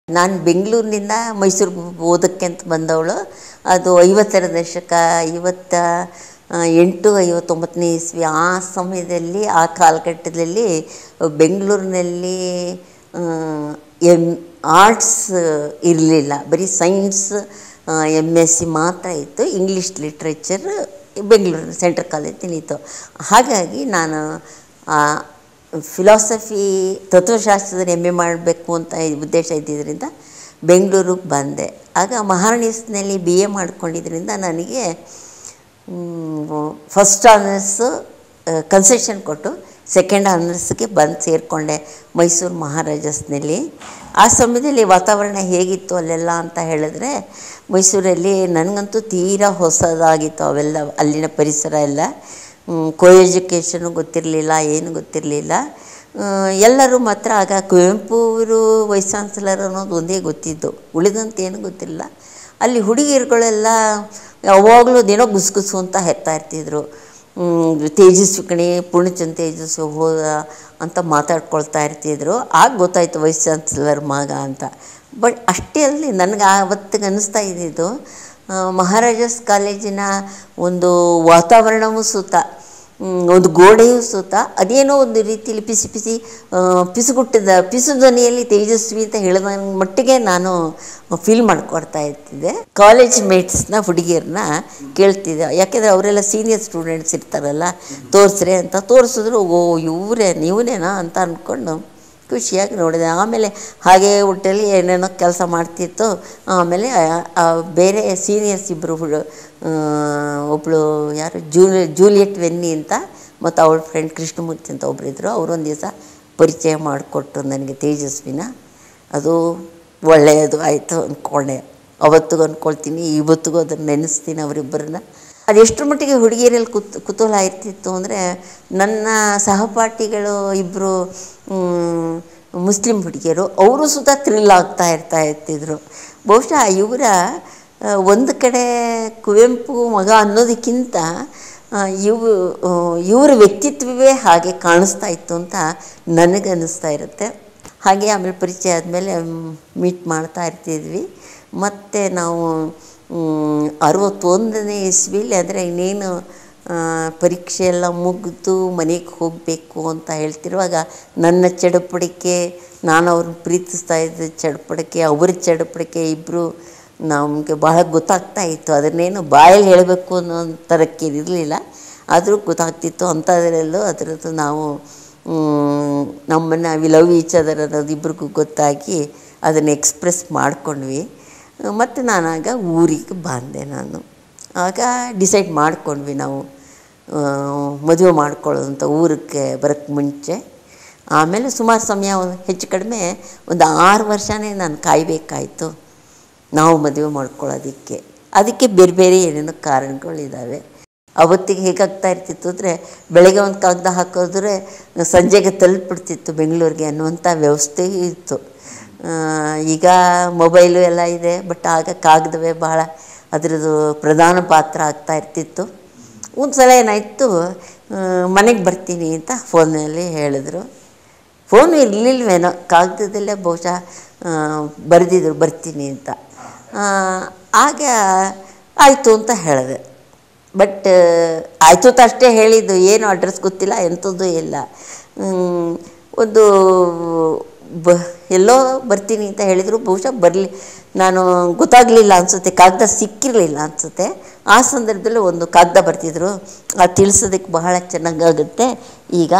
ನಾನು ಬೆಂಗಳೂರಿನಿಂದ ಮೈಸೂರಿಗೆ ಓದೋಕ್ಕೆ ಅಂತ ಬಂದವಳು ಅದು ಐವತ್ತರ ದಶಕ ಐವತ್ತ ಆ, ಎಂಟು ಐವತ್ತೊಂಬತ್ತನೇ ಇಸ್ವಿ ಆ ಸಮಯದಲ್ಲಿ ಆ ಕಾಲಘಟ್ಟದಲ್ಲಿ ಬೆಂಗಳೂರಿನಲ್ಲಿ ಎಮ್ ಆರ್ಟ್ಸ್ ಇರಲಿಲ್ಲ ಬರೀ ಸೈನ್ಸ್ ಎಮ್ ಎಸ್ ಸಿ ಮಾತ್ರ ಇತ್ತು English literature Bengaluru central college ಇತ್ತು ಹಾಗಾಗಿ ನಾನು ಫಿಲಾಸಫಿ ತತ್ವಶಾಸ್ತ್ರದಲ್ಲಿ ಎಮ್ ಎ ಮಾಡಬೇಕು ಅಂತ ಉದ್ದೇಶ ಇದ್ದಿದ್ದರಿಂದ ಬೆಂಗಳೂರಿಗೆ ಬಂದೆ ಆಗ ಮಹಾರಾಣಿಸ್ನಲ್ಲಿ ಬಿ ಎ ಮಾಡ್ಕೊಂಡಿದ್ದರಿಂದ ನನಗೆ ಫಸ್ಟ್ ಆನರ್ಸು ಕನ್ಸೆಷನ್ ಕೊಟ್ಟು ಸೆಕೆಂಡ್ ಆನರ್ಸ್ಗೆ ಬಂದು ಸೇರಿಕೊಂಡೆ ಮೈಸೂರು ಮಹಾರಾಜಸ್ನಲ್ಲಿ ಆ ಸಮಯದಲ್ಲಿ ವಾತಾವರಣ ಹೇಗಿತ್ತು ಅಲ್ಲೆಲ್ಲ ಅಂತ ಹೇಳಿದ್ರೆ ಮೈಸೂರಲ್ಲಿ ನನಗಂತೂ ತೀರಾ ಹೊಸದಾಗಿತ್ತು ಅವೆಲ್ಲ ಅಲ್ಲಿನ ಪರಿಸರ ಎಲ್ಲ ಕೋ ಎಜುಕೇಷನು ಗೊತ್ತಿರಲಿಲ್ಲ ಏನು ಗೊತ್ತಿರಲಿಲ್ಲ ಎಲ್ಲರೂ ಮಾತ್ರ ಆಗ ಕುವೆಂಪು ಅವರು ವೈಸ್ ಚಾನ್ಸಲರ್ ಅನ್ನೋದು ಒಂದೇ ಗೊತ್ತಿದ್ದು ಉಳಿದಂತೆ ಏನು ಗೊತ್ತಿಲ್ಲ ಅಲ್ಲಿ ಹುಡುಗಿಯರುಗಳೆಲ್ಲ ಯಾವಾಗಲೂ ಏನೋ ಗುಸು ಗುಸು ಅಂತ ಹೆತ್ತಾ ಇರ್ತಿದ್ರು ತೇಜಸ್ವಿ ಕಣೆ ಪೂರ್ಣಚಂದ್ ತೇಜಸ್ವಿ ಹೋದ ಅಂತ ಮಾತಾಡ್ಕೊಳ್ತಾ ಇರ್ತಿದ್ರು ಆಗ ಗೊತ್ತಾಯಿತು ವೈಸ್ ಚಾನ್ಸಲರ್ ಮಗ ಅಂತ ಬಟ್ ಅಷ್ಟೇ ಅಲ್ಲಿ ನನಗೆ ಆವತ್ತಿಗೆ ಅನ್ನಿಸ್ತಾ ಇದ್ದಿದ್ದು ಆ, ಮಹಾರಾಜಾಸ್ ಕಾಲೇಜಿನ ಒಂದು ವಾತಾವರಣವೂ ಸುತ್ತ ಮ್, ಒಂದು ಗೋಡೆಯೂ ಸುತ್ತ ಅದೇನೋ ಒಂದು ರೀತಿಯಲ್ಲಿ ಪಿಸಿ ಪಿಸಿ ಆ, ಪಿಸುಗುಟ್ಟಿದ ಪಿಸು ಧ್ವನಿಯಲ್ಲಿ ತೇಜಸ್ವಿ ಅಂತ ಹೇಳಿದ ಮಟ್ಟಿಗೆ ನಾನು ಫೀಲ್ ಮಾಡ್ಕೊಡ್ತಾ ಇರ್ತಿದ್ದೆ ಕಾಲೇಜ್ ಮೇಟ್ಸ್ನ ಹುಡುಗಿಯರನ್ನ ಕೇಳ್ತಿದ್ದೆ ಯಾಕೆಂದರೆ ಅವರೆಲ್ಲ ಸೀನಿಯರ್ ಸ್ಟೂಡೆಂಟ್ಸ್ ಇರ್ತಾರಲ್ಲ ತೋರಿಸ್ರೆ ಅಂತ ತೋರಿಸಿದ್ರು ಓ ಇವರೇ ನೀವನೇನಾ ಅಂತ ಅಂದ್ಕೊಂಡು ಖುಷಿಯಾಗಿ ನೋಡಿದೆ ಆಮೇಲೆ ಹಾಗೆ ಒಟ್ಟಲ್ಲಿ ಏನೇನೋ ಕೆಲಸ ಮಾಡ್ತಿತ್ತು ಆಮೇಲೆ ಆ- ಆ ಬೇರೆ ಸೀನಿಯರ್ಸ್ ಇಬ್ಬರು ಹುಡು ಒಬ್ಬಳು ಯಾರು ಜೂಲಿ ಜೂಲಿಯಟ್ ವೆನ್ನಿ ಅಂತ ಮತ್ತು ಅವಳ ಫ್ರೆಂಡ್ ಕೃಷ್ಣಮೂರ್ತಿ ಅಂತ ಒಬ್ಬರಿದ್ದರು ಅವರೊಂದು ದಿವಸ ಪರಿಚಯ ಮಾಡಿಕೊಟ್ರು ನನಗೆ ತೇಜಸ್ವಿನ ಅದು ಒಳ್ಳೆಯದು ಆಯಿತು ಅಂದ್ಕೊಂಡೆ ಅವತ್ತಿಗೂ ಅಂದ್ಕೊಳ್ತೀನಿ ಇವತ್ತಿಗೂ ಅದನ್ನು ನೆನೆಸ್ತೀನಿ ಅವರಿಬ್ಬರನ್ನ ಅದೆಷ್ಟರ ಮಟ್ಟಿಗೆ ಹುಡುಗಿಯರಲ್ಲಿ ಕುತ್ ಕುತೂಹಲ ಇರ್ತಿತ್ತು ಅಂದರೆ ನನ್ನ ಸಹಪಾಠಿಗಳು ಇಬ್ಬರು ಮುಸ್ಲಿಂ ಹುಡುಗಿಯರು ಅವರು ಸುತ ಥ್ರಿಲ್ ಆಗ್ತಾ ಇರ್ತಾ ಇರ್ತಿದ್ರು ಬಹುಶಃ ಇವರ ಆ, ಒಂದು ಕಡೆ ಕುವೆಂಪು ಮಗ ಅನ್ನೋದಕ್ಕಿಂತ ಆ, ಇವು ಆ, ಇವರ ವ್ಯಕ್ತಿತ್ವವೇ ಹಾಗೆ ಕಾಣಿಸ್ತಾ ಇತ್ತು ಅಂತ ನನಗನ್ನಿಸ್ತಾ ಇರುತ್ತೆ ಹಾಗೆ ಆಮೇಲೆ ಪರಿಚಯ ಆದಮೇಲೆ ಮೀಟ್ ಮಾಡ್ತಾ ಇರ್ತಿದ್ವಿ ಮತ್ತು ನಾವು ಮ್, ಅರವತ್ತೊಂದನೇ ಇಸ್ವಿಲಿ ಅಂದರೆ ಇನ್ನೇನು ಆ, ಪರೀಕ್ಷೆ ಎಲ್ಲ ಮುಗಿದು ಮನೆಗೆ ಹೋಗಬೇಕು ಅಂತ ಹೇಳ್ತಿರುವಾಗ ನನ್ನ ಚಡಪಡಿಕೆ ನಾನು ಅವ್ರನ್ನ ಪ್ರೀತಿಸ್ತಾ ಇದ್ದ ಚಡಪಡಿಕೆ ಅವ್ರ ಚಡಪಡಿಕೆ ಇಬ್ಬರು ನಮಗೆ ಬಹಳ ಗೊತ್ತಾಗ್ತಾ ಇತ್ತು ಅದನ್ನೇನು ಬಾಯಲ್ಲಿ ಹೇಳಬೇಕು ಅನ್ನೋ ಥರಕ್ಕೆ ಇರಲಿಲ್ಲ ಆದರೂ ಗೊತ್ತಾಗ್ತಿತ್ತು ಅಂಥದ್ರಲ್ಲೂ ಅದರದ್ದು ನಾವು ಮ್, ನಮ್ಮನ್ನು ವಿ ಲವ್ ಈಚ್ ಅದರ್ ಅನ್ನೋದು ಇಬ್ರಿಗೂ ಗೊತ್ತಾಗಿ ಅದನ್ನು ಎಕ್ಸ್ಪ್ರೆಸ್ ಮಾಡ್ಕೊಂಡ್ವಿ ಮತ್ತು ನಾನಾಗ ಊರಿಗೆ ಬಂದೆ ನಾನು ಆಗ ಡಿಸೈಡ್ ಮಾಡ್ಕೊಂಡ್ವಿ ನಾವು ಮದುವೆ ಮಾಡ್ಕೊಳ್ಳೋದು ಅಂತ ಊರಿಗೆ ಬರೋಕ್ಕೆ ಮುಂಚೆ ಆಮೇಲೆ ಸುಮಾರು ಸಮಯ ಒಂದು ಹೆಚ್ಚು ಕಡಿಮೆ ಒಂದು ಆರು ವರ್ಷನೇ ನಾನು ಕಾಯಬೇಕಾಯಿತು ನಾವು ಮದುವೆ ಮಾಡ್ಕೊಳ್ಳೋದಕ್ಕೆ ಅದಕ್ಕೆ ಬೇರೆ ಬೇರೆ ಏನೇನೋ ಕಾರಣಗಳಿದ್ದಾವೆ ಅವತ್ತಿಗೆ ಹೇಗಾಗ್ತಾ ಇರ್ತಿತ್ತು ಅಂದರೆ ಬೆಳಗ್ಗೆ ಒಂದು ಕಾಗದ ಹಾಕಿದ್ರೆ ಸಂಜೆಗೆ ತಲುಪಿಬಿಡ್ತಿತ್ತು ಬೆಂಗಳೂರಿಗೆ ಅನ್ನುವಂಥ ವ್ಯವಸ್ಥೆ ಇತ್ತು ಆ, ಈಗ ಮೊಬೈಲು ಎಲ್ಲ ಇದೆ ಬಟ್ ಆಗ ಕಾಗದವೇ ಭಾಳ ಅದರದ್ದು ಪ್ರಧಾನ ಪಾತ್ರ ಆಗ್ತಾ ಇರ್ತಿತ್ತು ಒಂದು ಸಲ ಏನಾಯಿತು ಮನೆಗೆ ಬರ್ತೀನಿ ಅಂತ ಫೋನಲ್ಲಿ ಹೇಳಿದ್ರು ಫೋನು ಇರಲಿಲ್ವೇನೋ ಕಾಗದದಲ್ಲೇ ಬಹುಶಃ ಆ, ಬರೆದಿದ್ರು ಬರ್ತೀನಿ ಅಂತ ಆ, ಆಗ ಆಯಿತು ಅಂತ ಹೇಳಿದೆ ಬಟ್ ಆಯಿತು ಅಂತ ಅಷ್ಟೇ ಹೇಳಿದ್ದು ಏನು ಅಡ್ರೆಸ್ ಗೊತ್ತಿಲ್ಲ ಎಂಥದ್ದು ಇಲ್ಲ ಹ್ಮ್, ಒಂದು ಬ ಎಲ್ಲೋ ಬರ್ತೀನಿ ಅಂತ ಹೇಳಿದರು ಬಹುಶಃ ಬರಲಿ ನಾನು ಗೊತ್ತಾಗಲಿಲ್ಲ ಅನಿಸುತ್ತೆ ಕಾಗದ ಸಿಕ್ಕಿರಲಿಲ್ಲ ಅನಿಸುತ್ತೆ ಆ ಸಂದರ್ಭದಲ್ಲಿ ಒಂದು ಕಾಗದ ಬರ್ತಿದ್ರು ಅದು ತಿಳಿಸೋದಕ್ಕೆ ಬಹಳ ಚೆನ್ನಾಗಾಗುತ್ತೆ ಈಗ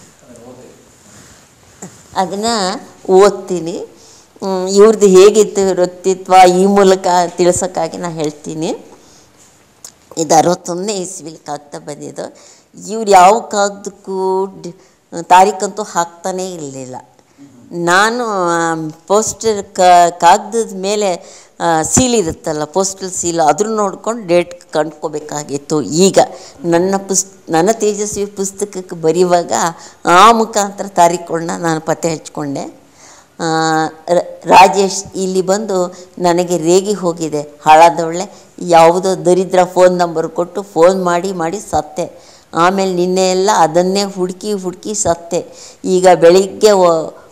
ಅದನ್ನು ಓದ್ತೀನಿ ಹ್ಮ್, ಇವ್ರದ್ದು ಹೇಗಿತ್ತು ವ್ಯಕ್ತಿತ್ವ ಈ ಮೂಲಕ ತಿಳಿಸೋಕ್ಕಾಗಿ ನಾನು ಹೇಳ್ತೀನಿ ಇದು ಅರವತ್ತೊಂದನೇ ಇಸ್ವಿಲಿ ಕಾಗ್ದ ಬಂದಿದ್ದು ಇವ್ರು ಯಾವ ಕಾಗದಕ್ಕೂ ಡಿ ತಾರೀಖಂತೂ ಹಾಕ್ತಾನೇ ಇರಲಿಲ್ಲ ನಾನು ಪೋಸ್ಟರ್ ಕಾಗದದ ಮೇಲೆ ಸೀಲ್ ಇರುತ್ತಲ್ಲ ಪೋಸ್ಟಲ್ ಸೀಲ್ ಅದನ್ನು ನೋಡ್ಕೊಂಡು ಡೇಟ್ ಕಂಡ್ಕೋಬೇಕಾಗಿತ್ತು ಈಗ ನನ್ನ ಪುಸ್ ನನ್ನ ತೇಜಸ್ವಿ ಪುಸ್ತಕಕ್ಕೆ ಬರೆಯುವಾಗ ಆ ಮುಖಾಂತರ ತಾರೀಖುಗಳನ್ನ ನಾನು ಪತ್ತೆ ಹಚ್ಕೊಂಡೆ ಆ, ರ- ರಾಜೇಶ್ ಇಲ್ಲಿ ಬಂದು ನನಗೆ ರೇಗಿ ಹೋಗಿದೆ ಹಾಳಾದವಳೆ ಯಾವುದೋ ದರಿದ್ರ ಫೋನ್ ನಂಬರ್ ಕೊಟ್ಟು ಫೋನ್ ಮಾಡಿ ಮಾಡಿ ಸತ್ತೆ ಆಮೇಲೆ ನಿನ್ನೆ ಎಲ್ಲ ಅದನ್ನೇ ಹುಡುಕಿ ಹುಡುಕಿ ಸತ್ತೆ ಈಗ ಬೆಳಿಗ್ಗೆ ಒ-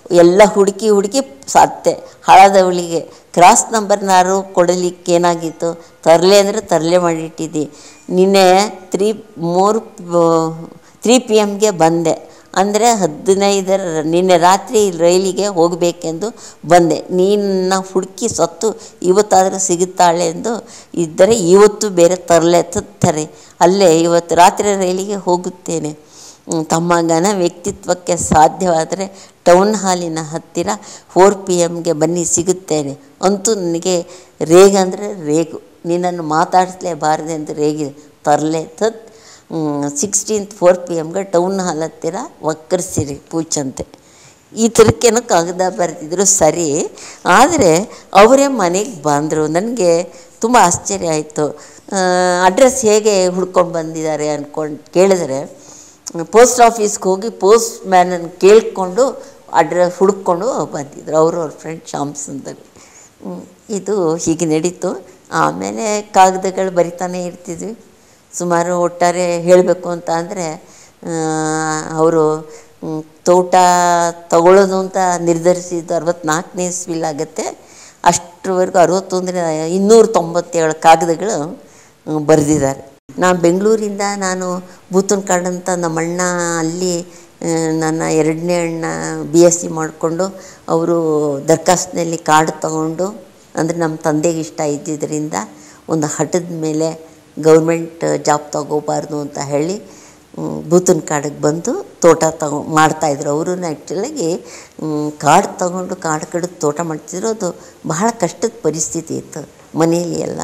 ಎಲ್ಲ ಹುಡುಕಿ ಹುಡುಕಿ ಸಾಧ್ಯ ಹಳದವಳಿಗೆ ಕ್ರಾಸ್ ನಂಬರ್ನಾರು ಕೊಡಲಿಕ್ಕೆ ಏನಾಗಿತ್ತು ತರಲೆ ಅಂದರೆ ತರಲೆ ಮಾಡಿಟ್ಟಿದ್ದಿ ನಿನ್ನೆ ತ್ರೀ ಮೂರು ತ್ರೀ ಪಿ ಎಮ್ಗೆ ಬಂದೆ ಅಂದರೆ ಹದಿನೈದರ ನಿನ್ನೆ ರಾತ್ರಿ ರೈಲಿಗೆ ಹೋಗಬೇಕೆಂದು ಬಂದೆ ನೀನ್ನ ಹುಡುಕಿ ಸತ್ತು ಇವತ್ತಾದರೂ ಸಿಗುತ್ತಾಳೆ ಎಂದು ಇದ್ದರೆ ಇವತ್ತು ಬೇರೆ ತರಲೆ ತತ್ತಾರೆ ಅಲ್ಲೇ ಇವತ್ತು ರಾತ್ರಿ ರೈಲಿಗೆ ಹೋಗುತ್ತೇನೆ ಹ್ಮ್, ತಮ್ಮ ಘನ ವ್ಯಕ್ತಿತ್ವಕ್ಕೆ ಸಾಧ್ಯವಾದರೆ ಟೌನ್ ಹಾಲಿನ ಹತ್ತಿರ ಫೋರ್ ಪಿ ಎಮ್ಗೆ ಬನ್ನಿ ಸಿಗುತ್ತೇನೆ ಅಂತೂ ನನಗೆ ರೇಗ ಅಂದರೆ ರೇಗು ನಿನ್ನನ್ನು ಮಾತಾಡಿಸಲೇಬಾರದೆ ಎಂದು ರೇಗಿದೆ ತರಲೆ ತತ್ ಸಿಕ್ಸ್ಟೀನ್ತ್ ಫೋರ್ ಪಿ ಎಮ್ಗೆ ಟೌನ್ ಹಾಲ್ ಹತ್ತಿರ ವಕ್ಕರ್ಸಿರಿ ಪೂಚಂತೆ ಈ ಥರಕ್ಕೇನೋ ಕಾಗದ ಬರೆದಿದ್ರು ಸರಿ ಆದರೆ ಅವರೇ ಮನೆಗೆ ಬಂದರು ನನಗೆ ತುಂಬ ಆಶ್ಚರ್ಯ ಆಯಿತು ಅಡ್ರೆಸ್ ಹೇಗೆ ಹುಡ್ಕೊಂಡು ಬಂದಿದ್ದಾರೆ ಅಂದ್ಕೊಂಡು ಕೇಳಿದ್ರೆ ಪೋಸ್ಟ್ ಆಫೀಸ್ಗೆ ಹೋಗಿ ಪೋಸ್ಟ್ ಮ್ಯಾನನ್ನು ಕೇಳಿಕೊಂಡು ಅಡ್ರೆಸ್ ಹುಡ್ಕೊಂಡು ಬಂದಿದ್ರು ಅವರು ಅವ್ರ ಫ್ರೆಂಡ್ ಶ್ಯಾಮ್ ಸುಂದರ್ ಹ್ಮ್, ಇದು ಹೀಗೆ ನಡೀತು ಆಮೇಲೆ ಕಾಗದಗಳು ಬರಿತಾನೆ ಇರ್ತಿದ್ವಿ ಸುಮಾರು ಒಟ್ಟಾರೆ ಹೇಳಬೇಕು ಅಂತ ಅಂದರೆ ಅವರು ತೋಟ ತಗೊಳ್ಳೋದು ಅಂತ ನಿರ್ಧರಿಸಿದ್ದು ಅರವತ್ತ್ನಾಲ್ಕನೇ ಇಸ್ವಿಲಾಗತ್ತೆ ಅಷ್ಟರವರೆಗೂ ಅರವತ್ತೊಂದರ ಇನ್ನೂರ ತೊಂಬತ್ತೇಳು ಕಾಗದಗಳು ಬರೆದಿದ್ದಾರೆ ನಾನು ಬೆಂಗಳೂರಿಂದ ನಾನು ಬೂತನ್ ಕಾರ್ಡ್ ಅಂತ ನಮ್ಮಣ್ಣ ಅಲ್ಲಿ ಆ, ನನ್ನ ಎರಡನೇ ಅಣ್ಣ ಬಿ ಎಸ್ ಸಿ ಮಾಡಿಕೊಂಡು ಅವರು ದರ್ಖಾಸ್ತಿನಲ್ಲಿ ಕಾರ್ಡ್ ತಗೊಂಡು ಅಂದರೆ ನಮ್ಮ ತಂದೆಗೆ ಇಷ್ಟ ಇದ್ದಿದ್ದರಿಂದ ಒಂದು ಹಠದ ಮೇಲೆ ಗೌರ್ಮೆಂಟ್ ಜಾಬ್ ತಗೋಬಾರ್ದು ಅಂತ ಹೇಳಿ ಮ್, ಬೂತನ್ ಕಾಡಿಗೆ ಬಂದು ತೋಟ ತಗೊ ಮಾಡ್ತಾಯಿದ್ರು ಅವರು ಆ್ಯಕ್ಚುಲಾಗಿ ಕಾಡು ತಗೊಂಡು ಕಾಡು ಕಡೆ ತೋಟ ಮಾಡ್ತಿದ್ರು ಅದು ಬಹಳ ಕಷ್ಟದ ಪರಿಸ್ಥಿತಿ ಇತ್ತು ಮನೆಯಲ್ಲಿ ಎಲ್ಲ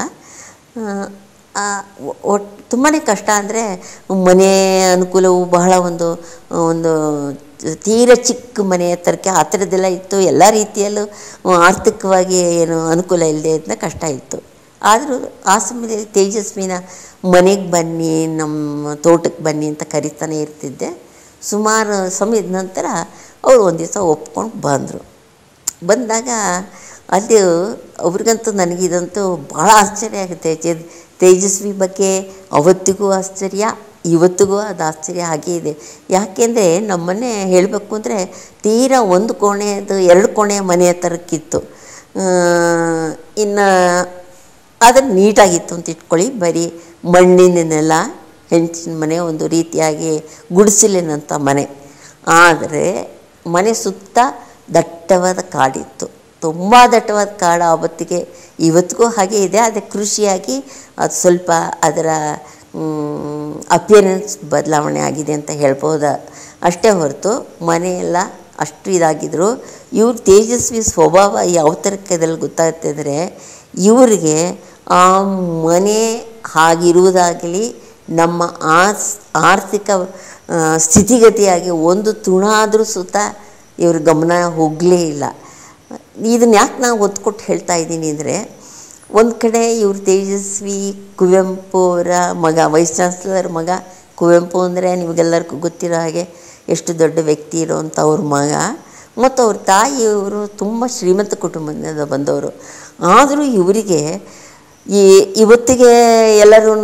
ಒಟ್ಟು ತುಂಬಾ ಕಷ್ಟ ಅಂದರೆ ಮನೆ ಅನುಕೂಲವು ಬಹಳ ಒಂದು ಒಂದು ತೀರ ಚಿಕ್ಕ ಮನೆ ಥರಕ್ಕೆ ಆ ಥರದ್ದೆಲ್ಲ ಇತ್ತು ಎಲ್ಲ ರೀತಿಯಲ್ಲೂ ಆರ್ಥಿಕವಾಗಿ ಏನು ಅನುಕೂಲ ಇಲ್ಲದೆ ಇದನ್ನ ಕಷ್ಟ ಇತ್ತು ಆದರೂ ಆ ಸಮಯದಲ್ಲಿ ತೇಜಸ್ವಿನ ಮನೆಗೆ ಬನ್ನಿ ನಮ್ಮ ತೋಟಕ್ಕೆ ಬನ್ನಿ ಅಂತ ಕರಿತಾನೆ ಇರ್ತಿದ್ದೆ ಸುಮಾರು ಸಮಯದ ನಂತರ ಅವರು ಒಂದು ದಿವಸ ಒಪ್ಕೊಂಡು ಬಂದರು ಬಂದಾಗ ಅದು ಅವ್ರಿಗಂತೂ ನನಗಿದಂತೂ ಭಾಳ ಆಶ್ಚರ್ಯ ಆಗುತ್ತೆ ಚೇ- ತೇಜಸ್ವಿ ಬಗ್ಗೆ ಅವತ್ತಿಗೂ ಆಶ್ಚರ್ಯ ಇವತ್ತಿಗೂ ಅದು ಆಶ್ಚರ್ಯ ಹಾಗೇ ಇದೆ ಯಾಕೆಂದರೆ ನಮ್ಮನೆ ಹೇಳಬೇಕು ಅಂದರೆ ತೀರಾ ಒಂದು ಕೋಣೆದು ಎರಡು ಕೋಣೆಯ ಮನೆಯ ಥರಕ್ಕಿತ್ತು ಇನ್ನು ಆದರೆ ನೀಟಾಗಿತ್ತು ಅಂತ ಇಟ್ಕೊಳ್ಳಿ ಬರೀ ಮಣ್ಣಿನ ನೆಲ ಹೆಂಚಿನ ಮನೆ ಒಂದು ರೀತಿಯಾಗಿ ಗುಡಿಸಲಿನಂಥ ಮನೆ ಆದರೆ ಮನೆ ಸುತ್ತ ದಟ್ಟವಾದ ಕಾಡಿತ್ತು ತುಂಬ ದಟ್ಟವಾದ ಕಾಡು ಆವತ್ತಿಗೆ ಇವತ್ತಿಗೂ ಹಾಗೆ ಇದೆ ಆದರೆ ಕೃಷಿಯಾಗಿ ಅದು ಸ್ವಲ್ಪ ಅದರ ಅಪಿಯರೆನ್ಸ್ ಬದಲಾವಣೆ ಆಗಿದೆ ಅಂತ ಹೇಳ್ಬೋದು ಅಷ್ಟೇ ಹೊರತು ಮನೆಯೆಲ್ಲ ಅಷ್ಟು ಇದಾಗಿದ್ದರು ಇವ್ರ ತೇಜಸ್ವಿ ಸ್ವಭಾವ ಯಾವ ಥರಕ್ಕದಲ್ಲಿ ಗೊತ್ತಾಗ್ತಿದ್ರೆ ಇವರಿಗೆ ಆ ಮನೆ ಹಾಗಿರುವುದಾಗಲಿ ನಮ್ಮ ಆಸ್ ಆರ್ಥಿಕ ಆ, ಸ್ಥಿತಿಗತಿಯಾಗಿ ಒಂದು ತೃಣಾದರೂ ಸುತ ಇವ್ರ ಗಮನ ಹೋಗಲೇ ಇಲ್ಲ ಇದನ್ನು ಯಾಕೆ ನಾವು ಒತ್ತು ಕೊಟ್ಟು ಹೇಳ್ತಾ ಇದ್ದೀನಿ ಅಂದರೆ ಒಂದು ಕಡೆ ಇವ್ರ ತೇಜಸ್ವಿ ಕುವೆಂಪು ಅವರ ಮಗ ವೈಸ್ ಚಾನ್ಸಲರ್ ಮಗ ಕುವೆಂಪು ಅಂದರೆ ನಿಮಗೆಲ್ಲರಿಗೂ ಗೊತ್ತಿರೋ ಹಾಗೆ ಎಷ್ಟು ದೊಡ್ಡ ವ್ಯಕ್ತಿ ಇರೋವಂಥ ಅವ್ರ ಮಗ ಮತ್ತು ಅವ್ರ ತಾಯಿಯವರು ತುಂಬ ಶ್ರೀಮಂತ ಕುಟುಂಬದಿಂದ ಬಂದವರು ಆದರೂ ಇವರಿಗೆ ಈ ಇವತ್ತಿಗೆ ಎಲ್ಲರೂ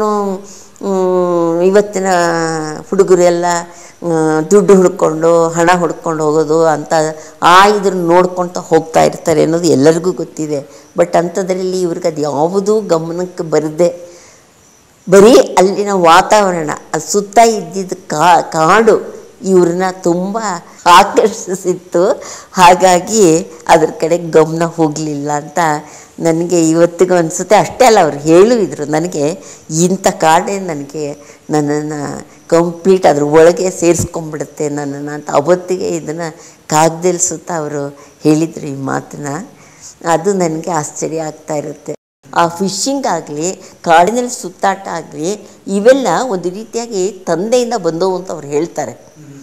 ಇವತ್ತಿನ ಹುಡುಗರು ಎಲ್ಲ ಆ, ದುಡ್ಡು ಹುಡ್ಕೊಂಡು ಹಣ ಹುಡ್ಕೊಂಡು ಹೋಗೋದು ಅಂತ ಆ ಇದನ್ನು ನೋಡ್ಕೊತ ಹೋಗ್ತಾ ಇರ್ತಾರೆ ಅನ್ನೋದು ಎಲ್ಲರಿಗೂ ಗೊತ್ತಿದೆ ಬಟ್ ಅಂಥದ್ರಲ್ಲಿ ಇವ್ರಿಗೆ ಅದು ಯಾವುದೂ ಗಮನಕ್ಕೆ ಬರದೆ ಬರೀ ಅಲ್ಲಿನ ವಾತಾವರಣ ಅದು ಸುತ್ತ ಇದ್ದಿದ್ದ ಕಾ ಕಾಡು ಇವ್ರನ್ನ ತುಂಬ ಆಕರ್ಷಿಸಿತ್ತು ಹಾಗಾಗಿ ಅದ್ರ ಕಡೆ ಗಮನ ಹೋಗಲಿಲ್ಲ ಅಂತ ನನಗೆ ಇವತ್ತಿಗೂ ಅನಿಸುತ್ತೆ ಅಷ್ಟೇ ಅಲ್ಲ ಅವ್ರು ಹೇಳಿದ್ರು ನನಗೆ ಇಂಥ ಕಾಡೇ ನನಗೆ ನನ್ನನ್ನು ಕಂಪ್ಲೀಟ್ ಅದ್ರ ಒಳಗೆ ಸೇರಿಸ್ಕೊಂಡ್ಬಿಡುತ್ತೆ ನನ್ನನ್ನು ಅಂತ ಅವತ್ತಿಗೆ ಇದನ್ನು ಕಾಗ್ದಲ್ಲಿ ಸುತ್ತ ಅವರು ಹೇಳಿದರು ಈ ಮಾತನ್ನ ಅದು ನನಗೆ ಆಶ್ಚರ್ಯ ಆಗ್ತಾ ಇರುತ್ತೆ ಆ ಫಿಶಿಂಗ್ ಆಗಲಿ ಕಾಡಿನಲ್ಲಿ ಸುತ್ತಾಟ ಆಗಲಿ ಇವೆಲ್ಲ ಒಂದು ರೀತಿಯಾಗಿ ತಂದೆಯಿಂದ ಬಂದವು ಅಂತ ಅವ್ರು ಹೇಳ್ತಾರೆ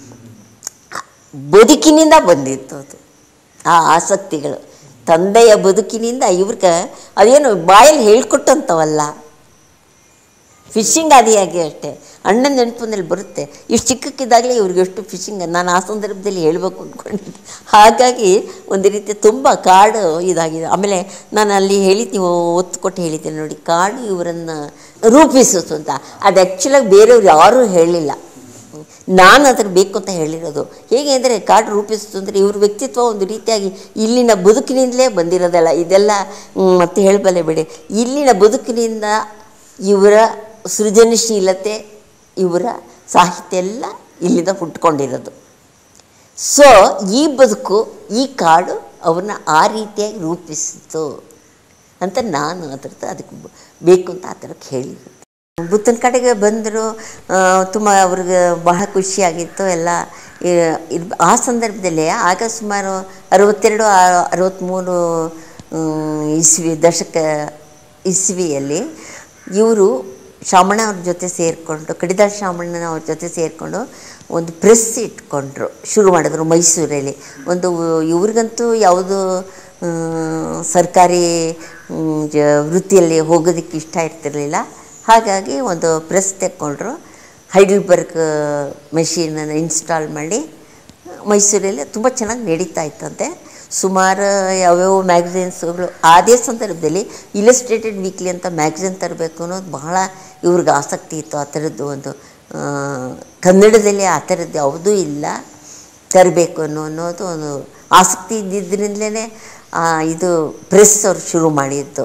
ಬದುಕಿನಿಂದ ಬಂದಿತ್ತು ಅದು ಆ ಆಸಕ್ತಿಗಳು ತಂದೆಯ ಬದುಕಿನಿಂದ ಇವ್ರಿಗೆ ಅದೇನು ಬಾಯಲ್ಲಿ ಹೇಳ್ಕೊಟ್ಟಂಥವಲ್ಲ ಫಿಶಿಂಗ್ ಆದಿಯಾಗಿ ಅಷ್ಟೇ ಅಣ್ಣನ ನೆನಪಿನಲ್ಲಿ ಬರುತ್ತೆ ಇಷ್ಟು ಚಿಕ್ಕಕ್ಕಿದ್ದಾಗಲೇ ಇವ್ರಿಗೆ ಎಷ್ಟು ಫಿಶಿಂಗ್ ನಾನು ಆ ಸಂದರ್ಭದಲ್ಲಿ ಹೇಳಬೇಕು ಅಂದ್ಕೊಂಡಿದ್ದೆ ಹಾಗಾಗಿ ಒಂದು ರೀತಿ ತುಂಬ ಕಾಡು ಇದಾಗಿದೆ ಆಮೇಲೆ ನಾನು ಅಲ್ಲಿ ಹೇಳಿದ್ದು ಒತ್ತು ಕೊಟ್ಟು ಹೇಳಿದ್ದೆ ನೋಡಿ ಕಾಡು ಇವರನ್ನು ರೂಪಿಸಿತು ಅಂತ ಅದು ಆ್ಯಕ್ಚುಲಾಗಿ ಬೇರೆಯವ್ರು ಯಾರೂ ಹೇಳಿಲ್ಲ ನಾನು ಅದ್ರ ಬೇಕು ಅಂತ ಹೇಳಿರೋದು ಹೇಗೆ ಅಂದರೆ ಕಾರ್ಡ್ ರೂಪಿಸ್ತು ಅಂದರೆ ಇವ್ರ ವ್ಯಕ್ತಿತ್ವ ಒಂದು ರೀತಿಯಾಗಿ ಇಲ್ಲಿನ ಬದುಕಿನಿಂದಲೇ ಬಂದಿರೋದಲ್ಲ ಇದೆಲ್ಲ ಮ್, ಮತ್ತೆ ಹೇಳಬಲ್ಲೆ ಬಿಡಿ ಇಲ್ಲಿನ ಬದುಕಿನಿಂದ ಇವರ ಸೃಜನಶೀಲತೆ ಇವರ ಸಾಹಿತ್ಯ ಎಲ್ಲ ಇಲ್ಲಿಂದ ಹುಟ್ಕೊಂಡಿರೋದು ಸೊ ಈ ಬದುಕು ಈ ಕಾಡು ಅವ್ರನ್ನ ಆ ರೀತಿಯಾಗಿ ರೂಪಿಸಿತು ಅಂತ ನಾನು ಅದ್ರದ್ದು ಅದಕ್ಕೆ ಬ- ಬೇಕು ಅಂತ ಆ ಥರಕ್ಕೆ ಹೇಳಿದ್ದು ಬುತ್ತನ ಕಡೆಗೆ ಬಂದರು ತುಂಬ ಅವ್ರಿಗೆ ಬಹಳ ಖುಷಿಯಾಗಿತ್ತು ಎಲ್ಲ ಈ- ಇರ್- ಆ ಸಂದರ್ಭದಲ್ಲಿ ಆಗ ಸುಮಾರು ಅರವತ್ತೆರಡು ಆ- ಅರವತ್ತ್ಮೂರು ಮ್, ಇಸ್ವಿ ದಶಕ ಇಸ್ವಿಯಲ್ಲಿ ಇವರು ಶಾಮಣ್ಣ ಅವ್ರ ಜೊತೆ ಸೇರಿಕೊಂಡು ಕಡಿದಾಳ್ ಶಾಮಣ್ಣನ ಅವ್ರ ಜೊತೆ ಸೇರಿಕೊಂಡು ಒಂದು ಪ್ರೆಸ್ ಇಟ್ಕೊಂಡ್ರು ಶುರು ಮಾಡಿದ್ರು ಮೈಸೂರಲ್ಲಿ ಒಂದು ಇವ್ರಿಗಂತೂ ಯಾವುದು ಆ, ಸರ್ಕಾರಿ ಮ್, ಜ ವೃತ್ತಿಯಲ್ಲಿ ಹೋಗೋದಕ್ಕೆ ಇಷ್ಟ ಇರ್ತಿರಲಿಲ್ಲ ಹಾಗಾಗಿ ಒಂದು ಪ್ರೆಸ್ ತೆಕ್ಕೊಂಡ್ರು ಹೈಡಲ್ಬರ್ಗ್ ಮೆಷಿನನ್ನು ಇನ್ಸ್ಟಾಲ್ ಮಾಡಿ ಮೈಸೂರಲ್ಲಿ ತುಂಬ ಚೆನ್ನಾಗಿ ನಡೀತಾ ಇತ್ತಂತೆ ಸುಮಾರು ಯಾವ್ಯಾವ ಮ್ಯಾಗಝಿನ್ಸ್ಗಳು ಅದೇ ಸಂದರ್ಭದಲ್ಲಿ ಇಲಸ್ಟ್ರೇಟೆಡ್ ವೀಕ್ಲಿ ಅಂತ ಮ್ಯಾಗಝಿನ್ ತರಬೇಕು ಅನ್ನೋದು ಬಹಳ ಇವ್ರಿಗೆ ಆಸಕ್ತಿ ಇತ್ತು ಆ ಥರದ್ದು ಒಂದು ಆ, ಕನ್ನಡದಲ್ಲಿ ಆ ಥರದ್ದು ಯಾವುದೂ ಇಲ್ಲ ತರಬೇಕು ಅನ್ನೋ ಅನ್ನೋದು ಒಂದು ಆಸಕ್ತಿ ಇದ್ದಿದ್ದರಿಂದಲೇ ಇದು ಪ್ರೆಸ್ ಅವ್ರು ಶುರು ಮಾಡಿದ್ದು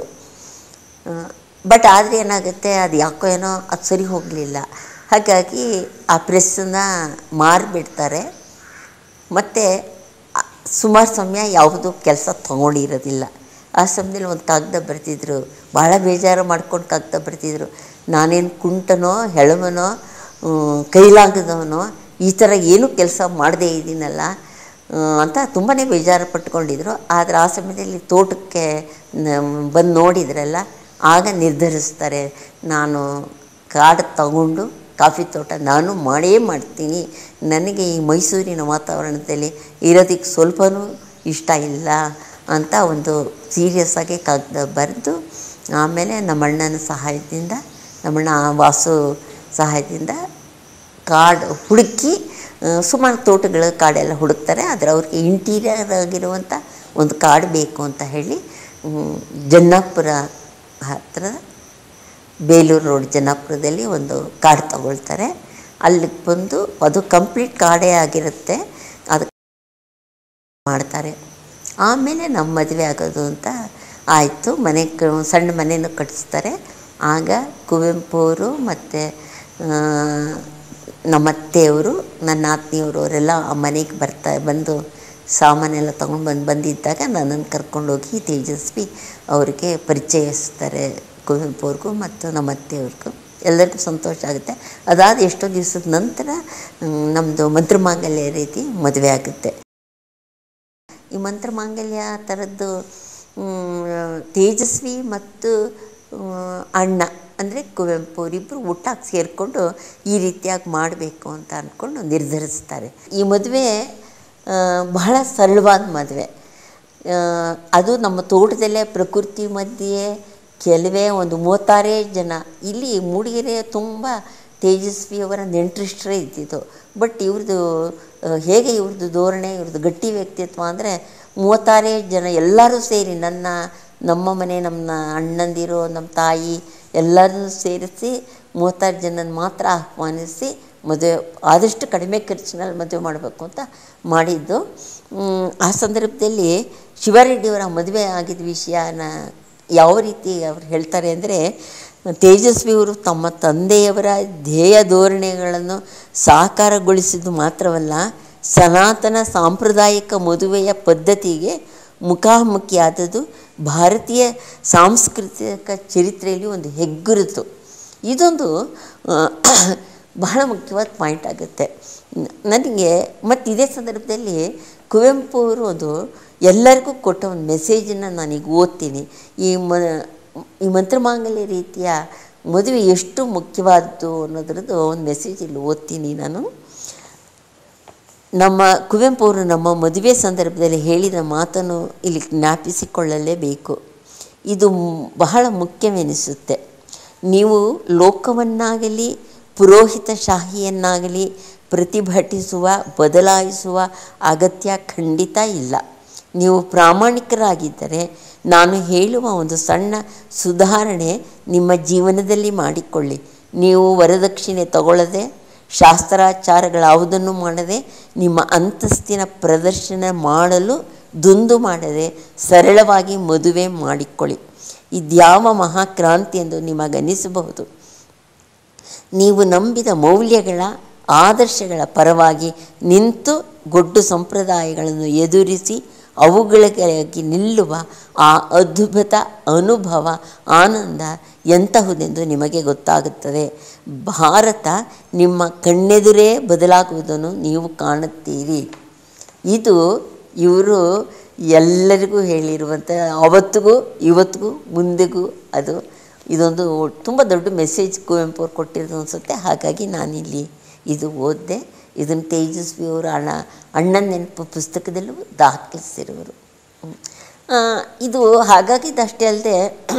ಬಟ್ ಆದರೆ ಏನಾಗುತ್ತೆ ಅದು ಯಾಕೋ ಏನೋ ಅದು ಸರಿ ಹೋಗಲಿಲ್ಲ ಹಾಗಾಗಿ ಆ ಪ್ರೆಸ್ಸನ್ನು ಮಾರಿಬಿಡ್ತಾರೆ ಮತ್ತು ಸುಮಾರು ಸಮಯ ಯಾವುದು ಕೆಲಸ ತೊಗೊಂಡಿರೋದಿಲ್ಲ ಆ ಸಮಯದಲ್ಲಿ ಒಂದು ಕಾಗದ ಬರ್ತಿದ್ರು ಭಾಳ ಬೇಜಾರು ಮಾಡ್ಕೊಂಡು ಕಾಗದ ಬರ್ತಿದ್ರು ನಾನೇನು ಕುಂಟನೋ ಹೆಳಮನೋ ಹ್ಮ್, ಕೈಲಾಗದವನೋ ಈ ಥರ ಏನೂ ಕೆಲಸ ಮಾಡದೇ ಇದ್ದೀನಲ್ಲ ಆ, ಅಂತ ತುಂಬಾ ಬೇಜಾರು ಪಟ್ಕೊಂಡಿದ್ರು ಆದರೆ ಆ ಸಮಯದಲ್ಲಿ ತೋಟಕ್ಕೆ ಬಂದು ನೋಡಿದ್ರಲ್ಲ ಆಗ ನಿರ್ಧರಿಸ್ತಾರೆ ನಾನು ಕಾಡು ತಗೊಂಡು ಕಾಫಿ ತೋಟ ನಾನು ಮಾಡೇ ಮಾಡ್ತೀನಿ ನನಗೆ ಈ ಮೈಸೂರಿನ ವಾತಾವರಣದಲ್ಲಿ ಇರೋದಕ್ಕೆ ಸ್ವಲ್ಪನೂ ಇಷ್ಟ ಇಲ್ಲ ಅಂತ ಒಂದು ಸೀರಿಯಸ್ ಆಗಿ ಕಾಗದ ಬರೆದು ಆಮೇಲೆ ನಮ್ಮ ಅಣ್ಣನ ಸಹಾಯದಿಂದ ನಮ್ಮಣ್ಣ ವಾಸು ಸಹಾಯದಿಂದ ಕಾಡು ಹುಡುಕಿ ಆ, ಸುಮಾರು ತೋಟಗಳ ಕಾಡೆಲ್ಲ ಹುಡುಕ್ತಾರೆ ಆದರೆ ಅವ್ರಿಗೆ ಇಂಟೀರಿಯರ್ ಆಗಿರುವಂಥ ಒಂದು ಕಾಡು ಬೇಕು ಅಂತ ಹೇಳಿ ಮ್, ಜನ್ನಾಪುರ ಹತ್ತಿರ ಬೇಲೂರು ರೋಡ್ ಜನ್ನಾಪುರದಲ್ಲಿ ಒಂದು ಕಾಡು ತಗೊಳ್ತಾರೆ ಅಲ್ಲಿಗೆ ಬಂದು ಅದು ಕಂಪ್ಲೀಟ್ ಕಾಡೇ ಆಗಿರುತ್ತೆ ಅದಕ್ಕೆ ಮಾಡ್ತಾರೆ ಆಮೇಲೆ ನಮ್ಮ ಮದುವೆ ಆಗೋದು ಅಂತ ಆಯಿತು ಮನೆ ಕ ಸಣ್ಣ ಮನೆಯನ್ನು ಕಟ್ಟಿಸ್ತಾರೆ ಆಗ ಕುವೆಂಪು ಅವರು ಮತ್ತು ನಮ್ಮ ಅತ್ತೆಯವರು ನನ್ನ ಆತ್ಮೀಯವರು ಅವರೆಲ್ಲ ಆ ಮನೆಗೆ ಬರ್ತಾ ಬಂದು ಸಾಮಾನೆಲ್ಲ ತೊಗೊಂಡು ಬಂದು ಬಂದಿದ್ದಾಗ ನನ್ನನ್ನು ಕರ್ಕೊಂಡೋಗಿ ತೇಜಸ್ವಿ ಅವರಿಗೆ ಪರಿಚಯಿಸ್ತಾರೆ ಕುವೆಂಪು ಅವ್ರಿಗೂ ಮತ್ತು ನಮ್ಮ ಅತ್ತೆಯವ್ರಿಗೂ ಎಲ್ಲರಿಗೂ ಸಂತೋಷ ಆಗುತ್ತೆ ಅದಾದ ಎಷ್ಟೋ ದಿವಸದ ನಂತರ ನಮ್ಮದು ಮಂತ್ರಮಾಂಗಲ್ಯ ರೀತಿ ಮದುವೆ ಆಗುತ್ತೆ ಈ ಮಂತ್ರ ಮಾಂಗಲ್ಯ ಥರದ್ದು ಮ್, ತೇಜಸ್ವಿ ಮತ್ತು ಮ್, ಅಣ್ಣ ಅಂದರೆ ಕುವೆಂಪು ಅವರಿಬ್ಬರು ಒಟ್ಟಾಗಿ ಸೇರಿಕೊಂಡು ಈ ರೀತಿಯಾಗಿ ಮಾಡಬೇಕು ಅಂತ ಅಂದ್ಕೊಂಡು ನಿರ್ಧರಿಸ್ತಾರೆ ಈ ಮದುವೆ ಆ, ಬಹಳ ಸರಳವಾದ ಮದುವೆ ಆ, ಅದು ನಮ್ಮ ತೋಟದಲ್ಲೇ ಪ್ರಕೃತಿ ಮಧ್ಯೆ ಕೆಲವೇ ಒಂದು ಮೂವತ್ತಾರೇ ಜನ ಇಲ್ಲಿ ಮೂಡಿಗೆರೆ ತುಂಬ ತೇಜಸ್ವಿಯವರ ನೆಂಟರಿಷ್ಟರೇ ಇದ್ದಿದ್ದು ಬಟ್ ಇವ್ರದ್ದು ಆ, ಹೇಗೆ ಇವ್ರದ್ದು ಧೋರಣೆ ಇವ್ರದ್ದು ಗಟ್ಟಿ ವ್ಯಕ್ತಿತ್ವ ಅಂದರೆ ಮೂವತ್ತಾರೇ ಜನ ಎಲ್ಲರೂ ಸೇರಿ ನನ್ನ ನಮ್ಮ ಮನೆ ನಮ್ಮ ಅಣ್ಣಂದಿರು ನಮ್ಮ ತಾಯಿ ಎಲ್ಲರನ್ನೂ ಸೇರಿಸಿ ಮೂವತ್ತಾರು ಜನನ ಮಾತ್ರ ಆಹ್ವಾನಿಸಿ ಮದುವೆ ಆದಷ್ಟು ಕಡಿಮೆ ಖರ್ಚಿನಲ್ಲಿ ಮದುವೆ ಮಾಡಬೇಕು ಅಂತ ಮಾಡಿದ್ದು ಮ್, ಆ ಸಂದರ್ಭದಲ್ಲಿ ಶಿವಾರೆಡ್ಡಿಯವರ ಮದುವೆ ಆಗಿದ್ದ ವಿಷಯನ ಯಾವ ರೀತಿ ಅವ್ರು ಹೇಳ್ತಾರೆ ಅಂದರೆ ತೇಜಸ್ವಿಯವರು ತಮ್ಮ ತಂದೆಯವರ ಧ್ಯೇಯ ಧೋರಣೆಗಳನ್ನು ಸಾಕಾರಗೊಳಿಸಿದ್ದು ಮಾತ್ರವಲ್ಲ ಸನಾತನ ಸಾಂಪ್ರದಾಯಿಕ ಮದುವೆಯ ಪದ್ಧತಿಗೆ ಮುಖಾಮುಖಿಯಾದದ್ದು ಭಾರತೀಯ ಸಾಂಸ್ಕೃತಿಕ ಚರಿತ್ರೆಯಲ್ಲಿ ಒಂದು ಹೆಗ್ಗುರುತು ಇದೊಂದು ಆ, ಬಹಳ ಮುಖ್ಯವಾದ ಪಾಯಿಂಟ್ ಆಗುತ್ತೆ ನ- ನನಗೆ ಮತ್ತು ಇದೇ ಸಂದರ್ಭದಲ್ಲಿ ಕುವೆಂಪು ಅವರು ಒಂದು ಎಲ್ಲರಿಗೂ ಕೊಟ್ಟ ಒಂದು ಮೆಸೇಜನ್ನು ನಾನೀಗ ಓದ್ತೀನಿ ಈ ಮ ಈ ಮಂತ್ರಮಾಂಗಲ್ಯ ರೀತಿಯ ಮದುವೆ ಎಷ್ಟು ಮುಖ್ಯವಾದ್ದು ಅನ್ನೋದ್ರದ್ದು ಒಂದು ಮೆಸೇಜ್ ಇಲ್ಲಿ ಓದ್ತೀನಿ ನಾನು ನಮ್ಮ ಕುವೆಂಪು ಅವರು ನಮ್ಮ ಮದುವೆ ಸಂದರ್ಭದಲ್ಲಿ ಹೇಳಿದ ಮಾತನ್ನು ಇಲ್ಲಿ ಜ್ಞಾಪಿಸಿಕೊಳ್ಳಲೇಬೇಕು ಇದು ಮ್- ಬಹಳ ಮುಖ್ಯವೆನಿಸುತ್ತೆ ನೀವು ಲೋಕವನ್ನಾಗಲಿ ಪುರೋಹಿತ ಶಾಹಿಯನ್ನಾಗಲಿ ಪ್ರತಿಭಟಿಸುವ ಬದಲಾಯಿಸುವ ಅಗತ್ಯ ಖಂಡಿತ ಇಲ್ಲ ನೀವು ಪ್ರಾಮಾಣಿಕರಾಗಿದ್ದರೆ ನಾನು ಹೇಳುವ ಒಂದು ಸಣ್ಣ ಸುಧಾರಣೆ ನಿಮ್ಮ ಜೀವನದಲ್ಲಿ ಮಾಡಿಕೊಳ್ಳಿ ನೀವು ವರದಕ್ಷಿಣೆ ತಗೊಳ್ಳದೆ ಶಾಸ್ತ್ರಾಚಾರಗಳಾವುದನ್ನು ಮಾಡದೆ ನಿಮ್ಮ ಅಂತಸ್ತಿನ ಪ್ರದರ್ಶನ ಮಾಡಲು ದುಂದು ಮಾಡದೆ ಸರಳವಾಗಿ ಮದುವೆ ಮಾಡಿಕೊಳ್ಳಿ ಇದ್ಯಾವ ಮಹಾಕ್ರಾಂತಿ ಎಂದು ನಿಮಗನಿಸಬಹುದು ನೀವು ನಂಬಿದ ಮೌಲ್ಯಗಳ ಆದರ್ಶಗಳ ಪರವಾಗಿ ನಿಂತು ಗೊಡ್ಡು ಸಂಪ್ರದಾಯಗಳನ್ನು ಎದುರಿಸಿ ಅವುಗಳಿಗಾಗಿ ನಿಲ್ಲುವ ಆ ಅದ್ಭುತ ಅನುಭವ ಆನಂದ ಎಂತಹುದೆಂದು ನಿಮಗೆ ಗೊತ್ತಾಗುತ್ತದೆ ಭಾರತ ನಿಮ್ಮ ಕಣ್ಣೆದುರೇ ಬದಲಾಗುವುದನ್ನು ನೀವು ಕಾಣುತ್ತೀರಿ ಇದು ಇವರು ಎಲ್ಲರಿಗೂ ಹೇಳಿರುವಂಥ ಅವತ್ತಿಗೂ ಇವತ್ತಿಗೂ ಮುಂದೆಗೂ ಅದು ಇದೊಂದು ತುಂಬ ದೊಡ್ಡ ಮೆಸೇಜ್ ಕುವೆಂಪು ಅವ್ರು ಕೊಟ್ಟಿರೋದು ಅನಿಸುತ್ತೆ ಹಾಗಾಗಿ ನಾನಿಲ್ಲಿ ಇದು ಓದಿದೆ ಇದನ್ನು ತೇಜಸ್ವಿ ಅವರು ಅಣ್ಣ ಅಣ್ಣನ ನೆನಪು ಪುಸ್ತಕದಲ್ಲೂ ದಾಖಲಿಸಿರುವರು ಆ, ಇದು ಹಾಗಾಗಿದ್ದಷ್ಟೇ ಅಲ್ಲದೆ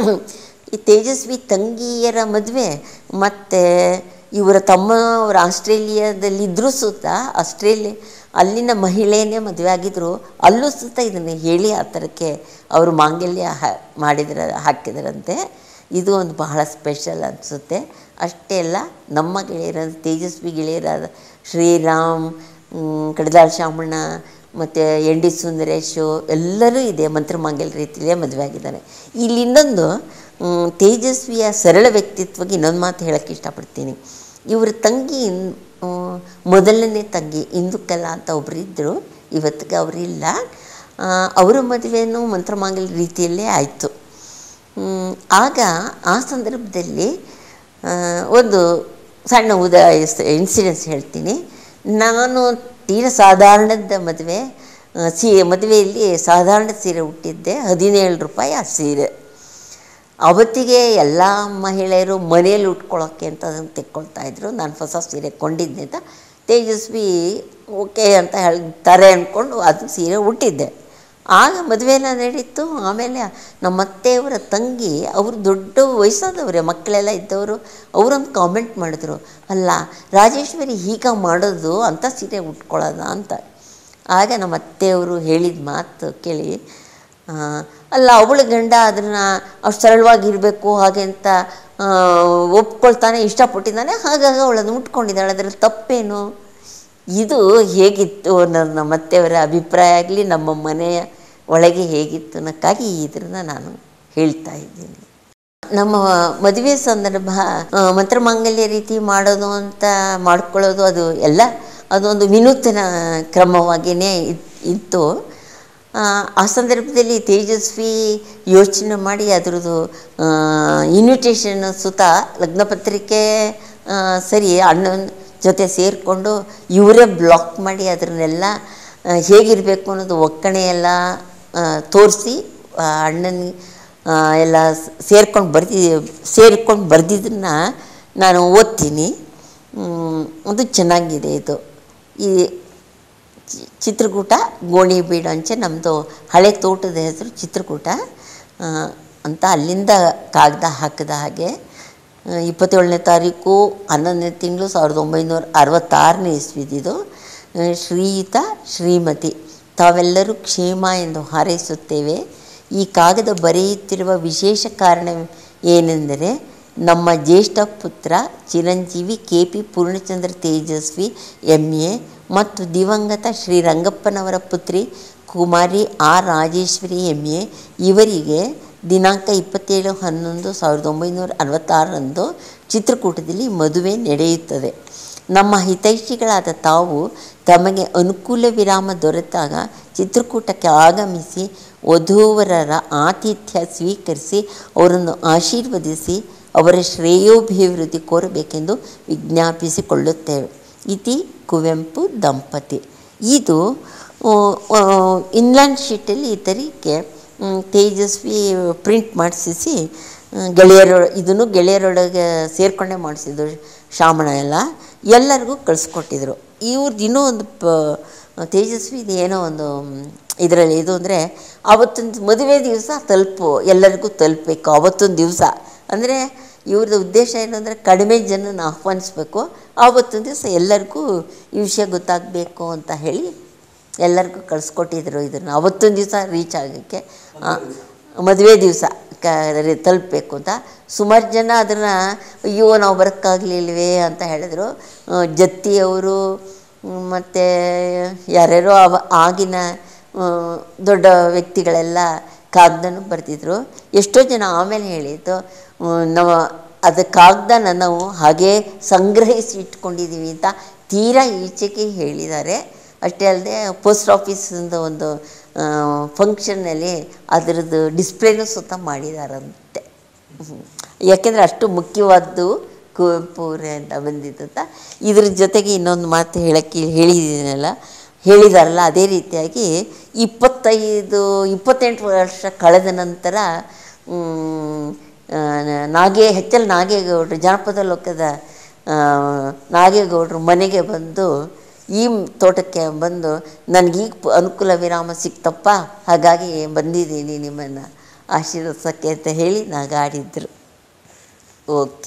ಈ ತೇಜಸ್ವಿ ತಂಗಿಯರ ಮದುವೆ ಮತ್ತು ಇವರ ತಮ್ಮ ಅವರು ಆಸ್ಟ್ರೇಲಿಯಾದಲ್ಲಿದ್ದರೂ ಸುತ್ತ ಆಸ್ಟ್ರೇಲಿಯಾ ಅಲ್ಲಿನ ಮಹಿಳೆಯೇ ಮದುವೆ ಆಗಿದ್ರು ಅಲ್ಲೂ ಸುತ್ತ ಇದನ್ನು ಹೇಳಿ ಆ ಥರಕ್ಕೆ ಅವರು ಮಾಂಗಲ್ಯ ಹಾ ಮಾಡಿದ್ರ ಹಾಕಿದರಂತೆ ಇದು ಒಂದು ಬಹಳ ಸ್ಪೆಷಲ್ ಅನಿಸುತ್ತೆ ಅಷ್ಟೇ ಅಲ್ಲ ನಮ್ಮ ಗೆಳೆಯರ ತೇಜಸ್ವಿ ಗೆಳೆಯರಾದ ಶ್ರೀರಾಮ್ ಮ್, ಕಡದಾಳ್ ಶಾಮಣ್ಣ ಮತ್ತು ಎನ್ ಡಿ ಸುಂದರೇಶು ಎಲ್ಲರೂ ಇದೆ ಮಂತ್ರಮಾಂಗಲ್ಯ ರೀತಿಯಲ್ಲೇ ಮದುವೆ ಆಗಿದ್ದಾರೆ ಇಲ್ಲಿ ಇನ್ನೊಂದು ಮ್, ತೇಜಸ್ವಿಯ ಸರಳ ವ್ಯಕ್ತಿತ್ವಕ್ಕೆ ಇನ್ನೊಂದು ಮಾತು ಹೇಳೋಕ್ಕೆ ಇಷ್ಟಪಡ್ತೀನಿ ಇವ್ರ ತಂಗಿ ಮ್, ಮೊದಲನೇ ತಂಗಿ ಇಂದುಕಲಾ ಅಂತ ಒಬ್ಬರು ಇದ್ದರು ಇವತ್ತಿಗೆ ಅವರಿಲ್ಲ ಅವರ ಮದುವೆನೂ ಮಂತ್ರಮಾಂಗಲ್ಯ ರೀತಿಯಲ್ಲೇ ಆಯಿತು ಮ್, ಆಗ ಆ ಸಂದರ್ಭದಲ್ಲಿ ಆ, ಒಂದು ಸಣ್ಣ ಉದಾ ಇನ್ಸಿಡೆನ್ಸ್ ಹೇಳ್ತೀನಿ ನಾನು ತೀರ ಸಾಧಾರಣದ ಮದುವೆ ಆ, ಸೀ ಮದುವೆಯಲ್ಲಿ ಸಾಧಾರಣ ಸೀರೆ ಹುಟ್ಟಿದ್ದೆ ಹದಿನೇಳು ರೂಪಾಯಿ ಆ ಸೀರೆ ಅವತ್ತಿಗೆ ಎಲ್ಲ ಮಹಿಳೆಯರು ಮನೆಯಲ್ಲಿ ಉಟ್ಕೊಳ್ಳೋಕ್ಕೆ ಅಂತ ಅದನ್ನು ತೆಕ್ಕೊಳ್ತಾ ಇದ್ರು ನಾನು ಹೊಸ ಸೀರೆ ಕೊಂಡಿದ್ದೆ ಅಂತ ತೇಜಸ್ವಿ ಓಕೆ ಅಂತ ಹೇಳ್ತಾರೆ ಅಂದ್ಕೊಂಡು ಅದು ಸೀರೆ ಹುಟ್ಟಿದ್ದೆ ಆಗ ಮದುವೆ ಎಲ್ಲ ನಡೀತು ಆಮೇಲೆ ನಮ್ಮ ಅತ್ತೆಯವರ ತಂಗಿ ಅವರು ದೊಡ್ಡ ವಯಸ್ಸಾದವರೇ ಮಕ್ಕಳೆಲ್ಲ ಇದ್ದವರು ಅವರೊಂದು ಕಾಮೆಂಟ್ ಮಾಡಿದ್ರು ಅಲ್ಲ ರಾಜೇಶ್ವರಿ ಹೀಗೆ ಮಾಡೋದು ಅಂತ ಸೀರೆ ಉಟ್ಕೊಳ್ಳೋದ ಅಂತ ಆಗ ನಮ್ಮ ಅತ್ತೆಯವರು ಹೇಳಿದ ಮಾತು ಕೇಳಿ ಆ, ಅಲ್ಲ ಅವಳ ಗಂಡ ಅದನ್ನು ಅಷ್ಟು ಸರಳವಾಗಿರಬೇಕು ಹಾಗೆ ಅಂತ ಆ, ಒಪ್ಕೊಳ್ತಾನೆ ಇಷ್ಟಪಟ್ಟಿದ್ದಾನೆ ಹಾಗಾಗಿ ಅವಳನ್ನು ಮುಟ್ಕೊಂಡಿದ್ದಾಳೆ ಅದರಲ್ಲಿ ತಪ್ಪೇನು ಇದು ಹೇಗಿತ್ತು ಅನ್ನೋದು ನಮ್ಮ ಅತ್ತೆಯವರ ಅಭಿಪ್ರಾಯ ಆಗಲಿ ನಮ್ಮ ಮನೆಯ ಒಳಗೆ ಹೇಗಿತ್ತು ಅನ್ನೋಕ್ಕಾಗಿ ಇದನ್ನು ನಾನು ಹೇಳ್ತಾ ಇದ್ದೀನಿ ನಮ್ಮ ಮದುವೆ ಸಂದರ್ಭ ಆ, ಮಂತ್ರಮಾಂಗಲ್ಯ ರೀತಿ ಮಾಡೋದು ಅಂತ ಮಾಡ್ಕೊಳ್ಳೋದು ಅದು ಎಲ್ಲ ಅದೊಂದು ವಿನೂತನ ಕ್ರಮವಾಗಿಯೇ ಇತ್- ಇತ್ತು ಆ, ಆ ಸಂದರ್ಭದಲ್ಲಿ ತೇಜಸ್ವಿ ಯೋಚನೆ ಮಾಡಿ ಅದರದ್ದು ಇನ್ವಿಟೇಷನ್ ಸುತ ಲಗ್ನಪತ್ರಿಕೆ ಆ, ಸರಿ ಅಣ್ಣನ ಜೊತೆ ಸೇರಿಕೊಂಡು ಇವರೇ ಬ್ಲಾಕ್ ಮಾಡಿ ಅದನ್ನೆಲ್ಲ ಹೇಗಿರಬೇಕು ಅನ್ನೋದು ಒಕ್ಕಣೆ ಎಲ್ಲ ತೋರಿಸಿ ಅಣ್ಣನ ಆ, ಎಲ್ಲ ಸೇರ್ಕೊಂಡು ಬರ್ದಿ ಸೇರ್ಕೊಂಡು ಬರೆದಿದ್ದನ್ನ ನಾನು ಓದ್ತೀನಿ ಮ್, ಅದು ಚೆನ್ನಾಗಿದೆ ಇದು ಈ ಚಿ- ಚಿತ್ರಕೂಟ ಗೋಣಿಬೀಡು ಅಂಚೆ ನಮ್ಮದು ಹಳೆ ತೋಟದ ಹೆಸರು ಚಿತ್ರಕೂಟ ಆ, ಅಂತ ಅಲ್ಲಿಂದ ಕಾಗದ ಹಾಕಿದ ಹಾಗೆ ಆ, ಇಪ್ಪತ್ತೇಳನೇ ತಾರೀಕು ಹನ್ನೊಂದನೇ ತಿಂಗಳು ಸಾವಿರದ ಒಂಬೈನೂರ ಅರವತ್ತಾರನೇ ಇಸ್ವಿದಿದು ಆ, ಶ್ರೀಯುತ ಶ್ರೀಮತಿ ತಾವೆಲ್ಲರೂ ಕ್ಷೇಮ ಎಂದು ಹಾರೈಸುತ್ತೇವೆ ಈ ಕಾಗದ ಬರೆಯುತ್ತಿರುವ ವಿಶೇಷ ಕಾರಣ ಏನೆಂದರೆ ನಮ್ಮ ಜ್ಯೇಷ್ಠ ಪುತ್ರ Chiranjeevi K P Poornachandra Tejaswi M A ಮತ್ತು ದಿವಂಗತ ಶ್ರೀ ರಂಗಪ್ಪನವರ ಪುತ್ರಿ ಕುಮಾರಿ ಆರ್ ರಾಜೇಶ್ವರಿ ಎಮ್ ಎ ಇವರಿಗೆ ದಿನಾಂಕ ಇಪ್ಪತ್ತೇಳು ಹನ್ನೊಂದು ಸಾವಿರದ ಒಂಬೈನೂರ ಅರವತ್ತಾರರಂದು ಚಿತ್ರಕೂಟದಲ್ಲಿ ಮದುವೆ ನಡೆಯುತ್ತದೆ ನಮ್ಮ ಹಿತೈಷಿಗಳಾದ ತಾವು ತಮಗೆ ಅನುಕೂಲ ವಿರಾಮ ದೊರೆತಾಗ ಚಿತ್ರಕೂಟಕ್ಕೆ ಆಗಮಿಸಿ ವಧೂವರರ ಆತಿಥ್ಯ ಸ್ವೀಕರಿಸಿ ಅವರನ್ನು ಆಶೀರ್ವದಿಸಿ ಅವರ ಶ್ರೇಯೋಭಿವೃದ್ಧಿ ಕೋರಬೇಕೆಂದು ವಿಜ್ಞಾಪಿಸಿಕೊಳ್ಳುತ್ತೇವೆ ಇತಿ ಕುವೆಂಪು ದಂಪತಿ ಇದು ಇನ್ಲ್ಯಾಂಡ್ ಶೀಟಲ್ಲಿ ಈ ತರೀಕೆ ಮ್, ತೇಜಸ್ವಿ ಪ್ರಿಂಟ್ ಮಾಡಿಸಿಸಿ ಗೆಳೆಯರ ಇದನ್ನು ಗೆಳೆಯರೊಳಗೆ ಸೇರಿಕೊಂಡೇ ಮಾಡಿಸಿದ್ರು ಶಾಮಣ ಎಲ್ಲ ಎಲ್ಲರಿಗೂ ಕಳಿಸ್ಕೊಟ್ಟಿದ್ರು ಇವ್ರದ್ದು ಇನ್ನೂ ಒಂದು ಪ ತೇಜಸ್ವಿದು ಏನೋ ಒಂದು ಇದರಲ್ಲಿ ಇದು ಅಂದರೆ ಆವತ್ತೊಂದು ಮದುವೆ ದಿವಸ ತಲುಪು ಎಲ್ಲರಿಗೂ ತಲುಪಬೇಕು ಆವತ್ತೊಂದು ದಿವಸ ಅಂದರೆ ಇವ್ರದ್ದು ಉದ್ದೇಶ ಏನು ಅಂದರೆ ಕಡಿಮೆ ಜನನ ಆಹ್ವಾನಿಸ್ಬೇಕು ಆವತ್ತೊಂದು ದಿವಸ ಎಲ್ಲರಿಗೂ ಈ ವಿಷಯ ಗೊತ್ತಾಗಬೇಕು ಅಂತ ಹೇಳಿ ಎಲ್ಲರಿಗೂ ಕಳಿಸ್ಕೊಟ್ಟಿದ್ರು ಇದನ್ನು ಅವತ್ತೊಂದು ದಿವಸ ರೀಚ್ ಆಗೋಕ್ಕೆ ಆ, ಮದುವೆ ದಿವಸ ಕ ತಲುಪಬೇಕು ಅಂತ ಸುಮಾರು ಜನ ಅದನ್ನು ಅಯ್ಯೋ ನಾವು ಬರೋಕ್ಕಾಗಲಿಲ್ವೇ ಅಂತ ಹೇಳಿದ್ರು ಆ, ಜತ್ತಿಯವರು ಮತ್ತು ಯಾರ್ಯಾರೋ ಅವ ಆಗಿನ ಆ, ದೊಡ್ಡ ವ್ಯಕ್ತಿಗಳೆಲ್ಲ ಕಾಗ್ದನೂ ಬರೆದಿದ್ರು ಎಷ್ಟೋ ಜನ ಆಮೇಲೆ ಹೇಳಿದ್ದು ಆ, ನಾವು ಅದು ಕಾಗ್ದನ ನಾವು ಹಾಗೇ ಸಂಗ್ರಹಿಸಿ ಇಟ್ಕೊಂಡಿದ್ದೀವಿ ಅಂತ ತೀರಾ ಈಚೆಗೆ ಹೇಳಿದ್ದಾರೆ ಅಷ್ಟೇ ಅಲ್ಲದೆ ಪೋಸ್ಟ್ ಆಫೀಸಿಂದ ಒಂದು ಫಂಕ್ಷನ್ನಲ್ಲಿ ಅದರದ್ದು ಡಿಸ್ಪ್ಲೇನೂ ಸುತ್ತ ಮಾಡಿದಾರಂತೆ ಹ್ಮ್. ಯಾಕೆಂದರೆ ಅಷ್ಟು ಮುಖ್ಯವಾದ್ದು ಕುವೆಂಪು ಅವರಿಂದ ಬಂದಿದ್ದು ಅಂತ ಇದ್ರ ಜೊತೆಗೆ ಇನ್ನೊಂದು ಮಾತು ಹೇಳೋಕ್ಕೆ ಹೇಳಿದ್ದೀನಲ್ಲ ಹೇಳಿದಾರಲ್ಲ ಅದೇ ರೀತಿಯಾಗಿ ಇಪ್ಪತ್ತೈದು ಇಪ್ಪತ್ತೆಂಟು ವರ್ಷ ಕಳೆದ ನಂತರ ಮ್, ಆ, ನಾಗೇ ಎಚ್ ಎಲ್ ನಾಗೇಗೌಡರು ಜಾನಪದ ಲೋಕದ ಆ, ನಾಗೇಗೌಡರು ಮನೆಗೆ ಬಂದು ಈ ತೋಟಕ್ಕೆ ಬಂದು ನನಗೀಗ ಅನುಕೂಲ ವಿರಾಮ ಸಿಕ್ತಪ್ಪ ಹಾಗಾಗಿ ಬಂದಿದ್ದೀನಿ ನಿಮ್ಮನ್ನು ಆಶೀರ್ವದಿಸೋಕ್ಕೆ ಅಂತ ಹೇಳಿ ನಾಗಾಡಿದ್ರು ಓಕೆ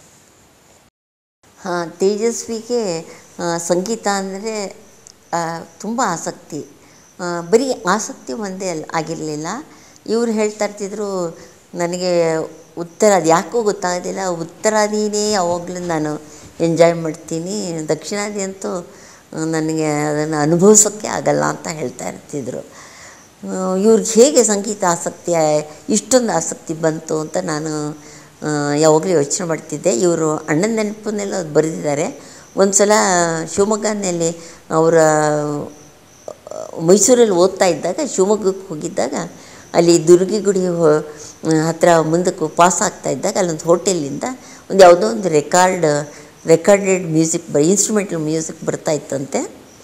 ಹಾಂ ತೇಜಸ್ವಿಗೆ ಆ, ಸಂಗೀತ ಅಂದರೆ ತುಂಬ ಆಸಕ್ತಿ ಆ, ಬರೀ ಆಸಕ್ತಿ ಒಂದೇ ಅಲ್ಲ ಆಗಿರಲಿಲ್ಲ ಇವ್ರು ಹೇಳ್ತಾ ಇರ್ತಿದ್ರು ನನಗೆ ಉತ್ತರ ಅದು ಯಾಕೋ ಗೊತ್ತಾಗೋದಿಲ್ಲ ಉತ್ತರಾದಿನೇ ಯಾವಾಗಲೂ ನಾನು ಎಂಜಾಯ್ ಮಾಡ್ತೀನಿ ದಕ್ಷಿಣಾದಿ ಅಂತೂ ಆ, ನನಗೆ ಅದನ್ನು ಅನುಭವಿಸೋಕ್ಕೆ ಆಗಲ್ಲ ಅಂತ ಹೇಳ್ತಾ ಇರ್ತಿದ್ರು ಇವ್ರಿಗೆ ಹೇಗೆ ಸಂಗೀತ ಆಸಕ್ತಿ ಆ- ಇಷ್ಟೊಂದು ಆಸಕ್ತಿ ಬಂತು ಅಂತ ನಾನು ಆ, ಯಾವಾಗಲೂ ಯೋಚನೆ ಮಾಡ್ತಿದ್ದೆ ಇವರು ಅಣ್ಣನ ನೆನಪನ್ನೆಲ್ಲ ಬರೆದಿದ್ದಾರೆ ಒಂದು ಸಲ ಶಿವಮೊಗ್ಗನಲ್ಲಿ ಅವರ ಮೈಸೂರಲ್ಲಿ ಓದ್ತಾ ಇದ್ದಾಗ ಶಿವಮೊಗ್ಗಕ್ಕೆ ಹೋಗಿದ್ದಾಗ ಅಲ್ಲಿ ದುರ್ಗಿಗುಡಿ ಹೊ- ಹತ್ತಿರ ಮುಂದಕ್ಕೆ ಪಾಸ್ ಆಗ್ತಾ ಇದ್ದಾಗ ಅಲ್ಲೊಂದು ಹೋಟೆಲಿಂದ ಒಂದು ಯಾವುದೋ ಒಂದು ರೆಕಾರ್ಡ್ ರೆಕಾರ್ಡೆಡ್ ಮ್ಯೂಸಿಕ್ ಬ ಇನ್ಸ್ಟ್ರೂಮೆಂಟಲ್ ಮ್ಯೂಸಿಕ್ ಬರ್ತಾ ಇತ್ತಂತೆ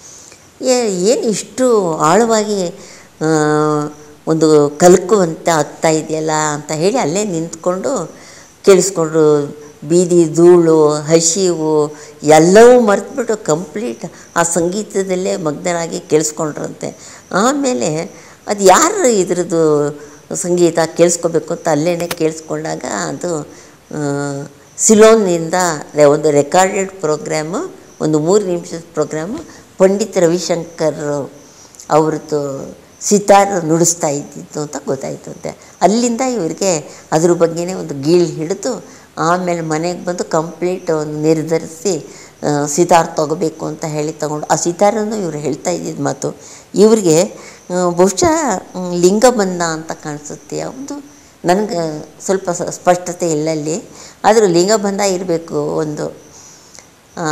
ಏನು ಇಷ್ಟು ಆಳವಾಗಿ ಆ, ಒಂದು ಕಲ್ಕುವಂತೆ ಆಗ್ತಾ ಇದೆಯಲ್ಲ ಅಂತ ಹೇಳಿ ಅಲ್ಲೇ ನಿಂತ್ಕೊಂಡು ಕೇಳಿಸ್ಕೊಂಡ್ರು ಬೀದಿ ಧೂಳು ಹಸಿವು ಎಲ್ಲವೂ ಮರೆತುಬಿಟ್ಟು ಕಂಪ್ಲೀಟ್ ಆ ಸಂಗೀತದಲ್ಲೇ ಮಗ್ನರಾಗಿ ಕೇಳಿಸ್ಕೊಂಡ್ರಂತೆ ಆಮೇಲೆ ಅದು ಯಾರು ಇದ್ರದ್ದು ಸಂಗೀತ ಕೇಳಿಸ್ಕೋಬೇಕು ಅಂತ ಅಲ್ಲೇ ಕೇಳಿಸ್ಕೊಂಡಾಗ ಅದು ಆ, ಸಿಲೋನ್ನಿಂದ ರೆ- ಒಂದು ರೆಕಾರ್ಡೆಡ್ ಪ್ರೋಗ್ರಾಮು ಒಂದು ಮೂರು ನಿಮಿಷದ ಪ್ರೋಗ್ರಾಮು ಪಂಡಿತ್ ರವಿಶಂಕರ್ ಅವ್ರದ್ದು ಸಿತಾರ್ ನುಡಿಸ್ತಾ ಇದ್ದಿದ್ದು ಅಂತ ಗೊತ್ತಾಯ್ತಂತೆ ಅಲ್ಲಿಂದ ಇವರಿಗೆ ಅದ್ರ ಬಗ್ಗೆನೇ ಒಂದು ಗೀಳು ಹಿಡಿದು ಆಮೇಲೆ ಮನೆಗೆ ಬಂದು ಕಂಪ್ಲೀಟ್ ಒಂದು ನಿರ್ಧರಿಸಿ ಆ, ಸಿತಾರ್ ತಗೋಬೇಕು ಅಂತ ಹೇಳಿ ತಗೊಂಡು ಆ ಸಿತಾರನ್ನು ಇವರು ಹೇಳ್ತಾ ಇದ್ದಿದ್ದು ಮಾತು ಇವ್ರಿಗೆ ಆ, ಬಹುಶಃ ಮ್, ಲಿಂಗಬಂಧ ಅಂತ ಕಾಣಿಸುತ್ತೆ ಯಾವುದು ನನಗೆ ಸ್ವಲ್ಪ ಸ- ಸ್ಪಷ್ಟತೆ ಇಲ್ಲ ಅಲ್ಲಿ ಆದರೂ ಲಿಂಗಬಂಧ ಇರಬೇಕು ಒಂದು ಆ,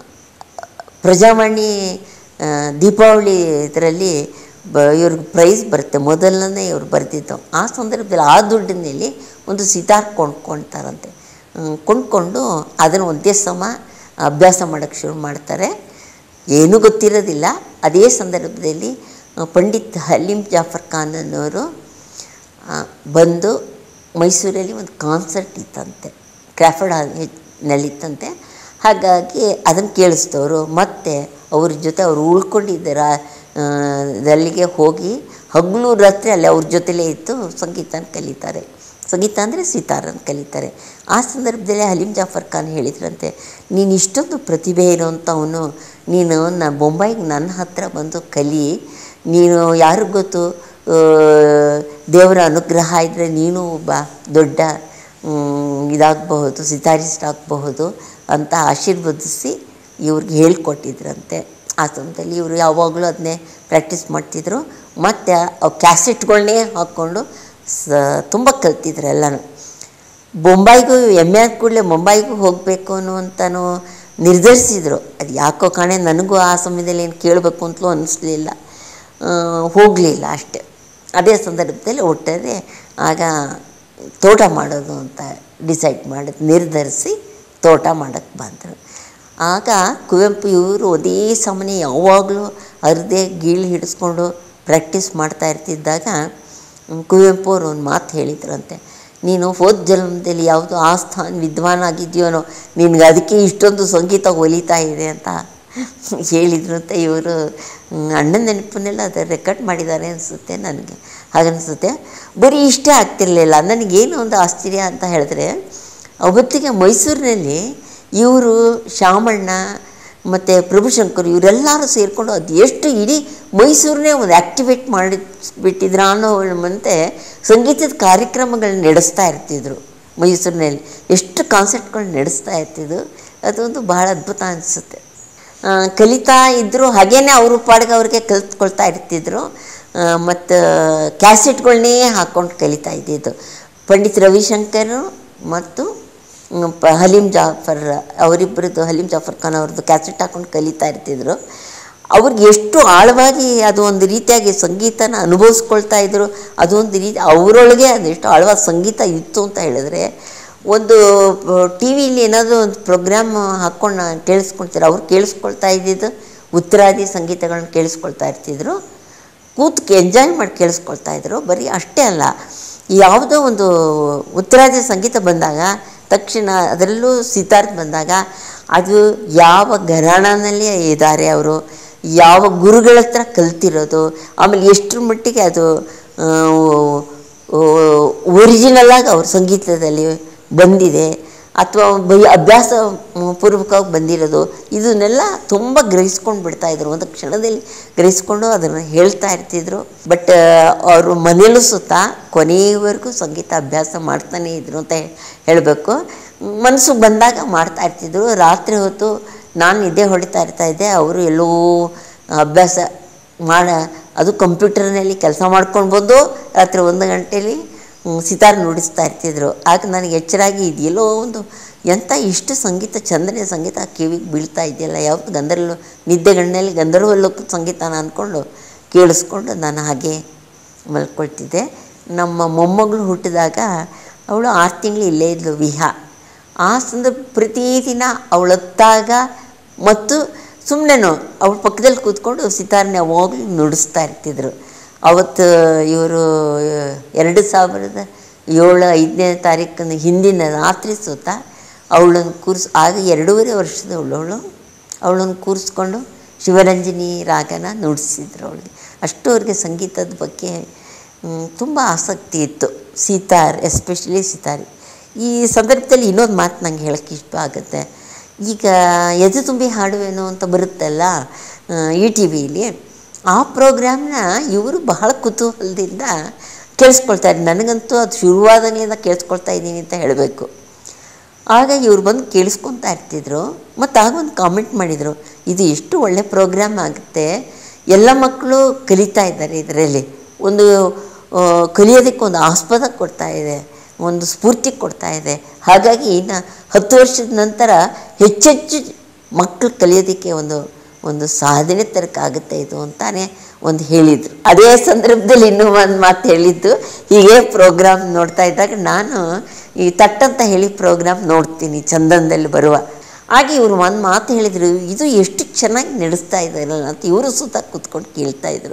ಪ್ರಜಾವಾಣಿ ಆ, ದೀಪಾವಳಿ ಇದರಲ್ಲಿ ಬ ಇವ್ರಿಗೆ ಪ್ರೈಸ್ ಬರುತ್ತೆ ಮೊದಲನೇ ಇವ್ರು ಬರೆದಿದ್ದು ಆ ಸಂದರ್ಭದಲ್ಲಿ ಆ ದುಡ್ಡಿನಲ್ಲಿ ಒಂದು ಸಿತಾರ್ ಕೊಂಡ್ಕೊಳ್ತಾರಂತೆ ಹ್ಮ್, ಕೊಂಡ್ಕೊಂಡು ಅದನ್ನು ಒಂದೇ ಸಮ ಅಭ್ಯಾಸ ಮಾಡೋಕ್ಕೆ ಶುರು ಮಾಡ್ತಾರೆ ಏನೂ ಗೊತ್ತಿರೋದಿಲ್ಲ ಅದೇ ಸಂದರ್ಭದಲ್ಲಿ ಆ, ಪಂಡಿತ್ ಹಲೀಂ ಜಾಫರ್ ಖಾನ್ ಅನ್ನೋರು ಆ, ಬಂದು ಮೈಸೂರಲ್ಲಿ ಒಂದು ಕಾನ್ಸರ್ಟ್ ಇತ್ತಂತೆ ಕ್ರಾಫರ್ಡ್ ಹಾಲ್ನಲ್ಲಿತ್ತಂತೆ ಹಾಗಾಗಿ ಅದನ್ನು ಕೇಳಿಸ್ತವರು ಮತ್ತು ಅವ್ರ ಜೊತೆ ಅವರು ಉಳ್ಕೊಂಡಿದ್ದರ ಅಲ್ಲಿಗೆ ಹೋಗಿ ಹಗಲು ರಾತ್ರಿ ಅಲ್ಲಿ ಅವ್ರ ಜೊತೆಲೇ ಇದ್ದು ಸಂಗೀತನ ಕಲಿತಾರೆ ಸಂಗೀತ ಅಂದರೆ ಸಿತಾರನ್ನು ಕಲಿತಾರೆ ಆ ಸಂದರ್ಭದಲ್ಲಿ ಹಲೀಂ ಜಾಫರ್ ಖಾನ್ ಹೇಳಿದ್ರಂತೆ ನೀನು ಇಷ್ಟೊಂದು ಪ್ರತಿಭೆ ಇರೋಂಥವನು ನೀನು ನ ಬೊಂಬೈಗೆ ನನ್ನ ಹತ್ರ ಬಂದು ಕಲಿ ನೀನು ಯಾರಿಗ್ ಗೊತ್ತು ಆ, ದೇವರ ಅನುಗ್ರಹ ಇದ್ದರೆ ನೀನು ಒಬ್ಬ ದೊಡ್ಡ ಮ್, ಇದಾಗಬಹುದು ಸಿತಾರಿಸ್ಟ್ ಆಗಬಹುದು ಅಂತ ಆಶೀರ್ವದಿಸಿ ಇವ್ರಿಗೆ ಹೇಳ್ಕೊಟ್ಟಿದ್ರಂತೆ ಆ ಸಮಯದಲ್ಲಿ ಇವರು ಯಾವಾಗಲೂ ಅದನ್ನೇ ಪ್ರಾಕ್ಟೀಸ್ ಮಾಡ್ತಿದ್ರು ಮತ್ತು ಅವು ಕ್ಯಾಸೆಟ್ಗಳನ್ನೇ ಹಾಕ್ಕೊಂಡು ಸ ತುಂಬ ಕಲ್ತಿದ್ರು ಎಲ್ಲನೂ ಬೊಂಬಾಯಿಗೂ ಎಮ್ಮೆ ಆದ ಕೂಡಲೇ ಮುಂಬೈಗೂ ಹೋಗಬೇಕು ಅನ್ನುವಂತನೂ ನಿರ್ಧರಿಸಿದರು ಅದು ಯಾಕೋ ಕಾಣೆ ನನಗೂ ಆ ಸಮಯದಲ್ಲಿ ಏನು ಕೇಳಬೇಕು ಅಂತಲೂ ಅನ್ನಿಸ್ಲಿಲ್ಲ ಹೋಗಲಿಲ್ಲ ಅಷ್ಟೆ ಅದೇ ಸಂದರ್ಭದಲ್ಲಿ ಒಟ್ಟಾರೆ ಆಗ ತೋಟ ಮಾಡೋದು ಅಂತ ಡಿಸೈಡ್ ಮಾಡಿ ನಿರ್ಧರಿಸಿ ತೋಟ ಮಾಡೋಕ್ಕೆ ಬಂದರು ಆಗ ಕುವೆಂಪು ಇವರು ಅದೇ ಸಮನೆ ಯಾವಾಗಲೂ ಅರ್ಧೇ ಗೀಳು ಹಿಡಿಸ್ಕೊಂಡು ಪ್ರಾಕ್ಟೀಸ್ ಮಾಡ್ತಾ ಇರ್ತಿದ್ದಾಗ ಹ್ಮ್, ಕುವೆಂಪು ಅವರು ಒಂದು ಮಾತು ಹೇಳಿದ್ರಂತೆ ನೀನು ಹೋದ ಜನ್ಮದಲ್ಲಿ ಯಾವುದೋ ಆಸ್ಥಾನ ವಿದ್ವಾನ್ ಆಗಿದೆಯೋನೋ ನಿನ್ಗೆ ಅದಕ್ಕೆ ಇಷ್ಟೊಂದು ಸಂಗೀತ ಒಲಿತಾ ಇದೆ ಅಂತ ಹೇಳಿದ್ರು ಅಂತ ಇವರು ಅಣ್ಣನ ನೆನಪನ್ನೆಲ್ಲ ಅದು ರೆಕಾರ್ಡ್ ಮಾಡಿದ್ದಾರೆ ಅನಿಸುತ್ತೆ ನನಗೆ ಹಾಗನ್ನಿಸುತ್ತೆ ಬರೀ ಇಷ್ಟೇ ಆಗ್ತಿರಲಿಲ್ಲ ನನಗೇನು ಒಂದು ಆಶ್ಚರ್ಯ ಅಂತ ಹೇಳಿದ್ರೆ ಅವತ್ತಿಗೆ ಮೈಸೂರಿನಲ್ಲಿ ಇವರು ಶಾಮಣ್ಣ ಮತ್ತು ಪ್ರಭುಶಂಕರ್ ಇವರೆಲ್ಲರೂ ಸೇರಿಕೊಂಡು ಅದು ಎಷ್ಟು ಇಡೀ ಮೈಸೂರನ್ನೇ ಒಂದು ಆ್ಯಕ್ಟಿವೇಟ್ ಮಾಡಿ ಬಿಟ್ಟಿದ್ರ ಅನ್ನೋವಂತೆ ಸಂಗೀತದ ಕಾರ್ಯಕ್ರಮಗಳನ್ನ ನಡೆಸ್ತಾ ಇರ್ತಿದ್ರು ಮೈಸೂರಿನಲ್ಲಿ ಎಷ್ಟು ಕಾನ್ಸರ್ಟ್ಗಳು ನಡೆಸ್ತಾ ಇರ್ತಿದ್ರು ಅದೊಂದು ಬಹಳ ಅದ್ಭುತ ಅನಿಸುತ್ತೆ ಕಲಿತಾ ಇದ್ದರು ಹಾಗೇನೆ ಅವರು ಪಾಡಿಗೆ ಅವ್ರಿಗೆ ಕಲಿತ್ಕೊಳ್ತಾ ಇರ್ತಿದ್ರು ಮತ್ತು ಕ್ಯಾಸೆಟ್ಗಳನ್ನೇ ಹಾಕ್ಕೊಂಡು ಕಲಿತಾ ಇದ್ದಿದ್ದು ಪಂಡಿತ್ ರವಿಶಂಕರ್ ಮತ್ತು ಮ್, ಪ ಹಲೀಂ ಜಾಫರ್ ಅವರಿಬ್ಬರದ್ದು ಹಲೀಂ ಜಾಫರ್ ಖಾನ್ ಅವ್ರದ್ದು ಕ್ಯಾಸೆಟ್ ಹಾಕ್ಕೊಂಡು ಕಲಿತಾ ಇರ್ತಿದ್ರು ಅವ್ರಿಗೆ ಎಷ್ಟು ಆಳವಾಗಿ ಅದು ಒಂದು ರೀತಿಯಾಗಿ ಸಂಗೀತನ ಅನುಭವಿಸ್ಕೊಳ್ತಾ ಇದ್ರು ಅದೊಂದು ರೀತಿ ಅವರೊಳಗೆ ಅದೆಷ್ಟು ಆಳವಾದ ಸಂಗೀತ ಇತ್ತು ಅಂತ ಹೇಳಿದ್ರೆ ಒಂದು ಟಿ ವಿಲಿ ಏನಾದರೂ ಒಂದು ಪ್ರೋಗ್ರಾಮ್ ಹಾಕ್ಕೊಂಡು ನಾನು ಕೇಳಿಸ್ಕೊಳ್ತಾರೆ ಅವ್ರು ಕೇಳಿಸ್ಕೊಳ್ತಾ ಇದ್ದಿದ್ದು ಉತ್ತರಾದಿ ಸಂಗೀತಗಳನ್ನ ಕೇಳಿಸ್ಕೊಳ್ತಾ ಇರ್ತಿದ್ರು ಕೂತು ಎಂಜಾಯ್ ಮಾಡಿ ಕೇಳಿಸ್ಕೊಳ್ತಾ ಇದ್ರು ಬರೀ ಅಷ್ಟೇ ಅಲ್ಲ ಯಾವುದೋ ಒಂದು ಉತ್ತರಾದಿ ಸಂಗೀತ ಬಂದಾಗ ತಕ್ಷಣ ಅದರಲ್ಲೂ ಸಿತಾರ್ ಬಂದಾಗ ಅದು ಯಾವ ಘರಾಣನಲ್ಲಿ ಇದ್ದಾರೆ ಅವರು ಯಾವ ಗುರುಗಳ ಹತ್ರ ಕಲ್ತಿರೋದು ಆಮೇಲೆ ಎಷ್ಟರ ಮಟ್ಟಿಗೆ ಅದು ಒರಿಜಿನಲ್ ಆಗಿ ಅವ್ರ ಸಂಗೀತದಲ್ಲಿ ಬಂದಿದೆ ಅಥವಾ ಬೈ ಅಭ್ಯಾಸ ಮ್, ಪೂರ್ವಕವಾಗಿ ಬಂದಿರೋದು ಇದನ್ನೆಲ್ಲ ತುಂಬ ಗ್ರಹಿಸ್ಕೊಂಡು ಬಿಡ್ತಾಯಿದ್ರು ಒಂದು ಕ್ಷಣದಲ್ಲಿ ಗ್ರಹಿಸ್ಕೊಂಡು ಅದನ್ನು ಹೇಳ್ತಾ ಇರ್ತಿದ್ರು ಬಟ್ ಅವರು ಮನೇಲೂ ಸುತ್ತ ಕೊನೆಯವರೆಗೂ ಸಂಗೀತ ಅಭ್ಯಾಸ ಮಾಡ್ತಾನೇ ಇದ್ರು ಅಂತ ಹೇಳಬೇಕು ಮನಸ್ಸು ಬಂದಾಗ ಮಾಡ್ತಾ ಇರ್ತಿದ್ರು ರಾತ್ರಿ ಹೊತ್ತು ನಾನು ನಿದ್ದೆ ಹೊಡಿತಾ ಇರ್ತಾ ಇದ್ದೆ ಅವರು ಎಲ್ಲೋ ಅಭ್ಯಾಸ ಮಾಡ ಅದು ಕಂಪ್ಯೂಟರ್ನಲ್ಲಿ ಕೆಲಸ ಮಾಡ್ಕೊಂಡು ಬಂದು ರಾತ್ರಿ ಒಂದು ಗಂಟೇಲಿ ಹ್ಮ್, ಸಿತಾರ್ ನುಡಿಸ್ತಾ ಇರ್ತಿದ್ರು ಆಗ ನನಗೆ ಎಚ್ಚರಾಗಿ ಇದೆಲ್ಲೋ ಒಂದು ಎಂಥ ಇಷ್ಟು ಸಂಗೀತ ಚಂದನೆ ಸಂಗೀತ ಕಿವಿಗೆ ಬೀಳ್ತಾ ಇದೆಯಲ್ಲ ಯಾವುದು ಗಂಧರ್ವ ನಿದ್ದೆಗಣ್ಣಲ್ಲಿ ಗಂಧರ್ವ ಲೋಕದ ಸಂಗೀತನ ಅಂದ್ಕೊಂಡು ಕೇಳಿಸ್ಕೊಂಡು ನಾನು ಹಾಗೆ ಮಲ್ಕೊಳ್ತಿದ್ದೆ ನಮ್ಮ ಮೊಮ್ಮಗಳು ಹುಟ್ಟಿದಾಗ ಅವಳು ಆರು ತಿಂಗಳು ಇಲ್ಲೇ ಇದ್ಲು ವಿಹಾ ಆ ಸಂದರ್ಭ ಪ್ರತಿದಿನ ಅವಳತ್ತಾಗ ಮತ್ತು ಸುಮ್ಮನೆನೋ ಅವಳ ಪಕ್ಕದಲ್ಲಿ ಕೂತ್ಕೊಂಡು ಸಿತಾರನ್ನ ಯಾವಾಗಲೂ ನುಡಿಸ್ತಾ ಇರ್ತಿದ್ರು ಅವತ್ತು ಇವರು ಎರಡು ಸಾವಿರದ ಏಳು ಐದನೇ ತಾರೀಕಿನ ಹಿಂದಿನ ರಾತ್ರಿ ಸುತ್ತ ಅವಳನ್ನು ಕೂರಿಸ್ ಆಗ ಎರಡೂವರೆ ವರ್ಷದವಳು ಅವಳು ಅವಳನ್ನು ಕೂರಿಸ್ಕೊಂಡು ಶಿವರಂಜನಿ ರಾಗನ ನುಡಿಸಿದ್ರು ಅವಳಿಗೆ ಅಷ್ಟು ಅವ್ರಿಗೆ ಸಂಗೀತದ ಬಗ್ಗೆ ತುಂಬ ಆಸಕ್ತಿ ಇತ್ತು ಸಿತಾರ್ ಎಸ್ಪೆಷಲಿ ಸಿತಾರ್ ಈ ಸಂದರ್ಭದಲ್ಲಿ ಇನ್ನೊಂದು ಮಾತು ನಂಗೆ ಹೇಳೋಕ್ಕೆ ಇಷ್ಟ ಆಗುತ್ತೆ ಈಗ ಎದೆ ತುಂಬಿ ಹಾಡುವೇನೋ ಅಂತ ಬರುತ್ತಲ್ಲ ಈ ಟಿ ವಿಲಿ ಆ ಪ್ರೋಗ್ರಾಮ್ನ ಇವರು ಬಹಳ ಕುತೂಹಲದಿಂದ ಕೇಳಿಸ್ಕೊಳ್ತಾರೆ ನನಗಂತೂ ಅದು ಶುರುವಾದಾಗಲಿಂದ ಕೇಳಿಸ್ಕೊಳ್ತಾ ಇದ್ದೀನಿ ಅಂತ ಹೇಳಬೇಕು ಆಗ ಇವ್ರು ಬಂದು ಕೇಳಿಸ್ಕೊತಾ ಇರ್ತಿದ್ರು ಮತ್ತು ಆಗ ಒಂದು ಕಾಮೆಂಟ್ ಮಾಡಿದರು ಇದು ಎಷ್ಟು ಒಳ್ಳೆ ಪ್ರೋಗ್ರಾಮ್ ಆಗುತ್ತೆ ಎಲ್ಲ ಮಕ್ಕಳು ಕಲಿತಾ ಇದ್ದಾರೆ ಇದರಲ್ಲಿ ಒಂದು ಆ, ಕಲಿಯೋದಕ್ಕೆ ಒಂದು ಆಸ್ಪದ ಕೊಡ್ತಾ ಇದೆ ಒಂದು ಸ್ಫೂರ್ತಿ ಕೊಡ್ತಾ ಇದೆ ಹಾಗಾಗಿ ಇನ್ನು ಹತ್ತು ವರ್ಷದ ನಂತರ ಹೆಚ್ಚೆಚ್ಚು ಮಕ್ಕಳು ಕಲಿಯೋದಕ್ಕೆ ಒಂದು ಒಂದು ಸಾಧನೆ ತರಕಾಗುತ್ತೆ ಇದು ಅಂತಾನೆ ಒಂದು ಹೇಳಿದರು ಅದೇ ಸಂದರ್ಭದಲ್ಲಿ ಇನ್ನೂ ಒಂದು ಮಾತು ಹೇಳಿದ್ದು ಹೀಗೆ ಪ್ರೋಗ್ರಾಮ್ ನೋಡ್ತಾ ಇದ್ದಾಗ ನಾನು ಈ ತಟ್ಟಂತ ಹೇಳಿ ಪ್ರೋಗ್ರಾಮ್ ನೋಡ್ತೀನಿ ಚಂದನದಲ್ಲಿ ಬರುವ ಹಾಗೆ ಇವರು ಒಂದು ಮಾತು ಹೇಳಿದರು ಇದು ಎಷ್ಟು ಚೆನ್ನಾಗಿ ನಡೆಸ್ತಾ ಇದ್ದಾರಲ್ಲ ಅಂತ ಇವರು ಸುತ್ತ ಕೂತ್ಕೊಂಡು ಕೇಳ್ತಾ ಇದ್ರು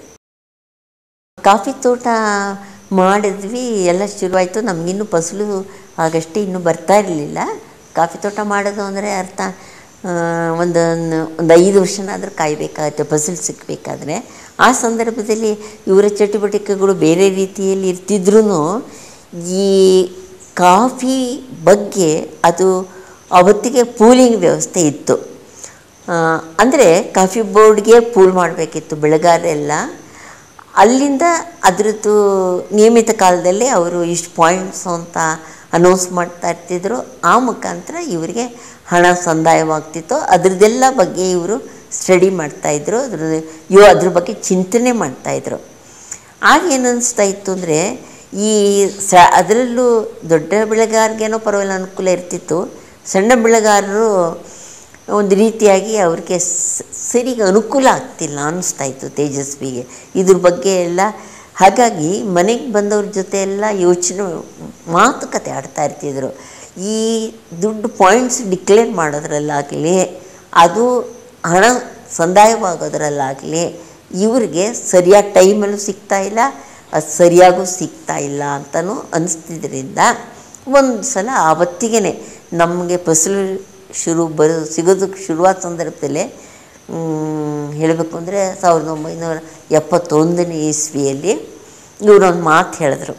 ಕಾಫಿ ತೋಟ ಮಾಡಿದ್ವಿ ಎಲ್ಲ ಶುರುವಾಯಿತು ನಮಗಿನ್ನೂ ಫಸಲು ಆಗಷ್ಟೇ ಇನ್ನೂ ಬರ್ತಾ ಇರಲಿಲ್ಲ ಕಾಫಿ ತೋಟ ಮಾಡೋದು ಅಂದರೆ ಅರ್ಥ ಆ, ಒಂದು ಒಂದು ಐದು ವರ್ಷನಾದರೂ ಕಾಯಬೇಕಾಗುತ್ತೆ ಫಸಲು ಸಿಕ್ಕಬೇಕಾದ್ರೆ ಆ ಸಂದರ್ಭದಲ್ಲಿ ಇವರ ಚಟುವಟಿಕೆಗಳು ಬೇರೆ ರೀತಿಯಲ್ಲಿ ಇರ್ತಿದ್ರೂ ಈ ಕಾಫಿ ಬಗ್ಗೆ ಅದು ಅವತ್ತಿಗೆ ಪೂಲಿಂಗ್ ವ್ಯವಸ್ಥೆ ಇತ್ತು ಅಂದರೆ ಕಾಫಿ ಬೋರ್ಡ್ಗೆ ಪೂಲ್ ಮಾಡಬೇಕಿತ್ತು ಬೆಳೆಗಾರೆಲ್ಲ ಅಲ್ಲಿಂದ ಅದರದ್ದು ನಿಯಮಿತ ಕಾಲದಲ್ಲಿ ಅವರು ಇಷ್ಟು ಪಾಯಿಂಟ್ಸ್ ಅಂತ ಅನೌನ್ಸ್ ಮಾಡ್ತಾ ಇರ್ತಿದ್ರು ಆ ಮುಖಾಂತರ ಇವರಿಗೆ ಹಣ ಸಂದಾಯವಾಗ್ತಿತ್ತು ಅದ್ರದ್ದೆಲ್ಲ ಬಗ್ಗೆ ಇವರು ಸ್ಟಡಿ ಮಾಡ್ತಾಯಿದ್ರು ಅದ್ರ ಇವ ಅದ್ರ ಬಗ್ಗೆ ಚಿಂತನೆ ಮಾಡ್ತಾಯಿದ್ರು ಆಗ ಏನು ಅನಿಸ್ತಾ ಇತ್ತು ಅಂದರೆ ಈ ಸ ಅದರಲ್ಲೂ ದೊಡ್ಡ ಬೆಳೆಗಾರರಿಗೇನೋ ಪರವಾಗಿಲ್ಲ ಅನುಕೂಲ ಇರ್ತಿತ್ತು ಸಣ್ಣ ಬೆಳೆಗಾರರು ಒಂದು ರೀತಿಯಾಗಿ ಅವ್ರಿಗೆ ಸ- ಸರಿಗೆ ಅನುಕೂಲ ಆಗ್ತಿಲ್ಲ ಅನ್ನಿಸ್ತಾ ಇತ್ತು ತೇಜಸ್ವಿಗೆ ಇದ್ರ ಬಗ್ಗೆ ಎಲ್ಲ ಹಾಗಾಗಿ ಮನೆಗೆ ಬಂದವ್ರ ಜೊತೆ ಎಲ್ಲ ಯೋಚನೆ ಮಾತುಕತೆ ಆಡ್ತಾ ಇರ್ತಿದ್ರು ಈ ದುಡ್ಡು ಪಾಯಿಂಟ್ಸ್ ಡಿಕ್ಲೇರ್ ಮಾಡೋದ್ರಲ್ಲಾಗಲಿ ಅದು ಹಣ ಸಂದಾಯವಾಗೋದ್ರಲ್ಲಾಗಲಿ ಇವ್ರಿಗೆ ಸರಿಯಾದ ಟೈಮಲ್ಲೂ ಸಿಗ್ತಾ ಇಲ್ಲ ಅದು ಸರಿಯಾಗೂ ಸಿಗ್ತಾ ಇಲ್ಲ ಅಂತಲೂ ಅನಿಸ್ತಿದ್ರಿಂದ ಒಂದು ಸಲ ಆವತ್ತಿಗೆ ನಮಗೆ ಫಸಲು ಶುರು ಬರೋ ಸಿಗೋದಕ್ಕೆ ಶುರುವಾದ ಸಂದರ್ಭದಲ್ಲೇ ಹೇಳಬೇಕು ಅಂದರೆ ಸಾವಿರದ ಒಂಬೈನೂರ ಎಪ್ಪತ್ತೊಂದನೇ ಇಸ್ವಿಯಲ್ಲಿ ಇವರೊಂದು ಮಾತು ಹೇಳಿದ್ರು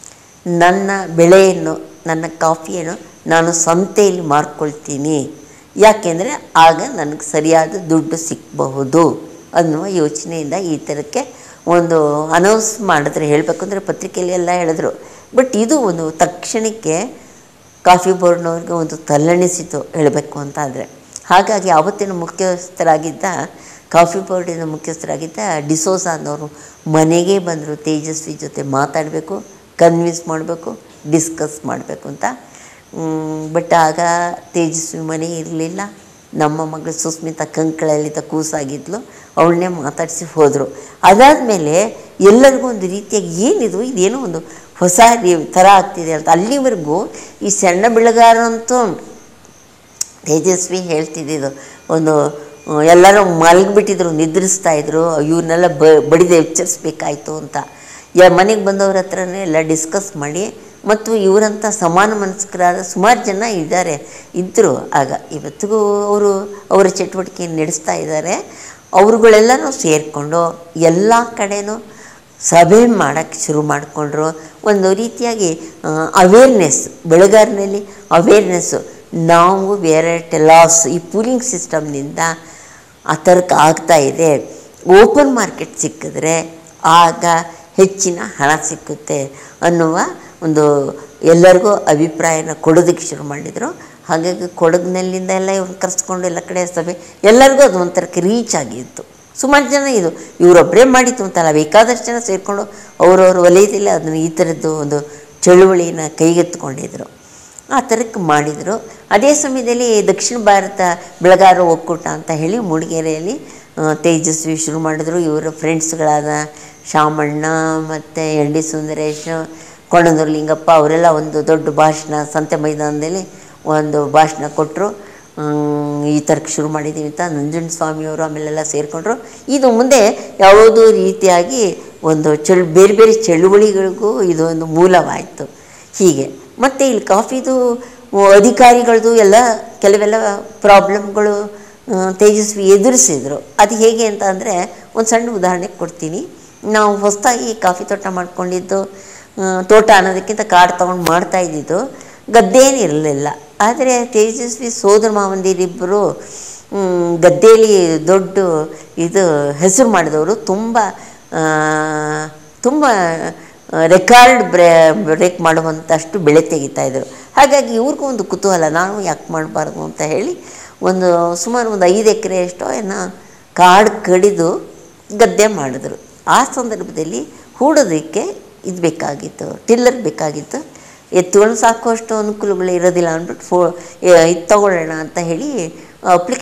ನನ್ನ ಬೆಳೆಯನ್ನು ನನ್ನ ಕಾಫಿಯನ್ನು ನಾನು ಸಂತೆಯಲ್ಲಿ ಮಾರ್ಕೊಳ್ತೀನಿ ಯಾಕೆಂದರೆ ಆಗ ನನಗೆ ಸರಿಯಾದ ದುಡ್ಡು ಸಿಕ್ಕಬಹುದು ಅನ್ನುವ ಯೋಚನೆಯಿಂದ ಈ ಥರಕ್ಕೆ ಒಂದು ಅನೌನ್ಸ್ ಮಾಡಿದ್ರೆ ಹೇಳಬೇಕು ಅಂದರೆ ಪತ್ರಿಕೆಯಲ್ಲಿ ಎಲ್ಲ ಹೇಳಿದ್ರು ಬಟ್ ಇದು ಒಂದು ತಕ್ಷಣಕ್ಕೆ ಕಾಫಿ ಬೋರ್ಡ್ನವ್ರಿಗೆ ಒಂದು ತಲ್ಲಣಿಸಿತು ಹೇಳಬೇಕು ಅಂತ ಆದರೆ ಹಾಗಾಗಿ ಆವತ್ತಿನ ಮುಖ್ಯಸ್ಥರಾಗಿದ್ದ ಕಾಫಿ ಬೋರ್ಡಿನ ಮುಖ್ಯಸ್ಥರಾಗಿದ್ದ ಡಿಸೋಸ ಅನ್ನೋರು ಮನೆಗೆ ಬಂದರು ತೇಜಸ್ವಿ ಜೊತೆ ಮಾತಾಡಬೇಕು ಕನ್ವಿನ್ಸ್ ಮಾಡಬೇಕು ಡಿಸ್ಕಸ್ ಮಾಡಬೇಕು ಅಂತ ಬಟ್ ಆಗ ತೇಜಸ್ವಿ ಮನೆ ಇರಲಿಲ್ಲ ನಮ್ಮ ಮಗಳು ಸುಸ್ಮಿತಾ ಕಂಕಳಲ್ಲಿದ್ದ ಕೂಸಾಗಿದ್ಲು ಅವಳನ್ನೇ ಮಾತಾಡಿಸಿ ಹೋದರು ಅದಾದಮೇಲೆ ಎಲ್ಲರಿಗೂ ಒಂದು ರೀತಿಯಾಗಿ ಏನಿದು ಇದೇನೋ ಒಂದು ಹೊಸ ರೀ- ಥರ ಆಗ್ತಿದೆ ಅಂತ ಅಲ್ಲಿವರೆಗೂ ಈ ಸಣ್ಣ ಬೆಳೆಗಾರಂತೂ ತೇಜಸ್ವಿ ಹೇಳ್ತಿದ್ದಿದ್ದು ಒಂದು ಆ, ಎಲ್ಲರೂ ಮಲಗಿಬಿಟ್ಟಿದ್ರು ನಿದ್ರಿಸ್ತಾ ಇದ್ರು ಇವ್ರನ್ನೆಲ್ಲ ಬ ಬಡಿದು ಎಚ್ಚರಿಸ್ಬೇಕಾಯ್ತು ಅಂತ ಯ ಮನೆಗೆ ಬಂದವ್ರ ಹತ್ರನೇ ಎಲ್ಲ ಡಿಸ್ಕಸ್ ಮಾಡಿ ಮತ್ತು ಇವರಂಥ ಸಮಾನ ಮನಸ್ಕರಾದ ಸುಮಾರು ಜನ ಇದ್ದಾರೆ ಇದ್ದರು ಆಗ ಇವತ್ತಿಗೂ ಅವರು ಅವರ ಚಟುವಟಿಕೆ ನಡೆಸ್ತಾ ಇದ್ದಾರೆ ಅವ್ರುಗಳೆಲ್ಲನೂ ಸೇರಿಕೊಂಡು ಎಲ್ಲ ಕಡೆನೂ ಸಭೆ ಮಾಡೋಕ್ಕೆ ಶುರು ಮಾಡಿಕೊಂಡ್ರು ಒಂದು ರೀತಿಯಾಗಿ ಅವೇರ್ನೆಸ್ ಬೆಳೆಗಾರನಲ್ಲಿ ಅವೇರ್ನೆಸ್ಸು ನಾವು ಬೇರೆ ಟೆಲಾಸ್ ಈ ಪೂಲಿಂಗ್ ಸಿಸ್ಟಮ್ನಿಂದ ಆ ಥರಕ್ಕೆ ಆಗ್ತಾ ಇದೆ ಓಪನ್ ಮಾರ್ಕೆಟ್ ಸಿಕ್ಕಿದ್ರೆ ಆಗ ಹೆಚ್ಚಿನ ಹಣ ಸಿಕ್ಕುತ್ತೆ ಅನ್ನುವ ಒಂದು ಎಲ್ಲರಿಗೂ ಅಭಿಪ್ರಾಯನ ಕೊಡೋದಕ್ಕೆ ಶುರು ಮಾಡಿದರು ಹಾಗಾಗಿ ಕೊಡಗಿನಲ್ಲಿಂದ ಎಲ್ಲ ಇವ್ರನ್ನ ಕರೆಸ್ಕೊಂಡು ಎಲ್ಲ ಕಡೆ ಸಭೆ ಎಲ್ಲರಿಗೂ ಅದು ಒಂಥರಕ್ಕೆ ರೀಚ್ ಆಗಿತ್ತು ಸುಮಾರು ಜನ ಇದು ಇವರೊಬ್ಬರೇ ಮಾಡಿತ್ತು ಅಂತಲ್ಲ ಬೇಕಾದಷ್ಟು ಜನ ಸೇರಿಕೊಂಡು ಅವರವ್ರ ವಲಯದಲ್ಲಿ ಅದನ್ನು ಈ ಥರದ್ದು ಒಂದು ಚಳುವಳಿನ ಕೈಗೆತ್ತಿಕೊಂಡಿದ್ರು ಆ ಥರಕ್ಕೆ ಮಾಡಿದರು ಅದೇ ಸಮಯದಲ್ಲಿ ದಕ್ಷಿಣ ಭಾರತ ಬೆಳಗಾರ ಒಕ್ಕೂಟ ಅಂತ ಹೇಳಿ ಮೂಡಿಗೆರೆಯಲ್ಲಿ ಆ, ತೇಜಸ್ವಿ ಶುರು ಮಾಡಿದ್ರು ಇವರ ಫ್ರೆಂಡ್ಸ್ಗಳಾದ ಶಾಮಣ್ಣ ಮತ್ತು ಎನ್ ಡಿ ಸುಂದರೇಶ್ ಕೊಣದೂರು ಲಿಂಗಪ್ಪ ಅವರೆಲ್ಲ ಒಂದು ದೊಡ್ಡ ಭಾಷಣ ಸಂತೆ ಮೈದಾನದಲ್ಲಿ ಒಂದು ಭಾಷಣ ಕೊಟ್ಟರು ಈ ಥರಕ್ಕೆ ಶುರು ಮಾಡಿದ್ದೀವಿ ಅಂತ ನಂಜುಂಡ ಸ್ವಾಮಿಯವರು ಆಮೇಲೆಲ್ಲ ಸೇರಿಕೊಂಡ್ರು ಇದು ಮುಂದೆ ಯಾವುದೋ ರೀತಿಯಾಗಿ ಒಂದು ಚಳು ಬೇರೆ ಬೇರೆ ಚಳುವಳಿಗಳಿಗೂ ಇದು ಒಂದು ಮೂಲವಾಯಿತು ಹೀಗೆ ಮತ್ತು ಇಲ್ಲಿ ಕಾಫಿದು ಅಧಿಕಾರಿಗಳದ್ದು ಎಲ್ಲ ಕೆಲವೆಲ್ಲ ಪ್ರಾಬ್ಲಮ್ಗಳು ಆ, ತೇಜಸ್ವಿ ಎದುರಿಸಿದ್ರು ಅದು ಹೇಗೆ ಅಂತ ಅಂದರೆ ಒಂದು ಸಣ್ಣ ಉದಾಹರಣೆ ಕೊಡ್ತೀನಿ ನಾವು ಹೊಸದಾಗಿ ಕಾಫಿ ತೋಟ ಮಾಡ್ಕೊಂಡಿದ್ದು ಆ, ತೋಟ ಅನ್ನೋದಕ್ಕಿಂತ ಕಾಡು ತೊಗೊಂಡು ಮಾಡ್ತಾ ಇದ್ದಿದ್ದು ಗದ್ದೇನಿರಲಿಲ್ಲ ಆದರೆ ತೇಜಸ್ವಿ ಸೋದರ ಮಾವಂದಿರಿಬ್ಬರು ಗದ್ದೆಯಲ್ಲಿ ದೊಡ್ಡ ಇದು ಹೆಸರು ಮಾಡಿದವರು ತುಂಬ ಆ, ತುಂಬ ರೆಕಾರ್ಡ್ ಬ್ರೇ ಬ್ರೇಕ್ ಮಾಡುವಂಥಷ್ಟು ಬೆಳೆ ತೆಗಿತಾ ಇದ್ರು ಹಾಗಾಗಿ ಇವ್ರಿಗೂ ಒಂದು ಕುತೂಹಲ ನಾನು ಯಾಕೆ ಮಾಡಬಾರ್ದು ಅಂತ ಹೇಳಿ ಒಂದು ಸುಮಾರು ಒಂದು ಐದು ಎಕರೆ ಎಷ್ಟೋ ಏನೋ ಕಾಡು ಕಡಿದು ಗದ್ದೆ ಮಾಡಿದ್ರು ಆ ಸಂದರ್ಭದಲ್ಲಿ ಹೂಡೋದಕ್ಕೆ ಇದು ಬೇಕಾಗಿತ್ತು ಟಿಲ್ಲರ್ ಬೇಕಾಗಿತ್ತು ಎತ್ತುಗಳನ್ನು ಸಾಕುವಷ್ಟು ಅನುಕೂಲಗಳು ಇರೋದಿಲ್ಲ ಅಂದ್ಬಿಟ್ಟು ಫೋ ಇದು ತಗೊಳ್ಳೋಣ ಅಂತ ಹೇಳಿ ಅಪ್ಲಿಕೇಶನ್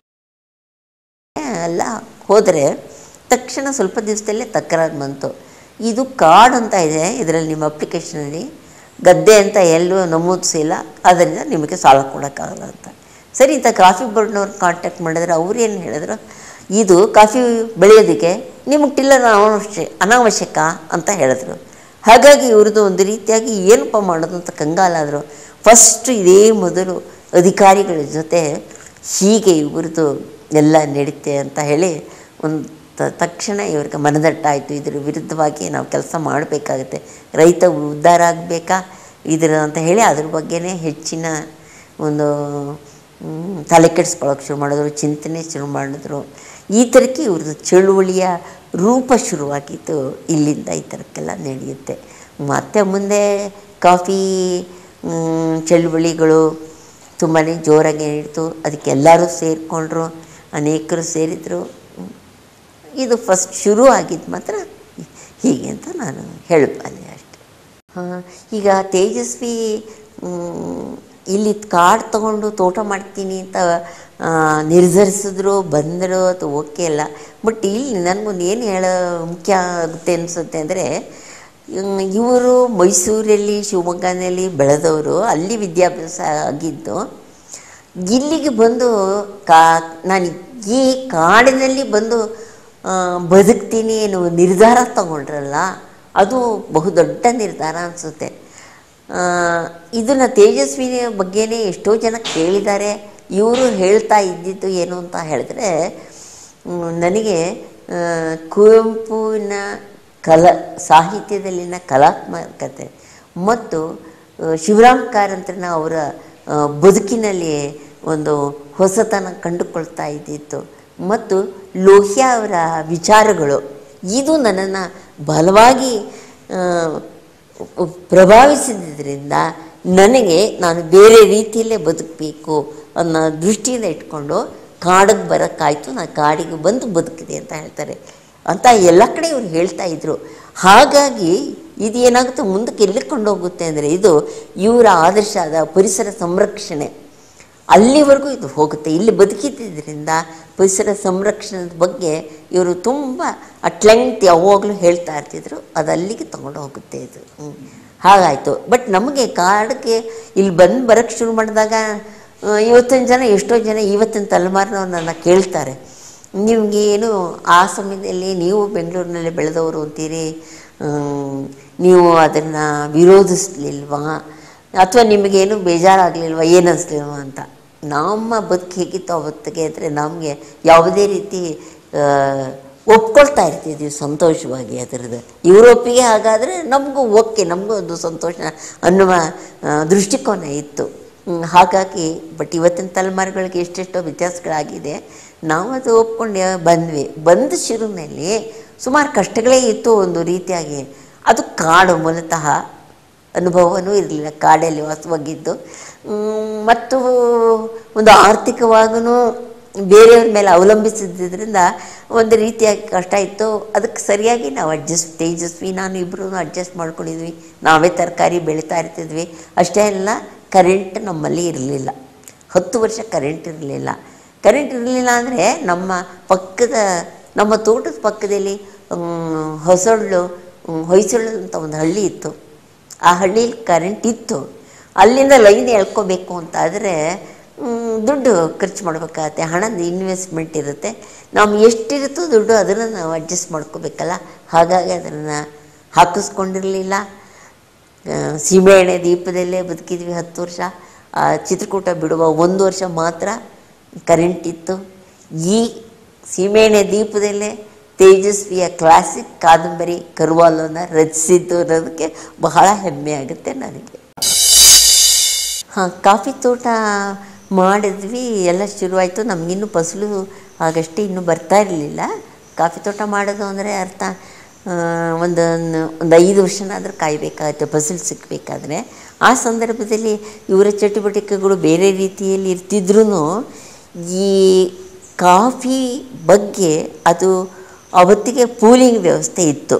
ಎಲ್ಲ ಹೋದರೆ ತಕ್ಷಣ ಸ್ವಲ್ಪ ದಿವಸದಲ್ಲೇ ತಕರಾರು ಬಂತು ಇದು ಕಾರ್ಡ್ ಅಂತ ಇದೆ ಇದರಲ್ಲಿ ನಿಮ್ಮ ಅಪ್ಲಿಕೇಶನಲ್ಲಿ ಗದ್ದೆ ಅಂತ ಎಲ್ಲೂ ನಮೂದಿಸಿಲ್ಲ ಅದರಿಂದ ನಿಮಗೆ ಸಾಲ ಕೊಡೋಕ್ಕಾಗಲ್ಲ ಅಂತ ಸರಿ ಇಂಥ ಕಾಫಿ ಬೋರ್ಡ್ನವ್ರು ಕಾಂಟ್ಯಾಕ್ಟ್ ಮಾಡಿದ್ರೆ ಅವ್ರು ಏನು ಹೇಳಿದ್ರು ಇದು ಕಾಫಿ ಬೆಳೆಯೋದಕ್ಕೆ ನಿಮಗೆ ಟಿಲ್ಲರ್ ಅನಾವಶ್ಯ ಅನಾವಶ್ಯಕ ಅಂತ ಹೇಳಿದ್ರು ಹಾಗಾಗಿ ಇವ್ರದ್ದು ಒಂದು ರೀತಿಯಾಗಿ ಏನಪ್ಪ ಮಾಡೋದು ಅಂತ ಕಂಗಾಲಾದರು ಫಸ್ಟ್ ಇದೇ ಮೊದಲು ಅಧಿಕಾರಿಗಳ ಜೊತೆ ಹೀಗೆ ಇವ್ರದ್ದು ಎಲ್ಲ ನಡೀತೆ ಅಂತ ಹೇಳಿ ಒಂದು ತ- ತಕ್ಷಣ ಇವ್ರಿಗೆ ಮನದಟ್ಟಾಯಿತು ಇದ್ರ ವಿರುದ್ಧವಾಗಿ ನಾವು ಕೆಲಸ ಮಾಡಬೇಕಾಗತ್ತೆ ರೈತ ಉದ್ಧಾರ ಆಗಬೇಕಾ ಇದ್ರ ಅಂತ ಹೇಳಿ ಅದ್ರ ಬಗ್ಗೆನೇ ಹೆಚ್ಚಿನ ಒಂದು ಮ್, ತಲೆ ಕೆಡಿಸ್ಕೊಳ್ಳೋಕೆ ಶುರು ಮಾಡಿದ್ರು ಚಿಂತನೆ ಶುರು ಮಾಡಿದ್ರು ಈ ಥರಕ್ಕೆ ಇವ್ರದ್ದು ಚಳುವಳಿಯ ರೂಪ ಶುರುವಾಗಿದ್ದು ಇಲ್ಲಿಂದ ಈ ಥರಕ್ಕೆಲ್ಲ ನಡೆಯುತ್ತೆ ಮತ್ತು ಮುಂದೆ ಕಾಫಿ ಮ್, ಚಳುವಳಿಗಳು ತುಂಬಾ ಜೋರಾಗಿ ನಡೀತು ಅದಕ್ಕೆ ಎಲ್ಲರೂ ಸೇರಿಕೊಂಡ್ರು ಅನೇಕರು ಸೇರಿದರು ಇದು ಫಸ್ಟ್ ಶುರು ಆಗಿದ್ದು ಮಾತ್ರ ಹೀಗೆ ಅಂತ ನಾನು ಹೇಳಬಲ್ಲೆ ಅಷ್ಟೆ ಹಾಂ ಈಗ ತೇಜಸ್ವಿ ಮ್, ಇಲ್ಲಿ ಕಾಡು ತಗೊಂಡು ತೋಟ ಮಾಡ್ತೀನಿ ಅಂತ ಆ, ನಿರ್ಧರಿಸಿದ್ರು ಬಂದರು ಅದು ಓಕೆ ಅಲ್ಲ ಬಟ್ ಇಲ್ಲಿ ನನಗೊಂದು ಏನು ಹೇಳೋ ಮುಖ್ಯ ಆಗುತ್ತೆ ಅನಿಸುತ್ತೆ ಅಂದರೆ ಇವರು ಮೈಸೂರಲ್ಲಿ ಶಿವಮೊಗ್ಗನಲ್ಲಿ ಬೆಳೆದವರು ಅಲ್ಲಿ ವಿದ್ಯಾಭ್ಯಾಸ ಆಗಿದ್ದು ಇಲ್ಲಿಗೆ ಬಂದು ಕಾ ನಾನು ಈ ಕಾಡಿನಲ್ಲಿ ಬಂದು ಆ, ಬದುಕ್ತೀನಿ ಎನ್ನುವ ನಿರ್ಧಾರ ತಗೊಂಡ್ರಲ್ಲ ಅದು ಬಹುದೊಡ್ಡ ನಿರ್ಧಾರ ಅನಿಸುತ್ತೆ ಇದನ್ನು ತೇಜಸ್ವಿನಿಯ ಬಗ್ಗೆನೇ ಎಷ್ಟೋ ಜನ ಕೇಳಿದ್ದಾರೆ ಇವರು ಹೇಳ್ತಾ ಇದ್ದಿದ್ದು ಏನು ಅಂತ ಹೇಳಿದ್ರೆ ಮ್, ನನಗೆ ಆ, ಕುವೆಂಪುವಿನ ಕಲ ಸಾಹಿತ್ಯದಲ್ಲಿನ ಕಲಾತ್ಮಕತೆ ಮತ್ತು ಆ, ಶಿವರಾಮ್ ಕಾರಂತರನ ಅವರ ಆ, ಬದುಕಿನಲ್ಲಿ ಒಂದು ಹೊಸತನ ಕಂಡುಕೊಳ್ತಾ ಇದ್ದಿತ್ತು ಮತ್ತು ಲೋಹಿಯಾ ಅವರ ವಿಚಾರಗಳು ಇದು ನನ್ನನ್ನು ಬಲವಾಗಿ ಆ, ಪ್ರಭಾವಿಸಿದ್ದರಿಂದ ನನಗೆ ನಾನು ಬೇರೆ ರೀತಿಯಲ್ಲೇ ಬದುಕಬೇಕು ಅನ್ನೋ ದೃಷ್ಟಿಯಿಂದ ಇಟ್ಕೊಂಡು ಕಾಡಿಗೆ ಬರೋಕ್ಕಾಯ್ತು ನಾನು ಕಾಡಿಗೆ ಬಂದು ಬದುಕಿದೆ ಅಂತ ಹೇಳ್ತಾರೆ ಅಂತ ಎಲ್ಲ ಕಡೆ ಇವರು ಹೇಳ್ತಾ ಇದ್ರು ಹಾಗಾಗಿ ಇದು ಏನಾಗುತ್ತೆ ಮುಂದಕ್ಕೆ ಎಲ್ಲಿ ಕೊಂಡೋಗುತ್ತೆ ಅಂದರೆ ಇದು ಇವರ ಆದರ್ಶ ಆದ ಪರಿಸರ ಸಂರಕ್ಷಣೆ ಅಲ್ಲಿವರೆಗೂ ಇದು ಹೋಗುತ್ತೆ ಇಲ್ಲಿ ಬದುಕಿದ್ದರಿಂದ ಪರಿಸರ ಸಂರಕ್ಷಣೆದ ಬಗ್ಗೆ ಇವರು ತುಂಬ ಅಟ್ಲೆಂಟ್ ಯಾವಾಗಲೂ ಹೇಳ್ತಾ ಇರ್ತಿದ್ರು ಅದು ಅಲ್ಲಿಗೆ ತಗೊಂಡು ಹೋಗುತ್ತೆ ಇದು ಹ್ಮ್. ಹಾಗಾಯಿತು ಬಟ್ ನಮಗೆ ಕಾಡಿಗೆ ಇಲ್ಲಿ ಬಂದು ಬರೋಕ್ಕೆ ಶುರು ಮಾಡಿದಾಗ ಆ, ಇವತ್ತಿನ ಜನ ಎಷ್ಟೋ ಜನ ಇವತ್ತಿನ ತಲೆಮಾರಿನವ್ರು ನನ್ನ ಕೇಳ್ತಾರೆ ನಿಮಗೆ ಏನು ಆ ಸಮಯದಲ್ಲಿ ನೀವು ಬೆಂಗಳೂರಿನಲ್ಲಿ ಬೆಳೆದವರು ಅಂತೀರಿ ಆಮ್, ನೀವು ಅದನ್ನು ವಿರೋಧಿಸ್ಲಿಲ್ವಾ ಅಥವಾ ನಿಮಗೇನು ಬೇಜಾರಾಗಲಿಲ್ವಾ ಏನು ಅನಿಸ್ಲಿಲ್ವಾ ಅಂತ ನಮ್ಮ ಬದುಕು ಹೇಗಿತ್ತು ಅವತ್ತಿಗೆ ಅಂದರೆ ನಮಗೆ ಯಾವುದೇ ರೀತಿ ಆ, ಒಪ್ಕೊಳ್ತಾ ಇರ್ತಿದ್ವಿ ಸಂತೋಷವಾಗಿ ಅದರದ್ದು ಯುರೋಪಿಗೆ ಹಾಗಾದರೆ ನಮಗೂ ಓಕೆ ನಮಗೂ ಒಂದು ಸಂತೋಷ ಅನ್ನುವ ಆ, ದೃಷ್ಟಿಕೋನ ಇತ್ತು ಹ್ಮ್, ಹಾಗಾಗಿ ಬಟ್ ಇವತ್ತಿನ ತಲೆಮಾರುಗಳಿಗೆ ಎಷ್ಟೆಷ್ಟೋ ವ್ಯತ್ಯಾಸಗಳಾಗಿದೆ ನಾವು ಅದು ಒಪ್ಕೊಂಡು ಬಂದ್ವಿ ಬಂದ ಶುರುವಿನಲ್ಲಿ ಸುಮಾರು ಕಷ್ಟಗಳೇ ಇತ್ತು ಒಂದು ರೀತಿಯಾಗಿ ಅದು ಕಾಡು ಮೂಲತಃ ಅನುಭವವೂ ಇರಲಿಲ್ಲ ಕಾಡಲ್ಲಿ ವಾಸವಾಗಿದ್ದು ಮ್, ಮತ್ತು ಒಂದು ಆರ್ಥಿಕವಾಗೂ ಬೇರೆಯವ್ರ ಮೇಲೆ ಅವಲಂಬಿಸಿದ್ದರಿಂದ ಒಂದು ರೀತಿಯಾಗಿ ಕಷ್ಟ ಇತ್ತು ಅದಕ್ಕೆ ಸರಿಯಾಗಿ ನಾವು ಅಡ್ಜಸ್ಟ್ ತೇಜಸ್ವಿ ನಾನು ಇಬ್ಬರು ಅಡ್ಜಸ್ಟ್ ಮಾಡ್ಕೊಂಡಿದ್ವಿ ನಾವೇ ತರಕಾರಿ ಬೆಳೀತಾ ಇರ್ತಿದ್ವಿ ಅಷ್ಟೇ ಅಲ್ಲ ಕರೆಂಟ್ ನಮ್ಮಲ್ಲಿ ಇರಲಿಲ್ಲ ಹತ್ತು ವರ್ಷ ಕರೆಂಟ್ ಇರಲಿಲ್ಲ ಕರೆಂಟ್ ಇರಲಿಲ್ಲ ಅಂದರೆ ನಮ್ಮ ಪಕ್ಕದ ನಮ್ಮ ತೋಟದ ಪಕ್ಕದಲ್ಲಿ ಮ್, ಹೊಸಳ್ಳು ಮ್, ಹೊಯ್ಸಳ್ಳು ಅಂತ ಒಂದು ಹಳ್ಳಿ ಇತ್ತು ಆ ಹಳ್ಳಿಲಿ ಕರೆಂಟ್ ಇತ್ತು ಅಲ್ಲಿಂದ ಲೈನ್ ಎಳ್ಕೋಬೇಕು ಅಂತ ಆದರೆ ದುಡ್ಡು ಖರ್ಚು ಮಾಡಬೇಕಾಗತ್ತೆ ಹಣದ ಇನ್ವೆಸ್ಟ್ಮೆಂಟ್ ಇರುತ್ತೆ ನಾವು ಎಷ್ಟಿರುತ್ತೋ ದುಡ್ಡು ಅದನ್ನು ನಾವು ಅಡ್ಜಸ್ಟ್ ಮಾಡ್ಕೋಬೇಕಲ್ಲ ಹಾಗಾಗಿ ಅದನ್ನು ಹಾಕಿಸ್ಕೊಂಡಿರಲಿಲ್ಲ ಆ, ಸೀಮೆಎಣ್ಣೆ ದೀಪದಲ್ಲೇ ಬದುಕಿದ್ವಿ ಹತ್ತು ವರ್ಷ ಆ ಚಿತ್ರಕೂಟ ಬಿಡುವ ಒಂದು ವರ್ಷ ಮಾತ್ರ ಕರೆಂಟ್ ಇತ್ತು ಈ ಸೀಮೆಎಣ್ಣೆ ದೀಪದಲ್ಲೇ ತೇಜಸ್ವಿಯ ಕ್ಲಾಸಿಕ್ ಕಾದಂಬರಿ ಕರುವಾಲನ್ನು ರಚಿಸಿದ್ದು ಅನ್ನೋದಕ್ಕೆ ಬಹಳ ಹೆಮ್ಮೆ ಆಗುತ್ತೆ ನನಗೆ ಹಾಂ ಕಾಫಿ ತೋಟ ಮಾಡಿದ್ವಿ ಎಲ್ಲ ಶುರುವಾಯಿತು ನಮಗಿನ್ನೂ ಫಸಲು ಆಗಷ್ಟೇ ಇನ್ನೂ ಬರ್ತಾ ಇರಲಿಲ್ಲ ಕಾಫಿ ತೋಟ ಮಾಡೋದು ಅಂದರೆ ಅರ್ಥ ಆ, ಒಂದು ಒಂದು ಐದು ವರ್ಷನಾದರೂ ಕಾಯಬೇಕಾಗುತ್ತೆ ಫಸಲು ಸಿಕ್ಕಬೇಕಾದ್ರೆ ಆ ಸಂದರ್ಭದಲ್ಲಿ ಇವರ ಚಟುವಟಿಕೆಗಳು ಬೇರೆ ರೀತಿಯಲ್ಲಿ ಇರ್ತಿದ್ರೂ ಈ ಕಾಫಿ ಬಗ್ಗೆ ಅದು ಅವತ್ತಿಗೆ ಪೂಲಿಂಗ್ ವ್ಯವಸ್ಥೆ ಇತ್ತು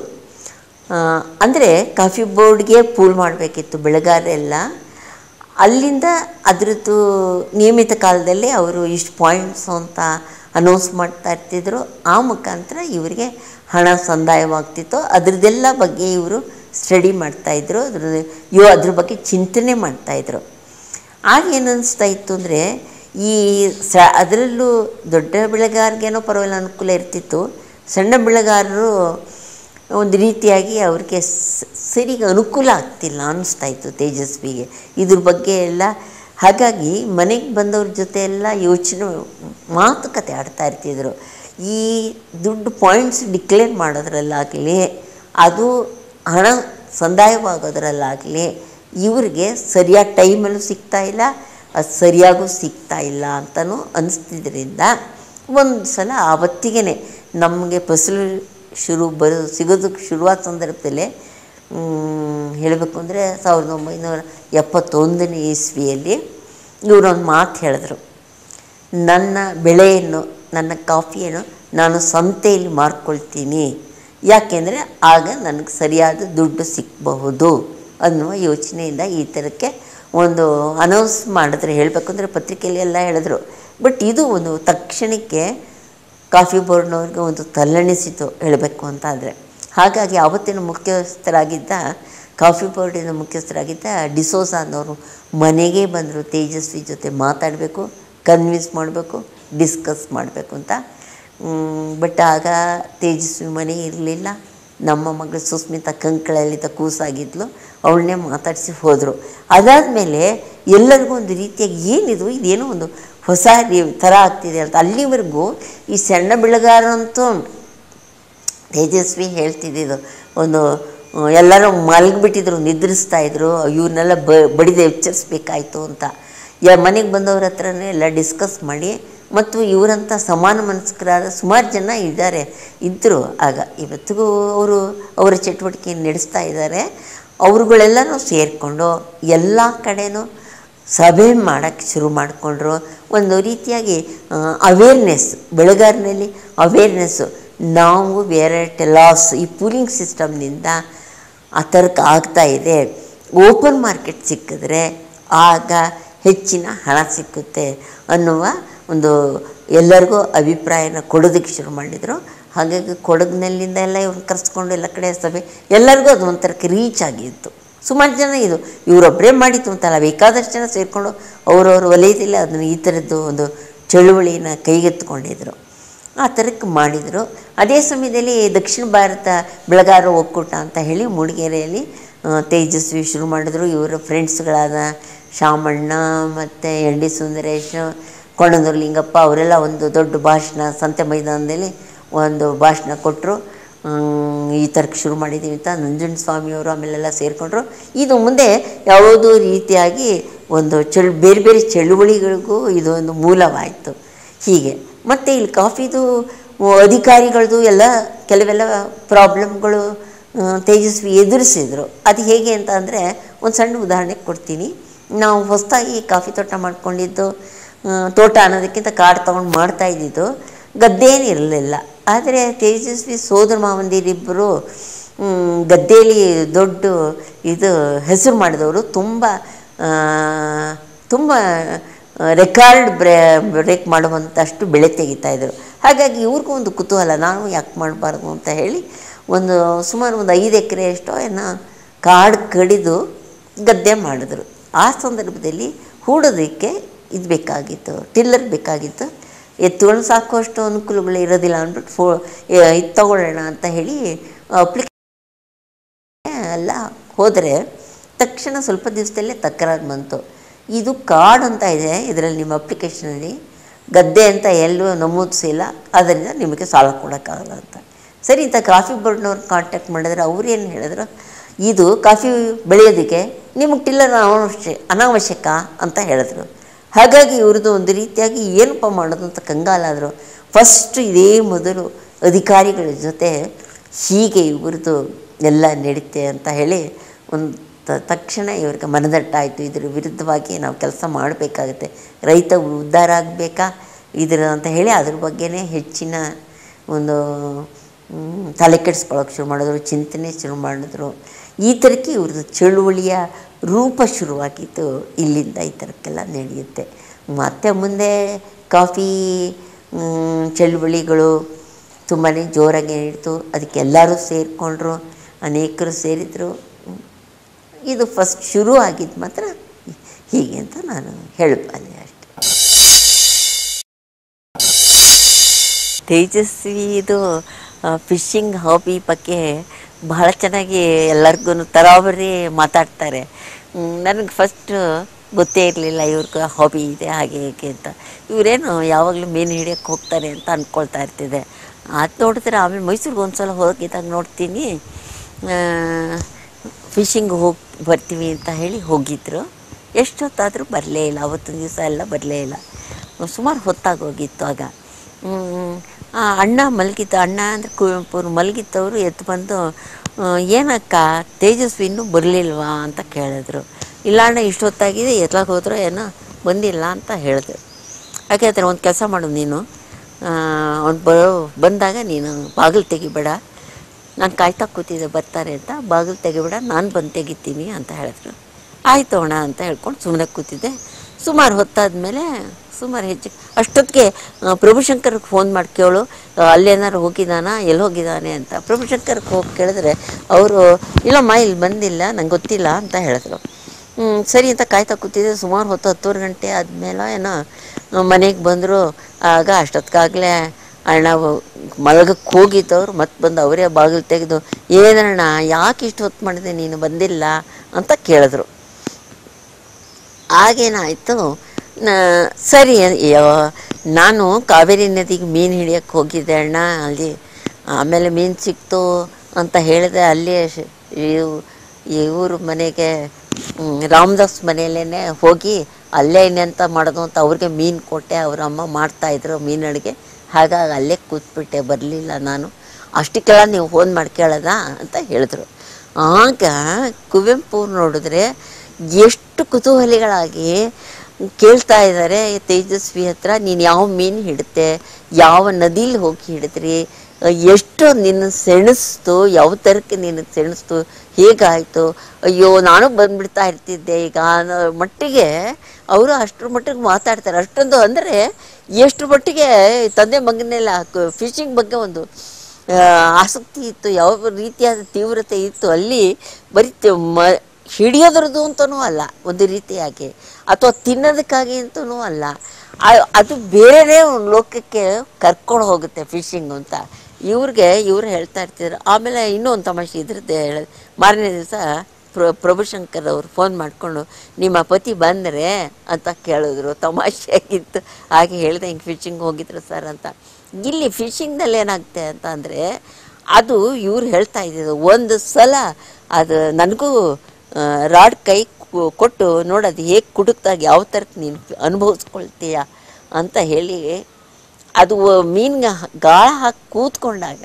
ಅಂದರೆ ಕಾಫಿ ಬೋರ್ಡ್ಗೆ ಪೂಲ್ ಮಾಡಬೇಕಿತ್ತು ಬೆಳೆಗಾರರೆಲ್ಲ ಅಲ್ಲಿಂದ ಅದರದ್ದು ನಿಯಮಿತ ಕಾಲದಲ್ಲಿ ಅವರು ಇಷ್ಟು ಪಾಯಿಂಟ್ಸ್ ಅಂತ ಅನೌನ್ಸ್ ಮಾಡ್ತಾ ಇರ್ತಿದ್ರು ಆ ಮುಖಾಂತರ ಇವರಿಗೆ ಹಣ ಸಂದಾಯವಾಗ್ತಿತ್ತು ಅದ್ರದ್ದೆಲ್ಲ ಬಗ್ಗೆ ಇವರು ಸ್ಟಡಿ ಮಾಡ್ತಾಯಿದ್ರು ಅದ್ರ ಇವ ಅದ್ರ ಬಗ್ಗೆ ಚಿಂತನೆ ಮಾಡ್ತಾಯಿದ್ರು ಆಗ ಏನು ಅನಿಸ್ತಾ ಇತ್ತು ಅಂದರೆ ಈ ಸ ಅದರಲ್ಲೂ ದೊಡ್ಡ ಬೆಳೆಗಾರರಿಗೇನೋ ಪರವಾಗಿಲ್ಲ ಅನುಕೂಲ ಇರ್ತಿತ್ತು ಸಣ್ಣ ಬೆಳೆಗಾರರು ಒಂದು ರೀತಿಯಾಗಿ ಅವ್ರಿಗೆ ಸ- ಸರಿಗೆ ಅನುಕೂಲ ಆಗ್ತಿಲ್ಲ ಅನ್ನಿಸ್ತಾ ಇತ್ತು ತೇಜಸ್ವಿಗೆ ಇದ್ರ ಬಗ್ಗೆ ಎಲ್ಲ ಹಾಗಾಗಿ ಮನೆಗೆ ಬಂದವ್ರ ಜೊತೆ ಎಲ್ಲ ಯೋಚನೆ ಮಾತುಕತೆ ಆಡ್ತಾ ಇರ್ತಿದ್ರು ಈ ದುಡ್ಡು ಪಾಯಿಂಟ್ಸ್ ಡಿಕ್ಲೇರ್ ಮಾಡೋದ್ರಲ್ಲಾಗಲಿ ಅದು ಹಣ ಸಂದಾಯವಾಗೋದ್ರಲ್ಲಾಗಲಿ ಇವ್ರಿಗೆ ಸರಿಯಾದ ಟೈಮಲ್ಲೂ ಸಿಗ್ತಾ ಇಲ್ಲ ಅದು ಸರಿಯಾಗೂ ಸಿಗ್ತಾ ಇಲ್ಲ ಅಂತಲೂ ಅನಿಸ್ತಿದ್ರಿಂದ ಒಂದು ಸಲ ಆವತ್ತಿಗೆ ನಮಗೆ ಫಸಲು ಶುರು ಬರೋ ಸಿಗೋದಕ್ಕೆ ಶುರುವಾದ ಸಂದರ್ಭದಲ್ಲೇ ಹೇಳಬೇಕು ಅಂದರೆ ಸಾವಿರದ ಒಂಬೈನೂರ ಎಪ್ಪತ್ತೊಂದನೇ ಇಸ್ವಿಯಲ್ಲಿ ಇವರೊಂದು ಮಾತು ಹೇಳಿದ್ರು ನನ್ನ ಬೆಳೆಯನ್ನು ನನ್ನ ಕಾಫಿಯನ್ನು ನಾನು ಸಂತೆಯಲ್ಲಿ ಮಾರ್ಕೊಳ್ತೀನಿ ಯಾಕೆಂದರೆ ಆಗ ನನಗೆ ಸರಿಯಾದ ದುಡ್ಡು ಸಿಕ್ಕಬಹುದು ಅನ್ನುವ ಯೋಚನೆಯಿಂದ ಈ ಥರಕ್ಕೆ ಒಂದು ಅನೌನ್ಸ್ ಮಾಡಿದ್ರೆ ಹೇಳಬೇಕು ಅಂದರೆ ಪತ್ರಿಕೆಯಲ್ಲಿ ಎಲ್ಲ ಹೇಳಿದ್ರು ಬಟ್ ಇದು ಒಂದು ತಕ್ಷಣಕ್ಕೆ ಕಾಫಿ ಬೋರ್ಡ್ನವ್ರಿಗೆ ಒಂದು ತಲ್ಲಣಿಸಿತು ಹೇಳಬೇಕು ಅಂತ ಆದರೆ ಹಾಗಾಗಿ ಆವತ್ತಿನ ಮುಖ್ಯಸ್ಥರಾಗಿದ್ದ ಕಾಫಿ ಬೋರ್ಡಿನ ಮುಖ್ಯಸ್ಥರಾಗಿದ್ದ ಡಿಸೋಸ ಅನ್ನೋರು ಮನೆಗೆ ಬಂದರು ತೇಜಸ್ವಿ ಜೊತೆ ಮಾತಾಡಬೇಕು ಕನ್ವಿನ್ಸ್ ಮಾಡಬೇಕು ಡಿಸ್ಕಸ್ ಮಾಡಬೇಕು ಅಂತ ಬಟ್ ಆಗ ತೇಜಸ್ವಿ ಮನೆ ಇರಲಿಲ್ಲ ನಮ್ಮ ಮಗಳು ಸುಸ್ಮಿತಾ ಕಂಕಳಲ್ಲಿದ್ದ ಕೂಸಾಗಿದ್ಲು ಅವಳನ್ನೇ ಮಾತಾಡಿಸಿ ಹೋದರು ಅದಾದಮೇಲೆ ಎಲ್ಲರಿಗೂ ಒಂದು ರೀತಿಯಾಗಿ ಏನಿದು ಇದೇನೋ ಒಂದು ಹೊಸ ರೀ- ಥರ ಆಗ್ತಿದೆ ಅಂತ ಅಲ್ಲಿವರೆಗೂ ಈ ಸಣ್ಣ ಬೆಳೆಗಾರಂತೂ ತೇಜಸ್ವಿ ಹೇಳ್ತಿದ್ದಿದ್ದು ಒಂದು ಆ, ಎಲ್ಲರೂ ಮಲಗಿಬಿಟ್ಟಿದ್ರು ನಿದ್ರಿಸ್ತಾ ಇದ್ರು ಇವ್ರನ್ನೆಲ್ಲ ಬ ಬಡಿದು ಎಚ್ಚರಿಸ್ಬೇಕಾಯ್ತು ಅಂತ ಯ ಮನೆಗೆ ಬಂದವ್ರ ಹತ್ರನೇ ಎಲ್ಲ ಡಿಸ್ಕಸ್ ಮಾಡಿ ಮತ್ತು ಇವರಂಥ ಸಮಾನ ಮನಸ್ಕರಾದ ಸುಮಾರು ಜನ ಇದ್ದಾರೆ ಇದ್ದರು ಆಗ ಇವತ್ತಿಗೂ ಅವರು ಅವರ ಚಟುವಟಿಕೆ ನಡೆಸ್ತಾ ಇದ್ದಾರೆ ಅವ್ರುಗಳೆಲ್ಲನೂ ಸೇರಿಕೊಂಡು ಎಲ್ಲ ಕಡೆನೂ ಸಭೆ ಮಾಡೋಕ್ಕೆ ಶುರು ಮಾಡಿಕೊಂಡ್ರು ಒಂದು ರೀತಿಯಾಗಿ ಅವೇರ್ನೆಸ್ ಬೆಳಗಾರಿನಲ್ಲಿ ಅವೇರ್ನೆಸ್ಸು ನಾವು ಬೇರೆ ಟೆಲಾಸ್ ಈ ಪೂಲಿಂಗ್ ಸಿಸ್ಟಮ್ನಿಂದ ಆ ಥರಕ್ಕೆ ಆಗ್ತಾ ಇದೆ ಓಪನ್ ಮಾರ್ಕೆಟ್ ಸಿಕ್ಕಿದ್ರೆ ಆಗ ಹೆಚ್ಚಿನ ಹಣ ಸಿಕ್ಕುತ್ತೆ ಅನ್ನುವ ಒಂದು ಎಲ್ಲರಿಗೂ ಅಭಿಪ್ರಾಯನ ಕೊಡೋದಕ್ಕೆ ಶುರು ಮಾಡಿದರು ಹಾಗಾಗಿ ಕೊಡಗಿನಲ್ಲಿಂದ ಎಲ್ಲ ಇವ್ರನ್ನ ಕರೆಸ್ಕೊಂಡು ಎಲ್ಲ ಕಡೆ ಸಭೆ ಎಲ್ಲರಿಗೂ ಅದು ಒಂಥರಕ್ಕೆ ರೀಚ್ ಆಗಿತ್ತು ಸುಮಾರು ಜನ ಇದು ಇವರೊಬ್ಬರೇ ಮಾಡಿತ್ತು ಅಂತಲ್ಲ ಬೇಕಾದಷ್ಟು ಜನ ಸೇರಿಕೊಂಡು ಅವರವ್ರ ವಲಯದಲ್ಲಿ ಅದನ್ನು ಈ ಥರದ್ದು ಒಂದು ಚಳುವಳಿನ ಕೈಗೆತ್ತಿಕೊಂಡಿದ್ರು ಆ ಥರಕ್ಕೆ ಮಾಡಿದರು ಅದೇ ಸಮಯದಲ್ಲಿ ದಕ್ಷಿಣ ಭಾರತ ಬೆಳಗಾರ ಒಕ್ಕೂಟ ಅಂತ ಹೇಳಿ ಮೂಡಿಗೆರೆಯಲ್ಲಿ ಆ, ತೇಜಸ್ವಿ ಶುರು ಮಾಡಿದ್ರು ಇವರ ಫ್ರೆಂಡ್ಸ್ಗಳಾದ ಶಾಮಣ್ಣ ಮತ್ತು ಎನ್ ಡಿ ಸುಂದರೇಶ್ ಕೊಣದೂರು ಲಿಂಗಪ್ಪ ಅವರೆಲ್ಲ ಒಂದು ದೊಡ್ಡ ಭಾಷಣ ಸಂತೆ ಮೈದಾನದಲ್ಲಿ ಒಂದು ಭಾಷಣ ಕೊಟ್ಟರು ಈ ಥರಕ್ಕೆ ಶುರು ಮಾಡಿದ್ದೀವಿ ಅಂತ ನಂಜುಂಡ ಸ್ವಾಮಿಯವರು ಆಮೇಲೆಲ್ಲ ಸೇರಿಕೊಂಡ್ರು ಇದು ಮುಂದೆ ಯಾವುದೋ ರೀತಿಯಾಗಿ ಒಂದು ಚಳ್ ಬೇರೆ ಬೇರೆ ಚಳುವಳಿಗಳಿಗೂ ಇದು ಒಂದು ಮೂಲವಾಯಿತು ಹೀಗೆ ಮತ್ತು ಇಲ್ಲಿ ಕಾಫಿದು ಅಧಿಕಾರಿಗಳದ್ದು ಎಲ್ಲ ಕೆಲವೆಲ್ಲ ಪ್ರಾಬ್ಲಮ್ಗಳು ಆ, ತೇಜಸ್ವಿ ಎದುರಿಸಿದ್ರು ಅದು ಹೇಗೆ ಅಂತ ಅಂದರೆ ಒಂದು ಸಣ್ಣ ಉದಾಹರಣೆ ಕೊಡ್ತೀನಿ ನಾವು ಹೊಸದಾಗಿ ಕಾಫಿ ತೋಟ ಮಾಡ್ಕೊಂಡಿದ್ದು ಆ, ತೋಟ ಅನ್ನೋದಕ್ಕಿಂತ ಕಾಡು ತೊಗೊಂಡು ಮಾಡ್ತಾ ಇದ್ದಿದ್ದು ಗದ್ದೇನಿರಲಿಲ್ಲ ಆದರೆ ತೇಜಸ್ವಿ ಸೋದರ ಮಾವಂದಿರಿಬ್ಬರು ಗದ್ದೆಯಲ್ಲಿ ದೊಡ್ಡ ಇದು ಹೆಸರು ಮಾಡಿದವರು ತುಂಬ ಆ, ತುಂಬ ರೆಕಾರ್ಡ್ ಬ್ರೇ ಬ್ರೇಕ್ ಮಾಡುವಂಥಷ್ಟು ಬೆಳೆ ತೆಗಿತಾಯಿದ್ರು ಹಾಗಾಗಿ ಇವ್ರಿಗೂ ಒಂದು ಕುತೂಹಲ ನಾನು ಯಾಕೆ ಮಾಡಬಾರ್ದು ಅಂತ ಹೇಳಿ ಒಂದು ಸುಮಾರು ಒಂದು ಐದು ಎಕರೆ ಎಷ್ಟೋ ಏನೋ ಕಾಡು ಕಡಿದು ಗದ್ದೆ ಮಾಡಿದ್ರು ಆ ಸಂದರ್ಭದಲ್ಲಿ ಹೂಡೋದಕ್ಕೆ ಇದು ಬೇಕಾಗಿತ್ತು ಟಿಲ್ಲರ್ ಬೇಕಾಗಿತ್ತು ಎತ್ತುಗಳನ್ನ ಸಾಕುವಷ್ಟು ಅನುಕೂಲಗಳು ಇರೋದಿಲ್ಲ ಅಂದ್ಬಿಟ್ಟು ಫೋ ಇದು ತಗೊಳ್ಳೋಣ ಅಂತ ಹೇಳಿ ಅಪ್ಲಿಕೇಶನ್ ಎಲ್ಲ ಹೋದರೆ ತಕ್ಷಣ ಸ್ವಲ್ಪ ದಿವಸದಲ್ಲೇ ತಕರಾರು ಬಂತು ಇದು ಕಾರ್ಡ್ ಅಂತ ಇದೆ ಇದರಲ್ಲಿ ನಿಮ್ಮ ಅಪ್ಲಿಕೇಶನಲ್ಲಿ ಗದ್ದೆ ಅಂತ ಎಲ್ಲೂ ನಮೂದಿಸಿಲ್ಲ ಅದರಿಂದ ನಿಮಗೆ ಸಾಲ ಕೊಡೋಕ್ಕಾಗಲ್ಲ ಅಂತ ಸರಿ ಇಂಥ ಕಾಫಿ ಬೋರ್ಡ್ನವ್ರನ್ನ ಕಾಂಟ್ಯಾಕ್ಟ್ ಮಾಡಿದ್ರೆ ಅವ್ರೇನು ಹೇಳಿದ್ರು ಇದು ಕಾಫಿ ಬೆಳೆಯೋದಕ್ಕೆ ನಿಮಗೆ ಟಿಲ್ಲರ್ ಅವಶ್ಯ ಅನಾವಶ್ಯಕ ಅಂತ ಹೇಳಿದ್ರು ಹಾಗಾಗಿ ಇವ್ರದ್ದು ಒಂದು ರೀತಿಯಾಗಿ ಏನಪ್ಪ ಮಾಡೋದು ಅಂತ ಕಂಗಾಲಾದರು ಫಸ್ಟ್ ಇದೇ ಮೊದಲು ಅಧಿಕಾರಿಗಳ ಜೊತೆ ಹೀಗೆ ಇವ್ರದ್ದು ಎಲ್ಲ ನಡೀತೆ ಅಂತ ಹೇಳಿ ಒಂದು ತ- ತಕ್ಷಣ ಇವ್ರಿಗೆ ಮನದಟ್ಟಾಯಿತು ಇದ್ರ ವಿರುದ್ಧವಾಗಿ ನಾವು ಕೆಲಸ ಮಾಡಬೇಕಾಗುತ್ತೆ ರೈತ ಉದ್ಧಾರ ಆಗಬೇಕಾ ಇದ್ರ ಅಂತ ಹೇಳಿ ಅದ್ರ ಬಗ್ಗೆನೇ ಹೆಚ್ಚಿನ ಒಂದು ಮ್, ತಲೆ ಕೆಡಿಸ್ಕೊಳ್ಳೋಕೆ ಶುರು ಮಾಡಿದ್ರು ಚಿಂತನೆ ಶುರು ಮಾಡಿದ್ರು ಈ ಥರಕ್ಕೆ ಇವ್ರದ್ದು ಚಳುವಳಿಯ ರೂಪ ಶುರುವಾಗಿದ್ದು ಇಲ್ಲಿಂದ ಈ ಥರಕ್ಕೆಲ್ಲ ನಡೆಯುತ್ತೆ ಮತ್ತೆ ಮುಂದೆ ಕಾಫಿ ಮ್, ಚಳುವಳಿಗಳು ತುಂಬಾ ಜೋರಾಗಿ ನಡೀತು ಅದಕ್ಕೆ ಎಲ್ಲರೂ ಸೇರಿಕೊಂಡ್ರು ಅನೇಕರು ಸೇರಿದರು ಇದು ಫಸ್ಟ್ ಶುರು ಆಗಿದ್ದು ಮಾತ್ರ ಹೀಗೆ ಅಂತ ನಾನು ಹೇಳಬಲ್ಲೆ ಅಷ್ಟೆ ತೇಜಸ್ವಿ ಇದು ಫಿಶಿಂಗ್ ಹಾಬಿ ಬಗ್ಗೆ ಬಹಳ ಚೆನ್ನಾಗಿ ಎಲ್ಲರಿಗೂ ತರಾವರಿ ಮಾತಾಡ್ತಾರೆ ನನಗೆ ಫಸ್ಟ್ ಗೊತ್ತೇ ಇರಲಿಲ್ಲ ಇವ್ರಿಗೆ ಹಾಬಿ ಇದೆ ಹಾಗೆ ಹೀಗೆ ಅಂತ ಇವರೇನು ಯಾವಾಗಲೂ ಮೀನು ಹಿಡಿಯೋಕ್ಕೆ ಹೋಗ್ತಾರೆ ಅಂತ ಅಂದ್ಕೊಳ್ತಾ ಇರ್ತಿದ್ದೆ ಅದು ನೋಡಿದ್ರೆ ಆಮೇಲೆ ಮೈಸೂರಿಗೆ ಒಂದು ಸಲ ಹೋಗಿದ್ದಾಗ ನೋಡ್ತೀನಿ ಫಿಶಿಂಗ್ ಹೋಗಿ ಬರ್ತೀವಿ ಅಂತ ಹೇಳಿ ಹೋಗಿದ್ದರು ಎಷ್ಟೊತ್ತಾದರೂ ಬರಲೇ ಇಲ್ಲ ಅವತ್ತಿನ ದಿವಸ ಎಲ್ಲ ಬರಲೇ ಇಲ್ಲ ಸುಮಾರು ಹೊತ್ತಾಗಿ ಹೋಗಿತ್ತು ಆಗ ಹ್ಮ್, ಆ ಅಣ್ಣ ಮಲಗಿದ್ದ ಅಣ್ಣ ಅಂದರೆ ಕುವೆಂಪುರು ಮಲಗಿದ್ದವರು ಎದ್ದು ಬಂದು ಆ, ಏನಕ್ಕ ತೇಜಸ್ವಿ ಇನ್ನೂ ಬರಲಿಲ್ವಾ ಅಂತ ಕೇಳಿದ್ರು ಇಲ್ಲ ಅಣ್ಣ ಇಷ್ಟೊತ್ತಾಗಿದೆ ಎತ್ಲಾಗ ಹೋದ್ರೋ ಏನೋ ಬಂದಿಲ್ಲ ಅಂತ ಹೇಳಿದ್ರು ಯಾಕೆ ಒಂದು ಕೆಲಸ ಮಾಡು ನೀನು ಅವ್ನು ಬರೋ ಬಂದಾಗ ನೀನು ಬಾಗಿಲು ತೆಗಿಬೇಡ ನಾನು ಕಾಯ್ತಾ ಕೂತಿದ್ದೆ ಬರ್ತಾರೆ ಅಂತ ಬಾಗಿಲು ತೆಗಿಬೇಡ ನಾನು ಬಂದು ತೆಗಿತೀನಿ ಅಂತ ಹೇಳಿದ್ರು ಆಯಿತು ಅಣ್ಣ ಅಂತ ಹೇಳ್ಕೊಂಡು ಸುಮ್ಮನೆ ಕೂತಿದ್ದೆ ಸುಮಾರು ಹೊತ್ತಾದ್ಮೇಲೆ ಸುಮಾರು ಹೆಚ್ಚು ಅಷ್ಟೊತ್ತಿಗೆ ಆ, ಪ್ರಭುಶಂಕರ್ಗೆ ಫೋನ್ ಮಾಡಿ ಕೇಳು ಆ, ಅಲ್ಲೇನಾರು ಹೋಗಿದ್ದಾನ ಎಲ್ಲಿ ಹೋಗಿದ್ದಾನೆ ಅಂತ ಪ್ರಭುಶಂಕರ್ಗೆ ಹೋಗಿ ಕೇಳಿದ್ರೆ ಅವರು ಇಲ್ಲಮ್ಮ ಇಲ್ಲಿ ಬಂದಿಲ್ಲ ನಂಗೆ ಗೊತ್ತಿಲ್ಲ ಅಂತ ಹೇಳಿದ್ರು ಹ್ಮ್, ಸರಿ ಅಂತ ಕಾಯ್ತಾ ಕೂತಿದ್ದೆ ಸುಮಾರು ಹೊತ್ತು ಹತ್ತುವರೆ ಗಂಟೆ ಆದಮೇಲೆ ಏನೋ ಮನೆಗೆ ಬಂದರು ಆಗ ಅಷ್ಟೊತ್ತಿಗಾಗಲೇ ಅಣ್ಣ ಮಲಗಕ್ಕೆ ಹೋಗಿದ್ದವ್ರು ಮತ್ತೆ ಬಂದು ಅವರೇ ಬಾಗಿಲು ತೆಗೆದು ಏನಣ್ಣ ಯಾಕೆ ಇಷ್ಟು ಹೊತ್ತು ಮಾಡಿದೆ ನೀನು ಬಂದಿಲ್ಲ ಅಂತ ಕೇಳಿದ್ರು ಆಗೇನಾಯಿತು ನಾ ಸರಿ ಅಯ್ಯೋ ನಾನು ಕಾವೇರಿ ನದಿಗೆ ಮೀನು ಹಿಡಿಯೋಕ್ಕೆ ಹೋಗಿದ್ದೆ ಅಣ್ಣ ಅಲ್ಲಿ ಆಮೇಲೆ ಮೀನು ಸಿಕ್ತು ಅಂತ ಹೇಳಿದೆ ಅಲ್ಲಿ ಇವ್ ಇವ್ರ ಮನೆಗೆ ಹ್ಮ್, ರಾಮದಾಸ್ ಮನೆಯಲ್ಲೇ ಹೋಗಿ ಅಲ್ಲೇ ಇನ್ನೆಂತ ಮಾಡೋದು ಅಂತ ಅವ್ರಿಗೆ ಮೀನು ಕೊಟ್ಟೆ ಅವ್ರ ಅಮ್ಮ ಮಾಡ್ತಾಯಿದ್ರು ಮೀನು ಅಡುಗೆ ಹಾಗಾಗಿ ಅಲ್ಲೇ ಕೂತ್ಬಿಟ್ಟೆ ಬರಲಿಲ್ಲ ನಾನು ಅಷ್ಟಕ್ಕೆಲ್ಲ ನೀವು ಫೋನ್ ಮಾಡಿ ಕೇಳೋದಾ ಅಂತ ಹೇಳಿದ್ರು ಆಗ ಕುವೆಂಪು ನೋಡಿದ್ರೆ ಎಷ್ಟು ಕುತೂಹಲಿಗಳಾಗಿ ಕೇಳ್ತಾ ಇದ್ದಾರೆ ತೇಜಸ್ವಿ ಹತ್ರ ನೀನು ಯಾವ ಮೀನು ಹಿಡುತ್ತೆ ಯಾವ ನದಿಲಿ ಹೋಗಿ ಹಿಡಿದ್ರಿ ಎಷ್ಟು ನಿನ್ನ ಸೆಣಸ್ತು ಯಾವ ಥರಕ್ಕೆ ನಿನಗೆ ಸೆಣಸ್ತು ಹೇಗಾಯಿತು ಅಯ್ಯೋ ನಾನು ಬಂದ್ಬಿಡ್ತಾ ಇರ್ತಿದ್ದೆ ಈಗ ಅನ್ನೋ ಮಟ್ಟಿಗೆ ಅವರು ಅಷ್ಟರ ಮಟ್ಟಿಗೆ ಮಾತಾಡ್ತಾರೆ ಅಷ್ಟೊಂದು ಅಂದರೆ ಎಷ್ಟು ಮಟ್ಟಿಗೆ ತಂದೆ ಮಗನೆಲ್ಲ ಫಿಶಿಂಗ್ ಬಗ್ಗೆ ಒಂದು ಆ, ಆಸಕ್ತಿ ಇತ್ತು ಯಾವ ರೀತಿಯಾದ ತೀವ್ರತೆ ಇತ್ತು ಅಲ್ಲಿ ಬರೀ ತ- ಮ ಹಿಡಿಯೋದ್ರದ್ದು ಅಂತನೂ ಅಲ್ಲ ಒಂದು ರೀತಿಯಾಗಿ ಅಥವಾ ತಿನ್ನೋದಕ್ಕಾಗಿ ಅಂತನೂ ಅಲ್ಲ ಆ- ಅದು ಬೇರೆ ಒಂದು ಲೋಕಕ್ಕೆ ಕರ್ಕೊಂಡು ಹೋಗುತ್ತೆ ಫಿಶಿಂಗ್ ಅಂತ ಇವ್ರಿಗೆ ಇವ್ರು ಹೇಳ್ತಾ ಇರ್ತಿದ್ರು ಆಮೇಲೆ ಇನ್ನೂ ಒಂದು ತಮಾಷೆ ಇದ್ರದ್ದೇ ಹೇಳ ಮಾರನೇ ದಿವಸ ಪ್ರ ಪ್ರಭುಶಂಕರ್ ಅವರು ಫೋನ್ ಮಾಡಿಕೊಂಡು ನಿಮ್ಮ ಪತಿ ಬಂದರೆ ಅಂತ ಕೇಳಿದ್ರು ತಮಾಷೆಯಾಗಿತ್ತು ಹಾಗೆ ಹೇಳಿದೆ ಹಿಂಗೆ ಫಿಶಿಂಗ್ ಹೋಗಿದ್ರು ಸರ್ ಅಂತ ಇಲ್ಲಿ ಫಿಶಿಂಗ್ನಲ್ಲಿ ಏನಾಗುತ್ತೆ ಅಂತ ಅಂದರೆ ಅದು ಇವ್ರು ಹೇಳ್ತಾ ಇದ್ದಿದ್ದು ಒಂದು ಸಲ ಅದು ನನಗೂ ರಾಡ್ ಕೈ ಕೊ- ಕೊಟ್ಟು ನೋಡೋದು ಹೇಗೆ ಕುಡುಕ್ದಾಗ ಯಾವ ಥರಕ್ಕೆ ನೀನು ಅನುಭವಿಸ್ಕೊಳ್ತೀಯ ಅಂತ ಹೇಳಿ ಅದು ಮೀನ್ಗೆ ಗಾಳ ಹಾಕಿ ಕೂತ್ಕೊಂಡಾಗ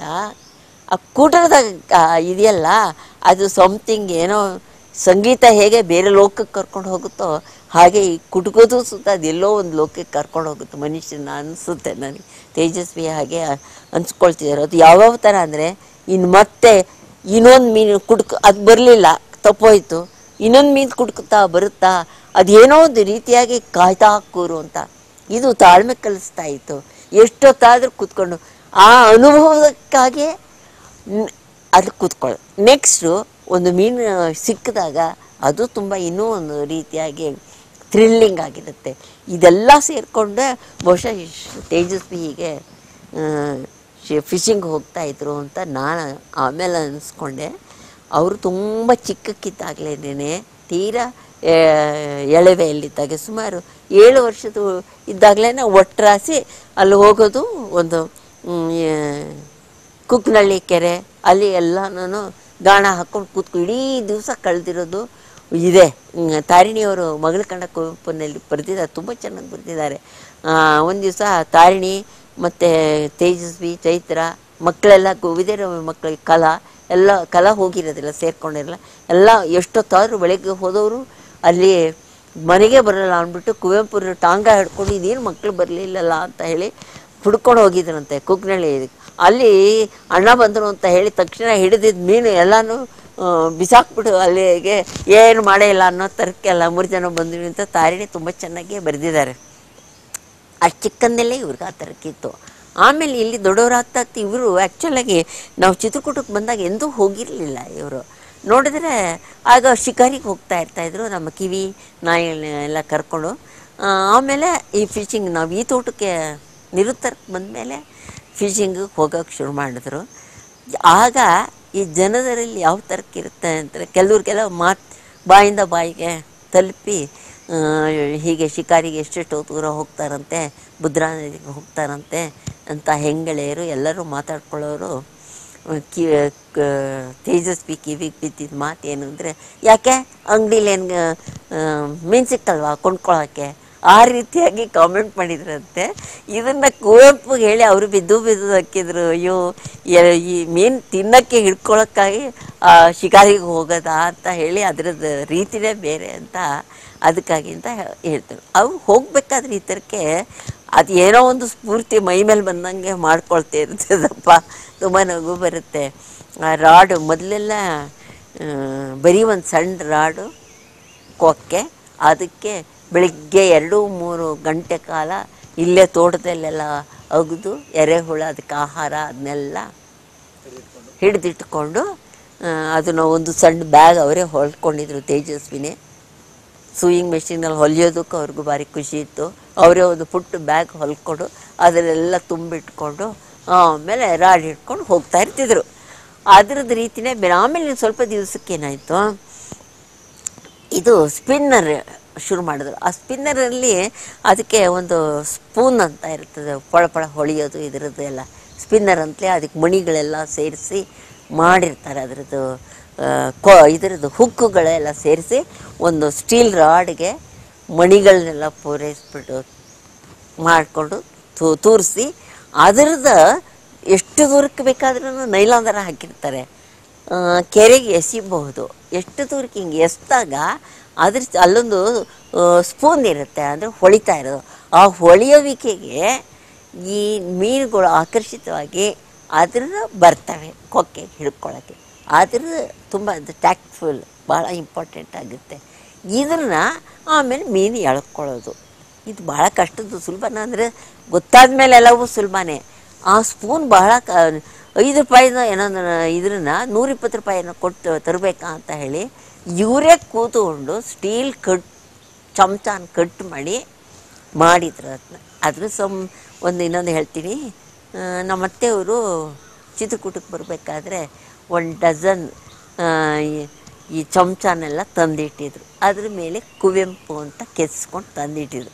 ಆ ಕೂಟದಾಗ ಇದೆಯಲ್ಲ ಅದು ಸಮಥಿಂಗ್ ಏನೋ ಸಂಗೀತ ಹೇಗೆ ಬೇರೆ ಲೋಕಕ್ಕೆ ಕರ್ಕೊಂಡು ಹೋಗುತ್ತೋ ಹಾಗೆ ಈ ಕುಟ್ಕೋದು ಸುತ್ತ ಅದೆಲ್ಲೋ ಒಂದು ಲೋಕಕ್ಕೆ ಕರ್ಕೊಂಡು ಹೋಗುತ್ತೆ ಮನುಷ್ಯನ ಅನಿಸುತ್ತೆ ನನಗೆ ತೇಜಸ್ವಿ ಹಾಗೆ ಅನ್ಸ್ಕೊಳ್ತಿದ್ದಾರೆ ಅದು ಯಾವ್ಯಾವ ಥರ ಅಂದರೆ ಇನ್ನು ಮತ್ತೆ ಇನ್ನೊಂದು ಮೀನು ಕುಡ್ಕ ಅದು ಬರಲಿಲ್ಲ ತಪ್ಪೋಯ್ತು ಇನ್ನೊಂದು ಮೀನು ಕುಡ್ಕುತ್ತಾ ಬರುತ್ತಾ ಅದೇನೋ ಒಂದು ರೀತಿಯಾಗಿ ಕಾಯ್ತಾ ಕೂರು ಅಂತ ಇದು ತಾಳ್ಮೆ ಕಲಿಸ್ತಾ ಇತ್ತು ಎಷ್ಟೊತ್ತಾದರೂ ಕೂತ್ಕೊಂಡು ಆ ಅನುಭವಕ್ಕಾಗಿ ನ್- ಅಲ್ಲಿ ಕೂತ್ಕೊಳ್ಳೋದು ನೆಕ್ಸ್ಟು ಒಂದು ಮೀನು ಸಿಕ್ಕಿದಾಗ ಅದು ತುಂಬ ಇನ್ನೂ ಒಂದು ರೀತಿಯಾಗಿ ಥ್ರಿಲ್ಲಿಂಗ್ ಆಗಿರುತ್ತೆ ಇದೆಲ್ಲ ಸೇರಿಕೊಂಡೆ ಬಹುಶಃ ಇಶ್- ತೇಜಸ್ವಿ ಹೀಗೆ ಫಿಶಿಂಗ್ ಹೋಗ್ತಾ ಇದ್ರು ಅಂತ ನಾನು ಆಮೇಲೆ ಅನಿಸ್ಕೊಂಡೆ ಅವರು ತುಂಬ ಚಿಕ್ಕಕ್ಕಿದ್ದಾಗಲೇನೆ ತೀರಾ ಆ, ಎಳವೆಯಲ್ಲಿದ್ದಾಗ ಸುಮಾರು ಏಳು ವರ್ಷದ ಇದ್ದಾಗಲೇ ಒಟ್ಟರಾಸಿ ಅಲ್ಲಿ ಹೋಗೋದು ಒಂದು ಮ್, ಆ, ಕುಕ್ನಳ್ಳಿ ಕೆರೆ ಅಲ್ಲಿ ಎಲ್ಲನೂ ಗಾಣ ಹಾಕ್ಕೊಂಡು ಕೂತ್ಕೊ ಇಡೀ ದಿವಸ ಕಳೆದಿರೋದು ಇದೆ ಹ್ಮ್, ತಾರಿಣಿಯವರು ಮಗಳ ಕಂಡ ಕುವೆಂಪುನಲ್ಲಿ ಬರೆದಿದ್ದಾರೆ ತುಂಬ ಚೆನ್ನಾಗಿ ಬರೆದಿದ್ದಾರೆ ಒಂದು ದಿವಸ ತಾರಿಣಿ ಮತ್ತು ತೇಜಸ್ವಿ ಚೈತ್ರ ಮಕ್ಕಳೆಲ್ಲ ವಿದ್ಯಾರವಿ ಮಕ್ಕಳಿಗೆ ಕಲಾ ಎಲ್ಲ ಕಲಾ ಹೋಗಿರೋದಿಲ್ಲ ಸೇರ್ಕೊಂಡಿರಲ್ಲ ಎಲ್ಲ ಎಷ್ಟೊತ್ತಾದರೂ ಬೆಳಗ್ಗೆ ಹೋದವರು ಅಲ್ಲಿ ಮನೆಗೆ ಬರಲ್ಲ ಅಂದ್ಬಿಟ್ಟು ಕುವೆಂಪು ಟಾಂಗ ಹಿಡ್ಕೊಂಡು ಇದೇನು ಮಕ್ಕಳು ಬರಲಿಲ್ಲಲ್ಲ ಅಂತ ಹೇಳಿ ಹುಡ್ಕೊಂಡು ಹೋಗಿದ್ರಂತೆ ಕುಕ್ನಳ್ಳಿ ಅಲ್ಲಿ ಅಣ್ಣ ಬಂದರು ಅಂತ ಹೇಳಿ ತಕ್ಷಣ ಹಿಡಿದಿದ್ದ ಮೀನು ಎಲ್ಲನೂ ಆ, ಬಿಸಾಕ್ಬಿಟ್ಟು ಅಲ್ಲಿಗೆ ಏನು ಮಾಡೇ ಇಲ್ಲ ಅನ್ನೋ ಥರಕ್ಕೆಲ್ಲ ಮೂರು ಜನ ಬಂದ್ವಿ ಅಂತ ತಾರಿಣಿ ತುಂಬ ಚೆನ್ನಾಗಿ ಬರೆದಿದ್ದಾರೆ ಅಷ್ಟು ಚಿಕ್ಕಂದಲ್ಲೇ ಇವ್ರಿಗೆ ಆ ಥರಕ್ಕಿತ್ತು ಆಮೇಲೆ ಇಲ್ಲಿ ದೊಡ್ಡವರಾಗ್ತಾ ಆಗ್ತಾ ಇವರು ಆ್ಯಕ್ಚುಲಾಗಿ ನಾವು ಚಿತ್ರಕೂಟಕ್ಕೆ ಬಂದಾಗ ಎಂದೂ ಹೋಗಿರಲಿಲ್ಲ ಇವರು ನೋಡಿದ್ರೆ ಆಗ ಶಿಕಾರಿಗೆ ಹೋಗ್ತಾ ಇರ್ತಾಯಿದ್ರು ನಮ್ಮ ಕಿವಿ ನಾಯಿ ಎಲ್ಲ ಕರ್ಕೊಂಡು ಆ, ಆಮೇಲೆ ಈ ಫಿಶಿಂಗ್ ನಾವು ಈ ತೋಟಕ್ಕೆ ನಿರುತ್ತರಕ್ಕೆ ಬಂದಮೇಲೆ ಫಿಶಿಂಗಿಗೆ ಹೋಗೋಕೆ ಶುರು ಮಾಡಿದ್ರು ಆಗ ಈ ಜನರಲ್ಲಿ ಯಾವ ಥರಕ್ಕಿರುತ್ತೆ ಅಂತ ಕೆಲವ್ರಿಗೆಲ್ಲ ಮಾತು ಬಾಯಿಂದ ಬಾಯಿಗೆ ತಲುಪಿ ಆ, ಹೀಗೆ ಶಿಕಾರಿಗೆ ಎಷ್ಟೆಷ್ಟು ದೂರ ಹೋಗ್ತಾರಂತೆ ಭದ್ರಾ ನದಿಗೆ ಹೋಗ್ತಾರಂತೆ ಅಂತ ಹೆಂಗಳೆಯರು ಎಲ್ಲರೂ ಮಾತಾಡ್ಕೊಳ್ಳೋರು ಕಿ ಕ- ತೇಜಸ್ವಿ ಕಿವಿಗೆ ಬಿದ್ದಿದ್ದ ಮಾತು ಏನು ಅಂದರೆ ಯಾಕೆ ಅಂಗಡಿಲಿ ಏನು ಮೀನು ಸಿಕ್ಕಲ್ವಾ ಕೊಂಡ್ಕೊಳ್ಳೋಕ್ಕೆ ಆ ರೀತಿಯಾಗಿ ಕಾಮೆಂಟ್ ಮಾಡಿದ್ರಂತೆ ಇದನ್ನು ಕುವೆಂಪು ಹೇಳಿ ಅವರು ಬಿದ್ದು ಬಿದ್ದು ಹಾಕಿದ್ರು ಅಯ್ಯೋ ಎ- ಈ ಮೀನು ತಿನ್ನೋಕ್ಕೆ ಹಿಡ್ಕೊಳಕ್ಕಾಗಿ ಆ, ಶಿಕಾರಿಗೆ ಹೋಗೋದಾ ಅಂತ ಹೇಳಿ ಅದರದ್ದು ರೀತಿನೇ ಬೇರೆ ಅಂತ ಅದಕ್ಕಾಗಿ ಅಂತ ಹೇ- ಹೇಳ್ತಾರೆ ಅವು ಹೋಗ್ಬೇಕಾದ್ರೆ ಈ ಥರಕ್ಕೆ ಅದು ಏನೋ ಒಂದು ಸ್ಫೂರ್ತಿ ಮೈ ಮೇಲೆ ಬಂದಂಗೆ ಮಾಡ್ಕೊಳ್ತಾ ಇರ್ತದಪ್ಪ ತುಂಬ ನಗು ಬರುತ್ತೆ ಆ ರಾಡು ಮೊದಲೆಲ್ಲ ಆ, ಬರೀ ಒಂದು ಸಣ್ಣ ರಾಡು ಕೊಕ್ಕೆ ಅದಕ್ಕೆ ಬೆಳಿಗ್ಗೆ ಎರಡು ಮೂರು ಗಂಟೆ ಕಾಲ ಇಲ್ಲೇ ತೋಟದಲ್ಲೆಲ್ಲ ಅಗೆದು ಎರೆಹುಳ ಅದಕ್ಕೆ ಆಹಾರ ಅದನ್ನೆಲ್ಲ ಹಿಡಿದಿಟ್ಕೊಂಡು ಅದನ್ನು ಒಂದು ಸಣ್ಣ ಬ್ಯಾಗ್ ಅವರೇ ಹೊಲ್ಕೊಂಡಿದ್ರು ತೇಜಸ್ವಿನೇ ಸೂಯಿಂಗ್ ಮೆಷಿನಲ್ಲಿ ಹೊಲಿಯೋದಕ್ಕೂ ಅವ್ರಿಗೂ ಭಾರಿ ಖುಷಿ ಇತ್ತು ಅವರೇ ಒಂದು ಪುಟ್ಟ ಬ್ಯಾಗ್ ಹೊಲ್ಕೊಂಡು ಅದರಲ್ಲೆಲ್ಲ ತುಂಬಿಟ್ಕೊಂಡು ಆಮೇಲೆ ರಾಡಿ ಹಿಡ್ಕೊಂಡು ಹೋಗ್ತಾ ಇರ್ತಿದ್ರು ಅದ್ರದ್ದು ರೀತಿನೇ ಬೇರೆ ಆಮೇಲೆ ಸ್ವಲ್ಪ ದಿವಸಕ್ಕೆ ಏನಾಯಿತು ಇದು ಸ್ಪಿನ್ನರ್ ಶುರು ಮಾಡಿದ್ರು ಆ ಸ್ಪಿನ್ನರಲ್ಲಿ ಅದಕ್ಕೆ ಒಂದು ಸ್ಪೂನ್ ಅಂತ ಇರ್ತದೆ ಪಳ ಪಳ ಹೊಳೆಯೋದು ಇದರದ್ದು ಎಲ್ಲ ಸ್ಪಿನ್ನರ್ ಅಂತಲೇ ಅದಕ್ಕೆ ಮಣಿಗಳೆಲ್ಲ ಸೇರಿಸಿ ಮಾಡಿರ್ತಾರೆ ಅದರದ್ದು ಆ, ಕೊ ಇದರದ್ದು ಹುಕ್ಕುಗಳೆಲ್ಲ ಸೇರಿಸಿ ಒಂದು ಸ್ಟೀಲ್ ರಾಡ್ಗೆ ಮಣಿಗಳನ್ನೆಲ್ಲ ಪೂರೈಸ್ಬಿಟ್ಟು ಮಾಡಿಕೊಂಡು ತೂ ತೂರಿಸಿ ಅದರದ ಎಷ್ಟು ದೂರಕ್ಕೆ ಬೇಕಾದ್ರೂ ನೈಲಾನ್ ದಾರ ಹಾಕಿರ್ತಾರೆ ಆ, ಕೆರೆಗೆ ಎಸಿಬಹುದು ಎಷ್ಟು ದೂರಕ್ಕೆ ಹಿಂಗೆ ಎಸ್ದಾಗ ಅದ್ರ ಅಲ್ಲೊಂದು ಸ್ಪೂನ್ ಇರುತ್ತೆ ಅಂದರೆ ಹೊಳಿತಾ ಇರೋದು ಆ ಹೊಳೆಯುವಿಕೆಗೆ ಈ ಮೀನುಗಳು ಆಕರ್ಷಿತವಾಗಿ ಅದ್ರ ಬರ್ತವೆ ಕೊಕ್ಕೆ ಹಿಡ್ಕೊಳ್ಳೋಕ್ಕೆ ಅದ್ರ ತುಂಬ ಅದು ಟ್ಯಾಕ್ಟ್ಫುಲ್ ಭಾಳ ಇಂಪಾರ್ಟೆಂಟ್ ಆಗುತ್ತೆ ಇದನ್ನು ಆಮೇಲೆ ಮೀನು ಎಳ್ಕೊಳ್ಳೋದು ಇದು ಭಾಳ ಕಷ್ಟದ್ದು ಸುಲಭನ ಅಂದರೆ ಗೊತ್ತಾದ ಮೇಲೆ ಎಲ್ಲವೂ ಸುಲಭನೇ ಆ ಸ್ಪೂನ್ ಬಹಳ ಕ ಐದು ರೂಪಾಯಿನ ಏನೋ ಇದ್ರನ್ನ ನೂರಿಪ್ಪತ್ತು ರೂಪಾಯಿನ ಕೊಟ್ಟು ತರಬೇಕಾ ಅಂತ ಹೇಳಿ ಇವರೇ ಕೂತ್ಕೊಂಡು ಸ್ಟೀಲ್ ಕಟ್ ಚಮಚನ ಕಟ್ ಮಾಡಿ ಮಾಡಿದ್ರು ಅದನ್ನ ಅದ್ರ ಸಮ್ ಒಂದು ಇನ್ನೊಂದು ಹೇಳ್ತೀನಿ ಆ, ನಮ್ಮ ಅತ್ತೆಯವರು ಚಿತ್ರಕೂಟಕ್ಕೆ ಬರಬೇಕಾದ್ರೆ ಒಂದು ಡಜನ್ ಆ, ಈ- ಈ ಚಮಚನೆಲ್ಲ ತಂದಿಟ್ಟಿದ್ರು ಅದ್ರ ಮೇಲೆ ಕುವೆಂಪು ಅಂತ ಕೆಸ್ಕೊಂಡು ತಂದಿಟ್ಟಿದ್ರು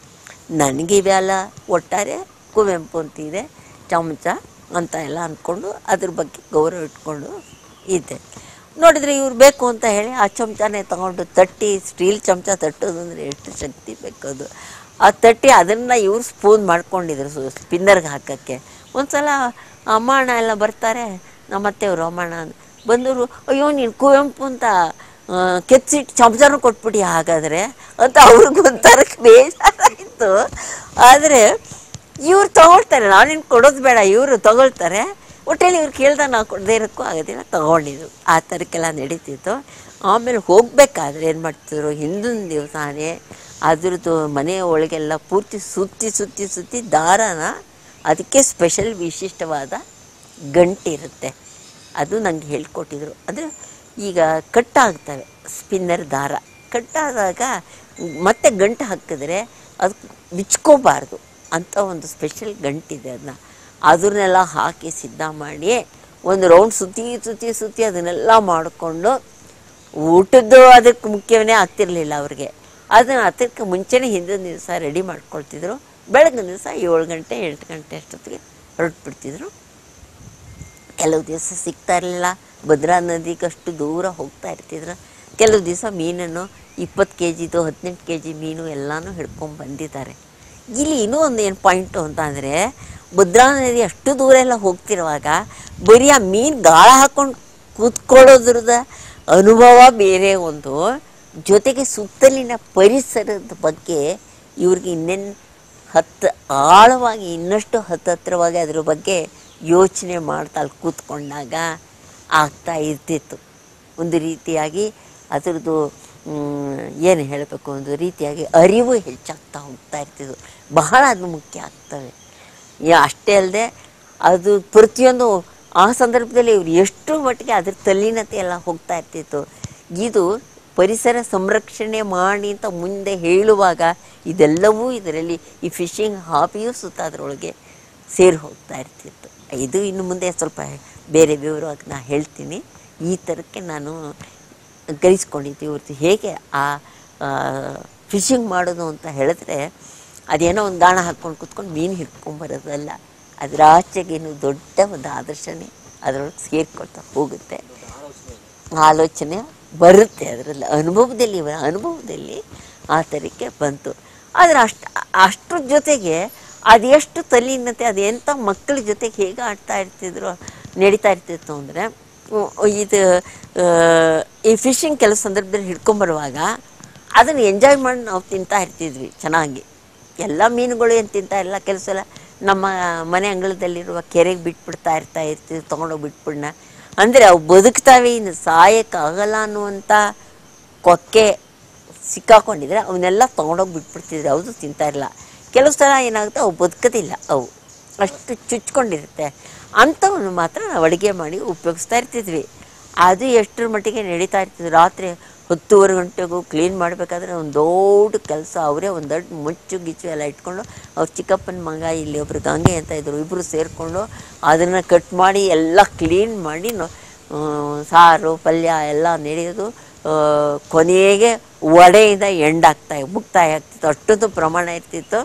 ನನಗೆ ಇವೆಲ್ಲ ಒಟ್ಟಾರೆ ಕುವೆಂಪು ಅಂತಿದೆ ಚಮಚ ಅಂತ ಎಲ್ಲ ಅಂದ್ಕೊಂಡು ಅದ್ರ ಬಗ್ಗೆ ಗೌರವ ಇಟ್ಕೊಂಡು ಇದ್ದೆ ನೋಡಿದರೆ ಇವ್ರು ಬೇಕು ಅಂತ ಹೇಳಿ ಆ ಚಮಚನೇ ತಗೊಂಡು ತಟ್ಟಿ ಸ್ಟೀಲ್ ಚಮಚ ತಟ್ಟೋದು ಅಂದರೆ ಎಷ್ಟು ಶಕ್ತಿ ಬೇಕದು ಆ ತಟ್ಟಿ ಅದನ್ನು ಇವ್ರು ಸ್ಪೂನ್ ಮಾಡ್ಕೊಂಡಿದ್ರು ಸು ಸ್ಪಿನ್ನರ್ಗೆ ಹಾಕೋಕ್ಕೆ ಒಂದು ಸಲ ಅಮ್ಮಣ್ಣ ಎಲ್ಲ ಬರ್ತಾರೆ ನಮ್ಮ ಅತ್ತೆಯವರು ಅಮ್ಮಣ್ಣ ಬಂದವರು ಅಯ್ಯೋ ನೀನು ಕುವೆಂಪು ಅಂತ ಆ, ಕೆತ್ತಿಟ್ಟು ಚಮಚನೂ ಕೊಟ್ಬಿಡಿ ಹಾಗಾದರೆ ಅಂತ ಅವ್ರಿಗೊಂಥರ ಬೇಜಾರಾಯಿತು ಆದರೆ ಇವ್ರು ತಗೊಳ್ತಾರೆ ನಾನೇನು ಕೊಡೋದು ಬೇಡ ಇವರು ತಗೊಳ್ತಾರೆ ಒಟ್ಟಲ್ಲಿ ಇವ್ರು ಕೇಳ್ದ ನಾವು ಕೊಡದೇ ಇರೋಕ್ಕೂ ಆಗೋದಿಲ್ಲ ತಗೊಂಡಿದ್ದು ಆ ಥರಕ್ಕೆಲ್ಲ ನಡೀತಿತ್ತು ಆಮೇಲೆ ಹೋಗಬೇಕಾದ್ರೆ ಏನು ಮಾಡ್ತಿದ್ರು ಹಿಂದಿನ ದಿವಸನೇ ಅದ್ರದ್ದು ಮನೆಯ ಒಳಗೆಲ್ಲ ಪೂರ್ತಿ ಸುತ್ತಿ ಸುತ್ತಿ ಸುತ್ತಿ ದಾರನ ಅದಕ್ಕೆ ಸ್ಪೆಷಲ್ ವಿಶಿಷ್ಟವಾದ ಗಂಟಿರುತ್ತೆ ಅದು ನನಗೆ ಹೇಳ್ಕೊಟ್ಟಿದ್ರು ಅಂದರೆ ಈಗ ಕಟ್ಟಾಗ್ತವೆ ಸ್ಪಿನ್ನರ್ ದಾರ ಕಟ್ಟಾದಾಗ ಮತ್ತೆ ಗಂಟು ಹಾಕಿದ್ರೆ ಅದು ಬಿಚ್ಕೋಬಾರ್ದು ಅಂತ ಒಂದು ಸ್ಪೆಷಲ್ ಗಂಟಿದೆ ಅದನ್ನ ಅದನ್ನೆಲ್ಲ ಹಾಕಿ ಸಿದ್ಧ ಮಾಡಿ ಒಂದು ರೌಂಡ್ ಸುತ್ತಿ ಸುತ್ತಿ ಸುತ್ತಿ ಅದನ್ನೆಲ್ಲ ಮಾಡಿಕೊಂಡು ಊಟದ್ದು ಅದಕ್ಕೆ ಮುಖ್ಯವೇ ಆಗ್ತಿರ್ಲಿಲ್ಲ ಅವ್ರಿಗೆ ಅದನ್ನು ಅದಕ್ಕೆ ಮುಂಚೆನೇ ಹಿಂದಿನ ದಿವಸ ರೆಡಿ ಮಾಡ್ಕೊಳ್ತಿದ್ರು ಬೆಳಗಿನ ದಿವಸ ಏಳು ಗಂಟೆ ಎಂಟು ಗಂಟೆ ಅಷ್ಟೊತ್ತಿಗೆ ಹೊರಟ್ಬಿಡ್ತಿದ್ರು ಕೆಲವು ದಿವಸ ಸಿಗ್ತಾ ಇರಲಿಲ್ಲ ಭದ್ರಾ ನದಿಗೆ ಅಷ್ಟು ದೂರ ಹೋಗ್ತಾ ಇರ್ತಿದ್ರು ಕೆಲವು ದಿವಸ ಮೀನನ್ನು ಇಪ್ಪತ್ತು ಕೆ ಜಿದು ಹದಿನೆಂಟು ಕೆ ಜಿ ಮೀನು ಎಲ್ಲನೂ ಹಿಡ್ಕೊಂಡು ಬಂದಿದ್ದಾರೆ ಇಲ್ಲಿ ಇನ್ನೂ ಒಂದು ಏನು ಪಾಯಿಂಟು ಅಂತ ಅಂದರೆ ಭದ್ರಾ ನದಿ ಅಷ್ಟು ದೂರ ಎಲ್ಲ ಹೋಗ್ತಿರುವಾಗ ಬರೀ ಆ ಮೀನು ಗಾಳ ಹಾಕ್ಕೊಂಡು ಕೂತ್ಕೊಳ್ಳೋದ್ರದ ಅನುಭವ ಬೇರೆ ಒಂದು ಜೊತೆಗೆ ಸುತ್ತಲಿನ ಪರಿಸರದ ಬಗ್ಗೆ ಇವ್ರಿಗೆ ಇನ್ನೇನು ಹತ್ತು ಆಳವಾಗಿ ಇನ್ನಷ್ಟು ಹತ್ತತ್ರವಾಗಿ ಅದ್ರ ಬಗ್ಗೆ ಯೋಚನೆ ಮಾಡ್ತಾ ಅಲ್ಲಿ ಕೂತ್ಕೊಂಡಾಗ ಆಗ್ತಾ ಇರ್ತಿತ್ತು ಒಂದು ರೀತಿಯಾಗಿ ಅದರದ್ದು ಏನು ಹೇಳಬೇಕು ಒಂದು ರೀತಿಯಾಗಿ ಅರಿವು ಹೆಚ್ಚಾಗ್ತಾ ಹೋಗ್ತಾ ಇರ್ತಿದ್ದು ಬಹಳ ಅದು ಮುಖ್ಯ ಆಗ್ತವೆ ಯಾ ಅಷ್ಟೇ ಅಲ್ಲದೆ ಅದು ಪ್ರತಿಯೊಂದು ಆ ಸಂದರ್ಭದಲ್ಲಿ ಇವ್ರು ಎಷ್ಟು ಮಟ್ಟಿಗೆ ಅದ್ರ ತಲ್ಲೀನತೆ ಎಲ್ಲ ಹೋಗ್ತಾ ಇರ್ತಿತ್ತು ಇದು ಪರಿಸರ ಸಂರಕ್ಷಣೆ ಮಾಡಿ ಅಂತ ಮುಂದೆ ಹೇಳುವಾಗ ಇದೆಲ್ಲವೂ ಇದರಲ್ಲಿ ಈ ಫಿಶಿಂಗ್ ಹಾಬಿಯೂ ಸುತ್ತ ಅದರೊಳಗೆ ಸೇರಿ ಹೋಗ್ತಾ ಇರ್ತಿತ್ತು ಇದು ಇನ್ನು ಮುಂದೆ ಸ್ವಲ್ಪ ಬೇರೆ ವಿವರವಾಗಿ ನಾನು ಹೇಳ್ತೀನಿ ಈ ಥರಕ್ಕೆ ನಾನು ಗ್ರಹಿಸ್ಕೊಂಡಿದ್ದೆ ಇವತ್ತು ಹೇಗೆ ಆ ಫಿಶಿಂಗ್ ಮಾಡೋದು ಅಂತ ಹೇಳಿದ್ರೆ ಅದೇನೋ ಒಂದು ಗಾಣ ಹಾಕ್ಕೊಂಡು ಕೂತ್ಕೊಂಡು ಮೀನು ಹಿಡ್ಕೊಂಬರೋದಲ್ಲ ಅದರ ಆಚೆಗೇನು ದೊಡ್ಡ ಒಂದು ಆದರ್ಶನೇ ಅದರೊಳಗೆ ಸೇರ್ಕೊಳ್ತಾ ಹೋಗುತ್ತೆ ಆಲೋಚನೆ ಬರುತ್ತೆ ಅದರಲ್ಲಿ ಅನುಭವದಲ್ಲಿ ಇವ ಅನುಭವದಲ್ಲಿ ಆ ಥರಕ್ಕೆ ಬಂತು ಆದರೆ ಅಷ್ಟು ಅಷ್ಟ್ರ ಜೊತೆಗೆ ಅದೆಷ್ಟು ತಲ್ಲೀನತೆ ಅದು ಎಂಥ ಮಕ್ಕಳ ಜೊತೆಗೆ ಹೇಗೆ ಆಡ್ತಾ ಇರ್ತಿದ್ರು ನಡೀತಾ ಇರ್ತಿತ್ತು ಅಂದರೆ ಇದು ಆ, ಈ ಫಿಶಿಂಗ್ ಕೆಲವು ಸಂದರ್ಭದಲ್ಲಿ ಹಿಡ್ಕೊಂಬರುವಾಗ ಅದನ್ನು ಎಂಜಾಯ್ ಮಾಡಿ ನಾವು ತಿಂತಾ ಇರ್ತಿದ್ವಿ ಚೆನ್ನಾಗಿ ಎಲ್ಲ ಮೀನುಗಳು ಏನು ತಿಂತಾ ಇಲ್ಲ ಕೆಲವು ಸಲ ನಮ್ಮ ಮನೆ ಅಂಗಳದಲ್ಲಿರುವ ಕೆರೆಗೆ ಬಿಟ್ಬಿಡ್ತಾ ಇರ್ತಾ ಇರ್ತೀವಿ ತೊಗೊಂಡೋಗಿ ಬಿಟ್ಬಿಡ್ನ ಅಂದರೆ ಅವು ಬದುಕ್ತಾವೆ ಇನ್ನು ಸಾಯಕ್ಕಾಗಲ್ಲ ಅನ್ನುವಂಥ ಕೊಕ್ಕೆ ಸಿಕ್ಕಾಕೊಂಡಿದ್ರೆ ಅವನ್ನೆಲ್ಲ ತೊಗೊಂಡೋಗಿ ಬಿಟ್ಬಿಡ್ತಿದ್ರೆ ಅವು ತಿಂತಾ ಇರಲ್ಲ ಕೆಲವು ಸಲ ಏನಾಗುತ್ತೆ ಅವು ಬದುಕೋದಿಲ್ಲ ಅವು ಅಷ್ಟು ಚುಚ್ಕೊಂಡಿರುತ್ತೆ ಅಂಥವನ್ನು ಮಾತ್ರ ನಾವು ಅಡುಗೆ ಮಾಡಿ ಉಪಯೋಗಿಸ್ತಾ ಇರ್ತಿದ್ವಿ ಅದು ಎಷ್ಟರ ಮಟ್ಟಿಗೆ ನಡೀತಾ ಇರ್ತಿದ್ವಿ ರಾತ್ರಿ ಹತ್ತುವರೆ ಗಂಟೆಗೂ ಕ್ಲೀನ್ ಮಾಡಬೇಕಾದ್ರೆ ಒಂದು ದೊಡ್ಡ ಕೆಲಸ ಅವರೇ ಒಂದು ದೊಡ್ಡ ಮುಚ್ಚು ಗಿಚ್ಚು ಎಲ್ಲ ಇಟ್ಕೊಂಡು ಅವ್ರ ಚಿಕ್ಕಪ್ಪನ ಮಗ ಇಲ್ಲಿ ಒಬ್ರು ಗಂಗೆ ಅಂತ ಇದ್ದರು ಇಬ್ಬರು ಸೇರಿಕೊಂಡು ಅದನ್ನು ಕಟ್ ಮಾಡಿ ಎಲ್ಲ ಕ್ಲೀನ್ ಮಾಡಿ ನೊ- ಆ, ಸಾರು ಪಲ್ಯ ಎಲ್ಲ ನಡೆಯೋದು ಆ, ಕೊನೆಗೆ ವಡೆಯಿಂದ ಎಂಡಾಗ್ತಾ ಮುಕ್ತಾಯ ಆಗ್ತಿತ್ತು ಅಷ್ಟೊಂದು ಪ್ರಮಾಣ ಇರ್ತಿತ್ತು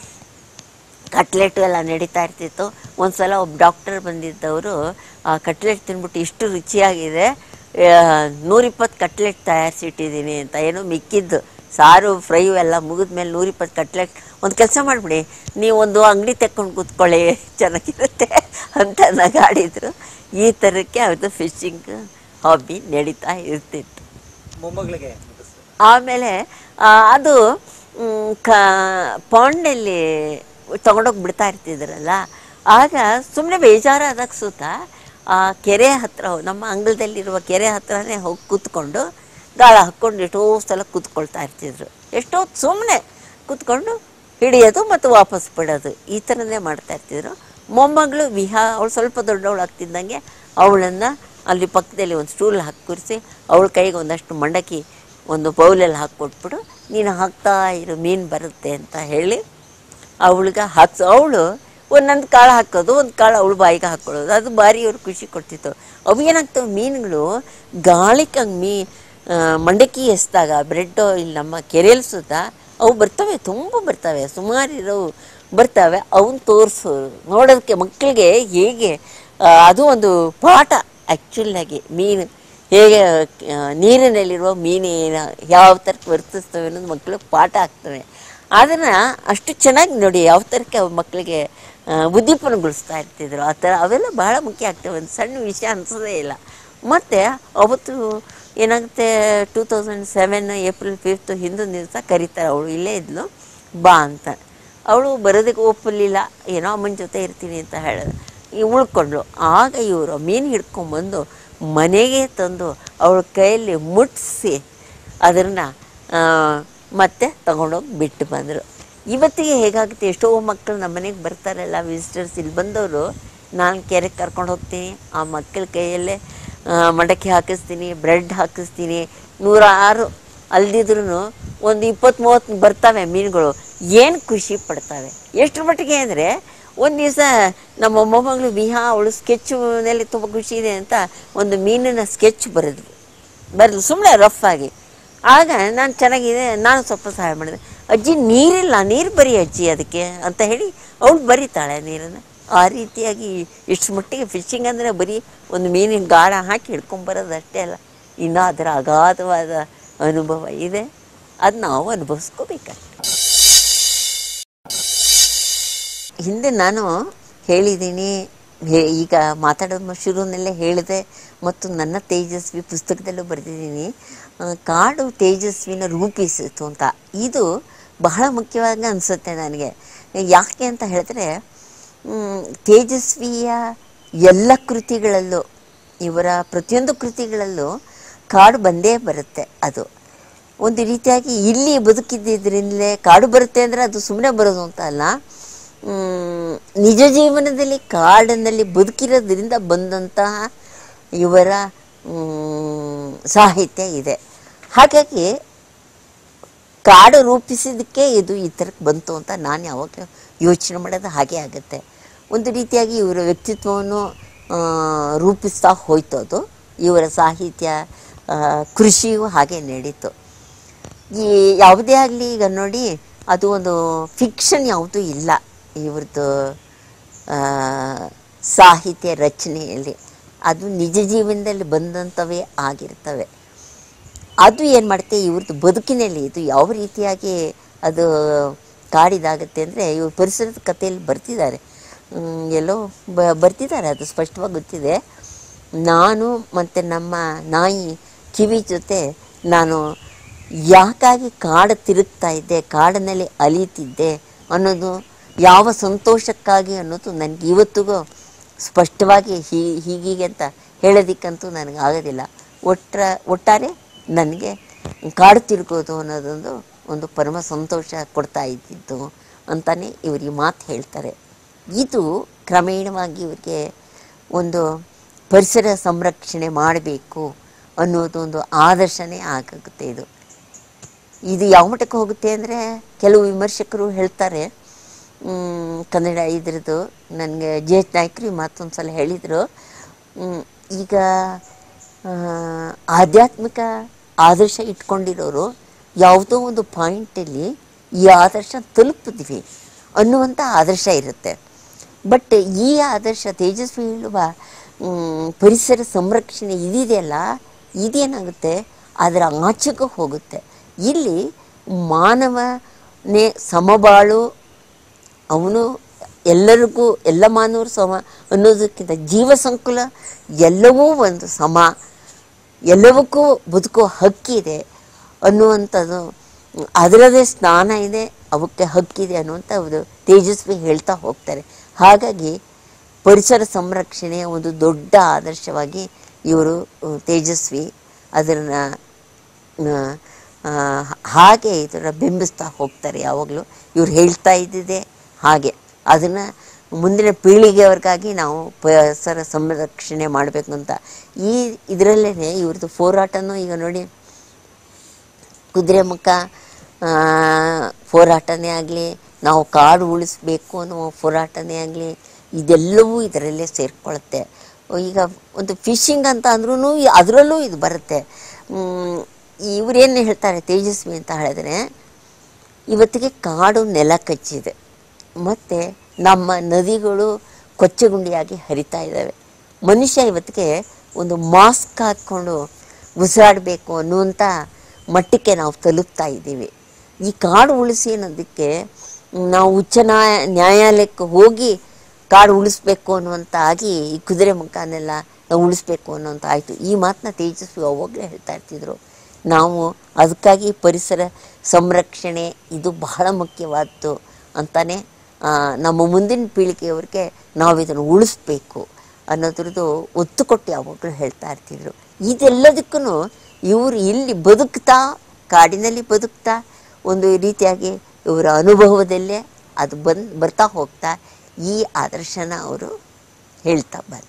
ಕಟ್ಲೆಟು ಎಲ್ಲ ನಡೀತಾ ಇರ್ತಿತ್ತು ಒಂದು ಸಲ ಒಬ್ಬ ಡಾಕ್ಟರ್ ಬಂದಿದ್ದವರು ಆ ಕಟ್ಲೆಟ್ ತಿಂದ್ಬಿಟ್ಟು ಇಷ್ಟು ರುಚಿಯಾಗಿದೆ ನೂರಿಪ್ಪತ್ತು ಕಟ್ಲೆಟ್ ತಯಾರಿಸಿಟ್ಟಿದ್ದೀನಿ ಅಂತ ಏನೋ ಮಿಕ್ಕಿದ್ದು ಸಾರು ಫ್ರೈ ಎಲ್ಲ ಮುಗಿದ್ಮೇಲೆ ನೂರಿಪ್ಪತ್ತು ಕಟ್ಲೆಟ್ ಒಂದು ಕೆಲಸ ಮಾಡಿಬಿಡಿ ನೀವು ಒಂದು ಅಂಗಡಿ ತೆಕ್ಕೊಂಡು ಕೂತ್ಕೊಳ್ಳಿ ಚೆನ್ನಾಗಿರುತ್ತೆ ಅಂತ ನಗಾಡಿದ್ರು ಈ ಥರಕ್ಕೆ ಅದು ಫಿಶಿಂಗ್ ಹಾಬಿ ನಡೀತಾ ಇರ್ತಿತ್ತು ಮೊಮ್ಮಗಳಿಗೆ ಆಮೇಲೆ ಆ, ಅದು ಮ್, ಕ ಪಾಂಡಲ್ಲಿ ತಗೊಂಡೋಗಿ ಬಿಡ್ತಾ ಇರ್ತಿದ್ರಲ್ಲ ಆಗ ಸುಮ್ಮನೆ ಬೇಜಾರಾದಾಗ ಸುತ್ತ ಆ ಕೆರೆ ಹತ್ರ ನಮ್ಮ ಅಂಗಳದಲ್ಲಿರುವ ಕೆರೆ ಹತ್ರನೇ ಹೋಗಿ ಕೂತ್ಕೊಂಡು ಗಾಳ ಹಾಕ್ಕೊಂಡು ಎಷ್ಟೋ ಸಲ ಕೂತ್ಕೊಳ್ತಾ ಇರ್ತಿದ್ರು ಎಷ್ಟೋ ಸುಮ್ಮನೆ ಕೂತ್ಕೊಂಡು ಹಿಡಿಯೋದು ಮತ್ತು ವಾಪಸ್ ಬಿಡೋದು ಈ ಥರನೇ ಮಾಡ್ತಾ ಇರ್ತಿದ್ರು ಮೊಮ್ಮಗಳು ವಿಹಾ ಅವಳು ಸ್ವಲ್ಪ ದೊಡ್ಡವಳು ಆಗ್ತಿದ್ದಂಗೆ ಅವಳನ್ನು ಅಲ್ಲಿ ಪಕ್ಕದಲ್ಲಿ ಒಂದು ಸ್ಟೂಲ್ ಹಾಕಿ ಕೂರಿಸಿ ಅವಳ ಕೈಗೆ ಒಂದಷ್ಟು ಮಂಡಕ್ಕಿ ಒಂದು ಬೌಲಲ್ಲಿ ಹಾಕ್ಕೊಟ್ಬಿಡು ನೀನು ಹಾಕ್ತಾ ಇರು ಮೀನು ಬರುತ್ತೆ ಅಂತ ಹೇಳಿ ಅವಳಿಗೆ ಹಾಕ್ಸೋ ಅವಳು ಒಂದೊಂದು ಕಾಳು ಹಾಕೋದು ಒಂದು ಕಾಳು ಅವಳು ಬಾಯಿಗೆ ಹಾಕ್ಕೊಳ್ಳೋದು ಅದು ಭಾರಿ ಅವ್ರು ಖುಷಿ ಕೊಡ್ತಿತ್ತು ಅವು ಏನಾಗ್ತವೆ ಮೀನುಗಳು ಗಾಳಿಗೆ ಹಂಗೆ ಮೀ ಆ, ಮಂಡಕ್ಕಿ ಎಸ್ದಾಗ ಬ್ರೆಡ್ಡು ಇಲ್ಲಿ ನಮ್ಮ ಕೆರೆಯಲ್ಲಿ ಸುತ್ತ ಅವು ಬರ್ತವೆ ತುಂಬ ಬರ್ತವೆ ಸುಮಾರು ಇರೋವು ಬರ್ತವೆ ಅವನ್ನ ತೋರಿಸು ನೋಡೋದಕ್ಕೆ ಮಕ್ಕಳಿಗೆ ಹೇಗೆ ಆ, ಅದು ಒಂದು ಪಾಠ ಆ್ಯಕ್ಚುಲಾಗಿ ಮೀನು ಹೇಗೆ ಆ, ನೀರಿನಲ್ಲಿರುವ ಮೀನು ಏನು ಯಾವ ಥರ ವರ್ತಿಸ್ತವೆ ಅನ್ನೋದು ಮಕ್ಕಳಿಗೆ ಪಾಠ ಆಗ್ತವೆ ಅದನ್ನು ಅಷ್ಟು ಚೆನ್ನಾಗಿ ನೋಡಿ ಯಾವ ಥರಕ್ಕೆ ಅವು ಮಕ್ಕಳಿಗೆ ಆ, ಉದ್ದೀಪನಗೊಳಿಸ್ತಾ ಇರ್ತಿದ್ರು ಆ ಥರ ಅವೆಲ್ಲ ಬಹಳ ಮುಖ್ಯ ಆಗ್ತವೆ ಒಂದು ಸಣ್ಣ ವಿಷಯ ಅನಿಸೋದೇ ಇಲ್ಲ ಮತ್ತು ಅವತ್ತು ಏನಾಗುತ್ತೆ two thousand seven April fifth ಹಿಂದಿನ ದಿವಸ ಕರೀತಾರೆ ಅವಳು ಇಲ್ಲೇ ಇದ್ಲು ಬಾ ಅಂತ ಅವಳು ಬರೋದಕ್ಕೆ ಒಪ್ಪಲಿಲ್ಲ ಏನೋ ಅಮ್ಮನ ಜೊತೆ ಇರ್ತೀನಿ ಅಂತ ಹೇಳಿದ ಈ ಉಳ್ಕೊಂಡ್ಳು ಆಗ ಇವರು ಮೀನು ಹಿಡ್ಕೊಂಬಂದು ಮನೆಗೆ ತಂದು ಅವಳ ಕೈಯಲ್ಲಿ ಮುಟ್ಟಿಸಿ ಅದನ್ನು ಮತ್ತೆ ತಗೊಂಡೋಗಿ ಬಿಟ್ಟು ಬಂದರು ಇವತ್ತಿಗೆ ಹೇಗಾಗುತ್ತೆ ಎಷ್ಟೋ ಮಕ್ಕಳು ನಮ್ಮ ಮನೆಗೆ ಬರ್ತಾರಲ್ಲ ವಿಸಿಟರ್ಸ್ ಇಲ್ಲಿ ಬಂದವರು ನಾನು ಕೆರೆಗೆ ಕರ್ಕೊಂಡು ಹೋಗ್ತೀನಿ ಆ ಮಕ್ಕಳ ಕೈಯಲ್ಲೇ ಆ, ಮಡಕೆ ಹಾಕಿಸ್ತೀನಿ ಬ್ರೆಡ್ ಹಾಕಿಸ್ತೀನಿ ನೂರಾರು ಅಲ್ದಿದ್ರು ಒಂದು ಇಪ್ಪತ್ತು ಮೂವತ್ತು ಬರ್ತವೆ ಮೀನುಗಳು ಏನು ಖುಷಿ ಪಡ್ತವೆ ಎಷ್ಟರ ಮಟ್ಟಿಗೆ ಅಂದರೆ ಒಂದು ದಿವಸ ನಮ್ಮ ಮೊಮ್ಮಗಳು ವಿಹಾ ಅವಳು ಸ್ಕೆಚ್ನಲ್ಲಿ ತುಂಬ ಖುಷಿ ಇದೆ ಅಂತ ಒಂದು ಮೀನಿನ ಸ್ಕೆಚ್ ಬರೆದ್ರು ಬರಲು ಸುಮ್ಮನೆ ರಫ್ ಆಗಿ ಆಗ ನಾನು ಚೆನ್ನಾಗಿದೆ ನಾನು ಸ್ವಲ್ಪ ಸಹಾಯ ಮಾಡಿದೆ ಅಜ್ಜಿ ನೀರಿಲ್ಲ ನೀರು ಬರಿ ಅಜ್ಜಿ ಅದಕ್ಕೆ ಅಂತ ಹೇಳಿ ಅವಳು ಬರೀತಾಳೆ ನೀರನ್ನು ಆ ರೀತಿಯಾಗಿ ಇಷ್ಟು ಮಟ್ಟಿಗೆ ಫಿಶಿಂಗ್ ಅಂದರೆ ಬರೀ ಒಂದು ಮೀನಿನ ಗಾಳ ಹಾಕಿ ಹಿಡ್ಕೊಂಬರೋದು ಅಷ್ಟೇ ಅಲ್ಲ ಇನ್ನೂ ಅದರ ಅಗಾಧವಾದ ಅನುಭವ ಇದೆ ಅದು ನಾವು ಅನುಭವಿಸ್ಕೋಬೇಕಾಗ್ತದೆ ಹಿಂದೆ ನಾನು ಹೇಳಿದ್ದೀನಿ ಹೇ- ಈಗ ಮಾತಾಡೋದು ಶುರುನಲ್ಲೇ ಹೇಳಿದೆ ಮತ್ತು ನನ್ನ ತೇಜಸ್ವಿ ಪುಸ್ತಕದಲ್ಲೂ ಬರೆದಿದ್ದೀನಿ ಆ, ಕಾಡು ತೇಜಸ್ವಿನ ರೂಪಿಸಿತು ಅಂತ ಇದು ಬಹಳ ಮುಖ್ಯವಾಗಿ ಅನಿಸುತ್ತೆ ನನಗೆ ಯಾಕೆ ಅಂತ ಹೇಳಿದ್ರೆ ಮ್, ತೇಜಸ್ವಿಯ ಎಲ್ಲ ಕೃತಿಗಳಲ್ಲೂ ಇವರ ಪ್ರತಿಯೊಂದು ಕೃತಿಗಳಲ್ಲೂ ಕಾಡು ಬಂದೇ ಬರುತ್ತೆ ಅದು ಒಂದು ರೀತಿಯಾಗಿ ಇಲ್ಲಿ ಬದುಕಿದ್ದಿದ್ರಿಂದಲೇ ಕಾಡು ಬರುತ್ತೆ ಅಂದರೆ ಅದು ಸುಮ್ಮನೆ ಬರೋದು ಅಂತ ಅಲ್ಲ ಮ್, ನಿಜ ಜೀವನದಲ್ಲಿ ಕಾಡಿನಲ್ಲಿ ಬದುಕಿರೋದ್ರಿಂದ ಬಂದಂತಹ ಇವರ ಮ್, ಸಾಹಿತ್ಯ ಇದೆ ಹಾಗಾಗಿ ಕಾಡು ರೂಪಿಸಿದ್ದಕ್ಕೆ ಇದು ಈ ಥರಕ್ಕೆ ಬಂತು ಅಂತ ನಾನು ಯಾವಾಗ ಯೋಚನೆ ಮಾಡೋದು ಹಾಗೆ ಆಗುತ್ತೆ ಒಂದು ರೀತಿಯಾಗಿ ಇವರ ವ್ಯಕ್ತಿತ್ವವನ್ನು ಆ, ರೂಪಿಸ್ತಾ ಹೋಯ್ತು ಅದು ಇವರ ಸಾಹಿತ್ಯ ಆ, ಕೃಷಿಯೂ ಹಾಗೆ ನಡೀತು ಈ ಯಾವುದೇ ಆಗಲಿ ಈಗ ನೋಡಿ ಅದು ಒಂದು ಫಿಕ್ಷನ್ ಯಾವುದೂ ಇಲ್ಲ ಇವ್ರದ್ದು ಆ, ಸಾಹಿತ್ಯ ರಚನೆಯಲ್ಲಿ ಅದು ನಿಜ ಜೀವನದಲ್ಲಿ ಬಂದಂಥವೇ ಆಗಿರ್ತವೆ ಅದು ಏನು ಮಾಡುತ್ತೆ ಇವ್ರದ್ದು ಬದುಕಿನಲ್ಲಿ ಇದು ಯಾವ ರೀತಿಯಾಗಿ ಅದು ಕಾಡಿದಾಗುತ್ತೆ ಅಂದರೆ ಇವ್ರು ಪರಿಸರದ ಕಥೆಯಲ್ಲಿ ಬರ್ತಿದ್ದಾರೆ ಹ್ಮ್, ಎಲ್ಲೋ ಬ ಬರ್ತಿದ್ದಾರೆ ಅದು ಸ್ಪಷ್ಟವಾಗಿ ಗೊತ್ತಿದೆ ನಾನು ಮತ್ತು ನಮ್ಮ ನಾಯಿ ಕಿವಿ ಜೊತೆ ನಾನು ಯಾಕಾಗಿ ಕಾಡು ತಿರುಗ್ತಾ ಇದ್ದೆ ಕಾಡಿನಲ್ಲಿ ಅಲೀತಿದ್ದೆ ಅನ್ನೋದು ಯಾವ ಸಂತೋಷಕ್ಕಾಗಿ ಅನ್ನೋದು ನನಗೆ ಇವತ್ತಿಗೂ ಸ್ಪಷ್ಟವಾಗಿ ಹೀ ಹೀಗೀಗೆ ಅಂತ ಹೇಳೋದಕ್ಕಂತೂ ನನಗೆ ಆಗೋದಿಲ್ಲ ಒಟ್ಟ ಒಟ್ಟಾರೆ ನನಗೆ ಕಾಡು ತಿರುಗೋದು ಅನ್ನೋದೊಂದು ಒಂದು ಪರಮ ಸಂತೋಷ ಕೊಡ್ತಾ ಇದ್ದಿದ್ದು ಅಂತಲೇ ಇವರು ಈ ಮಾತು ಹೇಳ್ತಾರೆ ಇದು ಕ್ರಮೇಣವಾಗಿ ಇವರಿಗೆ ಒಂದು ಪರಿಸರ ಸಂರಕ್ಷಣೆ ಮಾಡಬೇಕು ಅನ್ನೋದು ಒಂದು ಆದರ್ಶನೇ ಆಗುತ್ತೆ ಇದು ಇದು ಯಾವ ಮಟ್ಟಕ್ಕೆ ಹೋಗುತ್ತೆ ಅಂದರೆ ಕೆಲವು ವಿಮರ್ಶಕರು ಹೇಳ್ತಾರೆ ಮ್, ಕನ್ನಡ ಇದ್ರದ್ದು ನನಗೆ ಜೆ ಎಚ್ ನಾಯ್ಕರು ಮತ್ತೊಂದು ಸಲ ಹೇಳಿದರು ಮ್, ಈಗ ಆ, ಆಧ್ಯಾತ್ಮಿಕ ಆದರ್ಶ ಇಟ್ಕೊಂಡಿರೋರು ಯಾವುದೋ ಒಂದು ಪಾಯಿಂಟಲ್ಲಿ ಈ ಆದರ್ಶ ತಲುಪಿದ್ವಿ ಅನ್ನುವಂಥ ಆದರ್ಶ ಇರುತ್ತೆ ಬಟ್ ಈ ಆದರ್ಶ ತೇಜಸ್ವಿ ಹೇಳುವ ಮ್, ಪರಿಸರ ಸಂರಕ್ಷಣೆ ಇದಿದೆಯಲ್ಲ ಇದೇನಾಗುತ್ತೆ ಅದರ ಆಚೆಗೂ ಹೋಗುತ್ತೆ ಇಲ್ಲಿ ಮಾನವನೇ ಸಮಬಾಳು ಅವನು ಎಲ್ಲರಿಗೂ ಎಲ್ಲ ಮಾನವರು ಸಮ ಅನ್ನೋದಕ್ಕಿಂತ ಜೀವ ಸಂಕುಲ ಎಲ್ಲವೂ ಒಂದು ಸಮ ಎಲ್ಲವಕ್ಕೂ ಬದುಕೋ ಹಕ್ಕಿದೆ ಅನ್ನುವಂಥದ್ದು ಅದರದೇ ಸ್ನಾನ ಇದೆ ಅವಕ್ಕೆ ಹಕ್ಕಿದೆ ಅನ್ನುವಂಥ ಒಂದು ತೇಜಸ್ವಿ ಹೇಳ್ತಾ ಹೋಗ್ತಾರೆ ಹಾಗಾಗಿ ಪರಿಸರ ಸಂರಕ್ಷಣೆಯ ಒಂದು ದೊಡ್ಡ ಆದರ್ಶವಾಗಿ ಇವರು ಅಹ್, ತೇಜಸ್ವಿ ಅದನ್ನು ಹಾಗೆ ಇದನ್ನು ಬಿಂಬಿಸ್ತಾ ಹೋಗ್ತಾರೆ ಯಾವಾಗಲೂ ಇವ್ರು ಹೇಳ್ತಾ ಇದ್ದಿದೆ ಹಾಗೆ ಅದನ್ನು ಮುಂದಿನ ಪೀಳಿಗೆಯವ್ರಿಗಾಗಿ ನಾವು ಪರಿಸರ ಸಂರಕ್ಷಣೆ ಮಾಡಬೇಕು ಅಂತ ಈ ಇದರಲ್ಲೇ ಇವ್ರದ್ದು ಹೋರಾಟನೂ ಈಗ ನೋಡಿ ಕುದುರೆಮುಖ ಆ, ಹೋರಾಟನೇ ಆಗಲಿ ನಾವು ಕಾಡು ಉಳಿಸ್ಬೇಕು ಅನ್ನೋ ಹೋರಾಟನೇ ಆಗಲಿ ಇದೆಲ್ಲವೂ ಇದರಲ್ಲೇ ಸೇರಿಕೊಳ್ಳುತ್ತೆ ಈಗ ಒಂದು ಫಿಶಿಂಗ್ ಅಂತ ಅಂದ್ರೂ ಅದರಲ್ಲೂ ಇದು ಬರುತ್ತೆ ಮ್, ಇವ್ರೇನು ಹೇಳ್ತಾರೆ ತೇಜಸ್ವಿ ಅಂತ ಹೇಳಿದ್ರೆ ಇವತ್ತಿಗೆ ಕಾಡು ನೆಲ ಕಚ್ಚಿದೆ ಮತ್ತು ನಮ್ಮ ನದಿಗಳು ಕೊಚ್ಚಗುಂಡಿಯಾಗಿ ಹರಿತಾ ಇದ್ದಾವೆ ಮನುಷ್ಯ ಇವತ್ತಿಗೆ ಒಂದು ಮಾಸ್ಕ್ ಹಾಕ್ಕೊಂಡು ಉಸಿರಾಡಬೇಕು ಅನ್ನುವಂಥ ಮಟ್ಟಕ್ಕೆ ನಾವು ತಲುಪ್ತಾ ಇದ್ದೀವಿ ಈ ಕಾಡು ಉಳಿಸಿ ಅನ್ನೋದಕ್ಕೆ ನಾವು ಉಚ್ಚ ನ್ಯಾಯ ನ್ಯಾಯಾಲಯಕ್ಕೆ ಹೋಗಿ ಕಾಡು ಉಳಿಸ್ಬೇಕು ಅನ್ನುವಂಥ ಆಗಿ ಈ ಕುದುರೆ ಮುಖನೆಲ್ಲ ನಾವು ಉಳಿಸ್ಬೇಕು ಅನ್ನೋಂಥ ಆಯಿತು ಈ ಮಾತನ್ನ ತೇಜಸ್ವಿ ಅವಾಗಲೇ ಹೇಳ್ತಾ ಇರ್ತಿದ್ರು ನಾವು ಅದಕ್ಕಾಗಿ ಪರಿಸರ ಸಂರಕ್ಷಣೆ ಇದು ಬಹಳ ಮುಖ್ಯವಾದ್ದು ಅಂತಾನೆ ಆ, ನಮ್ಮ ಮುಂದಿನ ಪೀಳಿಗೆಯವ್ರಿಗೆ ನಾವು ಇದನ್ನು ಉಳಿಸ್ಬೇಕು ಅನ್ನೋದ್ರದ್ದು ಒತ್ತು ಕೊಟ್ಟು ಯಾವಾಗಲೂ ಹೇಳ್ತಾ ಇರ್ತಿದ್ರು ಇದೆಲ್ಲದಕ್ಕೂ ಇವರು ಇಲ್ಲಿ ಬದುಕ್ತಾ ಕಾಡಿನಲ್ಲಿ ಬದುಕ್ತಾ ಒಂದು ರೀತಿಯಾಗಿ ಇವರ ಅನುಭವದಲ್ಲೇ ಅದು ಬಂದು ಬರ್ತಾ ಹೋಗ್ತಾ ಈ ಆದರ್ಶನ ಅವರು ಹೇಳ್ತಾ ಬಂದರು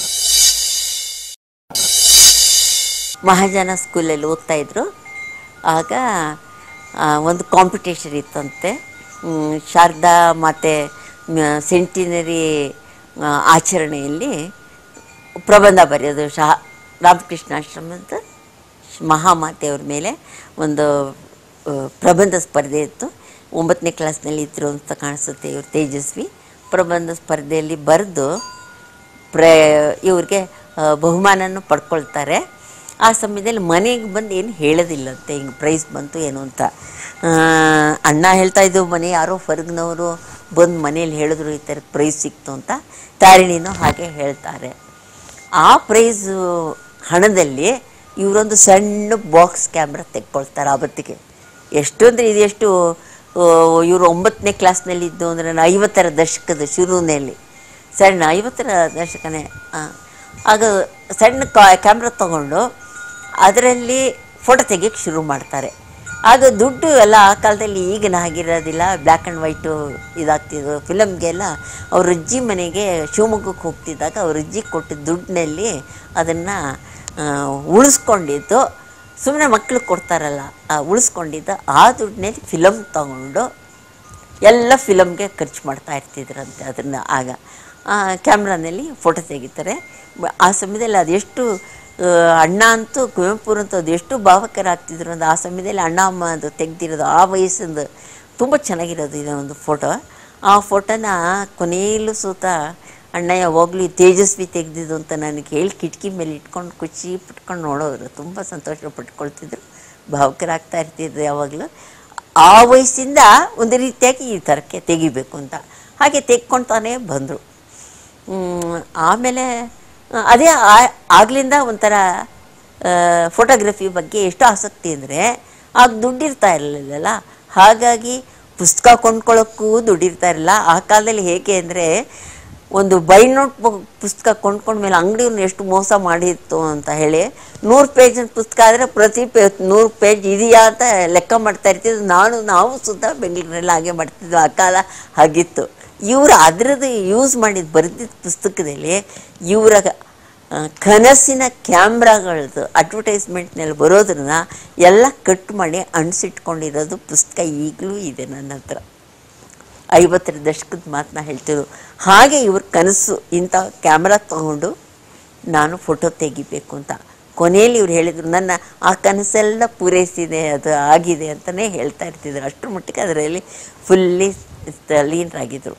ಮಹಾಜನ ಸ್ಕೂಲಲ್ಲಿ ಓದ್ತಾ ಇದ್ರು ಆಗ ಆ, ಒಂದು ಕಾಂಪಿಟೇಷನ್ ಇತ್ತಂತೆ ಮ್, ಶಾರದಾ ಮಾತೆ ಸೆಂಟಿನರಿ ಆಚರಣೆಯಲ್ಲಿ ಪ್ರಬಂಧ ಬರೆಯೋದು ಶಾ ರಾಮಕೃಷ್ಣಾಶ್ರಮದ ಮಹಾಮಾತೆಯವ್ರ ಮೇಲೆ ಒಂದು ಆ, ಪ್ರಬಂಧ ಸ್ಪರ್ಧೆ ಇತ್ತು ಒಂಬತ್ತನೇ ಕ್ಲಾಸ್ನಲ್ಲಿ ಇದ್ರು ಅಂತ ಕಾಣಿಸುತ್ತೆ ಇವರು ತೇಜಸ್ವಿ ಪ್ರಬಂಧ ಸ್ಪರ್ಧೆಯಲ್ಲಿ ಬರೆದು ಪ್ರ ಇವ್ರಿಗೆ ಆ, ಬಹುಮಾನನೂ ಪಡ್ಕೊಳ್ತಾರೆ ಆ ಸಮಯದಲ್ಲಿ ಮನೆಗೆ ಬಂದು ಏನು ಹೇಳೋದಿಲ್ಲಂತೆ ಹಿಂಗೆ ಪ್ರೈಸ್ ಬಂತು ಏನು ಅಂತ ಆ, ಅಣ್ಣ ಹೇಳ್ತಾ ಇದ್ದು ಮನೆ ಯಾರೋ ಹೊರಗಿನವರು ಬಂದು ಮನೇಲಿ ಹೇಳಿದ್ರು ಈ ಥರ ಪ್ರೈಸ್ ಸಿಕ್ತು ಅಂತ ತಾರಿಣಿನೂ ಹಾಗೆ ಹೇಳ್ತಾರೆ ಆ ಪ್ರೈಸು ಹಣದಲ್ಲಿ ಇವರೊಂದು ಸಣ್ಣ ಬಾಕ್ಸ್ ಕ್ಯಾಮ್ರಾ ತೆಕ್ಕೊಳ್ತಾರೆ ಆವತ್ತಿಗೆ ಎಷ್ಟು ಅಂದರೆ ಇದೆಷ್ಟು ಇವರು ಒಂಬತ್ತನೇ ಕ್ಲಾಸ್ನಲ್ಲಿ ಇದ್ದು ಅಂದರೆ ಐವತ್ತರ ದಶಕದ ಶುರುವಿನಲ್ಲಿ ಸಣ್ಣ ಐವತ್ತರ ದಶಕನೇ ಆ. ಆಗ ಸಣ್ಣ ಕ್ಯಾಮ್ರಾ ತಗೊಂಡು ಅದರಲ್ಲಿ ಫೋಟೋ ತೆಗಿಯೋಕ್ಕೆ ಶುರು ಮಾಡ್ತಾರೆ ಆಗ ದುಡ್ಡು ಎಲ್ಲ ಆ ಕಾಲದಲ್ಲಿ ಈಗಿನ ಆಗಿರೋದಿಲ್ಲ ಬ್ಲ್ಯಾಕ್ ಆ್ಯಂಡ್ ವೈಟು ಇದಾಗ್ತಿದ್ದು ಫಿಲಮ್ಗೆಲ್ಲ ಅವ್ರ ಅಜ್ಜಿ ಮನೆಗೆ ಶಿವಮೊಗ್ಗಕ್ಕೆ ಹೋಗ್ತಿದ್ದಾಗ ಅವ್ರ ಅಜ್ಜಿ ಕೊಟ್ಟಿದ್ದ ದುಡ್ಡಿನಲ್ಲಿ ಅದನ್ನು ಉಳಿಸ್ಕೊಂಡಿದ್ದು ಸುಮ್ಮನೆ ಮಕ್ಳಿಗೆ ಕೊಡ್ತಾರಲ್ಲ ಆ ಉಳಿಸ್ಕೊಂಡಿದ್ದ ಆ ದುಡ್ಡಿನಲ್ಲಿ ಫಿಲಮ್ ತಗೊಂಡು ಎಲ್ಲ ಫಿಲಮ್ಗೆ ಖರ್ಚು ಮಾಡ್ತಾ ಇರ್ತಿದ್ರಂತೆ ಅದನ್ನು ಆಗ ಕ್ಯಾಮ್ರಾನಲ್ಲಿ ಫೋಟೋ ತೆಗಿತಾರೆ ಬ- ಆ ಸಮಯದಲ್ಲಿ ಅದೆಷ್ಟು ಆ, ಅಣ್ಣ ಅಂತೂ ಕುವೆಂಪುರಂತೂ ಅದೆಷ್ಟು ಭಾವಕರಾಗ್ತಿದ್ರು ಅಂತ ಆ ಸಮಯದಲ್ಲಿ ಅಣ್ಣ ಅಮ್ಮ ಅದು ತೆಗ್ದಿರೋದು ಆ ವಯಸ್ಸಿಂದು ತುಂಬ ಚೆನ್ನಾಗಿರೋದು ಇದೆ ಒಂದು ಫೋಟೋ ಆ ಫೋಟೋನ ಕೊನೆಯಲ್ಲೂ ಸೂತ ಅಣ್ಣ ಯಾವಾಗಲೂ ಈ ತೇಜಸ್ವಿ ತೆಗೆದಿದ್ದು ಅಂತ ನನಗೆ ಹೇಳಿ ಕಿಟಕಿ ಮೇಲೆ ಇಟ್ಕೊಂಡು ಕುಚ್ಚಿ ಪಟ್ಕೊಂಡು ನೋಡೋರು ತುಂಬ ಸಂತೋಷ ಪಟ್ಕೊಳ್ತಿದ್ರು ಭಾವುಕರಾಗ್ತಾ ಇರ್ತಿದ್ರು ಯಾವಾಗಲೂ ಆ ವಯಸ್ಸಿಂದ ಒಂದು ರೀತಿಯಾಗಿ ಈ ಥರಕ್ಕೆ ತೆಗಿಬೇಕು ಅಂತ ಹಾಗೆ ತೆಕ್ಕೊಳ್ತಾನೆ ಬಂದರು ಆಮೇಲೆ ಆ, ಅದೇ ಆ- ಆಗ್ಲಿಂದ ಒಂಥರ ಫೋಟೋಗ್ರಫಿ ಬಗ್ಗೆ ಎಷ್ಟು ಆಸಕ್ತಿ ಅಂದರೆ ಆಗ ದುಡ್ಡಿರ್ತಾ ಇರಲಿಲ್ಲಲ್ಲ ಹಾಗಾಗಿ ಪುಸ್ತಕ ಕೊಂಡ್ಕೊಳ್ಳೋಕ್ಕೂ ದುಡ್ಡಿರ್ತಾ ಇರಲಿಲ್ಲ ಆ ಕಾಲದಲ್ಲಿ ಹೇಗೆ ಅಂದರೆ ಒಂದು ಬೈ ನೋಟ್ ಪುಸ್ತಕ ಕೊಂಡ್ಕೊಂಡ್ಮೇಲೆ ಅಂಗಡಿಯವ್ರನ್ನ ಎಷ್ಟು ಮೋಸ ಮಾಡಿತ್ತು ಅಂತ ಹೇಳಿ ನೂರು ಪೇಜಿನ ಪುಸ್ತಕ ಆದರೆ ಪ್ರತಿ ಪೇ ನೂರು ಪೇಜ್ ಇದೆಯಾ ಅಂತ ಲೆಕ್ಕ ಮಾಡ್ತಾ ಇರ್ತಿದ್ವಿ ನಾನು ನಾವು ಸುತ್ತ ಬೆಂಗಳೂರಲ್ಲಿ ಹಾಗೆ ಮಾಡ್ತಿದ್ವಿ ಆ ಕಾಲ ಹಾಗಿತ್ತು ಇವರು ಅದರದ್ದು ಯೂಸ್ ಮಾಡಿದ ಬರೆದಿದ್ದ ಪುಸ್ತಕದಲ್ಲಿ ಇವರ ಆ, ಕನಸಿನ ಕ್ಯಾಮ್ರಾಗಳದ್ದು ಅಡ್ವರ್ಟೈಸ್ಮೆಂಟ್ನಲ್ಲಿ ಬರೋದನ್ನ ಎಲ್ಲ ಕಟ್ ಮಾಡಿ ಅಣಿಸಿಟ್ಕೊಂಡಿರೋದು ಪುಸ್ತಕ ಈಗಲೂ ಇದೆ ನನ್ನ ಹತ್ರ ಐವತ್ತರ ದಶಕದ ಮಾತನ್ನ ಹೇಳ್ತಿದ್ರು ಹಾಗೆ ಇವ್ರ ಕನಸು ಇಂಥ ಕ್ಯಾಮ್ರಾ ತಗೊಂಡು ನಾನು ಫೋಟೋ ತೆಗಿಬೇಕು ಅಂತ ಕೊನೆಯಲ್ಲಿ ಇವ್ರು ಹೇಳಿದರು ನನ್ನ ಆ ಕನಸೆಲ್ಲ ಪೂರೈಸಿದೆ ಅದು ಆಗಿದೆ ಅಂತಲೇ ಹೇಳ್ತಾ ಇರ್ತಿದ್ರು ಅಷ್ಟರ ಮಟ್ಟಿಗೆ ಅದರಲ್ಲಿ ಫುಲ್ಲಿ ಲೀನರಾಗಿದ್ದರು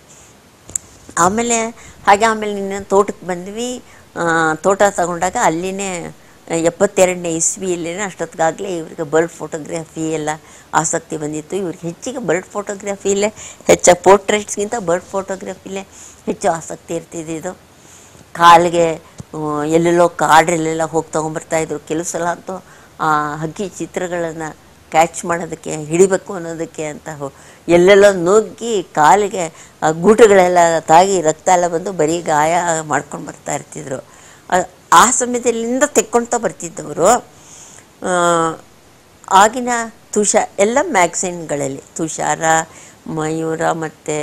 ಆಮೇಲೆ ಹಾಗೆ ಆಮೇಲೆ ನಿನ್ನ ತೋಟಕ್ಕೆ ಬಂದ್ವಿ ಆ, ತೋಟ ತಗೊಂಡಾಗ ಅಲ್ಲಿನೇ ಎಪ್ಪತ್ತೆರಡನೇ ಇಸ್ವಿಯಲ್ಲೇನೋ ಅಷ್ಟೊತ್ತಿಗಾಗಲೇ ಇವ್ರಿಗೆ ಬರ್ಡ್ ಫೋಟೋಗ್ರಫಿ ಎಲ್ಲ ಆಸಕ್ತಿ ಬಂದಿತ್ತು ಇವ್ರಿಗೆ ಹೆಚ್ಚಿಗೆ ಬರ್ಡ್ ಫೋಟೋಗ್ರಫಿಲೇ ಹೆಚ್ಚಾಗಿ ಪೋರ್ಟ್ರೇಟ್ಸ್ಗಿಂತ ಬರ್ಡ್ ಫೋಟೋಗ್ರಫಿಲೇ ಹೆಚ್ಚು ಆಸಕ್ತಿ ಇರ್ತಿದ್ದಿದ್ದು ಕಾಲಿಗೆ ಆ, ಎಲ್ಲೆಲ್ಲೋ ಕಾಡಲ್ಲೆಲ್ಲ ಹೋಗಿ ತೊಗೊಂಬರ್ತಾಯಿದ್ರು ಕೆಲವು ಸಲ ಅಂತೂ ಆ ಹಕ್ಕಿ ಚಿತ್ರಗಳನ್ನು ಕ್ಯಾಚ್ ಮಾಡೋದಕ್ಕೆ ಹಿಡಿಬೇಕು ಅನ್ನೋದಕ್ಕೆ ಅಂತ ಹೋ ಎಲ್ಲೆಲ್ಲೋ ನುಗ್ಗಿ ಕಾಲಿಗೆ ಆ ಗೂಟುಗಳೆಲ್ಲ ತಾಗಿ ರಕ್ತ ಎಲ್ಲ ಬಂದು ಬರೀ ಗಾಯ ಮಾಡ್ಕೊಂಡು ಬರ್ತಾ ಇರ್ತಿದ್ರು ಆ- ಆ ಸಮಯದಲ್ಲಿಂದ ತೆಕ್ಕೊಳ್ತಾ ಬರ್ತಿದ್ದವರು ಆ, ಆಗಿನ ತುಷ ಎಲ್ಲ ಮ್ಯಾಗ್ಝಿನ್ಗಳಲ್ಲಿ ತುಷಾರ ಮಯೂರ ಮತ್ತು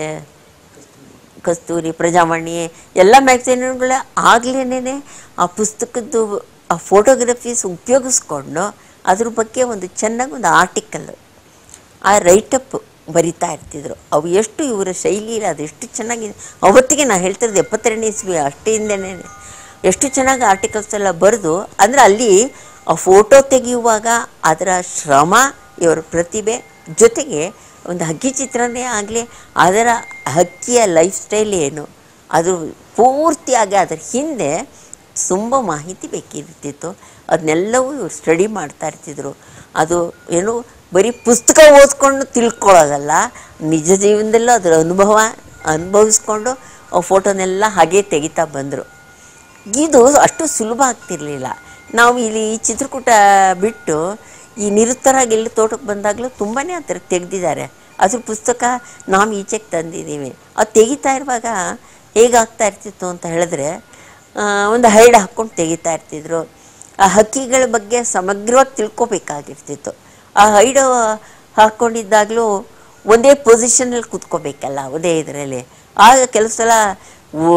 ಕಸ್ತೂರಿ ಪ್ರಜಾವಾಣಿ ಎಲ್ಲ ಮ್ಯಾಗ್ಝಿನ್ಗಳ ಆಗ್ಲೇ ಆ ಪುಸ್ತಕದ್ದು ಆ ಫೋಟೋಗ್ರಫೀಸ್ ಉಪಯೋಗಿಸ್ಕೊಂಡು ಅದ್ರ ಬಗ್ಗೆ ಒಂದು ಚೆನ್ನಾಗಿ ಒಂದು ಆರ್ಟಿಕಲ್ ಆ ರೈಟಪ್ ಬರಿತಾ ಇರ್ತಿದ್ರು ಅವು ಎಷ್ಟು ಇವರ ಶೈಲಿಯಲ್ಲಿ ಅದೆಷ್ಟು ಚೆನ್ನಾಗಿದೆ ಅವತ್ತಿಗೆ ನಾನು ಹೇಳ್ತಿರೋದು ಎಪ್ಪತ್ತೆರಡನೇ ಇಸ್ವಿ ಅಷ್ಟಿಂದನೇ ಎಷ್ಟು ಚೆನ್ನಾಗಿ ಆರ್ಟಿಕಲ್ಸ್ ಎಲ್ಲ ಬರೆದು ಅಂದರೆ ಅಲ್ಲಿ ಆ ಫೋಟೋ ತೆಗೆಯುವಾಗ ಅದರ ಶ್ರಮ ಇವರ ಪ್ರತಿಭೆ ಜೊತೆಗೆ ಒಂದು ಹಕ್ಕಿ ಚಿತ್ರನೇ ಆಗಲಿ ಅದರ ಹಕ್ಕಿಯ ಲೈಫ್ ಸ್ಟೈಲ್ ಏನು ಅದು ಪೂರ್ತಿಯಾಗಿ ಅದರ ಹಿಂದೆ ತುಂಬ ಮಾಹಿತಿ ಬೇಕಿರ್ತಿತ್ತು ಅದನ್ನೆಲ್ಲವೂ ಇವ್ರು ಸ್ಟಡಿ ಮಾಡ್ತಾ ಇರ್ತಿದ್ರು ಅದು ಏನು ಬರೀ ಪುಸ್ತಕ ಓದ್ಕೊಂಡು ತಿಳ್ಕೊಳ್ಳೋದಲ್ಲ ನಿಜ ಜೀವನದಲ್ಲೂ ಅದರ ಅನುಭವ ಅನುಭವಿಸ್ಕೊಂಡು ಆ ಫೋಟೋನೆಲ್ಲ ಹಾಗೆ ತೆಗಿತಾ ಬಂದರು ಇದು ಅಷ್ಟು ಸುಲಭ ಆಗ್ತಿರ್ಲಿಲ್ಲ ನಾವು ಇಲ್ಲಿ ಈ ಚಿತ್ರಕೂಟ ಬಿಟ್ಟು ಈ ನಿರುತ್ತರಾಗಿ ಎಲ್ಲಿ ತೋಟಕ್ಕೆ ಬಂದಾಗಲೂ ತುಂಬಾ ಆ ಥರ ತೆಗೆದಿದ್ದಾರೆ ಅದ್ರ ಪುಸ್ತಕ ನಾವು ಈಚೆಗೆ ತಂದಿದ್ದೀವಿ ಅದು ತೆಗಿತಾ ಇರುವಾಗ ಹೇಗಾಗ್ತಾ ಇರ್ತಿತ್ತು ಅಂತ ಹೇಳಿದ್ರೆ ಆ, ಒಂದು ಹೈಡ್ ಹಾಕ್ಕೊಂಡು ತೆಗಿತಾ ಇರ್ತಿದ್ರು ಆ ಹಕ್ಕಿಗಳ ಬಗ್ಗೆ ಸಮಗ್ರವಾಗಿ ತಿಳ್ಕೊಬೇಕಾಗಿರ್ತಿತ್ತು ಆ ಹೈಡು ಹಾಕ್ಕೊಂಡಿದ್ದಾಗಲೂ ಒಂದೇ ಪೊಸಿಷನಲ್ಲಿ ಕೂತ್ಕೋಬೇಕಲ್ಲ ಒಂದೇ ಇದರಲ್ಲಿ ಆಗ ಕೆಲವು ಸಲ ಓ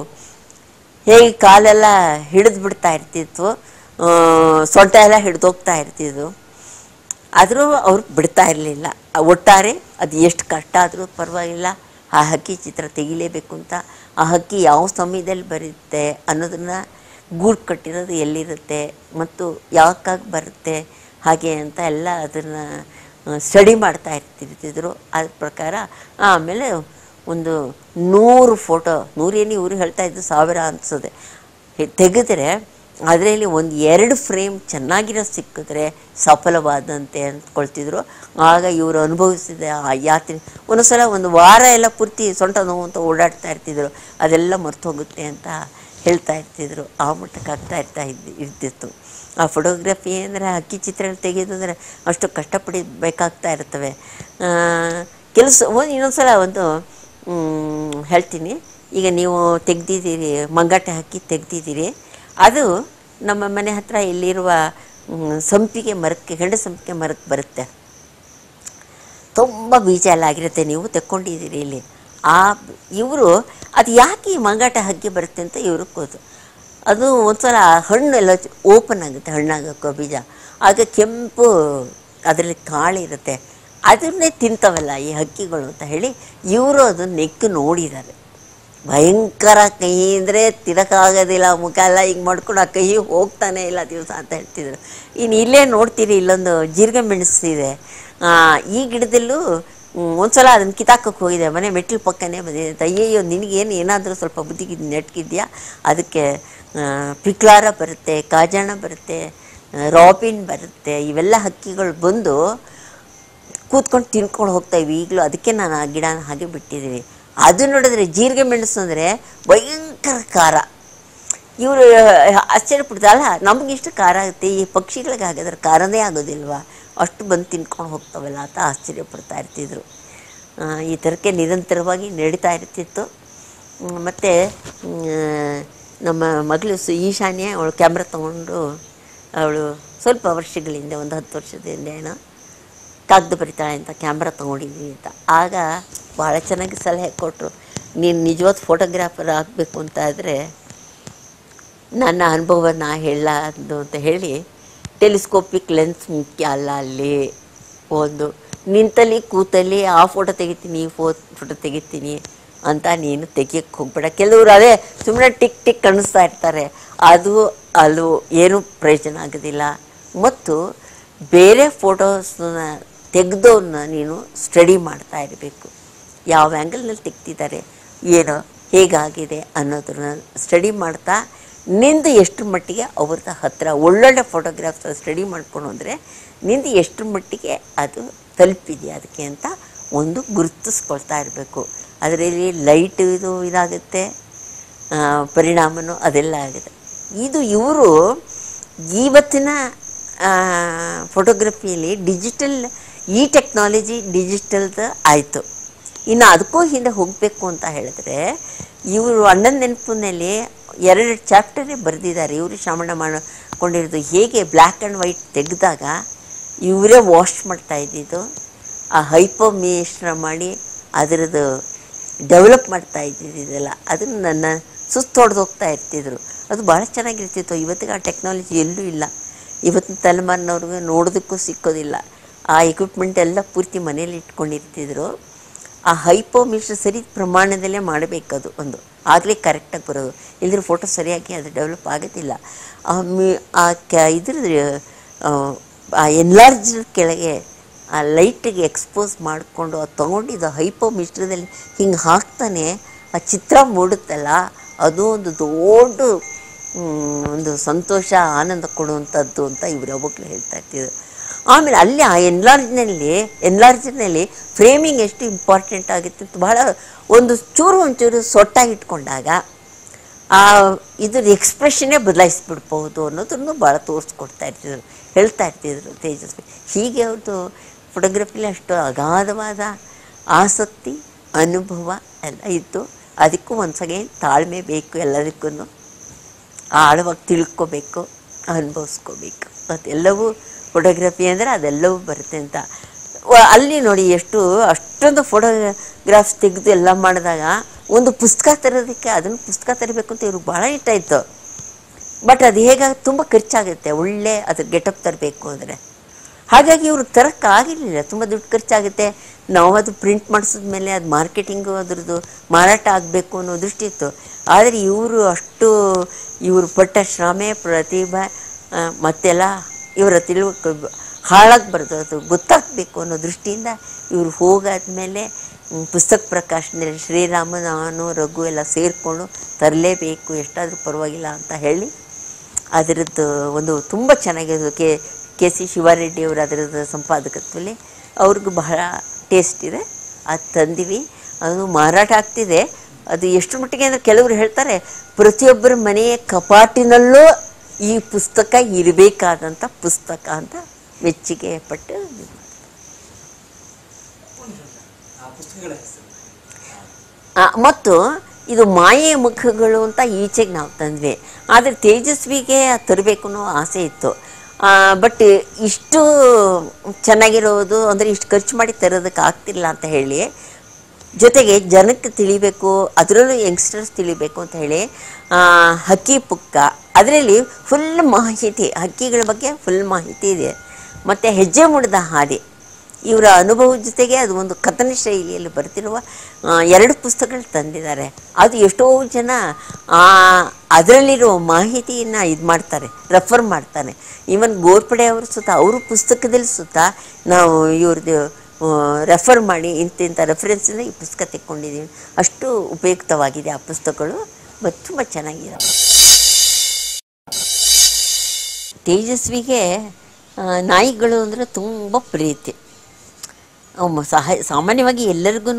ಹೇಗೆ ಕಾಲೆಲ್ಲ ಹಿಡಿದು ಬಿಡ್ತಾ ಇರ್ತಿತ್ತು ಆ, ಸೊಂಟ ಎಲ್ಲ ಹಿಡಿದೋಗ್ತಾ ಇರ್ತಿದ್ವು ಆದರೂ ಅವ್ರು ಬಿಡ್ತಾ ಇರಲಿಲ್ಲ ಒಟ್ಟಾರೆ ಅದು ಎಷ್ಟು ಕಷ್ಟ ಆದರೂ ಪರವಾಗಿಲ್ಲ ಆ ಹಕ್ಕಿ ಚಿತ್ರ ತೆಗಿಲೇಬೇಕು ಅಂತ ಆ ಹಕ್ಕಿ ಯಾವ ಸಮಯದಲ್ಲಿ ಬರುತ್ತೆ ಅನ್ನೋದನ್ನು ಗೂಡು ಕಟ್ಟಿರೋದು ಎಲ್ಲಿರುತ್ತೆ ಮತ್ತು ಯಾಕಾಗಿ ಬರುತ್ತೆ ಹಾಗೆ ಅಂತ ಎಲ್ಲ ಅದನ್ನು ಸ್ಟಡಿ ಮಾಡ್ತಾ ಇರ್ತಿರ್ತಿದ್ರು ಅದ್ರ ಪ್ರಕಾರ ಆಮೇಲೆ ಒಂದು ನೂರು ಫೋಟೋ ನೂರೇನು ಇವರು ಹೇಳ್ತಾ ಇದ್ದು ಸಾವಿರ ಅನ್ಸೋದೆ ಹೆ- ತೆಗೆದ್ರೆ ಅದರಲ್ಲಿ ಒಂದು ಎರಡು ಫ್ರೇಮ್ ಚೆನ್ನಾಗಿರೋ ಸಿಕ್ಕಿದ್ರೆ ಸಫಲವಾದಂತೆ ಅಂದ್ಕೊಳ್ತಿದ್ರು ಆಗ ಇವರು ಅನುಭವಿಸಿದ ಆ ಯಾತ್ರೆ ಒಂದೊಂದು ಸಲ ಒಂದು ವಾರ ಎಲ್ಲ ಪೂರ್ತಿ ಸೊಂಟ ನೋವು ಅಂತ ಓಡಾಡ್ತಾ ಇರ್ತಿದ್ರು ಅದೆಲ್ಲ ಮರ್ತು ಹೋಗುತ್ತೆ ಅಂತ ಹೇಳ್ತಾ ಇರ್ತಿದ್ರು ಆ ಮಟ್ಟಕ್ಕೆ ಆಗ್ತಾ ಇರ್ತಾ ಇದ್ದು ಇರ್ತಿತ್ತು ಆ ಫೋಟೋಗ್ರಫಿ ಅಂದರೆ ಹಕ್ಕಿ ಚಿತ್ರ ತೆಗೆಯೋದು ಅಂದರೆ ಅಷ್ಟು ಕಷ್ಟಪಡಬೇಕಾಗ್ತಾ ಇರ್ತವೆ ಕೆಲಸ ಒಂದು ಇನ್ನೊಂದು ಸಲ ಒಂದು ಮ್, ಹೇಳ್ತೀನಿ ಈಗ ನೀವು ತೆಗ್ದಿದ್ದೀರಿ ಮಂಗಾಟೆ ಹಾಕಿ ತೆಗ್ದಿದ್ದೀರಿ ಅದು ನಮ್ಮ ಮನೆ ಹತ್ರ ಇಲ್ಲಿರುವ ಮ್, ಸಂಪಿಗೆ ಮರಕ್ಕೆ ಗಂಡ ಸಂಪಿಗೆ ಮರಕ್ಕೆ ಬರುತ್ತೆ ತುಂಬ ಬೀಜ ಎಲ್ಲ ಆಗಿರುತ್ತೆ ನೀವು ತೆಕ್ಕೊಂಡಿದ್ದೀರಿ ಇಲ್ಲಿ ಆ ಇವರು ಅದು ಯಾಕೆ ಈ ಮಂಗಾಟ ಹಕ್ಕಿ ಬರುತ್ತೆ ಅಂತ ಇವರು ಕೂತು ಅದು ಒಂದ್ಸಲ ಹಣ್ಣು ಎಲ್ಲ ಓಪನ್ ಆಗುತ್ತೆ ಹಣ್ಣಾಗಕ್ಕೋ ಬೀಜ ಆಗ ಕೆಂಪು ಅದರಲ್ಲಿ ಕಾಳಿರುತ್ತೆ ಅದನ್ನೇ ತಿಂತವಲ್ಲ ಈ ಹಕ್ಕಿಗಳು ಅಂತ ಹೇಳಿ ಇವರು ಅದನ್ನ ನೆಕ್ಕು ನೋಡಿದ್ದಾರೆ ಭಯಂಕರ ಕಹಿ ಅಂದರೆ ತಿನ್ನಕ್ಕಾಗೋದಿಲ್ಲ ಮುಖ ಎಲ್ಲ ಹಿಂಗೆ ಮಾಡ್ಕೊಂಡು ಆ ಕಹಿ ಹೋಗ್ತಾನೆ ಇಲ್ಲ ದಿವಸ ಅಂತ ಹೇಳ್ತಿದ್ರು ಇನ್ನು ಇಲ್ಲೇ ನೋಡ್ತೀರಿ ಇಲ್ಲೊಂದು ಜೀರಿಗೆ ಮೆಣಸಿದೆ ಆ, ಈ ಗಿಡದಲ್ಲೂ ಮ್, ಒಂದ್ಸಲ ಅದನ್ನು ಕಿತ್ತಾಕಕ್ಕೆ ಹೋಗಿದೆ ಮನೆ ಮೆಟ್ಲು ಪಕ್ಕನೇ ಬಂದಿದೆ ಅಂತ ಅಯ್ಯಯ್ಯೋ ನಿನಗೇನು ಏನಾದರೂ ಸ್ವಲ್ಪ ಬುದ್ಧಿಗೆ ನೆಟ್ಗಿದ್ಯಾ ಅದಕ್ಕೆ ಆ, ಪಿಕ್ಲಾರ ಬರುತ್ತೆ ಕಾಜಾಣ ಬರುತ್ತೆ ಆ, ರಾಬಿನ್ ಬರುತ್ತೆ ಇವೆಲ್ಲ ಹಕ್ಕಿಗಳು ಬಂದು ಕೂತ್ಕೊಂಡು ತಿನ್ಕೊಂಡು ಹೋಗ್ತಾ ಇವಿ ಈಗಲೂ ಅದಕ್ಕೆ ನಾನು ಆ ಗಿಡನ ಹಾಗೆ ಬಿಟ್ಟಿದ್ದೀವಿ ಅದು ನೋಡಿದ್ರೆ ಜೀರಿಗೆ ಮೆಣಸು ಅಂದರೆ ಭಯಂಕರ ಖಾರ ಇವರು ಆಶ್ಚರ್ಯಪಡ್ತಲ್ಲ ನಮಗಿಷ್ಟು ಖಾರ ಆಗುತ್ತೆ ಈ ಪಕ್ಷಿಗಳಿಗೆ ಹಾಗಾದ್ರೆ ಖಾರನೇ ಆಗೋದಿಲ್ವಾ ಅಷ್ಟು ಬಂದು ತಿನ್ಕೊಂಡು ಹೋಗ್ತಾವಲ್ಲ ಅಂತ ಆಶ್ಚರ್ಯಪಡ್ತಾ ಇರ್ತಿದ್ರು ಆ, ಈ ಥರಕ್ಕೆ ನಿರಂತರವಾಗಿ ನಡೀತಾ ಇರ್ತಿತ್ತು ಮತ್ತು ನಮ್ಮ ಮಗಳು ಸು ಈಶಾನ್ಯ ಅವಳು ಕ್ಯಾಮ್ರಾ ತೊಗೊಂಡು ಅವಳು ಸ್ವಲ್ಪ ವರ್ಷಗಳ ಹಿಂದೆ ಒಂದು ಹತ್ತು ವರ್ಷದ ಹಿಂದೆ ಏನೋ ಕಾಗದ ಬರಿತಾಳೆ ಅಂತ ಕ್ಯಾಮ್ರಾ ತೊಗೊಂಡಿದ್ವಿ ಅಂತ ಆಗ ಭಾಳ ಚೆನ್ನಾಗಿ ಸಲಹೆ ಕೊಟ್ಟರು ನೀನು ನಿಜವಾದ ಫೋಟೋಗ್ರಾಫರ್ ಆಗಬೇಕು ಅಂತ ಆದರೆ ನನ್ನ ಅನುಭವನ ಹೇಳದು ಅಂತ ಹೇಳಿ ಟೆಲಿಸ್ಕೋಪಿಕ್ ಲೆನ್ಸ್ ಮುಖ್ಯ ಅಲ್ಲ ಅಲ್ಲಿ ಒಂದು ನಿಂತಲ್ಲಿ ಕೂತಲ್ಲಿ ಆ ಫೋಟೋ ತೆಗಿತೀನಿ ಈ ಫೋ ಫೋಟೋ ತೆಗಿತೀನಿ ಅಂತ ನೀನು ತೆಗಿಯಕ್ಕೆ ಹೋಗ್ಬೇಡ ಕೆಲವರು ಅದೇ ಸುಮ್ಮನೆ ಟಿಕ್ ಟಿಕ್ ಕಾಣಿಸ್ತಾ ಇರ್ತಾರೆ ಅದು ಅದು ಏನೂ ಪ್ರಯೋಜನ ಆಗೋದಿಲ್ಲ ಮತ್ತು ಬೇರೆ ಫೋಟೋಸ್ನ ತೆಗೆದೋನ್ನ ನೀನು ಸ್ಟಡಿ ಮಾಡ್ತಾ ಇರಬೇಕು ಯಾವ ಆ್ಯಂಗಲ್ನಲ್ಲಿ ತೆಗ್ದಿದ್ದಾರೆ ಏನೋ ಹೇಗಾಗಿದೆ ಅನ್ನೋದನ್ನ ಸ್ಟಡಿ ಮಾಡ್ತಾ ನಿಂದು ಎಷ್ಟು ಮಟ್ಟಿಗೆ ಅವ್ರದ್ದು ಹತ್ತಿರ ಒಳ್ಳೊಳ್ಳೆ ಫೋಟೋಗ್ರಾಫ್ಸ್ ಸ್ಟಡಿ ಮಾಡ್ಕೊಂಡು ಅಂದರೆ ನಿಂದು ಎಷ್ಟು ಮಟ್ಟಿಗೆ ಅದು ತಲುಪಿದೆಯಾ ಅದಕ್ಕೆ ಅಂತ ಒಂದು ಗುರುತಿಸ್ಕೊಳ್ತಾ ಇರಬೇಕು ಅದರಲ್ಲಿ ಲೈಟ್ ಇದು ಇದಾಗುತ್ತೆ ಆ, ಪರಿಣಾಮನೂ ಅದೆಲ್ಲ ಆಗುತ್ತೆ ಇದು ಇವರು ಇವತ್ತಿನ ಫೋಟೋಗ್ರಫಿಯಲ್ಲಿ ಡಿಜಿಟಲ್ ಈ ಟೆಕ್ನಾಲಜಿ ಡಿಜಿಟಲ್ದು ಆಯಿತು ಇನ್ನು ಅದಕ್ಕೂ ಹಿಂದೆ ಹೋಗಬೇಕು ಅಂತ ಹೇಳಿದ್ರೆ ಇವರು ಅಣ್ಣನ ನೆನಪಿನಲ್ಲಿ ಎರಡು ಚಾಪ್ಟರೇ ಬರೆದಿದ್ದಾರೆ ಇವರು ಶ್ರವಣ ಮಾಡಿಕೊಂಡಿರೋದು ಹೇಗೆ ಬ್ಲ್ಯಾಕ್ ಆ್ಯಂಡ್ ವೈಟ್ ತೆಗೆದಾಗ ಇವರೇ ವಾಶ್ ಮಾಡ್ತಾ ಇದ್ದಿದ್ದು ಆ ಹೈಪೋ ಮಿಶ್ರ ಮಾಡಿ ಅದರದ್ದು ಡೆವಲಪ್ ಮಾಡ್ತಾ ಇದ್ದಿದ್ದು ಇದೆಲ್ಲ ಅದನ್ನು ನನ್ನ ಸುಸ್ತು ಹೊಡೆದು ಹೋಗ್ತಾ ಇರ್ತಿದ್ರು ಅದು ಭಾಳ ಚೆನ್ನಾಗಿರ್ತಿತ್ತು ಇವತ್ತಿಗೆ ಆ ಟೆಕ್ನಾಲಜಿ ಎಲ್ಲೂ ಇಲ್ಲ ಇವತ್ತಿನ ತಲೆಮಾರಿನವ್ರಿಗೆ ನೋಡೋದಕ್ಕೂ ಸಿಕ್ಕೋದಿಲ್ಲ ಆ ಎಕ್ವಿಪ್ಮೆಂಟ್ ಎಲ್ಲ ಪೂರ್ತಿ ಮನೇಲಿ ಇಟ್ಕೊಂಡಿರ್ತಿದ್ರು ಆ ಹೈಪೋ ಮಿಶ್ರ ಸರಿ ಪ್ರಮಾಣದಲ್ಲೇ ಮಾಡಬೇಕದು ಒಂದು ಆಗಲೇ ಕರೆಕ್ಟಾಗಿ ಬರೋದು ಇಲ್ಲದ್ರೆ ಫೋಟೋ ಸರಿಯಾಗಿ ಅದು ಡೆವಲಪ್ ಆಗೋದಿಲ್ಲ ಆ ಮಿ ಆ ಕ ಇದ್ರದ್ದು ಆ ಎನ್ಲಾರ್ಜ್ ಕೆಳಗೆ ಆ ಲೈಟಿಗೆ ಎಕ್ಸ್ಪೋಸ್ ಮಾಡಿಕೊಂಡು ಅದು ತೊಗೊಂಡಿದ್ದು ಹೈಪೋ ಮಿಶ್ರದಲ್ಲಿ ಹಿಂಗೆ ಹಾಕ್ತಾನೆ ಆ ಚಿತ್ರ ಮೂಡುತ್ತಲ್ಲ ಅದು ಒಂದು ದೊಡ್ಡ ಮ್, ಒಂದು ಸಂತೋಷ ಆನಂದ ಕೊಡುವಂಥದ್ದು ಅಂತ ಇವ್ರು ಯಾವಾಗಲೂ ಹೇಳ್ತಾ ಇರ್ತಿದ್ರು ಆಮೇಲೆ ಅಲ್ಲಿ ಆ ಎನ್ಲಾರ್ಜ್ನಲ್ಲಿ ಎನ್ಲಾರ್ಜ್ನಲ್ಲಿ ಫ್ರೇಮಿಂಗ್ ಎಷ್ಟು ಇಂಪಾರ್ಟೆಂಟ್ ಆಗುತ್ತೆ ಅಂತ ಬಹಳ ಒಂದು ಚೂರು ಒಂಚೂರು ಸೊಟ್ಟಾಗಿ ಇಟ್ಕೊಂಡಾಗ ಆ ಇದ್ರ ಎಕ್ಸ್ಪ್ರೆಷನ್ನೇ ಬದಲಾಯಿಸ್ಬಿಡ್ಬೋದು ಅನ್ನೋದನ್ನು ಭಾಳ ತೋರಿಸ್ಕೊಡ್ತಾ ಇರ್ತಿದ್ರು ಹೇಳ್ತಾ ಇರ್ತಿದ್ರು ತೇಜಸ್ವಿ ಹೀಗೆ ಅವ್ರದ್ದು ಫೋಟೋಗ್ರಫಿಲಿ ಅಷ್ಟು ಅಗಾಧವಾದ ಆಸಕ್ತಿ ಅನುಭವ ಎಲ್ಲ ಇತ್ತು ಅದಕ್ಕೂ ಒಂದ್ಸಗೆ ತಾಳ್ಮೆ ಬೇಕು ಎಲ್ಲದಕ್ಕೂ ಆಳವಾಗಿ ತಿಳ್ಕೊಬೇಕು ಅನುಭವಿಸ್ಕೋಬೇಕು ಅದೆಲ್ಲವೂ ಫೋಟೋಗ್ರಫಿ ಅಂದರೆ ಅದೆಲ್ಲವೂ ಬರುತ್ತೆ ಅಂತ ವ- ಅಲ್ಲಿ ನೋಡಿ ಎಷ್ಟು ಅಷ್ಟೊಂದು ಫೋಟೋಗ್ರಾಫ್ಸ್ ತೆಗೆದು ಎಲ್ಲ ಮಾಡಿದಾಗ ಒಂದು ಪುಸ್ತಕ ತರೋದಕ್ಕೆ ಅದನ್ನು ಪುಸ್ತಕ ತರಬೇಕು ಅಂತ ಇವ್ರಿಗೆ ಭಾಳ ಇಷ್ಟ ಇತ್ತು ಬಟ್ ಅದು ಹೇಗೆ ತುಂಬ ಖರ್ಚಾಗುತ್ತೆ ಒಳ್ಳೆ ಅದ್ರ ಗೆಟಪ್ ತರಬೇಕು ಅಂದರೆ ಹಾಗಾಗಿ ಇವ್ರು ತರೋಕ್ಕಾಗಿರಲಿಲ್ಲ ತುಂಬ ದುಡ್ಡು ಖರ್ಚಾಗುತ್ತೆ ನಾವು ಅದು ಪ್ರಿಂಟ್ ಮಾಡಿಸಿದ್ಮೇಲೆ ಅದು ಮಾರ್ಕೆಟಿಂಗು ಅದ್ರದ್ದು ಮಾರಾಟ ಆಗಬೇಕು ಅನ್ನೋ ದೃಷ್ಟಿ ಇತ್ತು ಆದರೆ ಇವರು ಅಷ್ಟು ಇವರು ಪಟ್ಟ ಶ್ರಮೆ ಪ್ರತಿಭೆ ಆ, ಮತ್ತೆಲ್ಲ ಇವರ ತಿಳುವಳಿಕೆ ಹಾಳಾಗಬಾರ್ದು ಅದು ಗೊತ್ತಾಗಬೇಕು ಅನ್ನೋ ದೃಷ್ಟಿಯಿಂದ ಇವರು ಹೋಗಾದ್ಮೇಲೆ ಮ್, ಪುಸ್ತಕ ಪ್ರಕಾಶನದಲ್ಲಿ ಶ್ರೀರಾಮ ನಾನು ರಘು ಎಲ್ಲ ಸೇರಿಕೊಂಡು ತರಲೇಬೇಕು ಎಷ್ಟಾದರೂ ಪರವಾಗಿಲ್ಲ ಅಂತ ಹೇಳಿ ಅದರದ್ದು ಒಂದು ತುಂಬ ಚೆನ್ನಾಗಿರೋದು ಕೆ ಕೆ ಸಿ ಶಿವಾರೆಡ್ಡಿ ಅವರು ಅದರದ್ದು ಸಂಪಾದಕತ್ವದಲ್ಲಿ ಅವ್ರಿಗೂ ಬಹಳ ಟೇಸ್ಟ್ ಇದೆ ಅದು ತಂದಿವಿ ಅದು ಮಾರಾಟ ಆಗ್ತಿದೆ ಅದು ಎಷ್ಟು ಮಟ್ಟಿಗೆ ಅಂದರೆ ಕೆಲವರು ಹೇಳ್ತಾರೆ ಪ್ರತಿಯೊಬ್ಬರ ಮನೆಯ ಕಪಾಟಿನಲ್ಲೂ ಈ ಪುಸ್ತಕ ಇರಬೇಕಾದಂಥ ಪುಸ್ತಕ ಅಂತ ಮೆಚ್ಚುಗೆ ಪಟ್ಟು ಇದು ಮಾಡ್ತಾರೆ. ಆ ಪುಸ್ತಕಗಳ ಹೆಸರು ಆ, ಮತ್ತು ಇದು ಮಾಯೆ ಮುಖಗಳು ಅಂತ ಈಚೆಗೆ ನಾವು ತಂದ್ವಿ ಆದರೆ ತೇಜಸ್ವಿಗೆ ತರಬೇಕು ಅನ್ನೋ ಆಸೆ ಇತ್ತು ಬಟ್ ಇಷ್ಟು ಚೆನ್ನಾಗಿರೋದು ಅಂದರೆ ಇಷ್ಟು ಖರ್ಚು ಮಾಡಿ ತರೋದಕ್ಕೆ ಆಗ್ತಿಲ್ಲ ಅಂತ ಹೇಳಿ ಜೊತೆಗೆ ಜನಕ್ಕೆ ತಿಳಿಬೇಕು ಅದರಲ್ಲೂ ಯಂಗ್ಸ್ಟರ್ಸ್ ತಿಳಿಬೇಕು ಅಂತ ಹೇಳಿ ಆ, ಹಕ್ಕಿ ಪುಕ್ಕ ಅದರಲ್ಲಿ ಫುಲ್ ಮಾಹಿತಿ ಹಕ್ಕಿಗಳ ಬಗ್ಗೆ ಫುಲ್ ಮಾಹಿತಿ ಇದೆ ಮತ್ತು ಹೆಜ್ಜೆ ಮುಡಿದ ಹಾದಿ ಇವರ ಅನುಭವದ ಜೊತೆಗೆ ಅದು ಒಂದು ಕಥನ ಶೈಲಿಯಲ್ಲಿ ಬರ್ತಿರುವ ಆ, ಎರಡು ಪುಸ್ತಕಗಳು ತಂದಿದ್ದಾರೆ ಅದು ಎಷ್ಟೋ ಜನ ಆ, ಅದರಲ್ಲಿರೋ ಮಾಹಿತಿಯನ್ನು ಇದು ಮಾಡ್ತಾರೆ ರೆಫರ್ ಮಾಡ್ತಾರೆ ಈವನ್ ಗೋರ್ಪಡೆ ಅವರು ಸುತ್ತ ಅವರು ಪುಸ್ತಕದಲ್ಲಿ ಸುತ್ತ ನಾವು ಇವ್ರದ್ದು ರೆಫರ್ ಮಾಡಿ ಇಂತಿಂಥ ರೆಫರೆನ್ಸಿಂದ ಈ ಪುಸ್ತಕ ತೆಕ್ಕೊಂಡಿದ್ದೀವಿ ಅಷ್ಟು ಉಪಯುಕ್ತವಾಗಿದೆ ಆ ಪುಸ್ತಕಗಳು ಮತ್ತು ತುಂಬ ಚೆನ್ನಾಗಿದೆ ತೇಜಸ್ವಿಗೆ ಆ, ನಾಯಿಗಳು ಅಂದರೆ ತುಂಬ ಪ್ರೀತಿ ಅವು ಸಹ ಸಾಮಾನ್ಯವಾಗಿ ಎಲ್ಲರಿಗೂ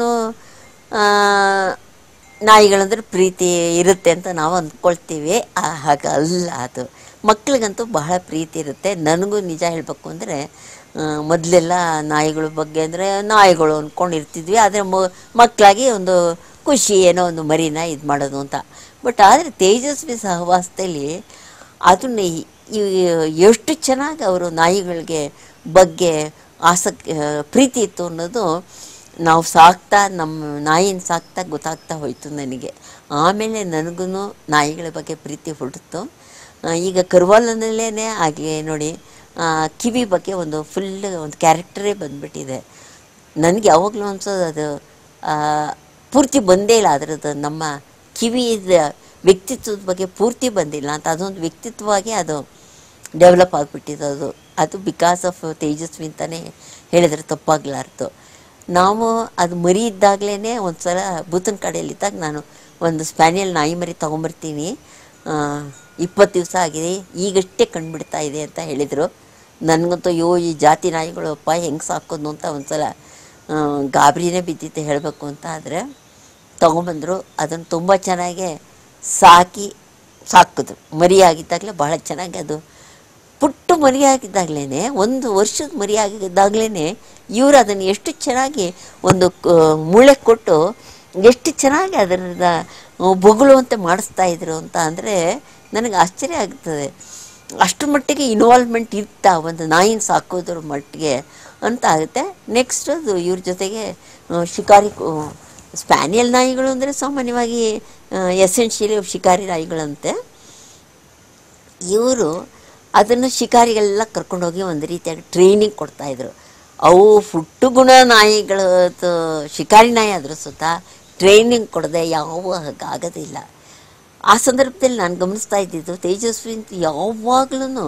ನಾಯಿಗಳಂದ್ರೆ ಪ್ರೀತಿ ಇರುತ್ತೆ ಅಂತ ನಾವು ಅಂದ್ಕೊಳ್ತೀವಿ ಆ, ಹಾಗಲ್ಲ ಅದು ಮಕ್ಳಿಗಂತೂ ಬಹಳ ಪ್ರೀತಿ ಇರುತ್ತೆ ನನಗೂ ನಿಜ ಹೇಳಬೇಕು ಅಂದರೆ ಮೊದಲೆಲ್ಲ ನಾಯಿಗಳ ಬಗ್ಗೆ ಅಂದರೆ ನಾಯಿಗಳು ಅಂದ್ಕೊಂಡಿರ್ತಿದ್ವಿ ಆದರೆ ಮಕ್ಕಳಾಗಿ ಒಂದು ಖುಷಿ ಏನೋ ಒಂದು ಮರಿನ ಇದು ಮಾಡೋದು ಅಂತ ಬಟ್ ಆದರೆ ತೇಜಸ್ವಿ ಸಹವಾಸದಲ್ಲಿ ಅದನ್ನ ಈ- ಈ- ಎಷ್ಟು ಚೆನ್ನಾಗಿ ಅವರು ನಾಯಿಗಳಿಗೆ ಬಗ್ಗೆ ಆಸಕ್ತಿ ಆ, ಪ್ರೀತಿ ಇತ್ತು ಅನ್ನೋದು ನಾವು ಸಾಕ್ತಾ ನಮ್ಮ ನಾಯಿನ ಸಾಕ್ತಾ ಗೊತ್ತಾಗ್ತಾ ಹೋಯಿತು ನನಗೆ ಆಮೇಲೆ ನನಗೂ ನಾಯಿಗಳ ಬಗ್ಗೆ ಪ್ರೀತಿ ಹುಟ್ಟಿತು ಆ, ಈಗ ಕರ್ವಾಲನಲ್ಲೇ ಆಗಲಿ ನೋಡಿ ಆ, ಕಿವಿ ಬಗ್ಗೆ ಒಂದು ಫುಲ್ ಒಂದು ಕ್ಯಾರೆಕ್ಟರೇ ಬಂದ್ಬಿಟ್ಟಿದೆ ನನಗೆ ಯಾವಾಗಲೂ ಅನ್ಸೋದು ಅದು ಆ, ಪೂರ್ತಿ ಬಂದೇ ಇಲ್ಲ ಅದರದ್ದು ನಮ್ಮ ಕಿವಿದ ವ್ಯಕ್ತಿತ್ವದ ಬಗ್ಗೆ ಪೂರ್ತಿ ಬಂದಿಲ್ಲ ಅಂತ ಅದೊಂದು ವ್ಯಕ್ತಿತ್ವವಾಗಿ ಅದು ಡೆವಲಪ್ ಆಗಿಬಿಟ್ಟಿದ್ದು ಅದು ಅದು ಬಿಕಾಸ್ ಆಫ್ ತೇಜಸ್ವಿ ಅಂತಲೇ ಹೇಳಿದರೆ ತಪ್ಪಾಗಲಾರ್ದು ನಾವು ಅದು ಮರಿ ಇದ್ದಾಗಲೇ ಒಂದು ಸಲ ಬೂತನ ಕಡೆಯಲ್ಲಿದ್ದಾಗ ನಾನು ಒಂದು ಸ್ಪ್ಯಾನಿಯಲ್ ನಾಯಿ ಮರಿ ತೊಗೊಂಬರ್ತೀನಿ ಇಪ್ಪತ್ತು ದಿವಸ ಆಗಿದೆ ಈಗಷ್ಟೇ ಕಂಡುಬಿಡ್ತಾ ಇದೆ ಅಂತ ಹೇಳಿದರು ನನಗಂತೂ ಅಯ್ಯೋ ಈ ಜಾತಿ ನಾಯಿಗಳು ಅಪ್ಪ ಹೆಂಗೆ ಸಾಕೋದು ಅಂತ ಒಂದ್ಸಲ ಆ, ಗಾಬರಿನೇ ಬಿದ್ದಿತ್ತು ಹೇಳಬೇಕು ಅಂತ ಆದರೆ ತೊಗೊಂಬಂದರು ಅದನ್ನು ತುಂಬ ಚೆನ್ನಾಗಿ ಸಾಕಿ ಸಾಕಿದ್ರು ಮರಿ ಆಗಿದ್ದಾಗಲೇ ಬಹಳ ಚೆನ್ನಾಗಿ ಅದು ಪುಟ್ಟ ಮರಿ ಆಗಿದ್ದಾಗಲೇ ಒಂದು ವರ್ಷದ ಮರಿ ಆಗಿದ್ದಾಗಲೇ ಇವರು ಅದನ್ನು ಎಷ್ಟು ಚೆನ್ನಾಗಿ ಒಂದು ಕ- ಮೂಳೆ ಕೊಟ್ಟು ಎಷ್ಟು ಚೆನ್ನಾಗಿ ಅದರಿಂದ ಬೊಗಳುವಂತೆ ಮಾಡಿಸ್ತಾ ಇದ್ರು ಅಂತ ಅಂದರೆ ನನಗೆ ಆಶ್ಚರ್ಯ ಆಗ್ತದೆ ಅಷ್ಟು ಮಟ್ಟಿಗೆ ಇನ್ವಾಲ್ವ್ಮೆಂಟ್ ಇರ್ತಾ ಒಂದು ನಾಯಿನ ಸಾಕೋದ್ರ ಮಟ್ಟಿಗೆ ಅಂತ ಆಗುತ್ತೆ ನೆಕ್ಸ್ಟ್ ಅದು ಇವ್ರ ಜೊತೆಗೆ ಆ, ಶಿಕಾರಿ ಕು- ಸ್ಪ್ಯಾನಿಯಲ್ ನಾಯಿಗಳು ಅಂದರೆ ಸಾಮಾನ್ಯವಾಗಿ ಎಸೆನ್ಷಿಯಲಿ ಶಿಕಾರಿ ನಾಯಿಗಳಂತೆ ಇವರು ಅದನ್ನು ಶಿಕಾರಿಗಳೆಲ್ಲ ಕರ್ಕೊಂಡೋಗಿ ಒಂದು ರೀತಿಯಾಗಿ ಟ್ರೈನಿಂಗ್ ಕೊಡ್ತಾಯಿದ್ರು ಅವು ಫುಟ್ಟು ಗುಣ ನಾಯಿಗಳು ತ- ಶಿಕಾರಿ ನಾಯಿ ಆದರೂ ಸುತ್ತ ಟ್ರೈನಿಂಗ್ ಕೊಡದೆ ಯಾವ ಆಗೋದಿಲ್ಲ ಆ ಸಂದರ್ಭದಲ್ಲಿ ನಾನು ಗಮನಿಸ್ತಾ ಇದ್ದಿದ್ದು ತೇಜಸ್ವಿ ಅಂತ ಯಾವಾಗ್ಲೂ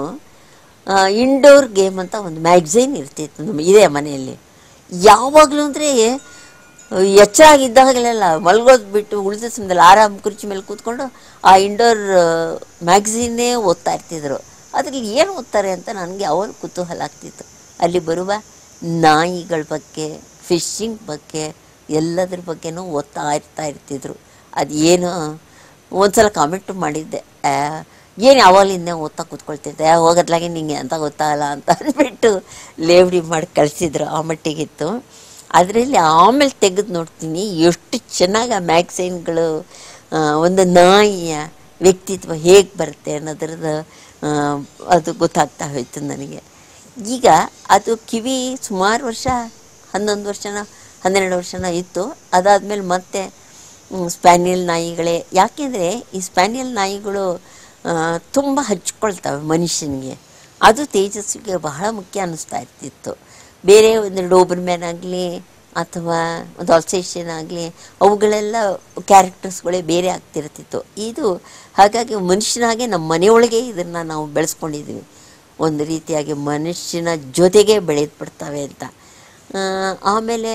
ಇಂಡೋರ್ ಗೇಮ್ ಅಂತ ಒಂದು ಮ್ಯಾಗ್ಝೈನ್ ಇರ್ತಿತ್ತು ನಮ್ಮ ಇದೆ ಮನೆಯಲ್ಲಿ ಯಾವಾಗಲೂ ಅಂದರೆ ಎಚ್ಚರ ಆಗಿದ್ದಾಗಲೆಲ್ಲ ಮಲ್ಗೋದು ಬಿಟ್ಟು ಉಳಿದ ಸಮಯದಲ್ಲಿ ಆರಾಮ್ ಕುರ್ಚಿ ಮೇಲೆ ಕೂತ್ಕೊಂಡು ಆ ಇಂಡೋರ್ ಮ್ಯಾಗ್ಝೀನೇ ಓದ್ತಾ ಇರ್ತಿದ್ರು ಅದ್ರಲ್ಲಿ ಏನು ಓದ್ತಾರೆ ಅಂತ ನನಗೆ ಯಾವಾಗ ಕುತೂಹಲ ಆಗ್ತಿತ್ತು ಅಲ್ಲಿ ಬರುವ ನಾಯಿಗಳ ಬಗ್ಗೆ ಫಿಶಿಂಗ್ ಬಗ್ಗೆ ಎಲ್ಲದ್ರ ಬಗ್ಗೆನೂ ಓದ್ತಾ ಇರ್ತಾ ಇರ್ತಿದ್ರು ಅದು ಏನು ಒಂದ್ಸಲ ಕಾಮೆಂಟ್ ಮಾಡಿದ್ದೆ ಏನು ಯಾವಾಗಲಿಂದ ಓದ್ತಾ ಕೂತ್ಕೊಳ್ತಿದ್ದೆ ಹೋಗೋದ್ಲಾಗೆ ನಿಂಗೆ ಅಂತ ಗೊತ್ತಾಗಲ್ಲ ಅಂತ ಅಂದ್ಬಿಟ್ಟು ಲೇವಡಿ ಮಾಡಿ ಕಳಿಸಿದ್ರು ಆ ಮಟ್ಟಿಗಿತ್ತು ಅದರಲ್ಲಿ ಆಮೇಲೆ ತೆಗೆದು ನೋಡ್ತೀನಿ ಎಷ್ಟು ಚೆನ್ನಾಗಿ ಆ ಮ್ಯಾಗ್ಝೈನ್ಗಳು ಆ, ಒಂದು ನಾಯಿಯ ವ್ಯಕ್ತಿತ್ವ ಹೇಗೆ ಬರುತ್ತೆ ಅನ್ನೋದ್ರದ್ದು ಆ, ಅದು ಗೊತ್ತಾಗ್ತಾ ಹೋಯ್ತು ನನಗೆ ಈಗ ಅದು ಕಿವಿ ಸುಮಾರು ವರ್ಷ ಹನ್ನೊಂದು ವರ್ಷನ ಹನ್ನೆರಡು ವರ್ಷನ ಇತ್ತು ಅದಾದಮೇಲೆ ಮತ್ತೆ ಮ್, ಸ್ಪ್ಯಾನಿಯಲ್ ನಾಯಿಗಳೇ ಯಾಕೆಂದರೆ ಈ ಸ್ಪ್ಯಾನಿಯಲ್ ನಾಯಿಗಳು ತುಂಬ ಹಚ್ಕೊಳ್ತವೆ ಮನುಷ್ಯನಿಗೆ ಅದು ತೇಜಸ್ವಿಗೆ ಬಹಳ ಮುಖ್ಯ ಅನ್ನಿಸ್ತಾ ಇರ್ತಿತ್ತು ಬೇರೆ ಒಂದು ಡೋಬರ್ಮ್ಯಾನ್ ಆಗಲಿ ಅಥವಾ ಒಂದು ಅಲ್ಸೇಷನ್ ಆಗಲಿ ಅವುಗಳೆಲ್ಲ ಕ್ಯಾರೆಕ್ಟರ್ಸ್ಗಳೇ ಬೇರೆ ಆಗ್ತಿರ್ತಿತ್ತು ಇದು ಹಾಗಾಗಿ ಮನುಷ್ಯನಾಗೆ ನಮ್ಮ ಮನೆಯೊಳಗೆ ಇದನ್ನು ನಾವು ಬೆಳೆಸ್ಕೊಂಡಿದ್ದೀವಿ ಒಂದು ರೀತಿಯಾಗಿ ಮನುಷ್ಯನ ಜೊತೆಗೆ ಬೆಳೆದು ಬಿಡ್ತವೆ ಅಂತ ಆ, ಆಮೇಲೆ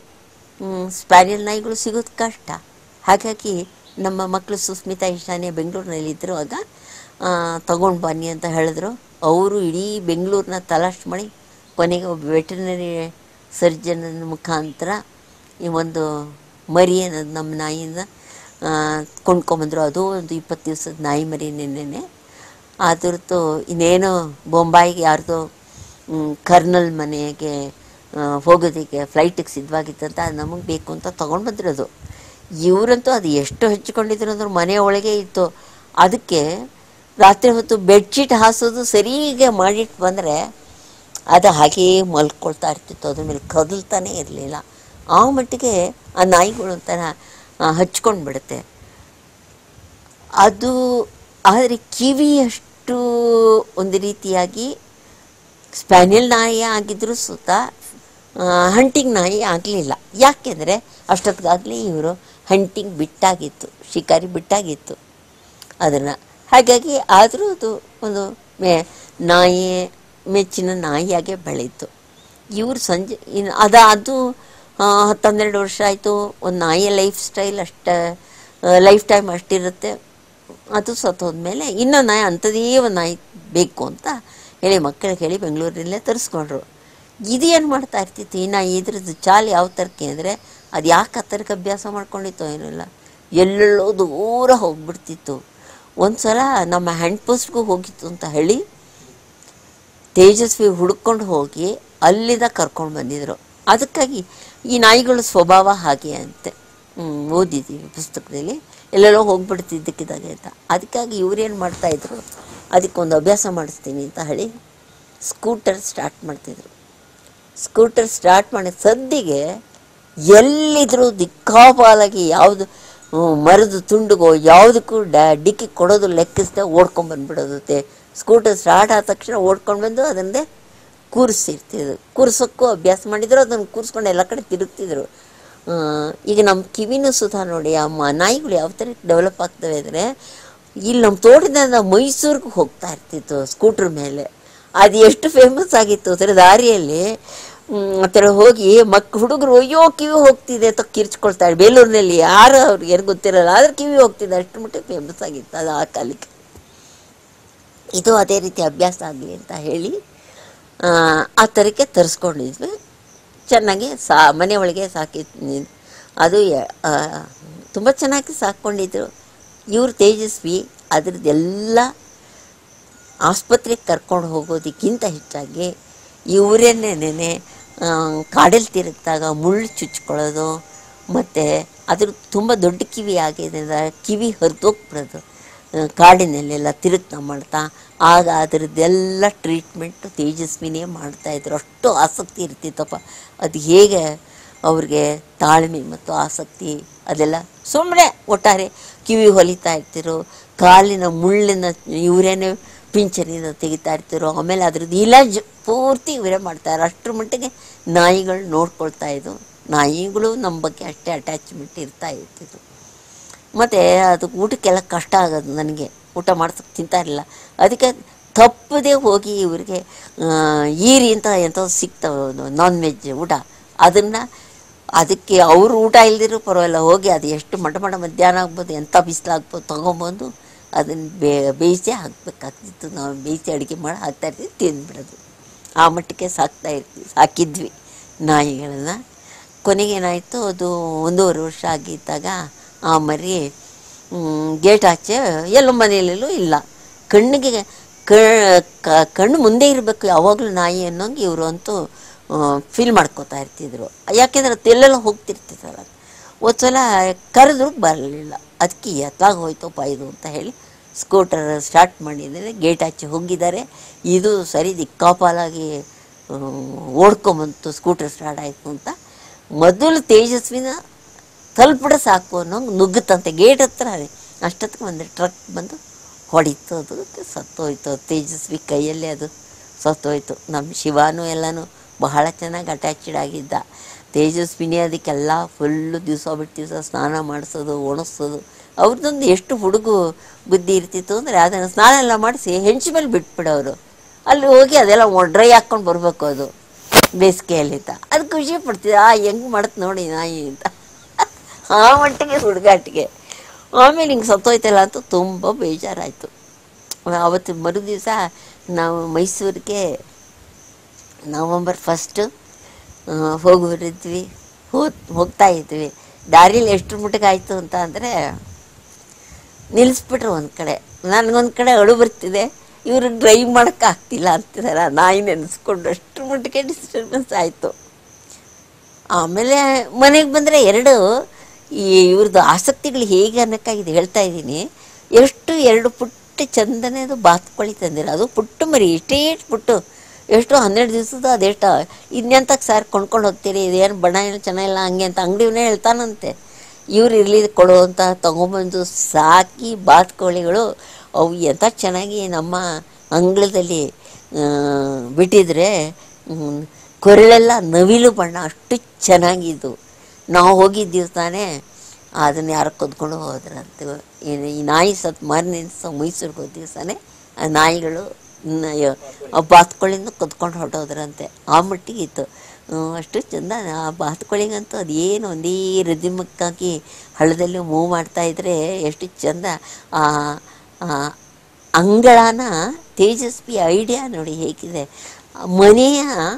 ಮ್, ಸ್ಪ್ಯಾನಿಯಲ್ ನಾಯಿಗಳು ಸಿಗೋದು ಕಷ್ಟ ಹಾಗಾಗಿ ನಮ್ಮ ಮಕ್ಕಳು ಸುಸ್ಮಿತಾ ಇಶಾನೆ ಬೆಂಗಳೂರಿನಲ್ಲಿ ಇದ್ರುವಾಗ ತಗೊಂಡು ಬನ್ನಿ ಅಂತ ಹೇಳಿದ್ರು ಅವರು ಇಡೀ ಬೆಂಗಳೂರನ್ನ ತಲಾಶ್ ಮಾಡಿ ಕೊನೆಗೆ ಒಬ್ಬ ವೆಟರ್ನರಿ ಸರ್ಜನ್ ಮುಖಾಂತರ ಈ ಒಂದು ಮರಿ ಅನ್ನೋದು ನಮ್ಮ ನಾಯಿಯಿಂದ ಆ, ಕೊಂಡ್ಕೊಂಬಂದರು ಅದು ಒಂದು ಇಪ್ಪತ್ತು ದಿವಸದ ನಾಯಿ ಮರಿ ನೆನ್ನೆನೆ ಅದ್ರದ್ದು ಇನ್ನೇನೋ ಬೊಂಬಾಯಿಗೆ ಯಾರ್ದೋ ಮ್, ಕರ್ನಲ್ ಮನೆಗೆ ಆ, ಹೋಗೋದಕ್ಕೆ ಫ್ಲೈಟಿಗೆ ಸಿದ್ಧವಾಗಿತ್ತಂತ ಅದು ನಮಗೆ ಬೇಕು ಅಂತ ತೊಗೊಂಡು ಬಂದಿರೋದು ಇವರಂತೂ ಅದು ಎಷ್ಟು ಹಚ್ಕೊಂಡಿದ್ರು ಅಂದ್ರೆ ಮನೆ ಒಳಗೆ ಇತ್ತು ಅದಕ್ಕೆ ರಾತ್ರಿ ಹೊತ್ತು ಬೆಡ್ಶೀಟ್ ಹಾಸೋದು ಸರಿಗೆ ಮಾಡಿಟ್ಟು ಬಂದರೆ ಅದು ಹಾಗೆಯೇ ಮಲ್ಕೊಳ್ತಾ ಇರ್ತಿತ್ತು ಅದ್ರ ಮೇಲೆ ಕದಲ್ತಾನೇ ಇರಲಿಲ್ಲ ಆ ಮಟ್ಟಿಗೆ ಆ ನಾಯಿಗಳು ಒಂಥರ ಹಚ್ಕೊಂಡು ಬಿಡುತ್ತೆ ಅದು ಆದರೆ ಕಿವಿಯಷ್ಟು ಒಂದು ರೀತಿಯಾಗಿ ಸ್ಪ್ಯಾನಿಯಲ್ ನಾಯಿ ಆಗಿದ್ದರೂ ಸುತ್ತ ಹಂಟಿಂಗ್ ನಾಯಿ ಆಗಲಿಲ್ಲ ಯಾಕೆಂದರೆ ಅಷ್ಟೊತ್ತಿಗಾಗಲೇ ಇವರು ಹಂಟಿಂಗ್ ಬಿಟ್ಟಾಗಿತ್ತು ಶಿಕಾರಿ ಬಿಟ್ಟಾಗಿತ್ತು ಅದನ್ನು ಹಾಗಾಗಿ ಆದರೂ ಅದು ಒಂದು ಮೇ ನಾಯಿ ಮೆಚ್ಚಿನ ನಾಯಿಯಾಗೆ ಬೆಳೀತು ಇವರು ಸಂಜೆ ಇನ್ನು ಅದು ಅದು ಆ, ಹತ್ತು ಹನ್ನೆರಡು ವರ್ಷ ಆಯಿತು ಒಂದು ನಾಯಿಯ ಲೈಫ್ ಸ್ಟೈಲ್ ಅಷ್ಟೇ ಲೈಫ್ ಟೈಮ್ ಅಷ್ಟಿರುತ್ತೆ ಅದು ಸತ್ತೋದ್ಮೇಲೆ ಇನ್ನೊಂದು ನಾಯಿ ಅಂಥದೇ ಒಂದು ನಾಯಿ ಬೇಕು ಅಂತ ಹೇಳಿ ಮಕ್ಕಳಿಗೆ ಹೇಳಿ ಬೆಂಗಳೂರಿನಲ್ಲೇ ತರಿಸ್ಕೊಂಡ್ರು ಇದು ಏನು ಮಾಡ್ತಾ ಇರ್ತಿತ್ತು ಈ ನಾಯಿ ಇದ್ರದ್ದು ಚಾಲ್ ಯಾವ ಥರಕ್ಕೆ ಅಂದರೆ ಅದು ಯಾಕೆ ಆ ಥರಕ್ಕೆ ಅಭ್ಯಾಸ ಮಾಡ್ಕೊಂಡಿತ್ತೋ ಏನಿಲ್ಲ ಎಲ್ಲೆಲ್ಲೋ ದೂರ ಹೋಗ್ಬಿಡ್ತಿತ್ತು ಒಂದು ಸಲ ನಮ್ಮ ಹ್ಯಾಂಡ್ ಪೋಸ್ಟ್ಗೂ ಹೋಗಿತ್ತು ಅಂತ ಹೇಳಿ ತೇಜಸ್ವಿ ಹುಡ್ಕೊಂಡು ಹೋಗಿ ಅಲ್ಲಿಂದ ಕರ್ಕೊಂಡು ಬಂದಿದ್ರು ಅದಕ್ಕಾಗಿ ಈ ನಾಯಿಗಳ ಸ್ವಭಾವ ಹಾಗೆ ಅಂತೆ ಹ್ಮ್, ಓದಿದ್ದೀವಿ ಪುಸ್ತಕದಲ್ಲಿ ಎಲ್ಲೆಲ್ಲೋ ಹೋಗ್ಬಿಡ್ತಿದ್ದಕ್ಕಿದ್ದಾಗೆ ಅಂತ ಅದಕ್ಕಾಗಿ ಇವ್ರೇನು ಮಾಡ್ತಾಯಿದ್ರು ಅದಕ್ಕೊಂದು ಅಭ್ಯಾಸ ಮಾಡಿಸ್ತೀನಿ ಅಂತ ಹೇಳಿ ಸ್ಕೂಟರ್ ಸ್ಟಾರ್ಟ್ ಮಾಡ್ತಿದ್ರು ಸ್ಕೂಟರ್ ಸ್ಟಾರ್ಟ್ ಮಾಡಿದ ಸದ್ದಿಗೆ ಎಲ್ಲಿದ್ರೂ ದಿಕ್ಕಾಪಾಲಾಗಿ ಯಾವುದು ಹ್ಮ್, ಮರದ ತುಂಡುಗೋ ಯಾವುದಕ್ಕೂ ಡ ಡಿಕ್ಕಿ ಕೊಡೋದು ಲೆಕ್ಕಿಸದೆ ಓಡ್ಕೊಂಬಂದ್ಬಿಡೋದು ತೆ ಸ್ಕೂಟರ್ ಸ್ಟಾರ್ಟ್ ಆದ ತಕ್ಷಣ ಓಡ್ಕೊಂಡು ಬಂದು ಅದನ್ನೇ ಕೂರಿಸಿರ್ತಿದ್ರು ಕೂರ್ಸೋಕ್ಕೂ ಅಭ್ಯಾಸ ಮಾಡಿದ್ರು ಅದನ್ನು ಕೂರಿಸ್ಕೊಂಡು ಎಲ್ಲ ಕಡೆ ತಿರುಗ್ತಿದ್ರು ಆ, ಈಗ ನಮ್ಮ ಕಿವಿನೂ ಸುಧಾ ನೋಡಿ ಆ ಮ- ನಾಯಿಗಳು ಯಾವ ಥರ ಡೆವಲಪ್ ಆಗ್ತವೆ ಅಂದರೆ ಇಲ್ಲಿ ನಮ್ಮ ತೋಟದಿಂದ ಮೈಸೂರಿಗೆ ಹೋಗ್ತಾ ಇರ್ತಿತ್ತು ಸ್ಕೂಟ್ರ್ ಮೇಲೆ ಅದು ಎಷ್ಟು ಫೇಮಸ್ ಆಗಿತ್ತು ಅದರ ದಾರಿಯಲ್ಲಿ ಮ್, ಆ ಥರ ಹೋಗಿ ಮಕ್ ಹುಡುಗರು ಅಯ್ಯೋ ಕಿವಿ ಹೋಗ್ತಿದೆ ಅಂತ ಕಿರ್ಚ್ಕೊಳ್ತಾರೆ ಬೇಲೂರಿನಲ್ಲಿ ಯಾರು ಅವ್ರಿಗೆ ಏನು ಗೊತ್ತಿರಲ್ಲ ಆದ್ರೆ ಕಿವಿ ಹೋಗ್ತಿದೆ ಅಷ್ಟು ಮಟ್ಟಿಗೆ ಫೇಮಸ್ ಆಗಿತ್ತು ಅದು ಆ ಕಾಲಕ್ಕೆ ಇದು ಅದೇ ರೀತಿ ಅಭ್ಯಾಸ ಆಗಲಿ ಅಂತ ಹೇಳಿ ಆ, ಆ ಥರಕ್ಕೆ ತರಿಸ್ಕೊಂಡಿದ್ವಿ ಚೆನ್ನಾಗಿ ಸಾ ಮನೆ ಒಳಗೆ ಸಾಕಿದ್ವಿ ಅದು ತುಂಬ ಚೆನ್ನಾಗಿ ಸಾಕ್ಕೊಂಡಿದ್ರು ಇವರು ತೇಜಸ್ವಿ ಅದ್ರದ್ದೆಲ್ಲ ಆಸ್ಪತ್ರೆಗೆ ಕರ್ಕೊಂಡು ಹೋಗೋದಕ್ಕಿಂತ ಹೆಚ್ಚಾಗಿ ಇವರೇನೇನೆ ಕಾಡಲ್ಲಿ ತಿರುಗಿದಾಗ ಮುಳ್ಳು ಚುಚ್ಕೊಳ್ಳೋದು ಮತ್ತು ಅದ್ರ ತುಂಬ ದೊಡ್ಡ ಕಿವಿ ಆಗಿದೆ ಕಿವಿ ಹರಿದೋಗ್ಬಿಡೋದು ಕಾಡಿನಲ್ಲೆಲ್ಲ ತಿರುಗ್ತಾ ಮಾಡ್ತಾ ಆಗ ಅದರದ್ದೆಲ್ಲ ಟ್ರೀಟ್ಮೆಂಟು ತೇಜಸ್ವಿನೇ ಮಾಡ್ತಾಯಿದ್ರು ಅಷ್ಟು ಆಸಕ್ತಿ ಇರ್ತಿತ್ತಪ್ಪ ಅದು ಹೇಗೆ ಅವ್ರಿಗೆ ತಾಳ್ಮೆ ಮತ್ತು ಆಸಕ್ತಿ ಅದೆಲ್ಲ ಸುಮ್ಮನೆ ಒಟ್ಟಾರೆ ಕಿವಿ ಹೊಲಿತಾ ಇರ್ತಿರೋ ಕಾಲಿನ ಮುಳ್ಳಿನ ಇವರೇನೆ ಪಿಂಚಣಿನ ತೆಗಿತಾ ಇರ್ತಿರೋ ಆಮೇಲೆ ಅದ್ರದ್ದು ಇಲಾಜ್ ಪೂರ್ತಿ ಇವರೇ ಮಾಡ್ತಾರೆ ಅಷ್ಟರ ಮಟ್ಟಿಗೆ ನಾಯಿಗಳು ನೋಡ್ಕೊಳ್ತಾ ಇದ್ವು ನಾಯಿಗಳು ನಮ್ಮ ಬಗ್ಗೆ ಅಷ್ಟೇ ಅಟ್ಯಾಚ್ಮೆಂಟ್ ಇರ್ತಾ ಇರ್ತಿದ್ವು ಮತ್ತು ಅದು ಊಟಕ್ಕೆಲ್ಲ ಕಷ್ಟ ಆಗೋದು ನನಗೆ ಊಟ ಮಾಡ್ಸೋಕ್ಕೆ ತಿಂತಾ ಇರಲಿಲ್ಲ ಅದಕ್ಕೆ ತಪ್ಪದೇ ಹೋಗಿ ಇವರಿಗೆ ಈರಿ ಅಂತ ಎಂಥೋ ಸಿಗ್ತವೆ ನಾನ್ ವೆಜ್ ಊಟ ಅದನ್ನು ಅದಕ್ಕೆ ಅವರು ಊಟ ಇಲ್ದಿರೂ ಪರವಾಗಿಲ್ಲ ಹೋಗಿ ಅದು ಎಷ್ಟು ಮಟ ಮಟ ಮಧ್ಯಾಹ್ನ ಆಗ್ಬೋದು ಎಂಥ ಬಿಸಿಲಾಗ್ಬೋದು ತೊಗೊಂಬಂದು ಅದನ್ನು ಬೇ ಬೇಯಿಸಿ ಹಾಕಬೇಕಾಗ್ತಿತ್ತು ನಾವು ಬೇಯಿಸಿ ಅಡುಗೆ ಮಾಡಿ ಹಾಕ್ತಾ ಇರ್ತೀವಿ ತಿಂದ್ಬಿಡೋದು ಆ ಮಟ್ಟಕ್ಕೆ ಸಾಕ್ತಾ ಇರ್ತೀವಿ ಸಾಕಿದ್ವಿ ನಾಯಿಗಳನ್ನು ಕೊನೆಗೇನಾಯಿತು ಅದು ಒಂದೂವರೆ ವರ್ಷ ಆಗಿದ್ದಾಗ ಆ ಮರಿ ಗೇಟ್ ಆಚೆ ಎಲ್ಲೋ ಮನೆಯಲ್ಲೂ ಇಲ್ಲ ಕಣ್ಣಿಗೆ ಕ- ಕ- ಕಣ್ಣು ಮುಂದೆ ಇರಬೇಕು ಯಾವಾಗಲೂ ನಾಯಿ ಅನ್ನೋಂಗೆ ಇವರು ಅಂತೂ ಫೀಲ್ ಮಾಡ್ಕೋತಾ ಇರ್ತಿದ್ರು ಯಾಕೆಂದ್ರೆ ತೆಲ್ಲೆಲ್ಲ ಹೋಗ್ತಿರ್ತಿತ್ತಲ್ಲ ಒಂದು ಸಲ ಕರೆದ್ರು ಬರಲಿಲ್ಲ ಅದಕ್ಕೆ ಎತ್ತಾಗ ಹೋಯ್ತಪ್ಪ ಇದು ಅಂತ ಹೇಳಿ ಸ್ಕೂಟರ್ ಸ್ಟಾರ್ಟ್ ಮಾಡಿದ್ದಾರೆ ಗೇಟ್ ಆಚೆ ಹೋಗಿದ್ದಾರೆ ಇದು ಸರಿ ದಿಕ್ಕಾಪಾಲಾಗಿ ಓಡ್ಕೊಂಬಂತು ಸ್ಕೂಟರ್ ಸ್ಟಾರ್ಟ್ ಆಯಿತು ಅಂತ ಮೊದಲು ತೇಜಸ್ವಿನ ತಲುಪಿಡ ಸಾಕು ಅನ್ನೋ ನುಗ್ಗುತ್ತಂತೆ ಗೇಟ್ ಹತ್ರ ಅಷ್ಟೊತ್ತಿಗೆ ಒಂದು ಟ್ರಕ್ ಬಂದು ಹೊಡಿತು ಅದಕ್ಕೆ ಸತ್ತೋಯ್ತು ಅದು ತೇಜಸ್ವಿ ಕೈಯಲ್ಲೇ ಅದು ಸತ್ತೋಯ್ತು ನಮ್ಮ ಶಿವಾನು ಎಲ್ಲನೂ ಬಹಳ ಚೆನ್ನಾಗಿ ಅಟ್ಯಾಚ್ಡ್ ಆಗಿದ್ದ ತೇಜಸ್ವಿನಿ ಅದಕ್ಕೆಲ್ಲ ಫುಲ್ಲು ದಿವಸ ಬಿಟ್ಟು ದಿವಸ ಸ್ನಾನ ಮಾಡಿಸೋದು ಒಣಗಿಸೋದು ಅವ್ರದ್ದೊಂದು ಎಷ್ಟು ಹುಡುಗು ಬುದ್ಧಿ ಇರ್ತಿತ್ತು ಅಂದರೆ ಅದನ್ನು ಸ್ನಾನ ಎಲ್ಲ ಮಾಡಿಸಿ ಹೆಂಚು ಮೇಲೆ ಬಿಟ್ಬಿಡೋರು ಅಲ್ಲಿ ಹೋಗಿ ಅದೆಲ್ಲ ಡ್ರೈ ಹಾಕ್ಕೊಂಡು ಬರಬೇಕು ಅದು ಬೇಸಿಗೆಯಲ್ಲಿದ್ದ ಅದು ಖುಷಿ ಪಡ್ತಿದ್ದೆ ಆ ಹೆಂಗೆ ಮಾಡತ್ತೆ ನೋಡಿ ನಾಯಿ ಅಂತ ಆ ಮಟ್ಟಿಗೆ ಹುಡುಗಾಟಿಗೆ ಆಮೇಲೆ ಹಿಂಗೆ ಸತ್ತೋಯ್ತಲ್ಲ ಅಂತ ತುಂಬ ಬೇಜಾರಾಯಿತು ಆವತ್ತು ಮರು ದಿವಸ ನಾವು ಮೈಸೂರಿಗೆ ನವಂಬರ್ ಫಸ್ಟು ಹೋಗ್ಬಿಟ್ಟಿದ್ವಿ ಹೋಗ್ ಹೋಗ್ತಾ ಇದ್ವಿ ದಾರಿಲಿ ಎಷ್ಟು ಮಟ್ಟಿಗೆ ಆಯಿತು ಅಂತ ಅಂದರೆ ನಿಲ್ಲಿಸ್ಬಿಟ್ರು ಒಂದು ಕಡೆ ನನಗೊಂದು ಕಡೆ ಅಳು ಬರ್ತಿದೆ ಇವರು ಡ್ರೈವ್ ಮಾಡೋಕ್ಕೆ ಆಗ್ತಿಲ್ಲ ಅಂತಿದಾರೆ ನಾಯಿ ನೆನೆಸ್ಕೊಂಡು ಅಷ್ಟರ ಮಟ್ಟಿಗೆ ಡಿಸ್ಟರ್ಬೆನ್ಸ್ ಆಯಿತು ಆಮೇಲೆ ಮನೆಗೆ ಬಂದರೆ ಎರಡು ಈ ಇವ್ರದ್ದು ಆಸಕ್ತಿಗಳು ಹೇಗೆ ಅನ್ನೋಕ್ಕಾಗಿದೆ ಹೇಳ್ತಾ ಇದ್ದೀನಿ ಎಷ್ಟು ಎರಡು ಪುಟ್ಟ ಚಂದನೇದು ಬಾತ್ಕೊಳ್ಳಿ ತಂದಿರ ಅದು ಪುಟ್ಟ ಮರಿ ಇಷ್ಟೇ ಪುಟ್ಟು ಎಷ್ಟು ಹನ್ನೆರಡು ದಿವಸದ ಅದೆಷ್ಟು ಇನ್ನೆಂತಕ್ಕೆ ಸಾರ್ ಕೊಂಡ್ಕೊಂಡು ಹೋಗ್ತೀರಿ ಇದೇನು ಬಣ್ಣ ಏನು ಚೆನ್ನಾಗಿಲ್ಲ ಹಂಗೆ ಅಂತ ಅಂಗಡಿವನೇ ಹೇಳ್ತಾನಂತೆ ಇವ್ರು ಇರಲಿ ಕೊಡು ಅಂತ ತೊಗೊಂಬಂದು ಸಾಕಿ ಬಾತ್ಕೋಳಿಗಳು ಅವು ಎಂಥ ಚೆನ್ನಾಗಿ ನಮ್ಮ ಅಂಗಳದಲ್ಲಿ ಆ, ಬಿಟ್ಟಿದ್ರೆ ಹ್ಮ್, ಕೊರಳೆಲ್ಲ ನವಿಲು ಬಣ್ಣ ಅಷ್ಟು ಚೆನ್ನಾಗಿದ್ದು ನಾವು ಹೋಗಿದ್ದೀವಿ ತಾನೇ ಅದನ್ನು ಯಾರೋ ಕದ್ಕೊಂಡು ಹೋದ್ರಂತೆ ಏನು ಈ ನಾಯಿ ಸತ್ ಮಾರನೇ ದಿವಸ ಮೈಸೂರಿಗೆ ಹೋದ ದಿವಸನೇ ಆ ನಾಯಿಗಳು ನ- ಯ- ಆ ಬಾತ್ಕೋಳಿಂದ ಕದ್ಕೊಂಡು ಹೊರಟೋದ್ರಂತೆ ಆ ಮಟ್ಟಿಗೆ ಇತ್ತು ಹ್ಮ್, ಅಷ್ಟು ಚಂದ ಆ ಬಾತುಕೋಳಿಗಂತೂ ಅದೇನು ಒಂದೇ ರಿದಿಮಕ್ಕಾಗಿ ಹಳ್ಳದಲ್ಲಿ ಮೂವ್ ಮಾಡ್ತಾ ಇದ್ರೆ ಎಷ್ಟು ಚಂದ ಆ ಆ ಅಂಗಳನ ತೇಜಸ್ವಿ ಐಡಿಯಾ ನೋಡಿ ಹೇಗಿದೆ ಆ ಮನೆಯ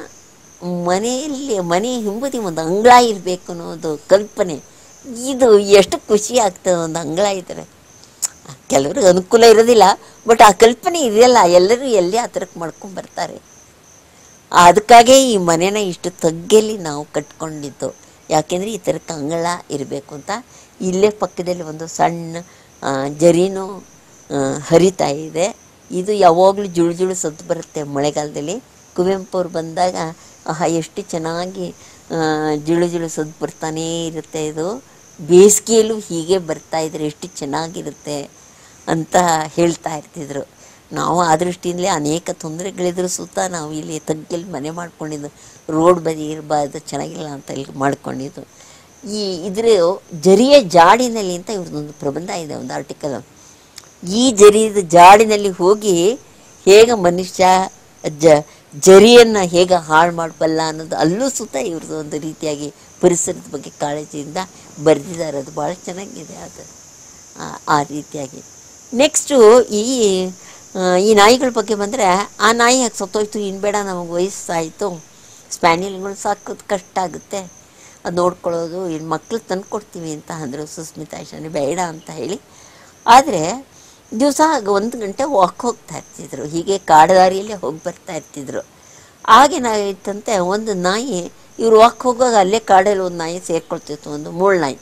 ಮನೆಯಲ್ಲಿ ಮನೆ ಹಿಂಬದಿ ಒಂದು ಅಂಗಳ ಇರಬೇಕು ಅನ್ನೋದು ಕಲ್ಪನೆ ಇದು ಎಷ್ಟು ಖುಷಿ ಆಗ್ತದೆ ಒಂದು ಅಂಗಳ ಇದ್ದರೆ ಕೆಲವ್ರಿಗೆ ಅನುಕೂಲ ಇರೋದಿಲ್ಲ ಬಟ್ ಆ ಕಲ್ಪನೆ ಇದೆಯಲ್ಲ ಎಲ್ಲರೂ ಎಲ್ಲೇ ಆ ಥರಕ್ಕೆ ಮಾಡ್ಕೊಂಡು ಬರ್ತಾರೆ ಅದಕ್ಕಾಗೇ ಈ ಮನೇನ ಇಷ್ಟು ತಗ್ಗಲ್ಲಿ ನಾವು ಕಟ್ಕೊಂಡಿದ್ದು ಯಾಕೆಂದರೆ ಈ ಥರಕ್ಕೆ ಅಂಗಳ ಇರಬೇಕು ಅಂತ ಇಲ್ಲೇ ಪಕ್ಕದಲ್ಲಿ ಒಂದು ಸಣ್ಣ ಆ, ಜರಿನೂ ಆ, ಹರಿತಾ ಇದೆ ಇದು ಯಾವಾಗಲೂ ಜುಳು ಜುಳು ಸದ್ದು ಬರುತ್ತೆ ಮಳೆಗಾಲದಲ್ಲಿ ಕುವೆಂಪು ಅವ್ರು ಬಂದಾಗ ಆಹಾ ಎಷ್ಟು ಚೆನ್ನಾಗಿ ಆ, ಜುಳು ಜುಳು ಸದ್ದು ಬರ್ತಾನೇ ಇರುತ್ತೆ ಇದು ಬೇಸಿಗೆಯಲ್ಲೂ ಹೀಗೆ ಬರ್ತಾ ಇದ್ರೆ ಎಷ್ಟು ಚೆನ್ನಾಗಿರುತ್ತೆ ಅಂತ ಹೇಳ್ತಾ ಇರ್ತಿದ್ರು ನಾವು ಆ ದೃಷ್ಟಿಯಿಂದಲೇ ಅನೇಕ ತೊಂದರೆಗಳಿದ್ರು ಸುತ್ತ ನಾವು ಇಲ್ಲಿ ತಗ್ಗಲ್ಲಿ ಮನೆ ಮಾಡ್ಕೊಂಡಿದ್ದು ರೋಡ್ ಬದಿ ಇರಬಾರ್ದು ಚೆನ್ನಾಗಿಲ್ಲ ಅಂತ ಇಲ್ಲಿ ಮಾಡ್ಕೊಂಡಿದ್ದು ಈ ಇದ್ರ ಜರಿಯ ಜಾಡಿನಲ್ಲಿ ಅಂತ ಇವ್ರದ್ದೊಂದು ಪ್ರಬಂಧ ಇದೆ ಒಂದು ಆರ್ಟಿಕಲ್ ಈ ಜರಿಯದ ಜಾಡಿನಲ್ಲಿ ಹೋಗಿ ಹೇಗೆ ಮನುಷ್ಯ ಜ ಜರಿಯನ್ನು ಹೇಗೆ ಹಾಳು ಮಾಡಬಲ್ಲ ಅನ್ನೋದು ಅಲ್ಲೂ ಸುತ್ತ ಇವ್ರದ್ದು ಒಂದು ರೀತಿಯಾಗಿ ಪರಿಸರದ ಬಗ್ಗೆ ಕಾಳಜಿಯಿಂದ ಬರೆದಿದ್ದಾರೆ ಅದು ಭಾಳ ಚೆನ್ನಾಗಿದೆ ಅದು ಆ- ಆ ರೀತಿಯಾಗಿ ನೆಕ್ಸ್ಟು ಈ ಆ, ಈ ನಾಯಿಗಳ ಬಗ್ಗೆ ಬಂದರೆ ಆ ನಾಯಿ ಯಾಕೆ ಸತ್ತೋಯ್ತು ಇನ್ನು ಬೇಡ ನಮಗೆ ವಯಸ್ಸಾಯಿತು ಸ್ಪ್ಯಾನಿಲ್ಗಳು ಸಾಕೋದು ಕಷ್ಟ ಆಗುತ್ತೆ ಅದು ನೋಡ್ಕೊಳ್ಳೋದು ಇನ್ನು ಮಕ್ಳು ತಂದು ಕೊಡ್ತೀವಿ ಅಂತ ಅಂದರು ಸುಸ್ಮಿತಾ ಇಶಾನಿ ಬೇಡ ಅಂತ ಹೇಳಿ ಆದರೆ ದಿವಸ ಒಂದು ಗಂಟೆ ವಾಕ್ ಹೋಗ್ತಾ ಇರ್ತಿದ್ರು ಹೀಗೆ ಕಾಡದಾರಿಯಲ್ಲೇ ಹೋಗಿ ಬರ್ತಾ ಇರ್ತಿದ್ರು ಆಗೇನಾಗಿತ್ತಂತೆ ಒಂದು ನಾಯಿ ಇವ್ರು ವಾಕ್ ಹೋಗುವಾಗ ಅಲ್ಲೇ ಕಾಡಲ್ಲಿ ಒಂದು ನಾಯಿ ಸೇರ್ಕೊಳ್ತಿತ್ತು ಒಂದು ಮೂಳು ನಾಯಿ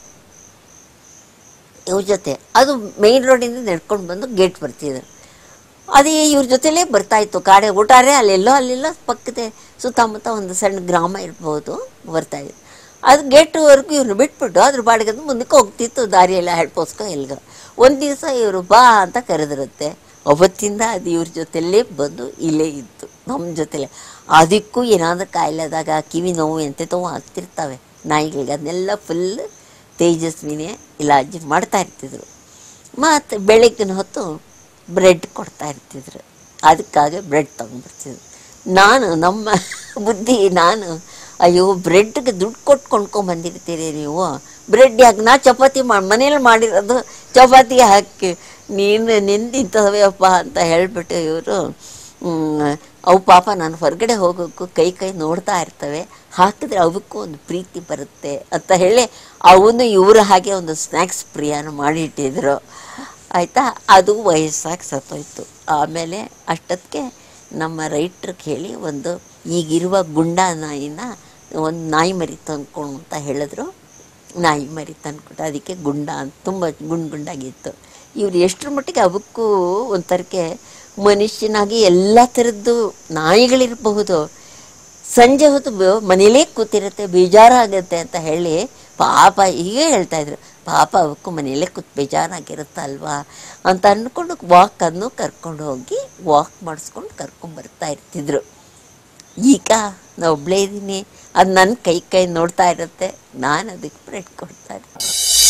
ಇವ್ರ ಜೊತೆ ಅದು ಮೇಯ್ನ್ ರೋಡಿಂದ ನಡ್ಕೊಂಡು ಬಂದು ಗೇಟ್ ಬರ್ತಿದ್ರು ಅದೇ ಇವ್ರ ಜೊತೆಲೇ ಬರ್ತಾಯಿತ್ತು ಕಾಡೆ ಊಟಾರೆ ಅಲ್ಲೆಲ್ಲೋ ಅಲ್ಲೆಲ್ಲೋ ಪಕ್ಕದ ಸುತ್ತಮುತ್ತ ಒಂದು ಸಣ್ಣ ಗ್ರಾಮ ಇರ್ಬೋದು ಬರ್ತಾಯಿದ್ರು ಅದು ಗೇಟ್ವರೆಗೂ ಇವ್ರನ್ನ ಬಿಟ್ಬಿಟ್ಟು ಅದ್ರ ಬಾಡಿಗೆ ಮುಂದಕ್ಕೆ ಹೋಗ್ತಿತ್ತು ದಾರಿಯೆಲ್ಲ ಹೆಡ್ಪೋಸ್ಕೊ ಎಲ್ಗ ಒಂದು ದಿವಸ ಇವರು ಬಾ ಅಂತ ಕರೆದಿರುತ್ತೆ ಅವತ್ತಿಂದ ಅದು ಇವ್ರ ಜೊತೆಲೇ ಬಂದು ಇಲ್ಲೇ ಇತ್ತು ನಮ್ಮ ಜೊತೆಲೇ ಅದಕ್ಕೂ ಏನಾದರೂ ಕಾಯಿಲೆದಾಗ ಕಿವಿ ನೋವು ಎಂತೆಂಥವು ಆಗ್ತಿರ್ತವೆ ನಾಯಿಗಳಿಗೆ ಅದನ್ನೆಲ್ಲ ಫುಲ್ ತೇಜಸ್ವಿನೇ ಇಲಾಜ್ ಮಾಡ್ತಾ ಇರ್ತಿದ್ರು ಮತ್ತು ಬೆಳಗ್ಗಿನ ಹೊತ್ತು ಬ್ರೆಡ್ ಕೊಡ್ತಾ ಇರ್ತಿದ್ರು ಅದಕ್ಕಾಗಿ ಬ್ರೆಡ್ ತೊಗೊಂಡ್ಬರ್ತಿದ್ರು ನಾನು ನಮ್ಮ ಬುದ್ಧಿ ನಾನು ಅಯ್ಯೋ ಬ್ರೆಡ್ಗೆ ದುಡ್ಡು ಕೊಟ್ಟು ಕೊಂಡ್ಕೊಂಬಂದಿರ್ತೀರಿ ನೀವು ಬ್ರೆಡ್ ಯಾಕೆ ನಾ ಚಪಾತಿ ಮಾಡಿ ಮನೇಲಿ ಮಾಡಿರೋದು ಚಪಾತಿ ಹಾಕಿ ನೀನು ನಿಂದಿಂತವಪ್ಪ ಅಂತ ಹೇಳಿಬಿಟ್ಟು ಇವರು ಅವು ಪಾಪ ನಾನು ಹೊರಗಡೆ ಹೋಗೋಕ್ಕೂ ಕೈ ಕೈ ನೋಡ್ತಾ ಇರ್ತವೆ ಹಾಕಿದ್ರೆ ಅವಕ್ಕೂ ಒಂದು ಪ್ರೀತಿ ಬರುತ್ತೆ ಅಂತ ಹೇಳಿ ಅವನು ಇವ್ರ ಹಾಗೆ ಒಂದು ಸ್ನ್ಯಾಕ್ಸ್ ಪ್ರಿಯಾನ ಮಾಡಿಟ್ಟಿದ್ರು ಆಯಿತಾ ಅದು ವಯಸ್ಸಾಗಿ ಸತ್ತೋಯ್ತು ಆಮೇಲೆ ಅಷ್ಟೊತ್ತಿಗೆ ನಮ್ಮ ರೈಟ್ರಿಗೆ ಹೇಳಿ ಒಂದು ಈಗಿರುವ ಗುಂಡ ನಾಯಿನ ಒಂದು ನಾಯಿ ಮರಿ ತಂದ್ಕೊಂಡು ಅಂತ ಹೇಳಿದ್ರು ನಾಯಿ ಮರಿ ತಂದ್ಕೊಟ್ಟು ಅದಕ್ಕೆ ಗುಂಡ ಅಂತ ತುಂಬ ಗುಂಡ್ ಗುಂಡಾಗಿತ್ತು ಇವ್ರು ಎಷ್ಟರ ಮಟ್ಟಿಗೆ ಅವಕ್ಕೂ ಒಂಥರಕ್ಕೆ ಮನುಷ್ಯನಾಗಿ ಎಲ್ಲ ಥರದ್ದು ನಾಯಿಗಳಿರಬಹುದು ಸಂಜೆ ಹೊತ್ತು ಬ- ಮನೇಲೇ ಕೂತಿರುತ್ತೆ ಬೇಜಾರಾಗುತ್ತೆ ಅಂತ ಹೇಳಿ ಪಾಪ ಹೀಗೆ ಹೇಳ್ತಾ ಇದ್ರು ಪಾಪ ಅವಕ್ಕೂ ಮನೇಲೇ ಕೂತ್ ಬೇಜಾರಾಗಿರುತ್ತಲ್ವಾ ಅಂತ ಅಂದ್ಕೊಂಡು ವಾಕನ್ನು ಕರ್ಕೊಂಡು ಹೋಗಿ ವಾಕ್ ಮಾಡಿಸ್ಕೊಂಡು ಕರ್ಕೊಂಡು ಬರ್ತಾ ಇರ್ತಿದ್ರು ಈಗ ನಾ ಒಬ್ಬಳೇ ಇದ್ದೀನಿ ಅದು ನನ್ನ ಕೈ ಕೈ ನೋಡ್ತಾ ಇರುತ್ತೆ ನಾನು ಅದಕ್ಕೆ ಬ್ರೆಡ್ ಕೊಡ್ತಾ ಇರ್ತೀನಿ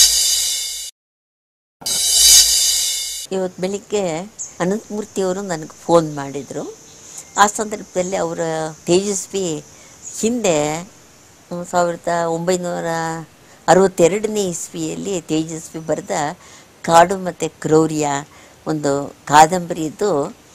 ಇವತ್ತು ಬೆಳಿಗ್ಗೆ ಅನಂತಮೂರ್ತಿಯವರು ನನಗೆ ಫೋನ್ ಮಾಡಿದರು ಆ ಸಂದರ್ಭದಲ್ಲಿ ಅವರ ತೇಜಸ್ವಿ ಹಿಂದೆ ಹ್ಮ್, ಸಾವಿರದ ಒಂಬೈನೂರ ಅರವತ್ತೆರಡನೇ ಇಸ್ವಿಯಲ್ಲಿ ತೇಜಸ್ವಿ ಬರೆದ ಕಾಡು ಮತ್ತು ಕ್ರೌರ್ಯ ಒಂದು ಕಾದಂಬರಿದು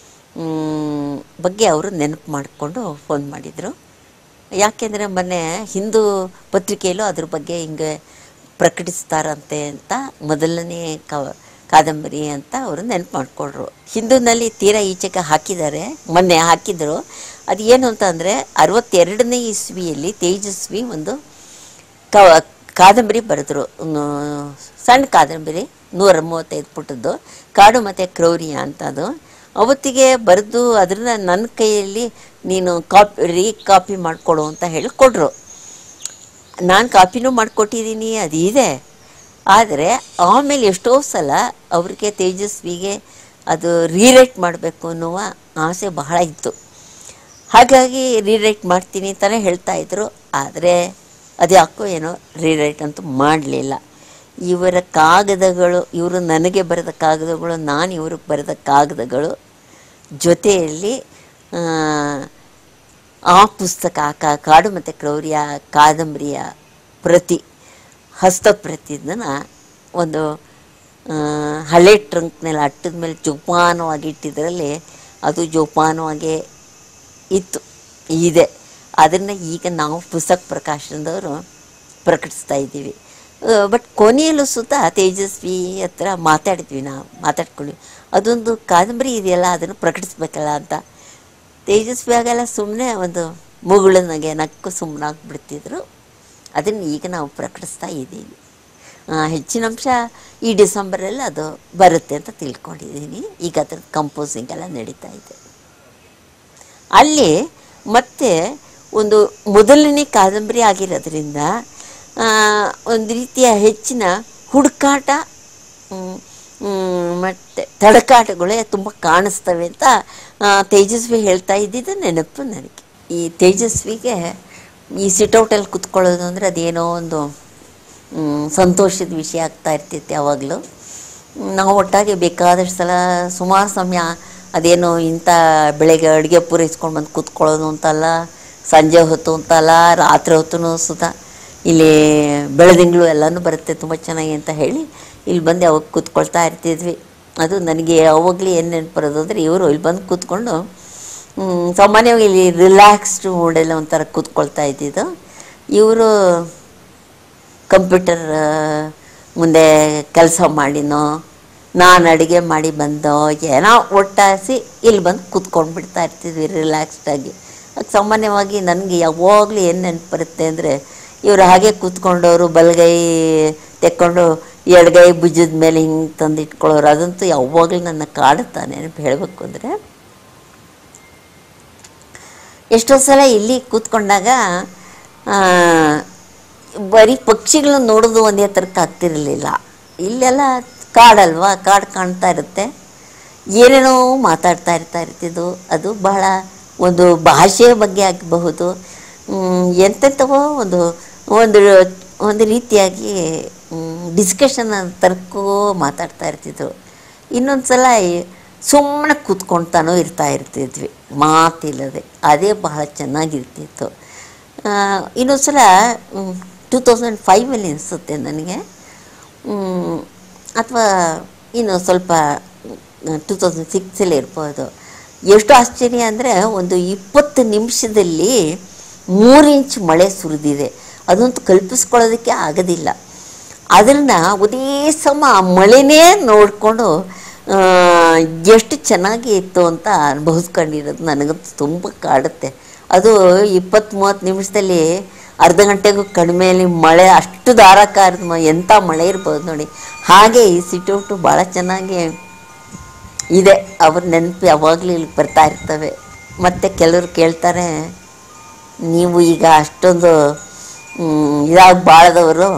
ಮ್, ಬಗ್ಗೆ ಅವರು ನೆನಪು ಮಾಡಿಕೊಂಡು ಫೋನ್ ಮಾಡಿದರು ಯಾಕೆಂದರೆ ಮೊನ್ನೆ ಹಿಂದೂ ಪತ್ರಿಕೆಯಲ್ಲೂ ಅದ್ರ ಬಗ್ಗೆ ಹಿಂಗೆ ಪ್ರಕಟಿಸ್ತಾರಂತೆ ಅಂತ ಮೊದಲನೇ ಕ ಕಾದಂಬರಿ ಅಂತ ಅವರು ನೆನಪು ಮಾಡಿಕೊಂಡ್ರು ಹಿಂದೂನಲ್ಲಿ ತೀರಾ ಈಚೆಗೆ ಹಾಕಿದ್ದಾರೆ ಮೊನ್ನೆ ಹಾಕಿದ್ರು ಅದು ಏನು ಅಂತ ಅಂದರೆ ಅರವತ್ತೆರಡನೇ ಇಸ್ವಿಯಲ್ಲಿ ತೇಜಸ್ವಿ ಒಂದು ಕ ಕಾದಂಬರಿ ಬರೆದ್ರು ಒಂದು ಸಣ್ಣ ಕಾದಂಬರಿ ನೂರ ಮೂವತ್ತೈದು ಪುಟದ್ದು ಕಾಡು ಮತ್ತು ಕ್ರೌರ್ಯ ಅಂತ ಅದು ಅವತ್ತಿಗೆ ಬರೆದು ಅದನ್ನ ನನ್ನ ಕೈಯಲ್ಲಿ ನೀನು ಕಾಪಿ ರೀ ಕಾಪಿ ಮಾಡಿಕೊಡು ಅಂತ ಹೇಳಿ ಕೊಟ್ಟರು ನಾನು ಕಾಪಿನೂ ಮಾಡಿಕೊಟ್ಟಿದ್ದೀನಿ ಅದು ಇದೆ ಆದರೆ ಆಮೇಲೆ ಎಷ್ಟೋ ಸಲ ಅವ್ರಿಗೆ ತೇಜಸ್ವಿಗೆ ಅದು ರೀರೈಟ್ ಮಾಡಬೇಕು ಅನ್ನುವ ಆಸೆ ಬಹಳ ಇತ್ತು ಹಾಗಾಗಿ ರೀರೈಟ್ ಮಾಡ್ತೀನಿ ಅಂತಲೇ ಹೇಳ್ತಾ ಇದ್ರು ಆದರೆ ಅದು ಯಾಕೋ ಏನೋ ರೀರೈಟ್ ಅಂತೂ ಮಾಡಲಿಲ್ಲ ಇವರ ಕಾಗದಗಳು ಇವರು ನನಗೆ ಬರೆದ ಕಾಗದಗಳು ನಾನು ಇವ್ರಿಗೆ ಬರೆದ ಕಾಗದಗಳು ಜೊತೆಯಲ್ಲಿ ಆ, ಆ ಪುಸ್ತಕ ಆ ಕಾ- ಕಾಡು ಮತ್ತು ಕ್ರೌರ್ಯ ಕಾದಂಬರಿಯ ಪ್ರತಿ ಹಸ್ತಪ್ರತಿನ ಒಂದು ಆ, ಹಳೆ ಟ್ರಂಕ್ನಲ್ಲಿ ಅಟ್ಟದ ಮೇಲೆ ಜೋಪಾನವಾಗಿ ಇಟ್ಟಿದ್ರಲ್ಲಿ ಅದು ಜೋಪಾನವಾಗೇ ಇತ್ತು ಇದೆ ಅದನ್ನು ಈಗ ನಾವು ಪುಸ್ತಕ ಪ್ರಕಾಶನದವರು ಪ್ರಕಟಿಸ್ತಾ ಇದ್ದೀವಿ ಬಟ್ ಕೊನೆಯಲ್ಲೂ ಸುತ್ತ ತೇಜಸ್ವಿ ಹತ್ರ ಮಾತಾಡಿದ್ವಿ ನಾವು ಮಾತಾಡ್ಕೊಂಡ್ವಿ ಅದೊಂದು ಕಾದಂಬರಿ ಇದೆಯಲ್ಲ ಅದನ್ನು ಪ್ರಕಟಿಸ್ಬೇಕಲ್ಲ ಅಂತ ತೇಜಸ್ವಿ ಆಗೆಲ್ಲ ಸುಮ್ಮನೆ ಒಂದು ಮುಗುಳನಾಗೆ ನಕ್ಕು ಸುಮ್ಮನಾಗ್ಬಿಡ್ತಿದ್ರು ಅದನ್ನು ಈಗ ನಾವು ಪ್ರಕಟಿಸ್ತಾ ಇದ್ದೀವಿ ಆ, ಹೆಚ್ಚಿನ ಅಂಶ ಈ ಡಿಸೆಂಬರಲ್ಲಿ ಅದು ಬರುತ್ತೆ ಅಂತ ತಿಳ್ಕೊಂಡಿದ್ದೀನಿ ಈಗ ಅದ್ರ ಕಂಪೋಸಿಂಗ್ ಎಲ್ಲ ನಡೀತಾ ಇದೆ ಅಲ್ಲಿ ಮತ್ತೆ ಒಂದು ಮೊದಲನೇ ಕಾದಂಬರಿ ಆಗಿರೋದ್ರಿಂದ ಆ, ಒಂದು ರೀತಿಯ ಹೆಚ್ಚಿನ ಹುಡುಕಾಟ ಮ್, ಮ್, ಮತ್ತೆ ತಡಕಾಟಗಳೇ ತುಂಬ ಕಾಣಿಸ್ತವೆ ಅಂತ ಆ, ತೇಜಸ್ವಿ ಹೇಳ್ತಾ ಇದ್ದಿದ್ದು ನೆನಪು ನನಗೆ ಈ ತೇಜಸ್ವಿಗೆ ಈ ಸಿಟೌಟಲ್ಲಿ ಕುತ್ಕೊಳ್ಳೋದು ಅಂದರೆ ಅದೇನೋ ಒಂದು ಮ್, ಸಂತೋಷದ ವಿಷಯ ಆಗ್ತಾ ಇರ್ತೈತೆ ಯಾವಾಗಲೂ ನಾವು ಒಟ್ಟಾಗಿ ಬೇಕಾದಷ್ಟು ಸಲ ಸುಮಾರು ಸಮಯ ಅದೇನು ಇಂಥ ಬೆಳಗ್ಗೆ ಅಡುಗೆ ಪೂರೈಸ್ಕೊಂಡು ಬಂದು ಕೂತ್ಕೊಳ್ಳೋದು ಅಂತಲ್ಲ ಸಂಜೆ ಹೊತ್ತು ಅಂತಲ್ಲ ರಾತ್ರಿ ಹೊತ್ತು ಸುತ ಇಲ್ಲಿ ಬೆಳದಿಂಗಳು ಎಲ್ಲನೂ ಬರುತ್ತೆ ತುಂಬ ಚೆನ್ನಾಗಿ ಅಂತ ಹೇಳಿ ಇಲ್ಲಿ ಬಂದು ಅವಾಗ ಕೂತ್ಕೊಳ್ತಾ ಇರ್ತಿದ್ವಿ ಅದು ನನಗೆ ಯಾವಾಗಲೂ ಏನು ನೆನಪು ಬರೋದು ಅಂದರೆ ಇವರು ಇಲ್ಲಿ ಬಂದು ಕೂತ್ಕೊಂಡು ಮ್, ಸಾಮಾನ್ಯವಾಗಿ ಇಲ್ಲಿ ರಿಲ್ಯಾಕ್ಸ್ಡ್ ಮೂಡೆಲ್ಲ ಒಂಥರ ಕೂತ್ಕೊಳ್ತಾ ಇದ್ದಿದ್ದು ಇವರು ಕಂಪ್ಯೂಟರ್ ಮುಂದೆ ಕೆಲಸ ಮಾಡಿನೋ ನಾನು ಅಡುಗೆ ಮಾಡಿ ಬಂದೋ ಏನೋ ಒಟ್ಟಾಸಿ ಇಲ್ಲಿ ಬಂದು ಕೂತ್ಕೊಂಡು ಬಿಡ್ತಾ ಇರ್ತಿದ್ವಿ ರಿಲ್ಯಾಕ್ಸ್ಡಾಗಿ ಅದು ಸಾಮಾನ್ಯವಾಗಿ ನನಗೆ ಯಾವಾಗಲೂ ಏನು ನೆನಪು ಬರುತ್ತೆ ಅಂದರೆ ಇವರು ಹಾಗೆ ಕೂತ್ಕೊಂಡವರು ಬಲಗೈ ತೆಕ್ಕೊಂಡು ಎಡಗೈ ಭುಜದ ಮೇಲೆ ಹಿಂಗೆ ತಂದು ಇಟ್ಕೊಳ್ಳೋರು ಅದಂತೂ ಯಾವಾಗಲೂ ನನ್ನ ಕಾಡುತ್ತಾ ನೆನಪು ಹೇಳಬೇಕು ಅಂದರೆ ಎಷ್ಟೋ ಸಲ ಇಲ್ಲಿ ಕೂತ್ಕೊಂಡಾಗ ಆ, ಬರೀ ಪಕ್ಷಿಗಳನ್ನ ನೋಡೋದು ಒಂದೇ ಥರಕ್ಕೆ ಆಗ್ತಿರಲಿಲ್ಲ ಇಲ್ಲೆಲ್ಲ ಕಾಡಲ್ವಾ ಕಾಡು ಕಾಣ್ತಾ ಇರುತ್ತೆ ಏನೇನೋ ಮಾತಾಡ್ತಾ ಇರ್ತಾ ಇರ್ತಿದ್ದು ಅದು ಬಹಳ ಒಂದು ಭಾಷೆಯ ಬಗ್ಗೆ ಆಗಬಹುದು ಎಂತೆಂಥವೋ ಒಂದು ಒಂದು ಒಂದು ರೀತಿಯಾಗಿ ಡಿಸ್ಕಷನ್ ತರ್ಕೋ ಮಾತಾಡ್ತಾ ಇರ್ತಿದ್ರು ಇನ್ನೊಂದು ಸಲ ಸುಮ್ಮನೆ ಕೂತ್ಕೊಳ್ತಾನೋ ಇರ್ತಾ ಇರ್ತಿದ್ವಿ ಮಾತಿಲ್ಲದೆ ಅದೇ ಬಹಳ ಚೆನ್ನಾಗಿರ್ತಿತ್ತು ಆ, ಇನ್ನೊಂದು ಸಲ ಟೂ ತೌಸಂಡ್ ಫೈವಲ್ಲಿ ಅನಿಸುತ್ತೆ ನನಗೆ ಅಥವಾ ಇನ್ನು ಸ್ವಲ್ಪ ಟೂ ತೌಸಂಡ್ ಸಿಕ್ಸಲ್ಲಿ ಇರ್ಬೋದು ಎಷ್ಟು ಆಶ್ಚರ್ಯ ಅಂದರೆ ಒಂದು ಇಪ್ಪತ್ತು ನಿಮಿಷದಲ್ಲಿ ಮೂರು ಇಂಚ್ ಮಳೆ ಸುರಿದಿದೆ ಅದಂತೂ ಕಲ್ಪಿಸ್ಕೊಳ್ಳೋದಕ್ಕೆ ಆಗೋದಿಲ್ಲ ಅದನ್ನು ಒಂದೇ ಸಮ ಆ ಮಳೆನೇ ನೋಡಿಕೊಂಡು ಎಷ್ಟು ಚೆನ್ನಾಗಿ ಇತ್ತು ಅಂತ ಅನುಭವಿಸ್ಕೊಂಡಿರೋದು ನನಗಂತೂ ತುಂಬ ಕಾಡುತ್ತೆ ಅದು ಇಪ್ಪತ್ತು ಮೂವತ್ತು ನಿಮಿಷದಲ್ಲಿ ಅರ್ಧ ಗಂಟೆಗೂ ಕಡಿಮೆಯಲ್ಲಿ ಮಳೆ ಅಷ್ಟು ಧಾರಾಕಾರ ಮ- ಎಂಥ ಮಳೆ ಇರ್ಬೋದು ನೋಡಿ ಹಾಗೆ ಈ ಸಿಟೌಟು ಭಾಳ ಚೆನ್ನಾಗಿ ಇದೆ ಅವ್ರ ನೆನಪು ಯಾವಾಗಲೂ ಇಲ್ಲಿ ಬರ್ತಾ ಇರ್ತವೆ ಮತ್ತು ಕೆಲವರು ಕೇಳ್ತಾರೆ ನೀವು ಈಗ ಅಷ್ಟೊಂದು ಮ್, ಇದಾಗಿ ಬಾಳದವರು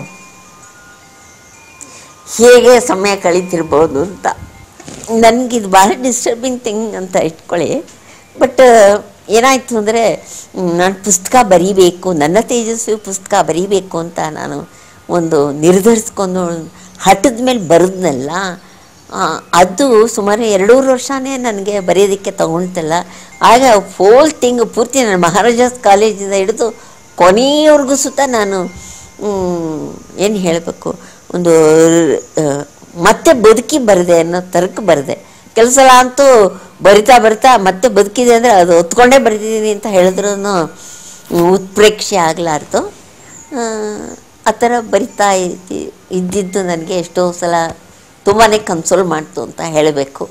ಹೇಗೆ ಸಮಯ ಕಳೀತಿರ್ಬೋದು ಅಂತ ನನಗಿದು ಭಾಳ ಡಿಸ್ಟರ್ಬಿಂಗ್ ಥಿಂಗ್ ಅಂತ ಇಟ್ಕೊಳ್ಳಿ ಬಟ್ ಏನಾಯಿತು ಅಂದರೆ ನಾನು ಪುಸ್ತಕ ಬರೀಬೇಕು ನನ್ನ ತೇಜಸ್ವಿ ಪುಸ್ತಕ ಬರೀಬೇಕು ಅಂತ ನಾನು ಒಂದು ನಿರ್ಧರಿಸ್ಕೊಂಡು ಹಠದ ಮೇಲೆ ಬರೆದ್ನಲ್ಲ ಆ, ಅದು ಸುಮಾರು ಎರಡೂವರೆ ವರ್ಷನೇ ನನಗೆ ಬರೆಯೋದಕ್ಕೆ ತಗೊಳ್ತಲ್ಲ ಆಗ ಫೋಲ್ ತಿಂಗ್ ಪೂರ್ತಿ ನಾನು ಮಹಾರಾಜಾಸ್ ಕಾಲೇಜಿಂದ ಹಿಡಿದು ಕೊನೆಯವರೆಗೂ ಸುತ್ತ ನಾನು ಏನು ಹೇಳಬೇಕು ಒಂದು ಆ, ಮತ್ತೆ ಬದುಕಿ ಬರದೆ ಅನ್ನೋ ಥರಕ್ಕೆ ಬರದೆ ಕೆಲವು ಸಲ ಅಂತೂ ಬರಿತಾ ಬರಿತಾ ಮತ್ತೆ ಬದುಕಿದೆ ಅಂದರೆ ಅದು ಹೊತ್ಕೊಂಡೇ ಬರೆದಿದ್ದೀನಿ ಅಂತ ಹೇಳಿದ್ರೂ ಉತ್ಪ್ರೇಕ್ಷೆ ಆಗಲಾರ್ದು ಆ ಥರ ಬರಿತಾ ಇದ್ದಿ ಇದ್ದಿದ್ದು ನನಗೆ ಎಷ್ಟೋ ಸಲ ತುಂಬಾ ಕನ್ಸೋಲ್ ಮಾಡ್ತು ಅಂತ ಹೇಳಬೇಕು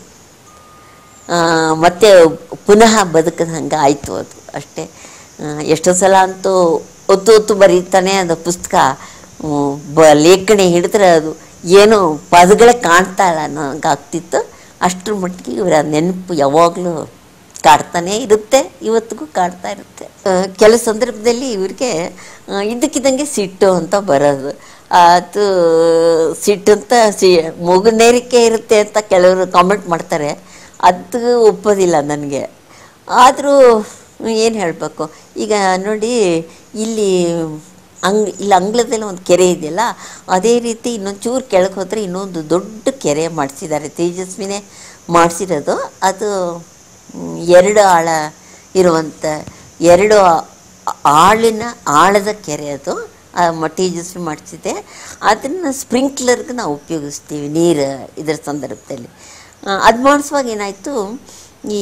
ಆ, ಮತ್ತೆ ಪುನಃ ಬದುಕದ ಹಂಗೆ ಆಯಿತು ಅದು ಅಷ್ಟೇ ಆ, ಎಷ್ಟೋ ಸಲ ಅಂತೂ ಹೊತ್ತು ಹೊತ್ತು ಬರೀತಾನೆ ಅದು ಪುಸ್ತಕ ಹ್ಮ್, ಬ ಲೇಖನಿ ಹಿಡಿದ್ರೆ ಅದು ಏನು ಪದಗಳೇ ಕಾಣ್ತಾ ಇಲ್ಲ ನನಗೆ ಆಗ್ತಿತ್ತು ಅಷ್ಟರ ಮಟ್ಟಿಗೆ ಇವರ ನೆನಪು ಯಾವಾಗಲೂ ಕಾಡ್ತಾನೇ ಇರುತ್ತೆ ಇವತ್ತಿಗೂ ಕಾಡ್ತಾ ಇರುತ್ತೆ ಆ, ಕೆಲವು ಸಂದರ್ಭದಲ್ಲಿ ಇವ್ರಿಗೆ ಆ, ಇದ್ದಕ್ಕಿದ್ದಂಗೆ ಸಿಟ್ಟು ಅಂತ ಬರೋದು ಅದು ಸಿಟ್ಟು ಅಂತ ಸಿ ಮುಗುನೇರಿಕೆ ಇರುತ್ತೆ ಅಂತ ಕೆಲವರು ಕಾಮೆಂಟ್ ಮಾಡ್ತಾರೆ ಅದು ಒಪ್ಪೋದಿಲ್ಲ ನನಗೆ ಆದರೂ ಏನು ಹೇಳಬೇಕು ಈಗ ನೋಡಿ ಇಲ್ಲಿ ಅಂಗ್ ಇಲ್ಲಿ ಅಂಗ್ಲದಲ್ಲಿ ಒಂದು ಕೆರೆ ಇದೆಯಲ್ಲ ಅದೇ ರೀತಿ ಇನ್ನೊಂದು ಚೂರು ಕೆಳಗೆ ಹೋದರೆ ಇನ್ನೊಂದು ದೊಡ್ಡ ಕೆರೆ ಮಾಡಿಸಿದ್ದಾರೆ ತೇಜಸ್ವಿನೇ ಮಾಡಿಸಿರೋದು ಅದು ಮ್, ಎರಡು ಆಳ ಇರುವಂಥ ಎರಡು ಆ- ಆಳಿನ ಆಳದ ಕೆರೆ ಅದು ಆ ಮ- ತೇಜಸ್ವಿ ಮಾಡಿಸಿದೆ ಅದನ್ನು ಸ್ಪ್ರಿಂಕ್ಲರ್ಗೆ ನಾವು ಉಪಯೋಗಿಸ್ತೀವಿ ನೀರು ಇದರ ಸಂದರ್ಭದಲ್ಲಿ ಅದು ಮಾಡಿಸುವಾಗ ಏನಾಯಿತು ಈ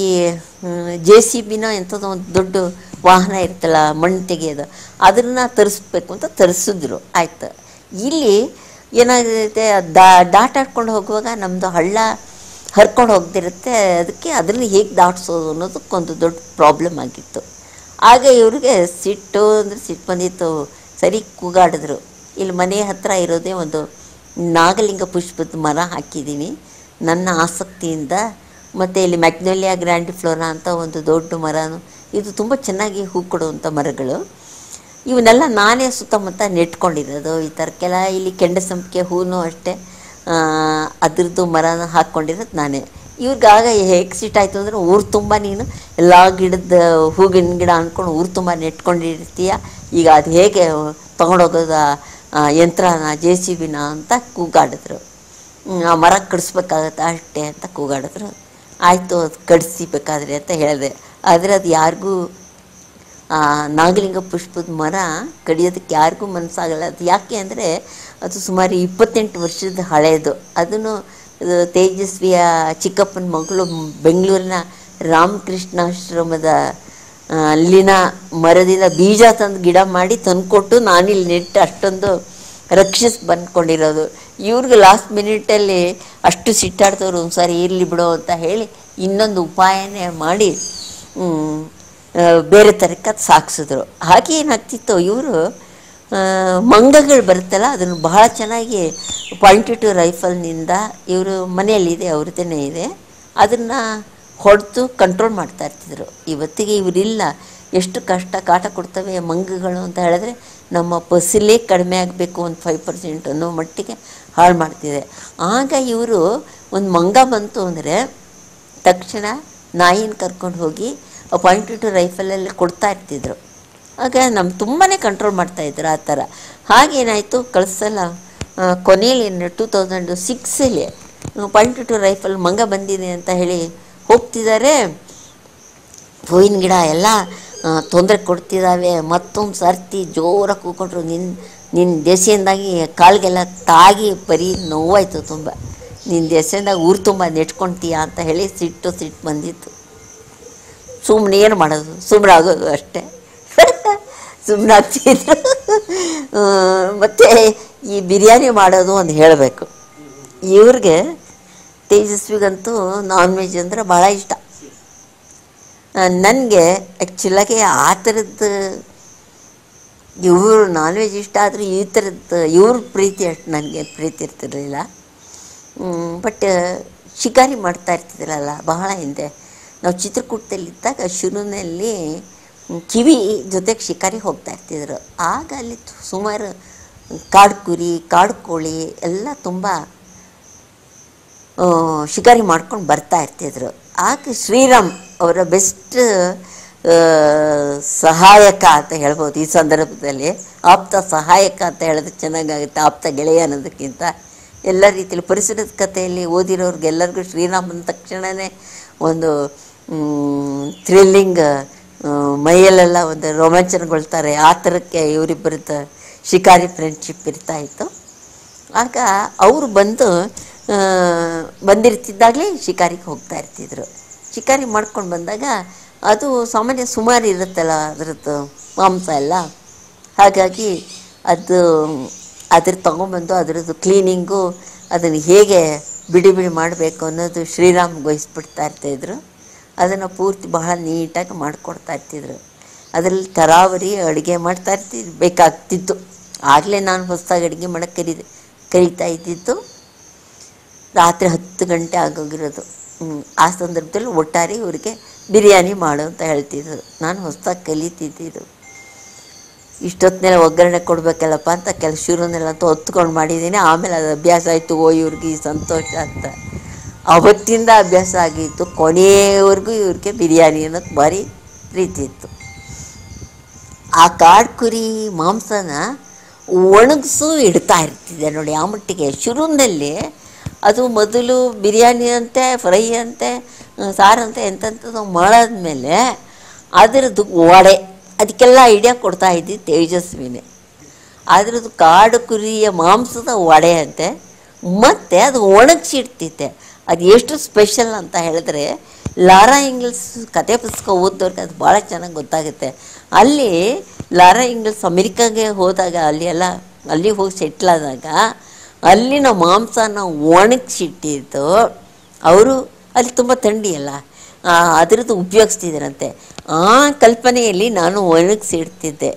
ಜೆ ಸಿ ಬಿನ ಎಂಥದೋ ಒಂದು ದೊಡ್ಡ ವಾಹನ ಇರ್ತಲ್ಲ ಮಣ್ಣು ತೆಗೆಯೋದು ಅದನ್ನು ತರಿಸ್ಬೇಕು ಅಂತ ತರಿಸಿದ್ರು ಆಯ್ತು ಇಲ್ಲಿ ಏನಾಗುತ್ತೆ ದಾ ದಾಟಾಡ್ಕೊಂಡು ಹೋಗುವಾಗ ನಮ್ಮದು ಹಳ್ಳ ಹರ್ಕೊಂಡು ಹೋಗ್ದಿರುತ್ತೆ ಅದಕ್ಕೆ ಅದನ್ನು ಹೇಗೆ ದಾಟಿಸೋದು ಅನ್ನೋದಕ್ಕೊಂದು ದೊಡ್ಡ ಪ್ರಾಬ್ಲಮ್ ಆಗಿತ್ತು ಆಗ ಇವ್ರಿಗೆ ಸಿಟ್ಟು ಅಂದರೆ ಸಿಟ್ಟು ಬಂದಿತ್ತು ಸರಿ ಕೂಗಾಡಿದ್ರು ಇಲ್ಲಿ ಮನೆ ಹತ್ತಿರ ಇರೋದೇ ಒಂದು ನಾಗಲಿಂಗ ಪುಷ್ಪದ ಮರ ಹಾಕಿದ್ದೀನಿ ನನ್ನ ಆಸಕ್ತಿಯಿಂದ ಮತ್ತು ಇಲ್ಲಿ ಮ್ಯಾಗ್ನೋಲಿಯಾ ಗ್ರ್ಯಾಂಡಿಫ್ಲೋರಾ ಅಂತ ಒಂದು ದೊಡ್ಡ ಮರನು ಇದು ತುಂಬ ಚೆನ್ನಾಗಿ ಹೂ ಕೊಡುವಂಥ ಮರಗಳು ಇವನ್ನೆಲ್ಲ ನಾನೇ ಸುತ್ತಮುತ್ತ ನೆಟ್ಕೊಂಡಿರೋದು ಈ ಥರಕ್ಕೆಲ್ಲ ಇಲ್ಲಿ ಕೆಂಡಸಂಪಿಗೆ ಹೂನು ಅಷ್ಟೇ ಆ, ಅದ್ರದ್ದು ಮರನ ಹಾಕ್ಕೊಂಡಿರೋದು ನಾನೇ ಇವ್ರಿಗಾಗ ಹೇಗೆ ಸಿಟ್ಟಾಯ್ತು ಅಂದರೆ ಊರು ತುಂಬ ನೀನು ಎಲ್ಲ ಗಿಡದ ಹೂವಿನ ಗಿಡ ಅಂದ್ಕೊಂಡು ಊರು ತುಂಬ ನೆಟ್ಕೊಂಡಿರ್ತೀಯ ಈಗ ಅದು ಹೇಗೆ ತೊಗೊಂಡೋಗೋದು ಆ ಯಂತ್ರನ ಜೆ ಸಿ ಬಿನ ಅಂತ ಕೂಗಾಡಿದ್ರು ಹ್ಮ್, ಆ ಮರ ಕಡಿಸ್ಬೇಕಾಗತ್ತೆ ಅಷ್ಟೇ ಅಂತ ಕೂಗಾಡಿದ್ರು ಆಯಿತು ಅದು ಕಡಿಸಿ ಬೇಕಾದ್ರೆ ಅಂತ ಹೇಳಿದೆ ಆದರೆ ಅದು ಯಾರಿಗೂ ಆ ನಾಗಲಿಂಗ ಪುಷ್ಪದ ಮರ ಕಡಿಯೋದಕ್ಕೆ ಯಾರಿಗೂ ಮನಸ್ಸಾಗಲ್ಲ ಅದು ಯಾಕೆ ಅಂದರೆ ಅದು ಸುಮಾರು ಇಪ್ಪತ್ತೆಂಟು ವರ್ಷದ ಹಳೆಯದು ಅದನ್ನು ಇದು ತೇಜಸ್ವಿಯ ಚಿಕ್ಕಪ್ಪನ ಮಗಳು ಬೆಂಗಳೂರಿನ ರಾಮಕೃಷ್ಣಾಶ್ರಮದ ಆ, ಅಲ್ಲಿನ ಮರದಿಂದ ಬೀಜ ತಂದು ಗಿಡ ಮಾಡಿ ತಂದುಕೊಟ್ಟು ನಾನಿಲ್ಲಿ ನೆಟ್ಟು ಅಷ್ಟೊಂದು ರಕ್ಷಿಸಿ ಬಂದ್ಕೊಂಡಿರೋದು ಇವ್ರಿಗೆ ಲಾಸ್ಟ್ ಮಿನಿಟಲ್ಲಿ ಅಷ್ಟು ಸಿಟ್ಟಾಡ್ತವ್ರು ಒಂದು ಸಾರಿ ಇರಲಿ ಬಿಡೋ ಅಂತ ಹೇಳಿ ಇನ್ನೊಂದು ಉಪಾಯನೇ ಮಾಡಿ ಹ್ಮ್, ಆ, ಬೇರೆ ತರಕ್ಕೆ ಅದು ಸಾಗಿಸಿದ್ರು ಹಾಗೆ ಏನಾಗ್ತಿತ್ತು ಇವರು ಮಂಗಗಳು ಬರುತ್ತಲ್ಲ ಅದನ್ನು ಬಹಳ ಚೆನ್ನಾಗಿ ಪಾಯಿಂಟ್ ಟು ರೈಫಲ್ನಿಂದ ಇವರು ಮನೆಯಲ್ಲಿದೆ ಅವ್ರದ್ದೇ ಇದೆ ಅದನ್ನು ಹೊಡೆದು ಕಂಟ್ರೋಲ್ ಮಾಡ್ತಾ ಇರ್ತಿದ್ರು ಇವತ್ತಿಗೆ ಇವರಿಲ್ಲ ಎಷ್ಟು ಕಷ್ಟ ಕಾಟ ಕೊಡ್ತವೆ ಮಂಗಗಳು ಅಂತ ಹೇಳಿದ್ರೆ ನಮ್ಮ ಫಸಲೇ ಕಡಿಮೆ ಆಗಬೇಕು ಒಂದು ಫೈವ್ ಪರ್ಸೆಂಟ್ ಅನ್ನೋ ಮಟ್ಟಿಗೆ ಹಾಳು ಮಾಡ್ತಿದೆ ಆಗ ಇವರು ಒಂದು ಮಂಗ ಬಂತು ಅಂದರೆ ತಕ್ಷಣ ನಾಯಿನ ಕರ್ಕೊಂಡು ಹೋಗಿ ಪಾಯಿಂಟ್ ಟು ರೈಫಲಲ್ಲಿ ಕೊಡ್ತಾ ಇರ್ತಿದ್ರು ಆಗ ನಮ್ಮ ತುಂಬಾ ಕಂಟ್ರೋಲ್ ಮಾಡ್ತಾಯಿದ್ರು ಆ ಥರ ಹಾಗೇನಾಯಿತು ಕಳಿಸಲ್ಲ ಕೊನೆಯಲ್ಲಿ ಟೂ ತೌಸಂಡ್ ಸಿಕ್ಸಲ್ಲಿ ಪಾಯಿಂಟ್ ಟು ರೈಫಲ್ ಮಂಗ ಬಂದಿದೆ ಅಂತ ಹೇಳಿ ಹೋಗ್ತಿದ್ದಾರೆ ಹೂವಿನ ಗಿಡ ಎಲ್ಲ ತೊಂದರೆ ಕೊಡ್ತಿದ್ದಾವೆ ಮತ್ತೊಂದು ಸರ್ತಿ ಜೋರಾಗಿ ಕೂಕೊಂಡ್ರು ನಿನ್ನ ನಿನ್ನ ದೆಸೆಯಿಂದಾಗಿ ಕಾಲಿಗೆಲ್ಲ ತಾಗಿ ಬರೀ ನೋವಾಯಿತು ತುಂಬ ನಿನ್ನ ದೆಸೆಯಿಂದಾಗ ಊರು ತುಂಬ ನೆಟ್ಕೊಳ್ತೀಯ ಅಂತ ಹೇಳಿ ಸಿಟ್ಟು ಸಿಟ್ಟು ಬಂದಿತ್ತು ಸುಮ್ಮನೆ ಏನು ಮಾಡೋದು ಸುಮ್ಮನೆ ಆಗೋದು ಅಷ್ಟೇ ಸುಮ್ಮನೆ ಆಗ್ತಿದ್ರು ಮತ್ತು ಈ ಬಿರಿಯಾನಿ ಮಾಡೋದು ಒಂದು ಹೇಳಬೇಕು ಇವ್ರಿಗೆ ತೇಜಸ್ವಿಗಂತೂ ನಾನ್ ವೆಜ್ ಅಂದರೆ ಭಾಳ ಇಷ್ಟ ನನಗೆ ಆ್ಯಕ್ಚುಲಾಗಿ ಆ ಥರದ್ದು ಇವರು ನಾನ್ ವೆಜ್ ಇಷ್ಟ ಆದರೂ ಈ ಥರದ್ದು ಇವ್ರ ಪ್ರೀತಿ ಅಷ್ಟು ನನಗೆ ಪ್ರೀತಿ ಇರ್ತಿರಲಿಲ್ಲ ಬಟ್ ಶಿಕಾರಿ ಮಾಡ್ತಾ ಇರ್ತಿದ್ರಲ್ಲ ಬಹಳ ಹಿಂದೆ ನಾವು ಚಿತ್ರಕೂಟದಲ್ಲಿದ್ದಾಗ ಶುರುವಿನಲ್ಲಿ ಕಿವಿ ಜೊತೆಗೆ ಶಿಕಾರಿ ಹೋಗ್ತಾ ಇರ್ತಿದ್ರು ಆಗ ಅಲ್ಲಿ ಸುಮಾರು ಕಾಡು ಕುರಿ ಕಾಡು ಕೋಳಿ ಎಲ್ಲ ತುಂಬ ಆ, ಶಿಕಾರಿ ಮಾಡ್ಕೊಂಡು ಬರ್ತಾ ಇರ್ತಿದ್ರು ಆಗ ಶ್ರೀರಾಮ್ ಅವರ ಬೆಸ್ಟ್ ಸಹಾಯಕ ಅಂತ ಹೇಳ್ಬೋದು ಈ ಸಂದರ್ಭದಲ್ಲಿ ಆಪ್ತ ಸಹಾಯಕ ಅಂತ ಹೇಳಿದ್ರೆ ಚೆನ್ನಾಗಾಗುತ್ತೆ ಆಪ್ತ ಗೆಳೆಯ ಅನ್ನೋದಕ್ಕಿಂತ ಎಲ್ಲ ರೀತಿಯಲ್ಲಿ ಪರಿಸರದ ಕಥೆಯಲ್ಲಿ ಓದಿರೋರ್ಗೆಲ್ಲರಿಗೂ ಶ್ರೀರಾಮ್ ಅಂದ ತಕ್ಷಣವೇ ಒಂದು ಥ್ರಿಲ್ಲಿಂಗ್ ಮೈಯಲ್ಲೆಲ್ಲ ಒಂದು ರೋಮಾಂಚನಗೊಳ್ತಾರೆ ಆ ಥರಕ್ಕೆ ಇವರಿಬ್ಬರದ್ದು ಶಿಕಾರಿ ಫ್ರೆಂಡ್ಶಿಪ್ ಇರ್ತಾ ಇತ್ತು ಆಗ ಅವರು ಬಂದು ಆ, ಬಂದಿರ್ತಿದ್ದಾಗಲೇ ಶಿಕಾರಿಗೆ ಹೋಗ್ತಾ ಇರ್ತಿದ್ರು ಶಿಕಾರಿ ಮಾಡ್ಕೊಂಡು ಬಂದಾಗ ಅದು ಸಾಮಾನ್ಯ ಸುಮಾರು ಇರುತ್ತಲ್ಲ ಅದರದ್ದು ಮಾಂಸ ಎಲ್ಲ ಹಾಗಾಗಿ ಅದು ಅದ್ರ ತೊಗೊಂಬಂದು ಅದರದ್ದು ಕ್ಲೀನಿಂಗು ಅದನ್ನು ಹೇಗೆ ಬಿಡಿ ಬಿಡಿ ಮಾಡಬೇಕು ಅನ್ನೋದು ಶ್ರೀರಾಮ್ ವಹಿಸ್ಬಿಡ್ತಾ ಇರ್ತಾಯಿದ್ರು ಅದನ್ನು ಪೂರ್ತಿ ಬಹಳ ನೀಟಾಗಿ ಮಾಡಿಕೊಡ್ತಾ ಇರ್ತಿದ್ರು ಅದರಲ್ಲಿ ತರಾವರಿ ಅಡುಗೆ ಮಾಡ್ತಾ ಇರ್ತಿದ್ ಬೇಕಾಗ್ತಿತ್ತು ಆಗಲೇ ನಾನು ಹೊಸದಾಗಿ ಅಡುಗೆ ಮಾಡೋಕ್ಕೆ ಕರಿ ಕರೀತಾ ಇದ್ದಿದ್ದು ರಾತ್ರಿ ಹತ್ತು ಗಂಟೆ ಆಗೋಗಿರೋದು ಹ್ಮ್. ಆ ಸಂದರ್ಭದಲ್ಲಿ ಒಟ್ಟಾರೆ ಇವರಿಗೆ ಬಿರಿಯಾನಿ ಮಾಡು ಅಂತ ಹೇಳ್ತಿದ್ರು ನಾನು ಹೊಸದಾಗಿ ಕಲಿತಿದ್ದಿದ್ದು ಇಷ್ಟೊತ್ತಿನೆಲ್ಲ ಒಗ್ಗರಣೆ ಕೊಡಬೇಕಲ್ಲಪ್ಪ ಅಂತ ಕೆಲ ಶುರುನೆಲ್ಲ ಅಂತ ಹೊತ್ಕೊಂಡು ಮಾಡಿದ್ದೀನಿ ಆಮೇಲೆ ಅದು ಅಭ್ಯಾಸ ಆಯಿತು ಓ ಇವ್ರಿಗೆ ಈ ಸಂತೋಷ ಅಂತ ಅವತ್ತಿಂದ ಅಭ್ಯಾಸ ಆಗಿತ್ತು ಕೊನೆಯವರೆಗೂ ಇವ್ರಿಗೆ ಬಿರಿಯಾನಿ ಅನ್ನೋದು ಭಾರಿ ಪ್ರೀತಿ ಇತ್ತು ಆ ಕಾಡು ಕುರಿ ಮಾಂಸನ ಒಣಗಿಸು ಇಡ್ತಾ ಇರ್ತಿದ್ದೆ ನೋಡಿ ಆ ಮಟ್ಟಿಗೆ ಶುರುವಿನಲ್ಲಿ ಅದು ಮೊದಲು ಬಿರಿಯಾನಿ ಅಂತೆ ಫ್ರೈ ಅಂತೆ ಆ, ಸಾರಂತೆ ಎಂತೆಂಥದ್ದು ಮಾಡಾದ್ಮೇಲೆ ಅದರದ್ದು ವಡೆ ಅದಕ್ಕೆಲ್ಲ ಐಡಿಯಾ ಕೊಡ್ತಾ ಇದ್ದಿ ತೇಜಸ್ವಿನೇ ಅದ್ರದ್ದು ಕಾಡು ಕುರಿಯ ಮಾಂಸದ ವಡೆ ಅಂತೆ ಮತ್ತು ಅದು ಒಣಗಿಸಿಡ್ತಿತ್ತೆ ಅದು ಎಷ್ಟು ಸ್ಪೆಷಲ್ ಅಂತ ಹೇಳಿದ್ರೆ ಲಾರಾ ಇಂಗ್ಲಿಸ್ ಕತೆ ಪುಸ್ತಕ ಓದೋರ್ಗೆ ಅದು ಭಾಳ ಚೆನ್ನಾಗಿ ಗೊತ್ತಾಗುತ್ತೆ ಅಲ್ಲಿ ಲಾರಾ ಇಂಗ್ಲಿಸ್ ಅಮೆರಿಕಾಗೆ ಹೋದಾಗ ಅಲ್ಲಿ ಎಲ್ಲ ಅಲ್ಲಿ ಹೋಗಿ ಸೆಟ್ಲ್ ಆದಾಗ ಅಲ್ಲಿನ ಮಾಂಸನ ಒಣಗಿಸಿಟ್ಟಿದ್ದು ಅವರು ಅಲ್ಲಿ ತುಂಬ ಥಂಡಿ ಅಲ್ಲ ಆ, ಅದರದ್ದು ಉಪಯೋಗಿಸ್ತಿದ್ರಂತೆ ಆ ಕಲ್ಪನೆಯಲ್ಲಿ ನಾನು ಒಣಗಿಸಿಡ್ತಿದ್ದೆ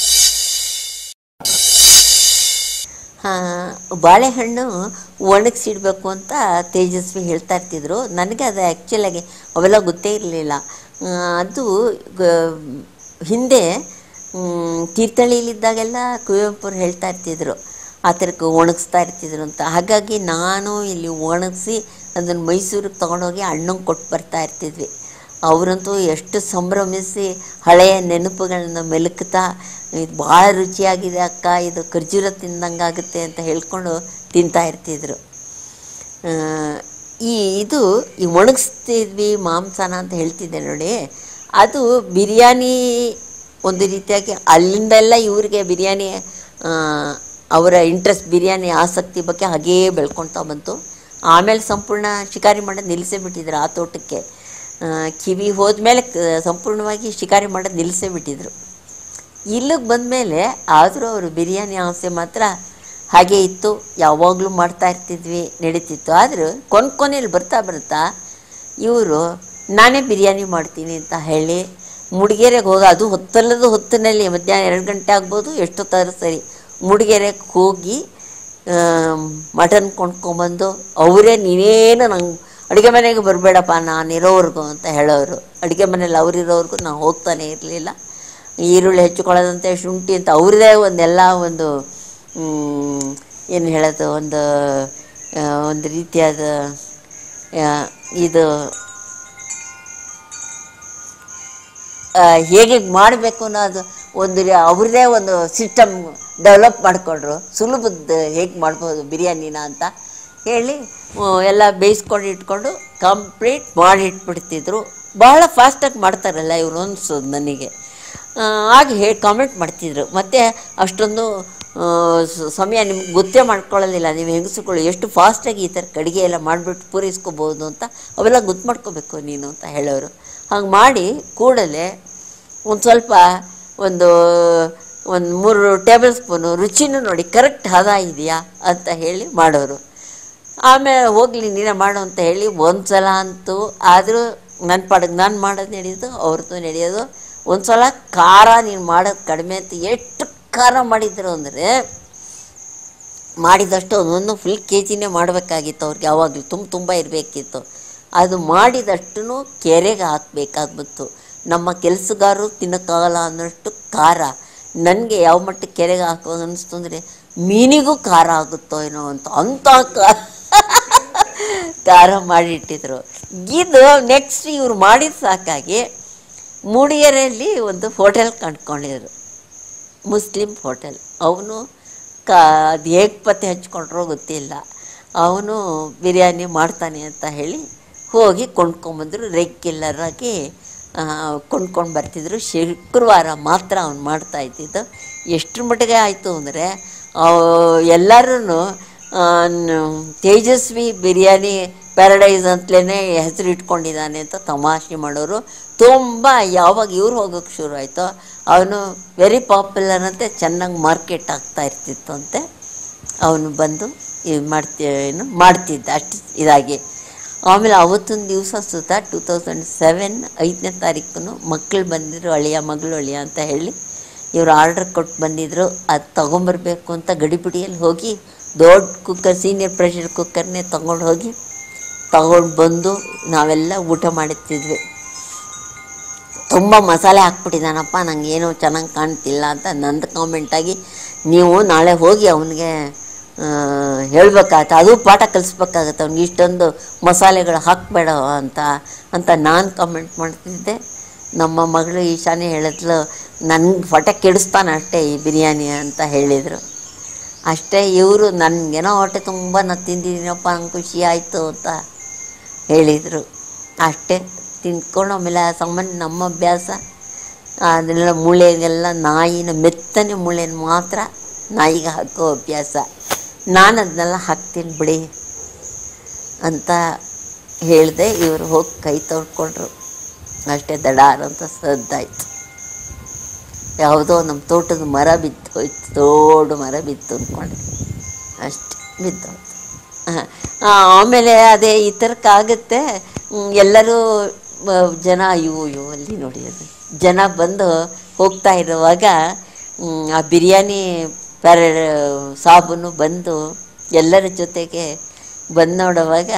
ಆ, ಬಾಳೆಹಣ್ಣು ಒಣಗಿಸಿಡ್ಬೇಕು ಅಂತ ತೇಜಸ್ವಿ ಹೇಳ್ತಾ ಇರ್ತಿದ್ರು ನನಗೆ ಅದು ಆ್ಯಕ್ಚುಲಾಗಿ ಅವೆಲ್ಲ ಗೊತ್ತೇ ಇರಲಿಲ್ಲ ಅದು ಗ- ಹಿಂದೆ ಮ್, ತೀರ್ಥಹಳ್ಳಿಲಿದ್ದಾಗೆಲ್ಲ ಕುವೆಂಪುರು ಹೇಳ್ತಾ ಇರ್ತಿದ್ರು ಆ ಥರಕ್ಕೆ ಒಣಗಿಸ್ತಾ ಇರ್ತಿದ್ರು ಅಂತ ಹಾಗಾಗಿ ನಾನು ಇಲ್ಲಿ ಒಣಗಿಸಿ ಅದನ್ನು ಮೈಸೂರಿಗೆ ತೊಗೊಂಡೋಗಿ ಅಣ್ಣಂಗೆ ಕೊಟ್ಟು ಬರ್ತಾ ಇರ್ತಿದ್ವಿ ಅವರಂತೂ ಎಷ್ಟು ಸಂಭ್ರಮಿಸಿ ಹಳೆಯ ನೆನಪುಗಳನ್ನ ಮೆಲುಕ್ತಾ ಇದು ಭಾಳ ರುಚಿಯಾಗಿದೆ ಅಕ್ಕ ಇದು ಖರ್ಜೂರ ತಿಂದಂಗಾಗುತ್ತೆ ಅಂತ ಹೇಳ್ಕೊಂಡು ತಿಂತಾ ಇರ್ತಿದ್ರು ಆ, ಈ ಇದು ಈ ಒಣಗಿಸ್ತಿದ್ವಿ ಮಾಂಸನ ಅಂತ ಹೇಳ್ತಿದ್ದೆ ನೋಡಿ ಅದು ಬಿರಿಯಾನಿ ಒಂದು ರೀತಿಯಾಗಿ ಅಲ್ಲಿಂದೆಲ್ಲ ಇವ್ರಿಗೆ ಬಿರಿಯಾನಿ ಆ, ಅವರ ಇಂಟ್ರೆಸ್ಟ್ ಬಿರಿಯಾನಿ ಆಸಕ್ತಿ ಬಗ್ಗೆ ಹಾಗೇ ಬೆಳ್ಕೊಳ್ತಾ ಬಂತು ಆಮೇಲೆ ಸಂಪೂರ್ಣ ಶಿಕಾರಿ ಮಾಡೋದು ನಿಲ್ಲಿಸೇ ಬಿಟ್ಟಿದ್ರು ಆ ತೋಟಕ್ಕೆ ಆ, ಕಿವಿ ಹೋದ್ಮೇಲೆ ಕ- ಸಂಪೂರ್ಣವಾಗಿ ಶಿಕಾರಿ ಮಾಡೋದು ನಿಲ್ಲಿಸೇ ಬಿಟ್ಟಿದ್ರು ಇಲ್ಲಿಗೆ ಬಂದಮೇಲೆ ಆದರೂ ಅವರು ಬಿರಿಯಾನಿ ಆಸೆ ಮಾತ್ರ ಹಾಗೇ ಇತ್ತು ಯಾವಾಗಲೂ ಮಾಡ್ತಾ ಇರ್ತಿದ್ವಿ ನಡೀತಿತ್ತು ಆದರೂ ಕೊನೆ ಕೊನೆಯಲ್ಲಿ ಬರ್ತಾ ಬರ್ತಾ ಇವರು ನಾನೇ ಬಿರಿಯಾನಿ ಮಾಡ್ತೀನಿ ಅಂತ ಹೇಳಿ ಮುಡಿಗೆರೆಗೆ ಹೋಗಿ ಅದು ಹೊತ್ತಲ್ಲದ ಹೊತ್ತಿನಲ್ಲಿ ಮಧ್ಯಾಹ್ನ ಎರಡು ಗಂಟೆ ಆಗ್ಬೋದು ಎಷ್ಟೊತ್ತಾದ್ರೂ ಸರಿ ಮುಡಿಗೆರೆಗೆ ಹೋಗಿ ಮಟನ್ ಕೊಂಡ್ಕೊಂಬಂದು ಅವರೇ ನೀನೇನು ನಂಗೆ ಅಡುಗೆ ಮನೆಗೆ ಬರಬೇಡಪ್ಪ ನಾನು ಇರೋವರೆಗೂ ಅಂತ ಹೇಳೋರು ಅಡುಗೆ ಮನೇಲಿ ಅವರಿರೋವರೆಗೂ ನಾವು ಹೋಗ್ತಾನೆ ಇರಲಿಲ್ಲ ಈರುಳ್ಳಿ ಹೆಚ್ಚಿಕೊಳ್ಳೋದಂತೆ ಶುಂಠಿ ಅಂತ ಅವ್ರದ್ದೇ ಒಂದೆಲ್ಲ ಒಂದು ಏನು ಹೇಳೋದು ಒಂದು ಆ, ಒಂದು ರೀತಿಯಾದ ಆ, ಇದು ಆ, ಹೇಗೆ ಮಾಡಬೇಕು ಅನ್ನೋದು ಒಂದು ರೀ- ಅವ್ರದ್ದೇ ಒಂದು ಸಿಸ್ಟಮ್ ಡೆವಲಪ್ ಮಾಡಿಕೊಂಡ್ರು ಸುಲಭದ ಹೇಗೆ ಮಾಡ್ಬೋದು ಬಿರಿಯಾನಿನ ಅಂತ ಹೇಳಿ ಆ, ಎಲ್ಲ ಬೇಯಿಸ್ಕೊಂಡು ಇಟ್ಕೊಂಡು ಕಂಪ್ಲೀಟ್ ಮಾಡಿ ಇಟ್ಬಿಡ್ತಿದ್ರು ಬಹಳ ಫಾಸ್ಟಾಗಿ ಮಾಡ್ತಾರಲ್ಲ ಇವರು ಅನ್ಸೋದು ನನಗೆ ಆ, ಹಾಗೆ ಹೇಳಿ ಕಾಮೆಂಟ್ ಮಾಡ್ತಿದ್ರು ಮತ್ತು ಅಷ್ಟೊಂದು ಆ, ಸ- ಸಮಯ ನಿಮ್ಗೆ ಗೊತ್ತೇ ಮಾಡ್ಕೊಳ್ಳೋದಿಲ್ಲ ನೀವು ಹೆಂಗಸುಗಳು ಎಷ್ಟು ಫಾಸ್ಟಾಗಿ ಈ ಥರ ಅಡುಗೆ ಎಲ್ಲ ಮಾಡಿಬಿಟ್ಟು ಪೂರೈಸ್ಕೋಬೋದು ಅಂತ ಅವೆಲ್ಲ ಗೊತ್ತು ಮಾಡ್ಕೋಬೇಕು ನೀನು ಅಂತ ಹೇಳೋರು ಹಾಗೆ ಮಾಡಿ ಕೂಡಲೇ ಒಂದು ಸ್ವಲ್ಪ ಒಂದು ಒಂದು ಮೂರು ಟೇಬಲ್ ಸ್ಪೂನು ರುಚಿನೂ ನೋಡಿ ಕರೆಕ್ಟ್ ಹದ ಇದೆಯಾ ಅಂತ ಹೇಳಿ ಮಾಡೋರು ಆಮೇಲೆ ಹೋಗಲಿ ನೀನೇ ಮಾಡು ಅಂತ ಹೇಳಿ ಒಂದು ಸಲ ಅಂತೂ ಆದರೂ ನನ್ನ ಪಾಡಿಗೆ ನಾನು ಮಾಡೋದು ನಡೆಯೋದು ಅವ್ರದ್ದು ನಡೆಯೋದು ಒಂದು ಸಲ ಖಾರ ನೀನು ಮಾಡೋದು ಕಡಿಮೆ ಅಂತ ಎಷ್ಟು ಖಾರ ಮಾಡಿದ್ರು ಅಂದರೆ ಮಾಡಿದಷ್ಟು ಒಂದೊಂದು ಫುಲ್ ಕೆ ಜಿನೇ ಮಾಡಬೇಕಾಗಿತ್ತು ಅವ್ರಿಗೆ ಯಾವಾಗಲೂ ತುಂಬ ತುಂಬ ಇರಬೇಕಿತ್ತು ಅದು ಮಾಡಿದಷ್ಟು ಕೆರೆಗೆ ಹಾಕಬೇಕಾಗ್ಬಿತ್ತು ನಮ್ಮ ಕೆಲಸಗಾರರು ತಿನ್ನೋಕ್ಕಾಗಲ್ಲ ಅನ್ನೋಷ್ಟು ಖಾರ ನನಗೆ ಯಾವ ಮಟ್ಟಕ್ಕೆ ಕೆರೆಗೆ ಹಾಕೋದು ಅನ್ನಿಸ್ತು ಅಂದರೆ ಮೀನಿಗೂ ಖಾರ ಆಗುತ್ತೋ ಏನೋ ಅಂತ ಅಂಥ ಖಾರ ಖಾರ ಮಾಡಿಟ್ಟಿದ್ರು ಇದು ನೆಕ್ಸ್ಟ್ ಇವ್ರು ಮಾಡಿದ ಸಾಕಾಗಿ ಮೂಡಿಗೆರೆಯಲ್ಲಿ ಒಂದು ಹೋಟೆಲ್ ಕಂಡ್ಕೊಂಡಿದ್ರು ಮುಸ್ಲಿಂ ಹೋಟೆಲ್ ಅವನು ಕಾ ಅದು ಹೇಗೆ ಪತ್ತೆ ಹಚ್ಕೊಂಡ್ರೋ ಗೊತ್ತಿಲ್ಲ ಅವನು ಬಿರಿಯಾನಿ ಮಾಡ್ತಾನೆ ಅಂತ ಹೇಳಿ ಹೋಗಿ ಕೊಂಡ್ಕೊಂಬಂದರು ರೆಗ್ಯುಲರ್ ಆಗಿ ಕೊಂಡ್ಕೊಂಡು ಬರ್ತಿದ್ರು ಶುಕ್ರವಾರ ಮಾತ್ರ ಅವ್ನು ಮಾಡ್ತಾ ಇದ್ದಿದ್ದು ಎಷ್ಟರ ಮಟ್ಟಿಗೆ ಆಯಿತು ಅಂದರೆ ಎಲ್ಲರೂ ತೇಜಸ್ವಿ ಬಿರಿಯಾನಿ ಪ್ಯಾರಡೈಸ್ ಅಂತಲೇ ಹೆಸರು ಇಟ್ಕೊಂಡಿದ್ದಾನೆ ಅಂತ ತಮಾಷೆ ಮಾಡೋರು ತುಂಬ ಯಾವಾಗ ಇವ್ರು ಹೋಗೋಕ್ಕೆ ಶುರು ಆಯಿತೋ ಅವನು ವೆರಿ ಪಾಪ್ಯುಲರ್ ಅಂತೆ ಚೆನ್ನಾಗಿ ಮಾರ್ಕೆಟ್ ಆಗ್ತಾ ಇರ್ತಿತ್ತು ಅಂತೆ ಅವನು ಬಂದು ಇದು ಮಾಡ್ತಿ ಏನು ಮಾಡ್ತಿದ್ದ ಅಷ್ಟು ಇದಾಗಿ ಆಮೇಲೆ ಅವತ್ತೊಂದು ದಿವಸ ಸುತ್ತ ಟೂ ತೌಸಂಡ್ ಸೆವೆನ್ ಐದನೇ ತಾರೀಕು ಮಕ್ಕಳು ಬಂದಿದ್ರು ಅಳಿಯ ಮಗಳು ಅಳಿಯ ಅಂತ ಹೇಳಿ ಇವರು ಆರ್ಡ್ರ್ ಕೊಟ್ಟು ಬಂದಿದ್ದರು ಅದು ತೊಗೊಂಬರ್ಬೇಕು ಅಂತ ಗಡಿಬಿಡಿಯಲ್ಲಿ ಹೋಗಿ ದೊಡ್ಡ ಕುಕ್ಕರ್ ಸೀನಿಯರ್ ಪ್ರೆಷರ್ ಕುಕ್ಕರ್ನೇ ತೊಗೊಂಡು ಹೋಗಿ ತಗೊಂಡು ಬಂದು ನಾವೆಲ್ಲ ಊಟ ಮಾಡುತ್ತಿದ್ವಿ ತುಂಬ ಮಸಾಲೆ ಹಾಕ್ಬಿಟ್ಟಿದ್ದಾನಪ್ಪ ನಂಗೆ ಏನೂ ಚೆನ್ನಾಗಿ ಕಾಣ್ತಿಲ್ಲ ಅಂತ ನಂದು ಕಾಮೆಂಟಾಗಿ ನೀವು ನಾಳೆ ಹೋಗಿ ಅವನಿಗೆ ಹೇಳ್ಬೇಕಾಗತ್ತೆ ಅದು ಪಾಠ ಕಲಿಸ್ಬೇಕಾಗತ್ತೆ ಅವ್ನಿಗೆ ಇಷ್ಟೊಂದು ಮಸಾಲೆಗಳು ಹಾಕಬೇಡ ಅಂತ ಅಂತ ನಾನು ಕಾಮೆಂಟ್ ಮಾಡ್ತಿದ್ದೆ ನಮ್ಮ ಮಗಳು ಈಶಾನೆ ಹೇಳಿದ್ಲು ನನಗೆ ಹೊಟ್ಟೆ ಕೆಡಿಸ್ತಾನೆ ಅಷ್ಟೇ ಈ ಬಿರಿಯಾನಿ ಅಂತ ಹೇಳಿದರು ಅಷ್ಟೇ ಇವರು ನನಗೇನೋ ಹೊಟ್ಟೆ ತುಂಬ ನಾನು ತಿಂದಿದ್ದೀನಪ್ಪ ನಂಗೆ ಖುಷಿ ಆಯಿತು ಅಂತ ಹೇಳಿದರು ಅಷ್ಟೇ ತಿಂದ್ಕೊಂಡು ಆಮೇಲೆ ಸಾಮಾನ್ಯ ನಮ್ಮ ಅಭ್ಯಾಸ ಅದನ್ನೆಲ್ಲ ಮೂಳೆಗೆಲ್ಲ ನಾಯಿನ ಮೆತ್ತನೆ ಮೂಳೆನ ಮಾತ್ರ ನಾಯಿಗೆ ಹಾಕೋ ಅಭ್ಯಾಸ ನಾನು ಅದನ್ನೆಲ್ಲ ಹಾಕ್ತೀನಿ ಬಿಡಿ ಅಂತ ಹೇಳಿದೆ ಇವರು ಹೋಗಿ ಕೈ ತೊಳ್ಕೊಂಡ್ರು ಅಷ್ಟೇ ದಡಾರ್ ಅಂತ ಸದ್ದಾಯ್ತು ಯಾವುದೋ ನಮ್ಮ ತೋಟದ ಮರ ಬಿತ್ತು ಹೋಯ್ತು ದೊಡ್ಡ ಮರ ಬಿತ್ತು ಅಂದ್ಕೊಂಡೆ ಅಷ್ಟೇ ಬಿದ್ದೋಯ್ತು ಆ, ಆಮೇಲೆ ಅದೇ ಈ ಥರಕ್ಕಾಗುತ್ತೆ ಹ್ಮ್, ಎಲ್ಲರೂ ಆ, ಜನ ಅಯ್ಯೋ ಅಯ್ಯೋ ಅಲ್ಲಿ ನೋಡಿ ಅದು ಜನ ಬಂದು ಹೋಗ್ತಾ ಇರುವಾಗ ಹ್ಮ್, ಆ ಬಿರಿಯಾನಿ ಪ್ಯಾರ ಸಾಬೂನು ಬಂದು ಎಲ್ಲರ ಜೊತೆಗೆ ಬಂದು ನೋಡುವಾಗ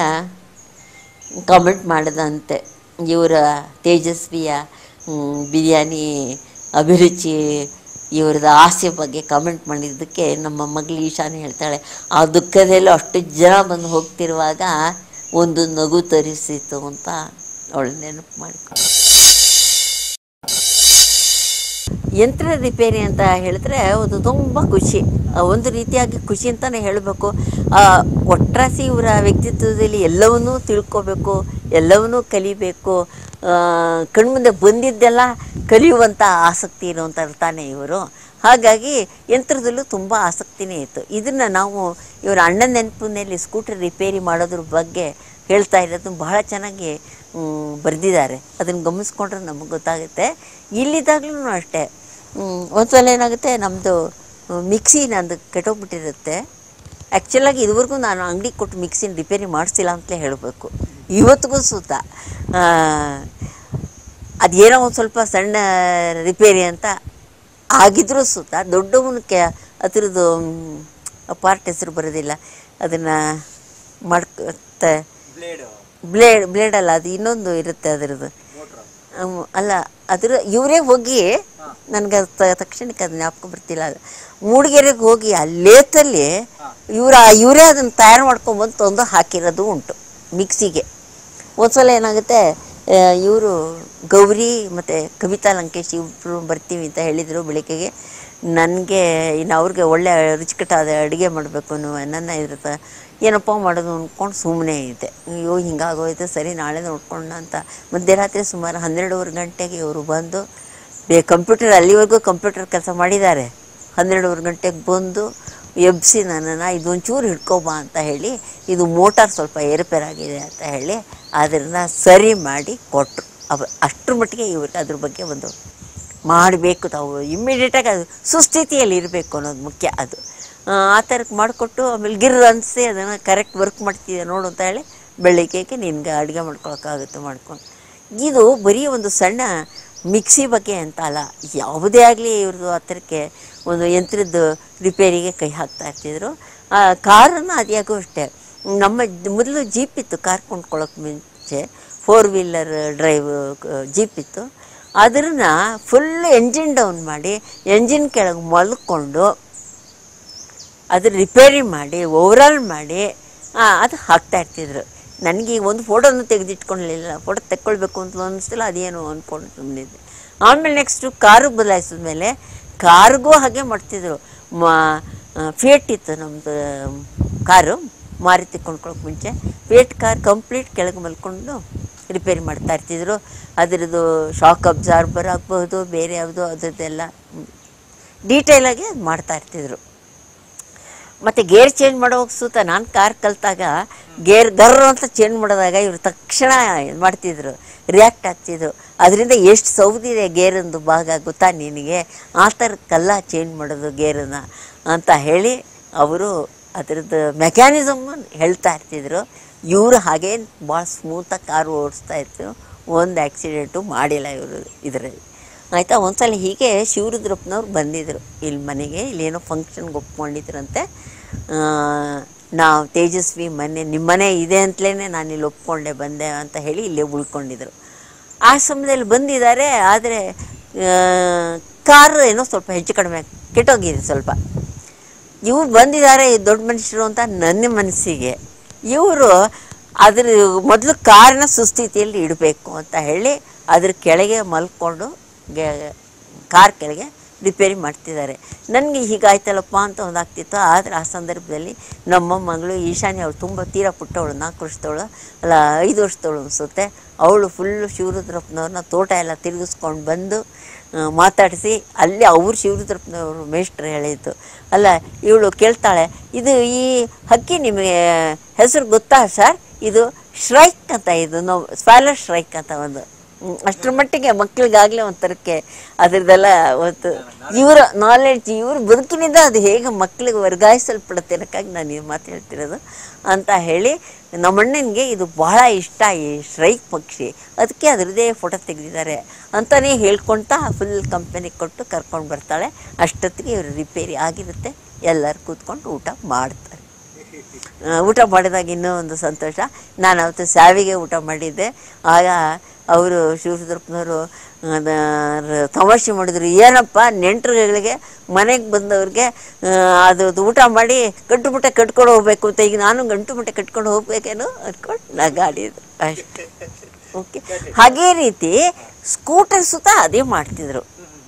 ಕಾಮೆಂಟ್ ಮಾಡಿದಂತೆ ಇವರ ತೇಜಸ್ವಿಯ ಹ್ಮ್, ಬಿರಿಯಾನಿ ಅಭಿರುಚಿ ಇವ್ರದ್ದು ಆಸೆ ಬಗ್ಗೆ ಕಾಮೆಂಟ್ ಮಾಡಿದ್ದಕ್ಕೆ ನಮ್ಮ ಮಗಳು ಈಶಾನೆ ಹೇಳ್ತಾಳೆ ಆ ದುಃಖದಲ್ಲೂ ಅಷ್ಟು ಜನ ಬಂದು ಹೋಗ್ತಿರುವಾಗ ಒಂದು ನಗು ತರಿಸಿತು ಅಂತ ಅವಳು ನೆನಪು ಮಾಡಿಕೊಂಡು ಯಂತ್ರ ರಿಪೇರಿ ಅಂತ ಹೇಳಿದ್ರೆ ಅದು ತುಂಬ ಖುಷಿ ಆ, ಒಂದು ರೀತಿಯಾಗಿ ಖುಷಿ ಅಂತಲೇ ಹೇಳಬೇಕು ಒಟ್ರಾಸಿ ಇವರ ವ್ಯಕ್ತಿತ್ವದಲ್ಲಿ ಎಲ್ಲವನ್ನೂ ತಿಳ್ಕೋಬೇಕು ಎಲ್ಲವನ್ನೂ ಕಲಿಬೇಕು ಆ, ಕಣ್ಮುಂದೆ ಬಂದಿದ್ದೆಲ್ಲ ಕಲಿಯುವಂಥ ಆಸಕ್ತಿ ಇರುವಂಥವ್ರು ತಾನೇ ಇವರು ಹಾಗಾಗಿ ಯಂತ್ರದಲ್ಲೂ ತುಂಬ ಆಸಕ್ತಿನೇ ಇತ್ತು ಇದನ್ನು ನಾವು ಇವರ ಅಣ್ಣನ ನೆನಪಿನಲ್ಲಿ ಸ್ಕೂಟರ್ ರಿಪೇರಿ ಮಾಡೋದ್ರ ಬಗ್ಗೆ ಹೇಳ್ತಾ ಇರೋದು ಬಹಳ ಚೆನ್ನಾಗಿ ಬರೆದಿದ್ದಾರೆ ಅದನ್ನು ಗಮನಿಸ್ಕೊಂಡ್ರೆ ನಮಗೆ ಗೊತ್ತಾಗುತ್ತೆ ಇಲ್ಲಿದ್ದಾಗಲೂ ಅಷ್ಟೇ ಮ್, ಒಂದ್ಸಲ ಏನಾಗುತ್ತೆ ನಮ್ಮದು ಮಿಕ್ಸಿ ನಂದು ಕೆಟ್ಟೋಗ್ಬಿಟ್ಟಿರುತ್ತೆ ಆ್ಯಕ್ಚುಲಾಗಿ ಇದುವರೆಗೂ ನಾನು ಅಂಗಡಿ ಕೊಟ್ಟು ಮಿಕ್ಸಿನ ರಿಪೇರಿ ಮಾಡಿಸಿಲ್ಲ ಅಂತಲೇ ಹೇಳಬೇಕು ಇವತ್ತಿಗೂ ಸುತ್ತ ಅದೇನೋ ಒಂದು ಸ್ವಲ್ಪ ಸಣ್ಣ ರಿಪೇರಿ ಅಂತ ಆಗಿದ್ರೂ ಸುತ್ತ ದೊಡ್ಡವನಕ್ಕೆ ಅದರದ್ದು ಪಾರ್ಟ್ ಹೆಸರು ಬರೋದಿಲ್ಲ ಅದನ್ನು ಮಾಡ್ಕೊತ ಬ್ಲೇಡು ಬ್ಲೇಡ್ ಬ್ಲೇಡ್ ಅಲ್ಲ ಅದು ಇನ್ನೊಂದು ಇರುತ್ತೆ ಅದರದ್ದು ಮೋಟ್ರು ಅಮ್, ಅಲ್ಲ ಅದ್ರ ಇವರೇ ಹೋಗಿ ನನಗೆ ತಕ್ಷಣಕ್ಕೆ ಅದು ಜ್ಞಾಪಕ ಬರ್ತಿಲ್ಲ ಅದು ಮೂಡಿಗೆರೆಗೆ ಹೋಗಿ ಆ ಲೇತಲ್ಲಿ ಇವ್ರ ಇವರೇ ಅದನ್ನು ತಯಾರು ಮಾಡ್ಕೊಂಬಂದು ತಂದು ಹಾಕಿರೋದು ಉಂಟು ಮಿಕ್ಸಿಗೆ ಒಂದ್ಸಲ ಏನಾಗುತ್ತೆ ಇವರು ಗೌರಿ ಮತ್ತು ಕವಿತಾ ಲಂಕೇಶ್ ಇಬ್ಬರು ಬರ್ತೀವಿ ಅಂತ ಹೇಳಿದರು ಬೆಳಿಗ್ಗೆಗೆ ನನಗೆ ಇನ್ನು ಅವ್ರಿಗೆ ಒಳ್ಳೆ ರುಚಿಕಟ್ಟಾದ ಅಡುಗೆ ಮಾಡಬೇಕು ಅನ್ನೋ ನನ್ನ ಇರುತ್ತೆ ಏನಪ್ಪ ಮಾಡೋದು ಅಂದ್ಕೊಂಡು ಸುಮ್ಮನೆ ಇದ್ದೆ ಅಯ್ಯೋ ಹಿಂಗಾಗೋಯ್ತು ಸರಿ ನಾಳೆ ನೋಡ್ಕೊಳ್ಳೋಣ ಅಂತ ಮಧ್ಯರಾತ್ರಿ ಸುಮಾರು ಹನ್ನೆರಡೂವರೆ ಗಂಟೆಗೆ ಇವರು ಬಂದು ಬೇ ಕಂಪ್ಯೂಟರ್ ಅಲ್ಲಿವರೆಗೂ ಕಂಪ್ಯೂಟರ್ ಕೆಲಸ ಮಾಡಿದ್ದಾರೆ ಹನ್ನೆರಡೂವರೆ ಗಂಟೆಗೆ ಬಂದು ಎಬ್ಸಿ ನನ್ನನ್ನು ಇದೊಂಚೂರು ಹಿಡ್ಕೊಬಾ ಅಂತ ಹೇಳಿ ಇದು ಮೋಟಾರ್ ಸ್ವಲ್ಪ ಏರುಪೇರಾಗಿದೆ ಅಂತ ಹೇಳಿ ಅದನ್ನು ಸರಿ ಮಾಡಿ ಕೊಟ್ಟರು ಅವ ಅಷ್ಟರ ಮಟ್ಟಿಗೆ ಇವ್ರಿಗೆ ಅದ್ರ ಬಗ್ಗೆ ಒಂದು ಮಾಡಬೇಕು ತಾವು ಇಮ್ಮಿಡಿಯೇಟಾಗಿ ಅದು ಸುಸ್ಥಿತಿಯಲ್ಲಿ ಇರಬೇಕು ಅನ್ನೋದು ಮುಖ್ಯ ಅದು ಆ, ಆ ಥರಕ್ಕೆ ಮಾಡಿಕೊಟ್ಟು ಆಮೇಲೆ ಗಿರ್ ಅನಿಸಿ ಅದನ್ನು ಕರೆಕ್ಟ್ ವರ್ಕ್ ಮಾಡ್ತಿದ್ದೆ ನೋಡು ಅಂತ ಹೇಳಿ ಬೆಳಿಗ್ಗೆಗೆ ನಿನ್ಗೆ ಅಡುಗೆ ಮಾಡ್ಕೊಳಕ್ಕಾಗುತ್ತೆ ಮಾಡ್ಕೊಂಡು ಇದು ಬರೀ ಒಂದು ಸಣ್ಣ ಮಿಕ್ಸಿ ಬಗ್ಗೆ ಅಂತ ಅಲ್ಲ ಯಾವುದೇ ಆಗಲಿ ಇವ್ರದ್ದು ಆ ಥರಕ್ಕೆ ಒಂದು ಯಂತ್ರದ ರಿಪೇರಿಗೆ ಕೈ ಹಾಕ್ತಾ ಇರ್ತಿದ್ರು ಆ ಕಾರನ್ನು ಅದ್ಯಾಗೂ ಅಷ್ಟೇ ನಮ್ಮ ಮೊದಲು ಜೀಪ್ ಇತ್ತು ಕಾರ್ ಕೊಂಡ್ಕೊಳ್ಳೋಕೆ ಮುಂಚೆ ಫೋರ್ ವೀಲರ್ ಡ್ರೈವ್ ಜೀಪ್ ಇತ್ತು ಅದನ್ನ ಫುಲ್ ಎಂಜಿನ್ ಡೌನ್ ಮಾಡಿ ಎಂಜಿನ್ ಕೆಳಗೆ ಮಲ್ಕೊಂಡು ಅದು ರಿಪೇರಿ ಮಾಡಿ ಓವರಾಲ್ ಮಾಡಿ ಆ, ಅದು ಹಾಕ್ತಾ ಇರ್ತಿದ್ರು ನನಗೆ ಈಗ ಒಂದು ಫೋಟೋನು ತೆಗೆದಿಟ್ಕೊಳ್ಳಲಿಲ್ಲ ಫೋಟೋ ತೆಕ್ಕೊಳ್ಬೇಕು ಅಂತ ಅನಿಸ್ತಿಲ್ಲ ಅದೇನು ಅಂದ್ಕೊಂಡು ಸುಮ್ಮನಿದ್ದೆ ಆಮೇಲೆ ನೆಕ್ಸ್ಟು ಕಾರು ಬದಲಾಯಿಸಿದ ಮೇಲೆ ಕಾರ್ಗೂ ಹಾಗೆ ಮಾಡ್ತಿದ್ರು ಮಾ ಫಿಯಟ್ ಇತ್ತು ನಮ್ಮದು ಕಾರು ಮಾರುತಿ ಕೊಂಡ್ಕೊಳ್ಳೋಕೆ ಮುಂಚೆ ಫಿಯಟ್ ಕಾರ್ ಕಂಪ್ಲೀಟ್ ಕೆಳಗೆ ಮಲ್ಕೊಂಡು ರಿಪೇರಿ ಮಾಡ್ತಾ ಇರ್ತಿದ್ರು ಅದರದ್ದು ಶಾಕ್ ಅಬ್ಸಾರ್ಬರ್ ಆಗ್ಬೋದು ಬೇರೆ ಯಾವುದೋ ಅದರದ್ದೆಲ್ಲ ಡೀಟೇಲಾಗಿ ಅದು ಮಾಡ್ತಾ ಇರ್ತಿದ್ರು ಮತ್ತು ಗೇರ್ ಚೇಂಜ್ ಮಾಡೋವಾಗ ಸೂತ ನಾನು ಕಾರ್ ಕಲ್ತಾಗ ಗೇರ್ ಗರ್ರ ಅಂತ ಚೇಂಜ್ ಮಾಡಿದಾಗ ಇವರು ತಕ್ಷಣ ಇದ್ ಮಾಡ್ತಿದ್ರು ರಿಯಾಕ್ಟ್ ಆಗ್ತಿದ್ರು ಅದರಿಂದ ಎಷ್ಟು ಸೌದಿದೆ ಗೇರೊಂದು ಭಾಗ ಗೊತ್ತಾ ನಿನಗೆ ಆ ಥರಕ್ಕೆಲ್ಲ ಚೇಂಜ್ ಮಾಡೋದು ಗೇರನ್ನು ಅಂತ ಹೇಳಿ ಅವರು ಅದರದ್ದು ಮೆಕ್ಯಾನಿಸಮ್ ಹೇಳ್ತಾ ಇರ್ತಿದ್ರು ಇವರು ಹಾಗೇ ಭಾಳ ಸ್ಮೂತಾಗಿ ಕಾರು ಓಡಿಸ್ತಾ ಇತ್ತು ಒಂದು ಆ್ಯಕ್ಸಿಡೆಂಟು ಮಾಡಿಲ್ಲ ಇವರು ಇದರಲ್ಲಿ ಆಯಿತಾ ಒಂದ್ಸಲ ಹೀಗೆ ಶಿವರುದ್ರಪ್ಪನವ್ರು ಬಂದಿದ್ದರು ಇಲ್ಲಿ ಮನೆಗೆ ಇಲ್ಲೇನೋ ಫಂಕ್ಷನ್ಗೆ ಒಪ್ಕೊಂಡಿದ್ರಂತೆ ನಾವು ತೇಜಸ್ವಿ ಮನೆ ನಿಮ್ಮ ಮನೆ ಇದೆ ಅಂತಲೇ ನಾನು ಇಲ್ಲಿ ಒಪ್ಕೊಂಡೆ ಬಂದೆ ಅಂತ ಹೇಳಿ ಇಲ್ಲೇ ಉಳ್ಕೊಂಡಿದ್ರು ಆ ಸಮಯದಲ್ಲಿ ಬಂದಿದ್ದಾರೆ ಆದರೆ ಕಾರು ಏನೋ ಸ್ವಲ್ಪ ಹೆಚ್ಚು ಕಡಿಮೆ ಕೆಟ್ಟೋಗಿದೆ ಸ್ವಲ್ಪ ಇವ್ರು ಬಂದಿದ್ದಾರೆ ಈ ದೊಡ್ಡ ಮನುಷ್ಯರು ಅಂತ ನನ್ನ ಮನಸ್ಸಿಗೆ ಇವರು ಅದ್ರ ಮೊದಲು ಕಾರನ್ನ ಸುಸ್ಥಿತಿಯಲ್ಲಿ ಇಡಬೇಕು ಅಂತ ಹೇಳಿ ಅದ್ರ ಕೆಳಗೆ ಮಲ್ಕೊಂಡು ಗೆ- ಕಾರ್ ಕೆಳಗೆ ರಿಪೇರಿ ಮಾಡ್ತಿದ್ದಾರೆ ನನಗೆ ಹೀಗಾಯ್ತಲ್ಲಪ್ಪ ಅಂತ ಒಂದಾಗ್ತಿತ್ತು ಆದರೆ ಆ ಸಂದರ್ಭದಲ್ಲಿ ನಮ್ಮ ಮಗಳು ಈಶಾನ್ಯ ಅವಳು ತುಂಬ ತೀರಾ ಪುಟ್ಟವಳು ನಾಲ್ಕು ವರ್ಷದವಳು ಅಲ್ಲ ಐದು ವರ್ಷದವಳು ಅನಿಸುತ್ತೆ ಅವಳು ಫುಲ್ಲು ಶಿವರುದ್ರಪ್ಪನವ್ರನ್ನ ತೋಟ ಎಲ್ಲ ತಿರುಗಿಸ್ಕೊಂಡು ಬಂದು ಆ, ಮಾತಾಡಿಸಿ ಅಲ್ಲಿ ಅವ್ರು ಶಿವರುದ್ರಪ್ಪನವರು ಮೇಷ್ಟ್ರು ಹೇಳಿದ್ದು ಅಲ್ಲ ಇವಳು ಕೇಳ್ತಾಳೆ ಇದು ಈ ಹಕ್ಕಿ ನಿಮಗೆ ಹೆಸರು ಗೊತ್ತಾ ಸರ್ ಇದು ಶ್ರೈಕ್ ಅಂತ ಇದು ನಾವು ಸ್ಪಾಲರ್ ಶ್ರೈಕ್ ಅಂತ ಒಂದು ಹ್ಮ್, ಅಷ್ಟ್ರ ಮಟ್ಟಿಗೆ ಮಕ್ಕಳಿಗಾಗಲೇ ಒಂಥರಕ್ಕೆ ಅದರದ್ದೆಲ್ಲ ಒಂದು ಇವರ ನಾಲೆಡ್ಜ್ ಇವ್ರ ಬದುಕಿನಿಂದ ಅದು ಹೇಗೆ ಮಕ್ಕಳಿಗೆ ವರ್ಗಾಯಿಸಲ್ಪಡುತ್ತೆ ಅನ್ನೋಕ್ಕಾಗಿ ನಾನು ಈ ಮಾತು ಹೇಳ್ತಿರೋದು ಅಂತ ಹೇಳಿ ನಮ್ಮಣ್ಣನಿಗೆ ಇದು ಬಹಳ ಇಷ್ಟ ಈ ಶ್ರೈಕ್ ಪಕ್ಷಿ ಅದಕ್ಕೆ ಅದರದ್ದೇ ಫೋಟೋ ತೆಗೆದಿದ್ದಾರೆ ಅಂತಲೇ ಹೇಳ್ಕೊಳ್ತಾ ಫುಲ್ ಕಂಪನಿಗೆ ಕೊಟ್ಟು ಕರ್ಕೊಂಡು ಬರ್ತಾಳೆ ಅಷ್ಟೊತ್ತಿಗೆ ಇವರು ರಿಪೇರಿ ಆಗಿರುತ್ತೆ ಎಲ್ಲರೂ ಕೂತ್ಕೊಂಡು ಊಟ ಮಾಡ್ತಾರೆ ಆ, ಊಟ ಮಾಡಿದಾಗ ಇನ್ನೂ ಒಂದು ಸಂತೋಷ ನಾನು ಅವತ್ತು ಸಾವಿಗೆ ಊಟ ಮಾಡಿದ್ದೆ ಆಗ ಅವರು ಶಿವರುದ್ರಪ್ಪನವರು ತಮಾಷೆ ಮಾಡಿದ್ರು ಏನಪ್ಪ ನೆಂಟರುಗಳಿಗೆ ಮನೆಗೆ ಬಂದವ್ರಿಗೆ ಆ, ಅದು ಅದು ಊಟ ಮಾಡಿ ಗಂಟು ಮುಟ್ಟೆ ಕಟ್ಕೊಂಡು ಹೋಗ್ಬೇಕು ಅಂತ ಈಗ ನಾನು ಗಂಟು ಮುಟ್ಟೆ ಕಟ್ಕೊಂಡು ಹೋಗ್ಬೇಕೇನೋ ಅಂದ್ಕೊಂಡು ನಗಾಡಿದ್ರು ಅಷ್ಟೇ ಓಕೆ ಹಾಗೇ ರೀತಿ ಸ್ಕೂಟರ್ ಸುತ್ತ ಅದೇ ಮಾಡ್ತಿದ್ರು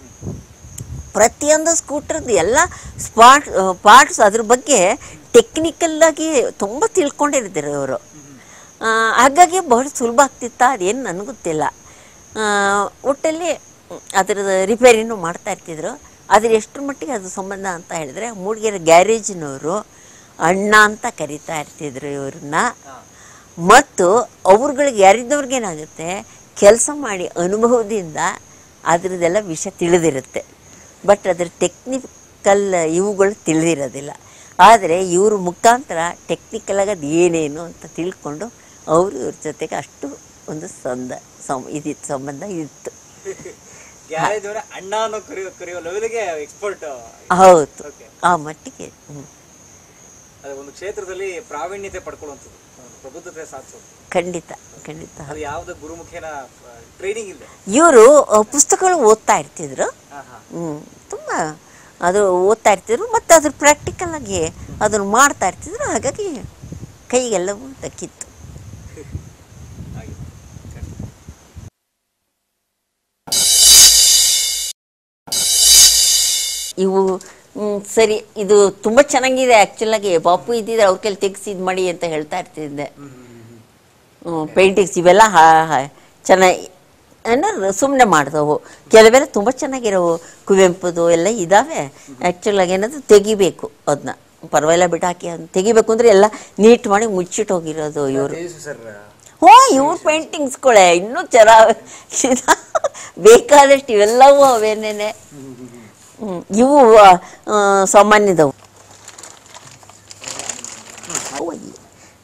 ಪ್ರತಿಯೊಂದು ಸ್ಕೂಟ್ರದ್ದು ಎಲ್ಲ ಸ್ಪಾಟ್ ಪಾರ್ಟ್ಸ್ ಅದ್ರ ಬಗ್ಗೆ ಟೆಕ್ನಿಕಲ್ಲಾಗಿ ತುಂಬ ತಿಳ್ಕೊಂಡಿರ್ತಾರೆ ಅವರು ಆ, ಹಾಗಾಗಿ ಬಹಳ ಸುಲಭ ಆಗ್ತಿತ್ತ ಅದೇನು ನನಗೆ ಗೊತ್ತಿಲ್ಲ ಆ, ಒಟ್ಟಲ್ಲಿ ಅದರದ್ದು ರಿಪೇರಿನೂ ಮಾಡ್ತಾ ಇರ್ತಿದ್ರು ಆದರೆ ಎಷ್ಟರ ಮಟ್ಟಿಗೆ ಅದು ಸಂಬಂಧ ಅಂತ ಹೇಳಿದ್ರೆ ಮೂಡಿಗೆರೆ ಗ್ಯಾರೇಜಿನವರು ಅಣ್ಣ ಅಂತ ಕರಿತಾ ಇರ್ತಿದ್ರು ಇವ್ರನ್ನ ಮತ್ತು ಅವ್ರುಗಳಿಗೆ ಯಾರಿದ್ದವ್ರಿಗೇನಾಗುತ್ತೆ ಕೆಲಸ ಮಾಡಿ ಅನುಭವದಿಂದ ಅದ್ರದ್ದೆಲ್ಲ ವಿಷಯ ತಿಳಿದಿರುತ್ತೆ ಬಟ್ ಅದ್ರ ಟೆಕ್ನಿಕಲ್ ಇವುಗಳು ತಿಳಿದಿರೋದಿಲ್ಲ ಆದರೆ ಇವ್ರ ಮುಖಾಂತರ ಟೆಕ್ನಿಕಲಾಗಿ ಅದು ಏನೇನು ಅಂತ ತಿಳ್ಕೊಂಡು ಅವರು ಇವ್ರ ಜೊತೆಗೆ ಅಷ್ಟು ಒಂದು ಸಂದ ಸಂ ಇದಿತ್ತು ಸಂಬಂಧ ಇತ್ತು ಗ್ಯಾರೇಜ್ ಅವರೇ ಅಣ್ಣ ಅನ್ನೋ ಕರೆಯೋ ಕರೆಯೋ ಲೆವೆಲ್ಗೆ ಎಕ್ಸ್ಪರ್ಟ್ ಹೌದು ಓಕೆ ಆ ಮಟ್ಟಿಗೆ ಹ್ಮ್. ಅದು ಒಂದು ಕ್ಷೇತ್ರದಲ್ಲಿ ಪ್ರಾವೀಣ್ಯತೆ ಪಡ್ಕೊಳ್ಳುವಂಥದ್ದು ಒಂದು ಪ್ರಬುದ್ಧತೆ ಸಾಧಿಸೋದು ಖಂಡಿತ ಖಂಡಿತ ಅದು ಯಾವುದೇ ಗುರುಮುಖೇನ ಟ್ರೈನಿಂಗ್ ಇಲ್ಲ ಇವರು ಪುಸ್ತಕಗಳು ಓದ್ತಾ ಇರ್ತಿದ್ರು ಹಾ ಹಾ ಹ್ಮ್. ತುಂಬ ಅದು ಓದ್ತಾ ಇರ್ತಿದ್ರು ಮತ್ತು ಅದ್ರ ಪ್ರಾಕ್ಟಿಕಲ್ ಆಗಿ ಅದನ್ನು ಮಾಡ್ತಾ ಇರ್ತಿದ್ರು ಹಾಗಾಗಿ ಕೈಗೆಲ್ಲವೂ ದಕ್ಕಿತ್ತು ಹಾಗೆ ಇವು ಮ್, ಸರಿ ಇದು ತುಂಬ ಚೆನ್ನಾಗಿದೆ ಆ್ಯಕ್ಚುಲಾಗಿ ಬಾಪು ಇದ್ದಿದ್ರೆ ಅವ್ರ ಕೈಲಿ ತೆಗ್ಸಿ ಇದು ಮಾಡಿ ಅಂತ ಹೇಳ್ತಾ ಇರ್ತಿದ್ದೆ ಪೇಂಟಿಂಗ್ಸ್ ಇವೆಲ್ಲ ಹಾ ಹಾ- ಚೆನ್ನಾಗಿ ಏನೋ ಸುಮ್ಮನೆ ಮಾಡಿದವು ಕೆಲವೆಲ್ಲ ತುಂಬ ಚೆನ್ನಾಗಿರೋವು ಕುವೆಂಪುದು ಎಲ್ಲ ಇದ್ದಾವೆ ಆ್ಯಕ್ಚುಲಾಗಿ ಏನಾದ್ರು ತೆಗಿಬೇಕು ಅದನ್ನ ಪರವಾಗಿಲ್ಲ ಬಿಟ್ಟು ಹಾಕಿ ಅದನ್ನ ತೆಗಿಬೇಕು ಅಂದರೆ ಎಲ್ಲ ನೀಟ್ ಮಾಡಿ ಮುಚ್ಚಿಟ್ಟು ಹೋಗಿರೋದು ಇವರು ಸರ್ ಹೋ ಇವ್ರ ಪೇಂಟಿಂಗ್ಸ್ಗಳೇ ಇನ್ನೂ ಚೆನ್ನಾಗಿ ಬೇಕಾದಷ್ಟು ಇವೆಲ್ಲವೂ ಅವೇನೇನೆ ಹ್ಮ್. ಇವು ಆ, ಸಾಮಾನ್ಯದವು ಅವು ಈ-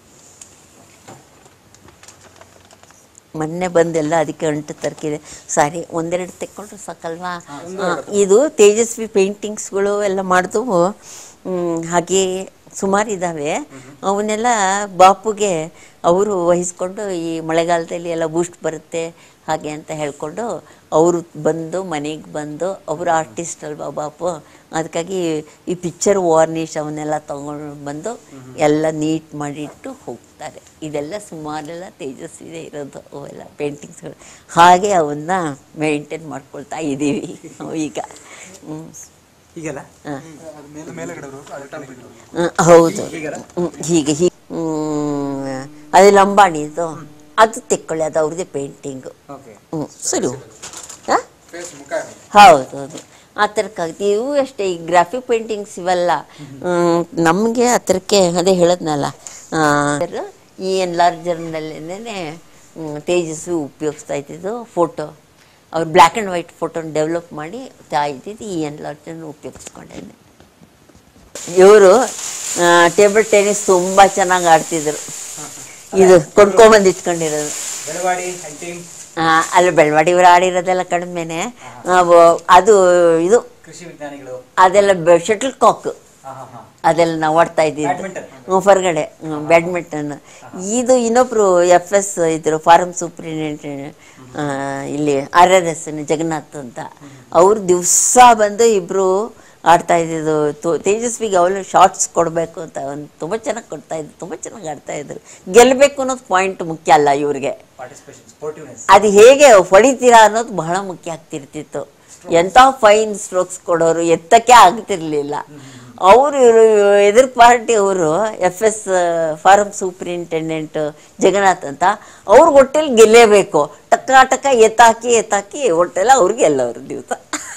ಮೊನ್ನೆ ಬಂದೆಲ್ಲ ಅದಕ್ಕೆ ಅಂಟು ತರ್ಕಿದೆ ಸಾರಿ ಒಂದೆರಡು ತೆಕ್ಕೊಂಡ್ರೆ ಸಾಕಲ್ವಾ ಆ, ಇದು ತೇಜಸ್ವಿ ಪೇಂಟಿಂಗ್ಸ್ಗಳು ಎಲ್ಲ ಮಾಡಿದವು ಹಾಗೆ ಸುಮಾರು ಇದ್ದಾವೆ ಅವನ್ನೆಲ್ಲ ಬಾಪುಗೆ ಅವರು ವಹಿಸ್ಕೊಂಡು ಈ ಮಳೆಗಾಲದಲ್ಲಿ ಎಲ್ಲ ಬೂಸ್ಟ್ ಬರುತ್ತೆ ಹಾಗೆ ಅಂತ ಹೇಳ್ಕೊಂಡು ಅವರು ಬಂದು ಮನೆಗೆ ಬಂದು ಅವರು ಆರ್ಟಿಸ್ಟ್ ಅಲ್ವಾ ಬಾಪು ಅದಕ್ಕಾಗಿ ಈ ಪಿಕ್ಚರ್ ವಾರ್ನಿಷ್ ಅವನ್ನೆಲ್ಲ ತಗೊಂಡು ಬಂದು ಎಲ್ಲ ನೀಟ್ ಮಾಡಿಟ್ಟು ಹೋಗ್ತಾರೆ ಇದೆಲ್ಲ ಸುಮಾರೆಲ್ಲ ತೇಜಸ್ವಿದೆ ಇರೋದು ಅವೆಲ್ಲ ಪೇಂಟಿಂಗ್ಸ್ಗಳು ಹಾಗೆ ಅವನ್ನ ಮೇಂಟೈನ್ ಮಾಡ್ಕೊಳ್ತಾ ಇದ್ದೀವಿ ನಾವು ಈಗ ಹ್ಞೂ ಹೀಗಲ್ಲ ಹ್ಮ್, ಹೌದು ಹ್ಮ್, ಹೀಗೆ ಹೀಗೆ ಹ್ಮ್, ಅದು ಲಂಬಾಣಿದು ಅದು ತೆಕ್ಕೊಳ್ಳಿ ಅದು ಅವ್ರದ್ದೇ ಪೇಂಟಿಂಗು ಓಕೆ ಹ್ಞೂ ಸರಿ ಹಾಂ ಹೌದು ಹೌದು ಆ ಥರಕ್ಕಾಗುತ್ತೆ ಇವು ಅಷ್ಟೇ ಈ ಗ್ರಾಫಿಕ್ ಪೇಂಟಿಂಗ್ಸ್ ಇವೆಲ್ಲ ನಮಗೆ ಆ ಥರಕ್ಕೆ ಅದೇ ಹೇಳಿದ್ನಲ್ಲ ಆ, ಈ ಎನ್ಲಾರ್ಜರ್ನಲ್ಲೇನೆ ತೇಜಸ್ವಿ ಉಪಯೋಗಿಸ್ತಾ ಇದ್ದಿದ್ದು ಫೋಟೋ ಅವ್ರು ಬ್ಲ್ಯಾಕ್ ಆ್ಯಂಡ್ ವೈಟ್ ಫೋಟೋನ ಡೆವಲಪ್ ಮಾಡಿ ತಾ ಇದ್ದಿದ್ದು ಈ ಎನ್ಲಾರ್ಜರ್ನ ಉಪಯೋಗಿಸ್ಕೊಂಡೇನೆ ಇವರು ಟೇಬಲ್ ಟೆನ್ನಿಸ್ ತುಂಬ ಚೆನ್ನಾಗಿ ಆಡ್ತಿದ್ರು ಇದು ಕೊಂಡ್ಕೊಂಬಂದು ಇಟ್ಕೊಂಡಿರೋದು ಬೆಳವಾಡಿ ಹಂಟಿಂಗ್ ಆ, ಅಲ್ಲಿ ಬೆಳವಾಡಿ ಇವ್ರು ಆಡಿರೋದೆಲ್ಲ ಕಡಿಮೆನೆ ಅದು ಇದು ಕೃಷಿ ವಿಜ್ಞಾನಿಗಳು ಅದೆಲ್ಲ ಶಟಲ್ ಕಾಕ್ ಹಾ ಹಾ ಹಾ ಅದೆಲ್ಲ ನಾವು ಆಡ್ತಾ ಇದ್ದಿದ್ದು Badminton. ಹ್ಮ್, ಹೊರಗಡೆ ಬ್ಯಾಡ್ಮಿಂಟನ್ ಇದು ಇನ್ನೊಬ್ರು ಎಫ್ ಎಸ್ ಇದ್ರು ಫಾರಂ ಸೂಪ್ರಿಟೆಂಡೆಂಟ್ ಇಲ್ಲಿ ಆರ್ ಆರ್ ಎಸ್ ಜಗನ್ನಾಥ್ ಅಂತ ಅವ್ರು ದಿವಸ ಬಂದು ಇಬ್ರು ಆಡ್ತಾ ಇದ್ದಿದ್ದು ತು- ತೇಜಸ್ವಿಗೆ ಅವಳು ಶಾರ್ಟ್ಸ್ ಕೊಡಬೇಕು ಅಂತ ಒಂದು ತುಂಬ ಚೆನ್ನಾಗಿ ಕೊಡ್ತಾ ಇದ್ರು ತುಂಬ ಚೆನ್ನಾಗಿ ಆಡ್ತಾ ಇದ್ರು ಗೆಲ್ಲಬೇಕು ಅನ್ನೋದು ಪಾಯಿಂಟ್ ಮುಖ್ಯ ಅಲ್ಲ ಇವ್ರಿಗೆ ಪಾರ್ಟಿಸಿಪೇಷನ್ ಸ್ಪೋರ್ಟಿವ್ನೆಸ್ ಅದು ಹೇಗೆ ಹೊಡಿತೀರಾ ಅನ್ನೋದು ಬಹಳ ಮುಖ್ಯ ಆಗ್ತಿರ್ತಿತ್ತು ಎಂಥ ಫೈನ್ ಸ್ಟ್ರೋಕ್ಸ್ ಕೊಡೋರು ಎತ್ತಕ್ಕೆ ಆಗ್ತಿರ್ಲಿಲ್ಲ ಅವರು ಇವರು ಎದುರು ಪಾರ್ಟಿ ಅವರು F S farm superintendent Jagannath ಅಂತ ಅವ್ರ ಹೊಟ್ಟೆಲಿ ಗೆಲ್ಲೇಬೇಕು ಟಕ್ಕ ಟಕ್ಕ ಎತ್ತಾಕಿ ಎತ್ತಾಕಿ ಹೊಟ್ಟೆಲ್ಲ ಅವ್ರಿಗೆ ಗೆಲ್ಲೋರು ದಿವಸ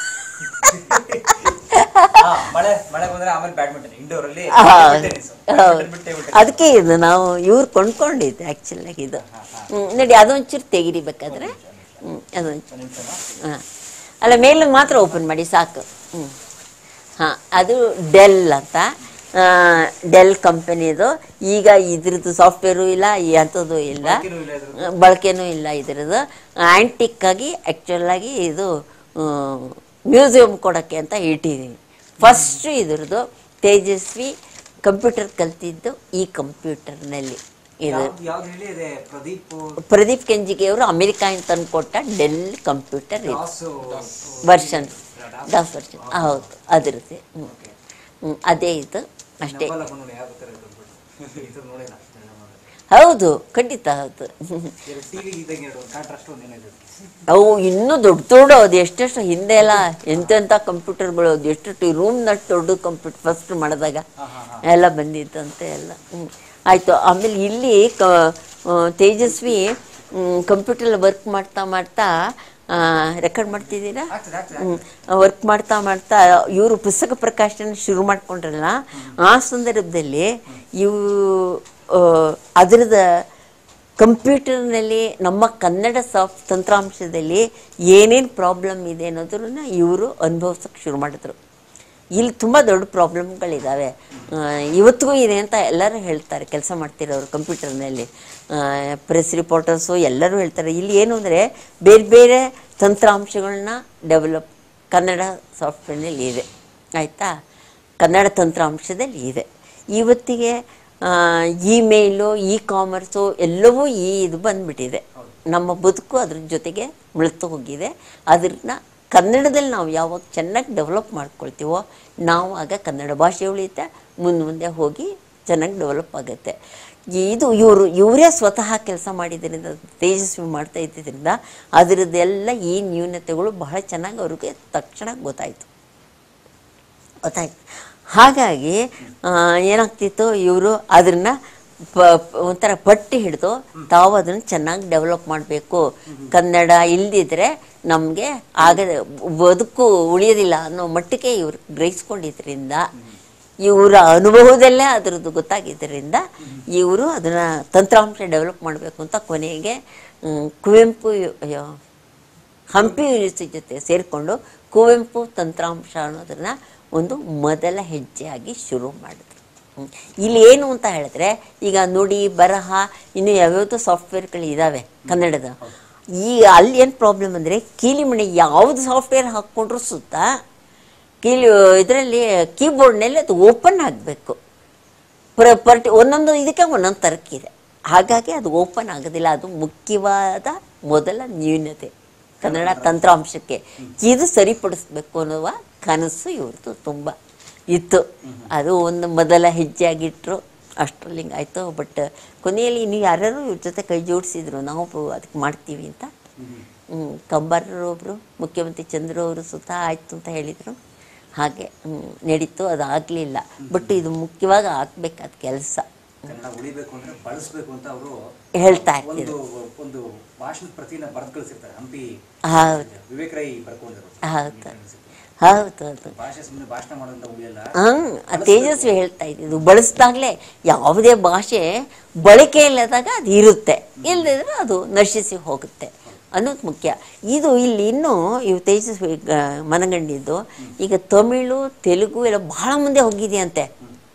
ಮಳೆ ಮಳೆ ಬಂದ್ರೆ ಆಮೇಲೆ ಬ್ಯಾಡ್ಮಿಂಟನ್ ಇಂಡೋರ್ ಅಲ್ಲಿ ಹೌದು. ಟೆನ್ನಿಸ್ ಹೌದು. ಬಿಟ್ಟೆ ಬಿಟ್ಟೆ ಅದಕ್ಕೆ ಇದು ನಾವು ಇವ್ರು ಕೊಂಡ್ಕೊಂಡಿದ್ದು ಆ್ಯಕ್ಚುಲಾಗಿ ಇದು ಹ್ಮ್, ನೋಡಿ ಅದೊಂಚೂರು ತೆಗಿರಿ ಬೇಕಾದ್ರೆ ಹ್ಞೂ ಅದೊಂಚೂರು ಹಾಂ ಅಲ್ಲ ಮೇಲೆ ಮಾತ್ರ ಓಪನ್ ಮಾಡಿ ಸಾಕು ಹ್ಞೂ ಹಾಂ ಅದು ಡೆಲ್ ಅಂತ ಆ, ಡೆಲ್ ಕಂಪನಿದು ಈಗ ಇದ್ರದ್ದು ಸಾಫ್ಟ್ವೇರು ಇಲ್ಲ ಈ ಅಂಥದ್ದು ಇಲ್ಲ ಬಳಕೆನೂ ಇಲ್ಲ ಇದ್ರದ್ದು. ಬಳಕೆನೂ ಇಲ್ಲ ಇದ್ರದ್ದು ಆ್ಯಂಟಿಕ್ ಆಗಿ ಆ್ಯಕ್ಚುಲಾಗಿ ಇದು ಮ್ಯೂಸಿಯಂ ಕೊಡೋಕ್ಕೆ ಅಂತ ಇಟ್ಟಿದ್ದೀವಿ ಫಸ್ಟ್ ಇದ್ರದ್ದು ತೇಜಸ್ವಿ ಕಂಪ್ಯೂಟರ್ ಕಲ್ತಿದ್ದು ಈ ಕಂಪ್ಯೂಟರ್ನಲ್ಲಿ ಇದು ಯಾವ್ದು ಯಾವ್ದು ಹೇಳಿ ಇದೆ ಪ್ರದೀಪ್ ಪ್ರದೀಪ್ ಕೆಂಜಿಗೆ ಅವರು ಅಮೆರಿಕಾಯಿಂದ ತಂದು ಕೊಟ್ಟ ಡೆಲ್ ಕಂಪ್ಯೂಟರ್ ಇದು ದಾಸು ವರ್ಷನ್ ದಾಸ್ ವರ್ಷನ್ ಹೌದು ಅದ್ರದ್ದು ಹ್ಞೂ ಹ್ಞೂ ಅದೇ ಇದು ಅಷ್ಟೇ ನೆಂಬಲ್ಲ ನೋಡಿ ಯಾವ ತರ ಕಂಪ್ಯೂಟರ್ ಇದು ನೋಡಿಲ್ಲ ಹೌದು ಖಂಡಿತ ಹೌದು ಎರಡು ಟಿವಿ ಇದ್ದಂಗೆ ಎರಡು ಕಾಂಟ್ರಾಸ್ಟ್ ಒಂದು ಏನಿದೆ ಅವು ಇನ್ನೂ ದೊಡ್ಡ ದೊಡ್ಡ ಅದು ಎಷ್ಟೆಷ್ಟು ಹಿಂದೆ ಎಲ್ಲ ಎಂತೆಂಥ ಕಂಪ್ಯೂಟರ್ಗಳು ಅದು ಎಷ್ಟು ರೂಮ್ನಷ್ಟು ದೊಡ್ಡ ಕಂಪ್ಯೂಟರ್ ಫಸ್ಟ್ ಮಾಡಿದಾಗ ಹಾ ಹಾ ಹಾ ಎಲ್ಲ ಬಂದಿತ್ತಂತೆ ಎಲ್ಲ ಹ್ಞೂ ಆಯಿತು ಆಮೇಲೆ ಇಲ್ಲಿ ಕ ಆ, ತೇಜಸ್ವಿ ಕಂಪ್ಯೂಟರ್ ವರ್ಕ್ ಮಾಡ್ತಾ ಮಾಡ್ತಾ ರೆಕಾರ್ಡ್ ಮಾಡ್ತಿದ್ದೀರಾ ಆಗ್ತದೆ ಆಗ್ತದೆ ವರ್ಕ್ ಮಾಡ್ತಾ ಮಾಡ್ತಾ ಇವರು ಪುಸ್ತಕ ಪ್ರಕಾಶನ ಶುರು ಮಾಡ್ಕೊಂಡ್ರಲ್ಲ ಆ ಸಂದರ್ಭದಲ್ಲಿ ಇವು ಅದರದ ಕಂಪ್ಯೂಟರ್ನಲ್ಲಿ ನಮ್ಮ ಕನ್ನಡ ಸಾಫ್ಟ್ ತಂತ್ರಾಂಶದಲ್ಲಿ ಏನೇನು ಪ್ರಾಬ್ಲಮ್ ಇದೆ ಅನ್ನೋದನ್ನ ಇವರು ಅನುಭವಿಸೋಕೆ ಶುರು ಮಾಡಿದ್ರು ಇಲ್ಲಿ ತುಂಬ ದೊಡ್ಡ ಪ್ರಾಬ್ಲಮ್ಗಳಿದ್ದಾವೆ ಇವತ್ತಿಗೂ ಇದೆ ಅಂತ ಎಲ್ಲರೂ ಹೇಳ್ತಾರೆ ಕೆಲಸ ಮಾಡ್ತಿರೋರು ಕಂಪ್ಯೂಟರ್ನಲ್ಲಿ ಪ್ರೆಸ್ ರಿಪೋರ್ಟರ್ಸು ಎಲ್ಲರೂ ಹೇಳ್ತಾರೆ ಇಲ್ಲಿ ಏನು ಅಂದರೆ ಬೇರೆ ಬೇರೆ ತಂತ್ರಾಂಶಗಳನ್ನ ಡೆವಲಪ್ ಕನ್ನಡ ಸಾಫ್ಟ್ವೇರ್ನಲ್ಲಿ ಇದೆ ಆಯಿತಾ ಕನ್ನಡ ತಂತ್ರಾಂಶದಲ್ಲಿ ಇದೆ ಇವತ್ತಿಗೆ ಇಮೇಲು ಇ ಕಾಮರ್ಸು ಎಲ್ಲವೂ ಈ ಇದು ಬಂದ್ಬಿಟ್ಟಿದೆ ನಮ್ಮ ಬದುಕು ಅದ್ರ ಜೊತೆಗೆ ಮೃತು ಹೋಗಿದೆ ಅದನ್ನ ಕನ್ನಡದಲ್ಲಿ ನಾವು ಯಾವಾಗ ಚೆನ್ನಾಗಿ ಡೆವಲಪ್ ಮಾಡ್ಕೊಳ್ತೀವೋ ನಾವು ಆಗ ಕನ್ನಡ ಭಾಷೆ ಉಳಿಯುತ್ತೆ ಮುಂದೆ ಮುಂದೆ ಹೋಗಿ ಚೆನ್ನಾಗಿ ಡೆವಲಪ್ ಆಗುತ್ತೆ ಇದು ಇವರು ಇವರೇ ಸ್ವತಃ ಕೆಲಸ ಮಾಡಿದ್ರಿಂದ ತೇಜಸ್ವಿ ಮಾಡ್ತಾ ಇದ್ದಿದ್ದರಿಂದ ಅದರದ್ದೆಲ್ಲ ಈ ನ್ಯೂನತೆಗಳು ಬಹಳ ಚೆನ್ನಾಗಿ ಅವ್ರಿಗೆ ತಕ್ಷಣ ಗೊತ್ತಾಯಿತು ಗೊತ್ತಾಯ್ತು ಹಾಗಾಗಿ ಆ, ಏನಾಗ್ತಿತ್ತು ಇವರು ಅದನ್ನ ಪ ಪ- ಒಂಥರ ಪಟ್ಟಿ ಹಿಡಿದು ತಾವು ಅದನ್ನು ಚೆನ್ನಾಗಿ ಡೆವಲಪ್ ಮಾಡಬೇಕು ಕನ್ನಡ ಇಲ್ದಿದ್ರೆ ನಮಗೆ ಆಗದೆ ಬದುಕು ಉಳಿಯೋದಿಲ್ಲ ಅನ್ನೋ ಮಟ್ಟಿಗೆ ಇವರು ಗ್ರಹಿಸ್ಕೊಂಡಿದ್ರಿಂದ ಇವರ ಅನುಭವದಲ್ಲೇ ಅದರದ್ದು ಗೊತ್ತಾಗಿದ್ದರಿಂದ ಇವರು ಅದನ್ನು ತಂತ್ರಾಂಶ ಡೆವಲಪ್ ಮಾಡಬೇಕು ಅಂತ ಕೊನೆಗೆ ಮ್, ಕುವೆಂಪು ಅಯ್ಯೋ, ಹಂಪಿ ಯೂನಿವರ್ಸಿಟಿ ಜೊತೆ ಸೇರಿಕೊಂಡು ಕುವೆಂಪು ತಂತ್ರಾಂಶ ಅನ್ನೋದನ್ನ ಒಂದು ಮೊದಲ ಹೆಜ್ಜೆಯಾಗಿ ಶುರು ಮಾಡಿದ್ರು ಹ್ಮ್. ಇಲ್ಲಿ ಏನು ಅಂತ ಹೇಳಿದ್ರೆ ಈಗ ನುಡಿ ಬರಹ ಇನ್ನು ಯಾವ್ಯಾವುದೋ ಸಾಫ್ಟ್ವೇರ್ಗಳು ಇದ್ದಾವೆ ಕನ್ನಡದ ಈ ಅಲ್ಲಿ ಏನು ಪ್ರಾಬ್ಲಮ್ ಅಂದರೆ ಕೀಲಿಮಣಿ ಯಾವುದು ಸಾಫ್ಟ್ವೇರ್ ಹಾಕ್ಕೊಂಡ್ರೂ ಸುತ್ತ ಕೀಲಿ ಇದರಲ್ಲಿ ಕೀಬೋರ್ಡ್ನಲ್ಲಿ ಅದು ಓಪನ್ ಆಗಬೇಕು ಪ್ರ ಪರ್ಟಿ ಒಂದೊಂದು ಇದಕ್ಕೆ ಒಂದೊಂದು ತರಕ್ಕಿದೆ ಹಾಗಾಗಿ ಅದು ಓಪನ್ ಆಗೋದಿಲ್ಲ ಅದು ಮುಖ್ಯವಾದ ಮೊದಲ ನ್ಯೂನತೆ ಕನ್ನಡ ತಂತ್ರಾಂಶಕ್ಕೆ ಇದು ಸರಿಪಡಿಸ್ಬೇಕು ಅನ್ನುವ ಕನಸು ಇವ್ರದ್ದು ತುಂಬ ಇತ್ತು ಅದು ಒಂದು ಮೊದಲ ಹೆಜ್ಜೆಯಾಗಿಟ್ರು ಅಷ್ಟರಲ್ಲಿ ಹಿಂಗಾಯ್ತು ಬಟ್ ಕೊನೆಯಲ್ಲಿ ಇನ್ನು ಯಾರ್ಯಾರು ಇವ್ರ ಜೊತೆ ಕೈ ಜೋಡಿಸಿದ್ರು ನಾವು ಅದಕ್ಕೆ ಮಾಡ್ತೀವಿ ಅಂತ ಹ್ಮ್, ಕಂಬಾರರು ಒಬ್ಬರು ಮುಖ್ಯಮಂತ್ರಿ ಚಂದ್ರ ಅವರು ಸುತ ಆಯಿತು ಅಂತ ಹೇಳಿದರು ಹಾಗೆ ಹ್ಮ್, ನಡೀತು ಅದು ಆಗಲಿಲ್ಲ ಬಟ್ ಇದು ಮುಖ್ಯವಾಗಿ ಆಗ್ಬೇಕಾದ ಕೆಲಸ ಕನ್ನಡ ಉಳಿಬೇಕು ಅಂದ್ರೆ ಬಳಸಬೇಕು ಅಂತ ಅವರು ಹೇಳ್ತಾ ಒಂದು ಇರ್ತಿದ್ರು ಒಂದು ಭಾಷಣದ ಪ್ರತಿನ ಬರೆದು ಕಳಿಸಿರ್ತಾರೆ ಹಂಪಿ ಹೌದು ವಿವೇಕ್ ರೈ ಬರ್ಕೊಂಡಿರು ಹೌದು ಹೌದು ಹೌದು ಭಾಷೆ ಸುಮ್ಮನೆ ಭಾಷಣ ಮಾಡೋದ್ರಿಂದ ಉಳಿಯಲ್ಲ ಹಾಂ ತೇಜಸ್ವಿ ಹೇಳ್ತಾ ಇದ್ದಿದ್ದು ಬಳಸಿದಾಗಲೇ ಯಾವುದೇ ಭಾಷೆ ಬಳಕೆ ಇಲ್ಲದಾಗ ಅದು ಇರುತ್ತೆ ಇಲ್ಲದಿದ್ರೆ ಅದು ನಶಿಸಿ ಹೋಗುತ್ತೆ ಅನ್ನೋದು ಮುಖ್ಯ ಇದು ಇಲ್ಲಿ ಇನ್ನೂ ಇವು ತೇಜಸ್ವಿ ಗ- ಮನಗಂಡಿದ್ದು ಈಗ ತಮಿಳು ತೆಲುಗು ಎಲ್ಲ ಬಹಳ ಮುಂದೆ ಹೋಗಿದೆಯಂತೆ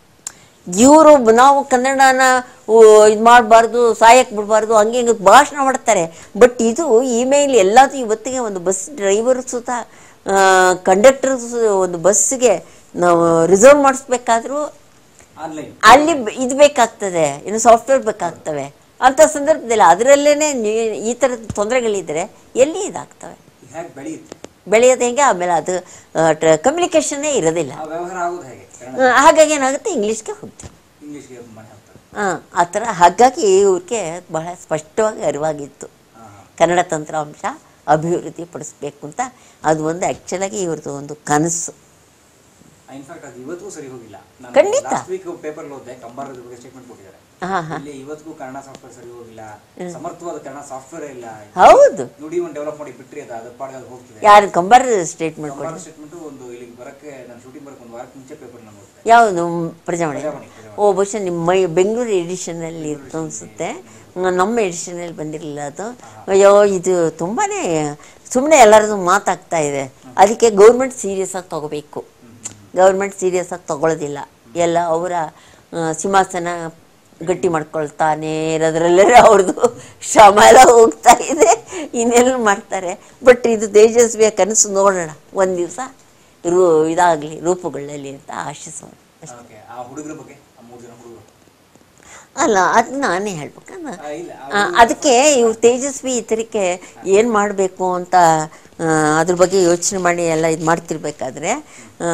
ಇವರು ನಾವು ಕನ್ನಡನ ಇದು ಮಾಡಬಾರ್ದು ಸಾಯಕ್ಕೆ ಬಿಡಬಾರ್ದು ಹಂಗೆ ಹಿಂಗೆ ಭಾಷಣ ಮಾಡ್ತಾರೆ ಬಟ್ ಇದು ಇಮೇಲ್ ಎಲ್ಲದೂ ಇವತ್ತಿಗೆ ಒಂದು ಬಸ್ ಡ್ರೈವರ್ ಸುತ ಕಂಡಕ್ಟರ್ ಒಂದು ಬಸ್ಸಿಗೆ ನಾವು ರಿಸರ್ವ್ ಮಾಡಿಸ್ಬೇಕಾದ್ರೂ ಆನ್ಲೈನ್ ಅಲ್ಲಿ ಬ- ಇದು ಬೇಕಾಗ್ತದೆ ಇನ್ನು ಸಾಫ್ಟ್ವೇರ್ ಬೇಕಾಗ್ತವೆ ಅಂಥ ಸಂದರ್ಭದಲ್ಲಿ ಅದರಲ್ಲೇ ಈ ಥರದ ತೊಂದರೆಗಳಿದ್ದರೆ ಎಲ್ಲಿ ಇದಾಗ್ತವೆ ಹೇಗೆ ಬೆಳೆಯುತ್ತೆ ಬೆಳೆಯೋದು ಹೆಂಗೆ ಆಮೇಲೆ ಅದು ಕಮ್ಯುನಿಕೇಷನ್ನೇ ಇರೋದಿಲ್ಲ ಆ ವ್ಯವಹಾರ ಆಗೋದು ಹೇಗೆ ಕನ್ನಡ ಆ, ಹಾಗಾಗಿ ಏನಾಗುತ್ತೆ ಇಂಗ್ಲೀಷ್ಗೆ ಹೋಗ್ತೀವಿ ಇಂಗ್ಲೀಷ್ಗೆ ಮನೆ ಹಾಕ್ತಾರೆ ಹಾಂ ಆ ಥರ ಹಾಗಾಗಿ ಇವ್ರಿಗೆ ಬಹಳ ಸ್ಪಷ್ಟವಾಗಿ ಅರಿವಾಗಿತ್ತು ಹಾ, ಹಾ. ಕನ್ನಡ ತಂತ್ರಾಂಶ ಅಭಿವೃದ್ಧಿ ಪಡಿಸ್ಬೇಕು ಅಂತ ಅದು ಒಂದು ಆ್ಯಕ್ಚುಲಾಗಿ ಇವ್ರದ್ದು ಒಂದು ಕನಸು ಇನ್ಫ್ಯಾಕ್ಟ್ ಅದು ಇವತ್ತಿಗೂ ಸರಿ ಹೋಗಿಲ್ಲ ಖಂಡಿತ. ಲಾಸ್ಟ್ ವೀಕ್ ಪೇಪರ್ ಓದಿದೆ ಕಂಬಾರದ ಬಗ್ಗೆ ಸ್ಟೇಟ್ಮೆಂಟ್ ಕೊಟ್ಟಿದ್ದಾರೆ ಹಾಂ ಹಾಂ ಇಲ್ಲಿ ಇವತ್ತಿಗೂ ಕನ್ನಡ ಸಾಫ್ಟ್ವೇರ್ ಸರಿ ಹೋಗಿಲ್ಲ ಸಮರ್ಥವಾದ ಕನ್ನಡ ಸಾಫ್ಟ್ವೇರ್ ಇಲ್ಲ ಹೌದು ನುಡಿ ಒಂದು ಡೆವಲಪ್ ಮಾಡಿ ಬಿಟ್ರಿ ಅದು ಅದ್ರ ಪಾಡಿಗೆ ಅದು ಹೋಗ್ತಿದೆ ಯಾರು ಕಂಬಾರ ಸ್ಟೇಟ್ಮೆಂಟ್ ಕೊಡಿ ಕಂಬಾರ ಸ್ಟೇಟ್ಮೆಂಟ್ ಒಂದು ಇಲ್ಲಿಗೆ ಬರಕ್ಕೆ ನಾನು ಶೂಟಿಂಗ್ ಬರಕ್ಕೆ ಒಂದು ವಾರಕ್ಕೆ ಮುಂಚೆ ಪೇಪರ್ ನಾನು ಓದಿದೆ ಯಾವುದು ಪ್ರಜಾವಾಣಿ ಪ್ರಜಾವಾಣಿ, ಓ ಬಹುಶಃ ನಿಮ್ಮ ಮೈ ಬೆಂಗಳೂರು ಎಡಿಷನಲ್ಲಿ ಇತ್ತು ಅನಿಸುತ್ತೆ ನಮ್ಮ ಎಡಿಷನಲ್ಲಿ ಬಂದಿರಲಿಲ್ಲ ಅದು ಅಯ್ಯೋ ಇದು ತುಂಬಾ ಸುಮ್ಮನೆ ಎಲ್ಲರದು ಮಾತಾಗ್ತಾ ಇದೆ ಅದಕ್ಕೆ ಗೌರ್ಮೆಂಟ್ ಸೀರಿಯಸ್ ಆಗಿ ತಗೋಬೇಕು ಗೌರ್ಮೆಂಟ್ ಸೀರಿಯಸ್ ಆಗಿ ತಗೊಳ್ಳೋದಿಲ್ಲ ಎಲ್ಲ ಅವರ ಆ, ಸಿಂಹಾಸನ ಗಟ್ಟಿ ಮಾಡ್ಕೊಳ್ತಾನೆ ಇರೋದ್ರಲ್ಲೇ ಅವ್ರದ್ದು ಶ್ರಮ ಎಲ್ಲ ಹೋಗ್ತಾ ಇದೆ ಇನ್ನೆಲ್ಲ ಮಾಡ್ತಾರೆ ಬಟ್ ಇದು ತೇಜಸ್ವಿಯ ಕನಸು ನೋಡೋಣ ಒಂದು ದಿವಸ ರೂ ಇದಾಗಲಿ ರೂಪುಗೊಳ್ಳಲಿ ಅಂತ ಆಶಿಸೋಣ ಓಕೆ ಆ ಹುಡುಗರ ಬಗ್ಗೆ ಆ ಮೂರು ಜನ ಹುಡುಗರು ಅಲ್ಲ ಅದು ನಾನೇ ಹೇಳ್ಬೇಕಲ್ಲ ಆ, ಇಲ್ಲ ಆ, ಅದಕ್ಕೆ ಇವ್ರು ತೇಜಸ್ವಿ ಇತರಕ್ಕೆ ಏನು ಮಾಡಬೇಕು ಅಂತ ಆ, ಅದ್ರ ಬಗ್ಗೆ ಯೋಚನೆ ಮಾಡಿ ಎಲ್ಲ ಇದು ಮಾಡ್ತಿರ್ಬೇಕಾದ್ರೆ ಆ,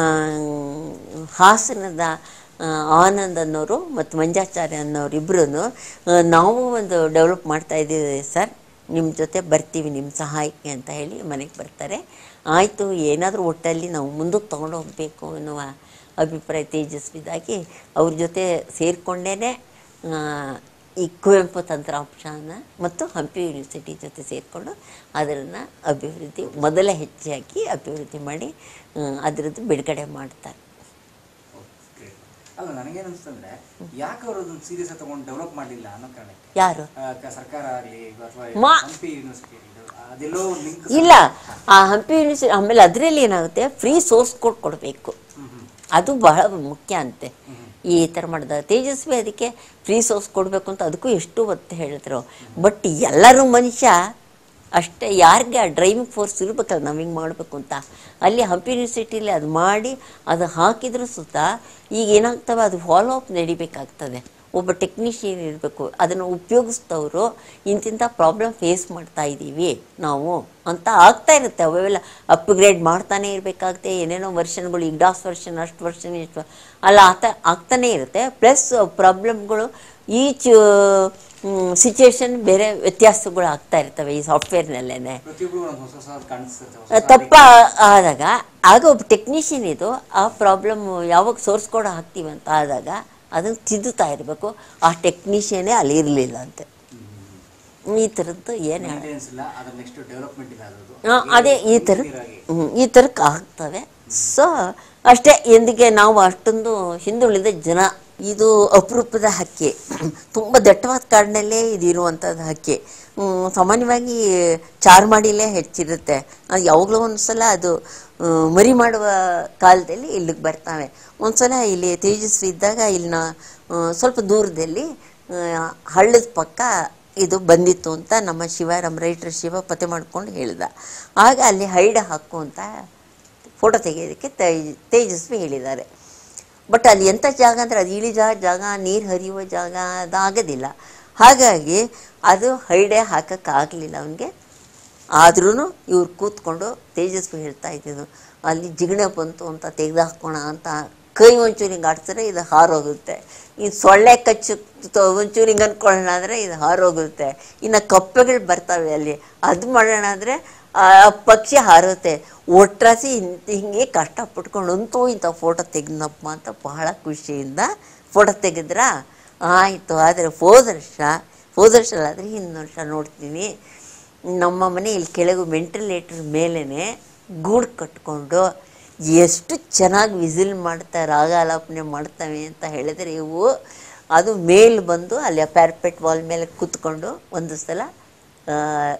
ಹಾಸನದ ಆ, ಆನಂದ್ ಅನ್ನೋರು ಮತ್ತು ಮಂಜಾಚಾರ್ಯ ಅನ್ನೋರು ಇಬ್ಬರೂ ನಾವು ಒಂದು ಡೆವಲಪ್ ಮಾಡ್ತಾ ಇದ್ದೀವಿ ಸರ್ ನಿಮ್ಮ ಜೊತೆ ಬರ್ತೀವಿ ನಿಮ್ಮ ಸಹಾಯಕ್ಕೆ ಅಂತ ಹೇಳಿ ಮನೆಗೆ ಬರ್ತಾರೆ ಆಯಿತು ಏನಾದರೂ ಒಟ್ಟಲ್ಲಿ ನಾವು ಮುಂದಕ್ಕೆ ತೊಗೊಂಡು ಹೋಗಬೇಕು ಅನ್ನುವ ಅಭಿಪ್ರಾಯ ತೇಜಸ್ವಿದಾಗಿ ಅವ್ರ ಜೊತೆ ಸೇರಿಕೊಂಡೇ ಈ ಕುವೆಂಪು ತಂತ್ರಾಂಶನ ಮತ್ತು ಹಂಪಿ ಯೂನಿವರ್ಸಿಟಿ ಜೊತೆ ಸೇರಿಕೊಂಡು ಅದನ್ನು ಅಭಿವೃದ್ಧಿ ಮೊದಲ ಹೆಜ್ಜೆ ಹಾಕಿ ಅಭಿವೃದ್ಧಿ ಮಾಡಿ ಆ, ಅದರದ್ದು ಬಿಡುಗಡೆ ಮಾಡ್ತಾರೆ Okay. ಅಲ್ಲ ನನಗೇನು ಅನ್ಸ್ತಂದ್ರೆ ಯಾಕೆ ಅವರು ಅದನ್ನ ಸೀರಿಯಸ್ ಆಗಿ ತಗೊಂಡು ಡೆವಲಪ್ ಮಾಡಲಿಲ್ಲ ಅನ್ನೋ ಕಾರಣಕ್ಕೆ ಯಾರು ಆ, ಕ- ಸರ್ಕಾರ ಆಗಲಿ ಅಥವಾ ಮಾ- ಹಂಪಿ ಯೂನಿವರ್ಸಿಟಿ ಅದೆಲ್ಲೋ ಲಿಂಕ್ ಇಲ್ಲ ಆ ಹಂಪಿ ಯೂನಿವರ್ಸಿಟಿ ಆಮೇಲೆ ಅದರಲ್ಲಿ ಏನಾಗುತ್ತೆ ಫ್ರೀ ಸೋರ್ಸ್ ಕೋಡ್ ಕೊಡಬೇಕು ಅದು ಬಹಳ ಮುಖ್ಯ ಅಂತೆ ಈ ಥರ ಮಾಡಿದಾಗ ತೇಜಸ್ವಿ ಅದಕ್ಕೆ ಫ್ರೀ ಸೋರ್ಸ್ ಕೊಡಬೇಕು ಅಂತ ಅದಕ್ಕೂ ಎಷ್ಟು ಒತ್ತು ಹೇಳಿದ್ರು ಬಟ್ ಎಲ್ಲರೂ ಮನುಷ್ಯ ಅಷ್ಟೇ ಯಾರಿಗೆ ಆ ಡ್ರೈವಿಂಗ್ ಫೋರ್ಸ್ ಇರ್ಬೇಕಲ್ಲ ನಾವು ಹಿಂಗೆ ಮಾಡಬೇಕು ಅಂತ ಅಲ್ಲಿ ಹಂಪಿ ಯೂನಿವರ್ಸಿಟಿಲಿ ಅದು ಮಾಡಿ ಅದು ಹಾಕಿದ್ರು ಸುತ್ತ ಈಗ ಏನಾಗ್ತವೆ ಅದು ಫಾಲೋ ಅಪ್ ನಡಿಬೇಕಾಗ್ತದೆ ಒಬ್ಬ ಟೆಕ್ನಿಷಿಯನ್ ಇರಬೇಕು ಅದನ್ನು ಉಪಯೋಗಿಸ್ತವರು ಇಂತಿಂಥ ಪ್ರಾಬ್ಲಮ್ ಫೇಸ್ ಮಾಡ್ತಾ ಇದ್ದೀವಿ ನಾವು ಅಂತ ಆಗ್ತಾ ಇರುತ್ತೆ ಅವೆಲ್ಲ ಅಪ್ಗ್ರೇಡ್ ಮಾಡ್ತಾನೆ ಇರಬೇಕಾಗುತ್ತೆ ಏನೇನೋ ವರ್ಷನ್ಗಳು ಈಗ ಡಾಸ್ ವರ್ಷನ್ ಅಷ್ಟು ವರ್ಷನ್ ಇಷ್ಟು ಅಲ್ಲ ಆತ ಆಗ್ತಾನೇ ಇರುತ್ತೆ ಪ್ಲಸ್ ಪ್ರಾಬ್ಲಮ್ಗಳು ಈಚ್ ಸಿಚುವೇಶನ್ ಬೇರೆ ವ್ಯತ್ಯಾಸಗಳು ಆಗ್ತಾ ಇರ್ತವೆ ಈ ಸಾಫ್ಟ್ವೇರ್ನಲ್ಲೇ ಪ್ರತಿಯೊಬ್ಬರು ಒಂದು ಹೊಸ ಹೊಸ ಕಾಣಿಸುತ್ತೆ ಹೊಸ ಹೊಸ ತಪ್ಪ ಆದಾಗ ಆಗ ಒಬ್ಬ ಟೆಕ್ನಿಷಿಯನ್ ಇದು ಆ ಪ್ರಾಬ್ಲಮ್ ಯಾವಾಗ ಸೋರ್ಸ್ ಕೋಡ್ ಹಾಕ್ತೀವಿ ಅಂತ ಆದಾಗ ಅದನ್ನು ತಿದ್ದುತ್ತಾ ಇರಬೇಕು ಆ ಟೆಕ್ನಿಷಿಯನೇ ಅಲ್ಲಿ ಇರಲಿಲ್ಲ ಅಂತೆ ಈ ಥರದ್ದು ಏನು ಹೇಳ ಮೇಂಟೆನೆನ್ಸ್ ಇಲ್ಲ ಅದ್ರ ನೆಕ್ಸ್ಟ್ ಡೆವಲಪ್ಮೆಂಟ್ ಇಲ್ಲ ಅದ್ರದ್ದು ಆ, ಅದೇ ಈ ಥರ ನೀರಾಗಿ. ಹ್ಮ್, ಈ ಥರಕ್ಕೆ ಆಗ್ತವೆ ಸೊ ಅಷ್ಟೇ ಎಂದಿಗೆ ನಾವು ಅಷ್ಟೊಂದು ಹಿಂದುಳಿದ ಜನ ಇದು ಅಪರೂಪದ ಹಕ್ಕಿ ತುಂಬ ದಟ್ಟವಾದ ಕಾಡಿನಲ್ಲೇ ಇದು ಇರುವಂಥದ್ದು ಹಕ್ಕಿ ಹ್ಮ್, ಸಾಮಾನ್ಯವಾಗಿ ಚಾರ್ಮಾಡಿಲೇ ಹೆಚ್ಚಿರುತ್ತೆ ಅದು ಯಾವಾಗಲೂ ಒಂದು ಸಲ ಅದು ಆ, ಮರಿ ಮಾಡುವ ಕಾಲದಲ್ಲಿ ಇಲ್ಲಿಗೆ ಬರ್ತಾವೆ ಒಂದು ಸಲ ಇಲ್ಲಿ ತೇಜಸ್ವಿ ಇದ್ದಾಗ ಇಲ್ಲಿನ ಆ, ಸ್ವಲ್ಪ ದೂರದಲ್ಲಿ ಆ, ಹಳ್ಳದ ಪಕ್ಕ ಇದು ಬಂದಿತ್ತು ಅಂತ ನಮ್ಮ ಶಿವ ನಮ್ಮ ರೈಟರ್ ಶಿವ ಪತ್ತೆ ಮಾಡ್ಕೊಂಡು ಹೇಳ್ದ ಆಗ ಅಲ್ಲಿ ಹೈಡ ಹಾಕು ಅಂತ ಫೋಟೋ ತೆಗೆಯೋದಕ್ಕೆ ತೇಜ್- ತೇಜಸ್ವಿ ಹೇಳಿದ್ದಾರೆ ಬಟ್ ಅಲ್ಲಿ ಎಂಥ ಜಾಗ ಅಂದರೆ ಅದು ಇಳಿಜಾರ ಜಾಗ ನೀರು ಹರಿಯುವ ಜಾಗ ಅದಾಗೋದಿಲ್ಲ ಹಾಗಾಗಿ ಅದು ಹೈಡೆ ಹಾಕೋಕ್ಕಾಗಲಿಲ್ಲ ಅವನಿಗೆ ಆದ್ರೂ ಇವ್ರು ಕೂತ್ಕೊಂಡು ತೇಜಸ್ವಿ ಹೇಳ್ತಾ ಇದ್ದಿದ್ದು ಅಲ್ಲಿ ಜಿಗಣೆ ಬಂತು ಅಂತ ತೆಗೆದು ಹಾಕೋಣ ಅಂತ ಕೈ ಒಂಚೂರು ಹಿಂಗೆ ಆಡ್ಸಿದ್ರೆ ಇದು ಹಾರೋಗುತ್ತೆ ಈ ಸೊಳ್ಳೆ ಕಚ್ಚು ತ- ಒಂಚೂರು ಹಿಂಗೆ ಅನ್ಕೊಳ್ಳೋಣ ಅಂದರೆ ಇದು ಹಾರೋಗುತ್ತೆ ಇನ್ನು ಕಪ್ಪೆಗಳು ಬರ್ತವೆ ಅಲ್ಲಿ ಅದು ಮಾಡೋಣ ಅಂದರೆ ಆ ಪಕ್ಷಿ ಹಾರುತ್ತೆ ಒಟ್ರಾಸಿ ಇಂತ ಹಿಂಗೆ ಕಷ್ಟಪಟ್ಕೊಂಡು ಅಂತೂ ಇಂಥ ಫೋಟೋ ತೆಗೆದ್ನಪ್ಪ ಅಂತ ಬಹಳ ಖುಷಿಯಿಂದ ಫೋಟೋ ತೆಗೆದ್ರಾ ಆಯಿತು ಆದರೆ ಹೋದ ವರ್ಷ ಹೋದ ವರ್ಷ ಅಲ್ಲಾದರೆ ಹಿಂದಿನ ವರ್ಷ ನೋಡ್ತೀನಿ ನಮ್ಮ ಮನೆ ಇಲ್ಲಿ ಕೆಳಗೆ ವೆಂಟಿಲೇಟರ್ ಮೇಲೇ ಗೂಡು ಕಟ್ಕೊಂಡು ಎಷ್ಟು ಚೆನ್ನಾಗಿ ವಿಸಿಲ್ ಮಾಡ್ತಾರೆ ರಾಗಾಲಾಪನೆ ಮಾಡ್ತವೆ ಅಂತ ಹೇಳಿದರೆ ಇವು ಅದು ಮೇಲ್ ಬಂದು ಅಲ್ಲಿ ಪ್ಯಾರ್ಪೆಟ್ ವಾಲ್ ಮೇಲೆ ಕೂತ್ಕೊಂಡು ಒಂದು ಸಲ ಆ,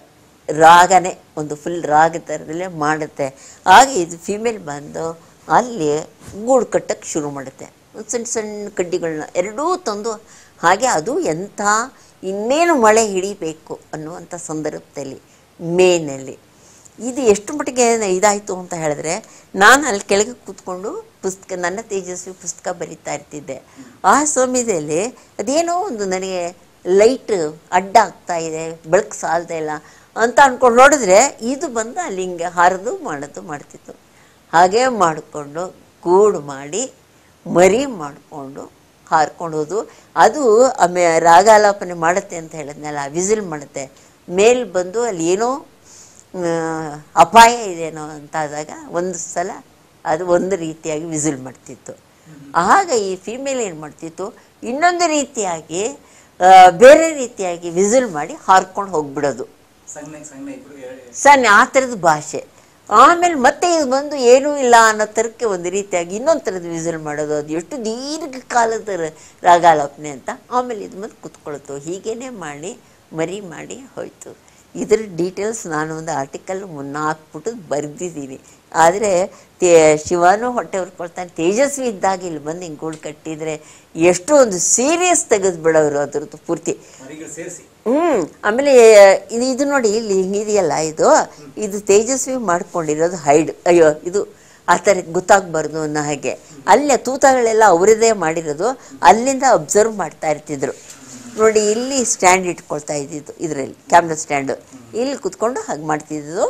ರಾಗನೇ ಒಂದು ಫುಲ್ ರಾಗ ಥರದಲ್ಲೇ ಮಾಡುತ್ತೆ ಆಗ ಇದು ಫಿಮೇಲ್ ಬಂದು ಅಲ್ಲಿ ಗೂಡು ಕಟ್ಟಕ್ಕೆ ಶುರು ಮಾಡುತ್ತೆ ಒಂದ್ ಸಣ್ಣ ಸಣ್ಣ ಕಡ್ಡಿಗಳನ್ನ ಎರಡೂ ತಂದು ಹಾಗೆ ಅದು ಎಂಥ ಇನ್ನೇನು ಮಳೆ ಹಿಡಿಬೇಕು ಅನ್ನುವಂಥ ಸಂದರ್ಭದಲ್ಲಿ ಮೇನಲ್ಲಿ ಇದು ಎಷ್ಟು ಮಟ್ಟಿಗೆ ಇದಾಯಿತು ಅಂತ ಹೇಳಿದ್ರೆ ನಾನು ಅಲ್ಲಿ ಕೆಳಗೆ ಕೂತ್ಕೊಂಡು ಪುಸ್ತಕ ನನ್ನ ತೇಜಸ್ವಿ ಪುಸ್ತಕ ಬರಿತಾ ಇರ್ತಿದ್ದೆ ಆ ಸಮಯದಲ್ಲಿ ಅದೇನೋ ಒಂದು ನನಗೆ ಲೈಟ್ ಅಡ್ಡ ಆಗ್ತಾ ಇದೆ ಬೆಳಕು ಸಾಲ್ತಾ ಇಲ್ಲ ಅಂತ ಅಂದ್ಕೊಂಡು ನೋಡಿದ್ರೆ ಇದು ಬಂದು ಅಲ್ಲಿ ಹಿಂಗೆ ಹರಿದು ಮಾಡೋದು ಮಾಡ್ತಿತ್ತು ಹಾಗೆ ಮಾಡಿಕೊಂಡು ಗೂಡು ಮಾಡಿ ಮರಿ ಮಾಡಿಕೊಂಡು ಹಾರ್ಕೊಂಡು ಹೋದು ಅದು ಆಮೇ ರಾಗಾಲಾಪನೆ ಮಾಡುತ್ತೆ ಅಂತ ಹೇಳಿದ್ನಲ್ಲ ವಿಸಿಲ್ ಮಾಡುತ್ತೆ ಮೇಲ್ ಬಂದು ಅಲ್ಲಿ ಏನೋ ಆ, ಅಪಾಯ ಇದೇನೋ ಅಂತ ಆದಾಗ ಒಂದು ಸಲ ಅದು ಒಂದು ರೀತಿಯಾಗಿ ವಿಸಿಲ್ ಮಾಡ್ತಿತ್ತು ಆಗ ಈ ಫಿಮೇಲ್ ಏನು ಮಾಡ್ತಿತ್ತು ಇನ್ನೊಂದು ರೀತಿಯಾಗಿ ಆ, ಬೇರೆ ರೀತಿಯಾಗಿ ವಿಸಿಲ್ ಮಾಡಿ ಹಾರ್ಕೊಂಡು ಹೋಗ್ಬಿಡೋದು ಸಣ್ಣ ಸಣ್ಣ ಇಬ್ರು ಹೇಳಿ ಸಣ್ಣ ಆ ಥರದ ಭಾಷೆ ಆಮೇಲೆ ಮತ್ತೆ ಇದು ಬಂದು ಏನೂ ಇಲ್ಲ ಅನ್ನೋ ಥರಕ್ಕೆ ಒಂದು ರೀತಿಯಾಗಿ ಇನ್ನೊಂದು ಥರದ ವಿಸಿಲ್ ಮಾಡೋದು ಅದು ಎಷ್ಟು ದೀರ್ಘಕಾಲದ ರ- ರಾಗಾಲಾಪನೆ ಅಂತ ಆಮೇಲೆ ಇದು ಬಂದು ಕುತ್ಕೊಳ್ತು ಹೀಗೇನೆ ಮಾಡಿ ಮರಿ ಮಾಡಿ ಹೋಯ್ತು ಇದ್ರ ಡೀಟೇಲ್ಸ್ ನಾನು ಒಂದು ಆರ್ಟಿಕಲ್ ನಾಲ್ಕು ಪುಟದ ಬರೆದಿದ್ದೀನಿ ಆದರೆ ತೇ ಶಿವಾನು ಹೊಟ್ಟೆ ಹೊರ್ಕೊಳ್ತಾನೆ ತೇಜಸ್ವಿ ಇದ್ದಾಗ ಇಲ್ಲಿ ಬಂದು ಹಿಂಗೆ ಗೂಡು ಕಟ್ಟಿದರೆ ಎಷ್ಟು ಒಂದು ಸೀರಿಯಸ್ ತೆಗೆದು ಬಿಡೋರು ಅದ್ರದ್ದು ಪೂರ್ತಿ ಮರಿಗಳು ಸೇರಿಸಿ ಹ್ಮ್ ಆಮೇಲೆ ಇದು ಇದು ನೋಡಿ ಇಲ್ಲಿ ಹಿಂಗಿದೆಯಲ್ಲ ಇದು ಇದು ತೇಜಸ್ವಿ ಮಾಡ್ಕೊಂಡಿರೋದು ಹೈಡ್ ಅಯ್ಯೋ ಇದು ಆ ಥರ ಗೊತ್ತಾಗಬಾರ್ದು ಅನ್ನೋ ಹಾಗೆ ಅಲ್ಲೇ ತೂತಗಳೆಲ್ಲ ಅವರದೇ ಮಾಡಿರೋದು ಅಲ್ಲಿಂದ ಅಬ್ಸರ್ವ್ ಮಾಡ್ತಾ ಇರ್ತಿದ್ರು ನೋಡಿ ಇಲ್ಲಿ ಸ್ಟ್ಯಾಂಡ್ ಇಟ್ಕೊಳ್ತಾ ಇದ್ದಿದ್ದು ಇದರಲ್ಲಿ ಕ್ಯಾಮ್ರಾ ಸ್ಟ್ಯಾಂಡು ಇಲ್ಲಿ ಕುತ್ಕೊಂಡು ಹಾಗೆ ಮಾಡ್ತಿದ್ದು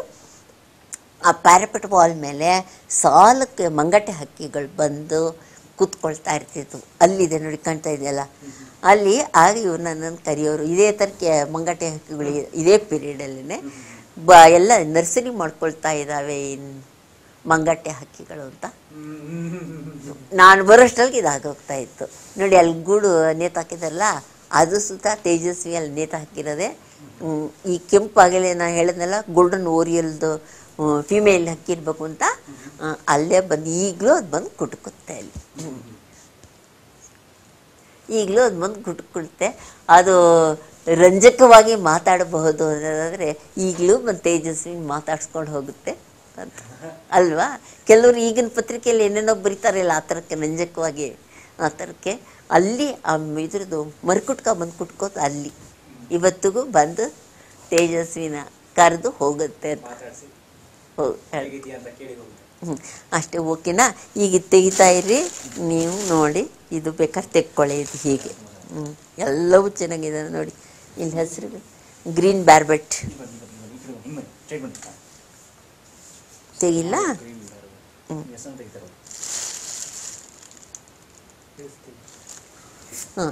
ಆ ಪ್ಯಾರಪೆಟ್ ವಾಲ್ ಮೇಲೆ ಸಾಲಕ್ಕೆ ಮಂಗಟೆ ಹಕ್ಕಿಗಳು ಬಂದು ಕೂತ್ಕೊಳ್ತಾ ಇರ್ತಿತ್ತು ಅಲ್ಲಿದೆ ನೋಡಿ ಕಾಣ್ತಾ ಇದೆಯಲ್ಲ ಅಲ್ಲಿ ಆಗ ಇವ್ರು ನನ್ನನ್ನು ಕರೆಯೋರು ಇದೇ ಥರಕ್ಕೆ ಮಂಗಟೆ ಹಕ್ಕಿಗಳು ಇದೇ ಪೀರಿಯಡಲ್ಲೇ ಬ ಎಲ್ಲ ನರ್ಸರಿ ಮಾಡ್ಕೊಳ್ತಾ ಇದ್ದಾವೆ ಇನ್ ಮಂಗಟೆ ಹಕ್ಕಿಗಳು ಅಂತ ನಾನು ಬರೋಷ್ಟರಲ್ಲಿ ಇದಾಗೋಗ್ತಾ ಇತ್ತು ನೋಡಿ ಅಲ್ಲಿ ಗೂಡು ನೇತಾಕಿದಾರಲ್ಲ ಅದು ಸುತ್ತ ತೇಜಸ್ವಿಯಲ್ಲಿ ನೇತು ಹಾಕಿರೋದೆ ಹ್ಮ್, ಈ ಕೆಂಪಾಗಲೇ ನಾ ಹೇಳಿದ್ನಲ್ಲ ಗೋಲ್ಡನ್ ಓರಿಯಲ್ದು ಫಿಮೇಲ್ ಹಾಕಿರ್ಬೇಕು ಅಂತ ಆ, ಅಲ್ಲೇ ಬಂದು ಈಗಲೂ ಅದು ಬಂದು ಕುಟ್ಕುತ್ತೆ ಅಲ್ಲಿ ಹ್ಮ್. ಈಗಲೂ ಅದು ಬಂದು ಕುಟ್ಕೊಳುತ್ತೆ ಅದು ರಂಜಕವಾಗಿ ಮಾತಾಡಬಹುದು ಅನ್ನೋದಾದರೆ ಈಗಲೂ ಬಂದು ತೇಜಸ್ವಿ ಮಾತಾಡ್ಸ್ಕೊಂಡು ಹೋಗುತ್ತೆ ಅಂತ ಅಲ್ವಾ ಕೆಲವರು ಈಗಿನ ಪತ್ರಿಕೆಯಲ್ಲಿ ಏನೇನೋ ಬರೀತಾರಲ್ಲ ಆ ಥರಕ್ಕೆ ರಂಜಕವಾಗಿ ಆ ಥರಕ್ಕೆ ಅಲ್ಲಿ ಆ ಇದ್ರದ್ದು ಮರ್ಕುಟ್ಕ ಬಂದು ಕುಟ್ಕೋತ ಅಲ್ಲಿ ಇವತ್ತಿಗೂ ಬಂದು ತೇಜಸ್ವಿನ ಕರೆದು ಹೋಗುತ್ತೆ ಅಂತ ಮಾತಾಡಿಸಿ ಹೋಗಿ ಹೇಗಿದೆಯಾ ಅಂತ ಕೇಳಿ ಹೋಗುತ್ತೆ ಹ್ಮ್. ಅಷ್ಟೇ ಓಕೆನಾ ಈಗ ಇದು ತೆಗಿತಾ ಇರ್ರಿ ನೀವು ನೋಡಿ ಇದು ಬೇಕಾದ್ರೆ ತೆಕ್ಕೊಳ್ಳಿ ಇದು ಹೀಗೆ ಹ್ಞೂ ಎಲ್ಲವೂ ಚೆನ್ನಾಗಿದೆ ನೋಡಿ ಇಲ್ಲಿ ಹೆಸರು ಗ್ರೀನ್ ಬ್ಯಾರ್ಬೆಟ್ ಇಲ್ಲಿ ಬನ್ನಿ ಬನ್ನಿ ಬನ್ನಿ ಈ ಕಡೆ ಬನ್ನಿ, ಹಿಂಗೆ ಬನ್ನಿ ಸ್ಟ್ರೈಟ್ ಬನ್ನಿ ಹಾಂ. ತೆಗಿಲ್ಲ ಗ್ರೀನ್ ಇದ್ದಾರೆ. ಹ್ಮ್. ಎಸ್ ಅಂತ ತೆಗಿತಾರೆ ಅವ್ರು. ಹಾಂ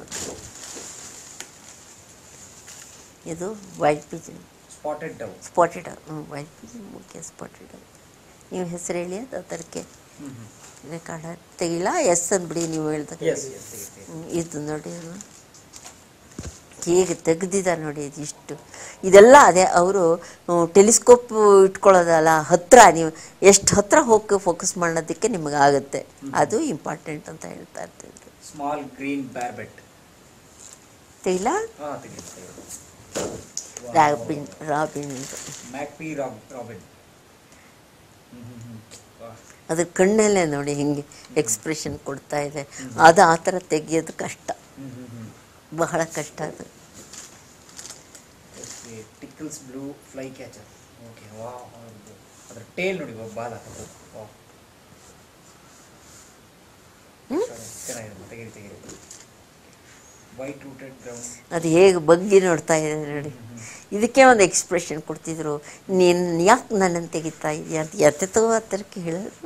ಇದು white pigeon spotted dove spotted ಹ್ಞೂ ವೈಟ್ ಪಿಜನ್ ಮುಖ್ಯ ಸ್ಪಾಟೆಡ್ ನೀವು ಹೆಸರು ಹೇಳಿ ಅದು ಅದಕ್ಕೆ ಹ್ಞೂ ಹ್ಞೂ ಬೇಕಾಡ ತೆಗಿಲ್ಲ ಎಸ್ ಅಂದ್ಬಿಡಿ ನೀವು ಹೇಳ್ದಾಗ ಎಸ್ ಎಸ್ ತೆಗಿತೀವಿ ಹ್ಮ್, ಇದು ನೋಡಿ ಅದು ಹೇಗೆ ತೆಗ್ದಿದ್ದಾರೆ ನೋಡಿ ಇದು ಇಷ್ಟು ಇದೆಲ್ಲ ಅದೇ ಅವರು ಟೆಲಿಸ್ಕೋಪ್ ಇಟ್ಕೊಳ್ಳೋದಲ್ಲ ಹತ್ರ ನೀವು ಎಷ್ಟು ಹತ್ರ ಹೋಗಿ ಫೋಕಸ್ ಮಾಡೋದಕ್ಕೆ ನಿಮಗೆ ಆಗುತ್ತೆ ಅದು ಇಂಪಾರ್ಟೆಂಟ್ ಅಂತ ಹೇಳ್ತಾ ಇರ್ತಿದ್ರು ಸ್ಮಾಲ್ ಗ್ರೀನ್ ಬ್ಯಾರ್ಬೆಟ್ ತೆಗಿಲ್ಲ ಹಾಂ ತೆಗಿ ತೆಗಿ ರಾಬಿನ್ ರಾಬಿನ್ ಮ್ಯಾಕ್ಪಿ ರಾಬ್ ರಾಬಿನ್ ಹ್ಞೂ ಹ್ಞೂ ಹ್ಞೂ ವಾಹ್ ಅದ್ರ ಕಣ್ಣಲ್ಲೇ ನೋಡಿ ಹಿಂಗೆ ಎಕ್ಸ್ಪ್ರೆಷನ್ ಕೊಡ್ತಾ ಇದೆ ಅದು ಆ ಥರ ತೆಗಿಯೋದು ಕಷ್ಟ ಹ್ಞೂ ಹ್ಞೂ ಹ್ಞೂ ಬಹಳ ಕಷ್ಟ ಅದು okay Tickell's blue flycatcher okay ವಾ ಅದರ ಟೇಲ್ ನೋಡಿ ವಾ, ಬಾಲ ವಾ ಚೆನ್ನಾಗಿದೆ ತೆಗೀರಿ ತೆಗೀರಿ ವೈಟ್ ರೂಟೆಡ್ ಗ್ರೌಂಡ್ ಅದು ಹೇಗೆ ಬಗ್ಗಿ ನೋಡ್ತಾ ಇದೆ ನೋಡಿ ಇದಕ್ಕೆ ಒಂದು ಎಕ್ಸ್ಪ್ರೆಷನ್ ಕೊಡ್ತಿದ್ರು ನೀನು ಯಾಕೆ ನನ್ನನ್ನು ತೆಗಿತಾ ಇದೆಯಾ ಅಂತ ಎತ್ತೆತ್ತೋ ಆ ಥರಕ್ಕೆ ಹೇಳೋದು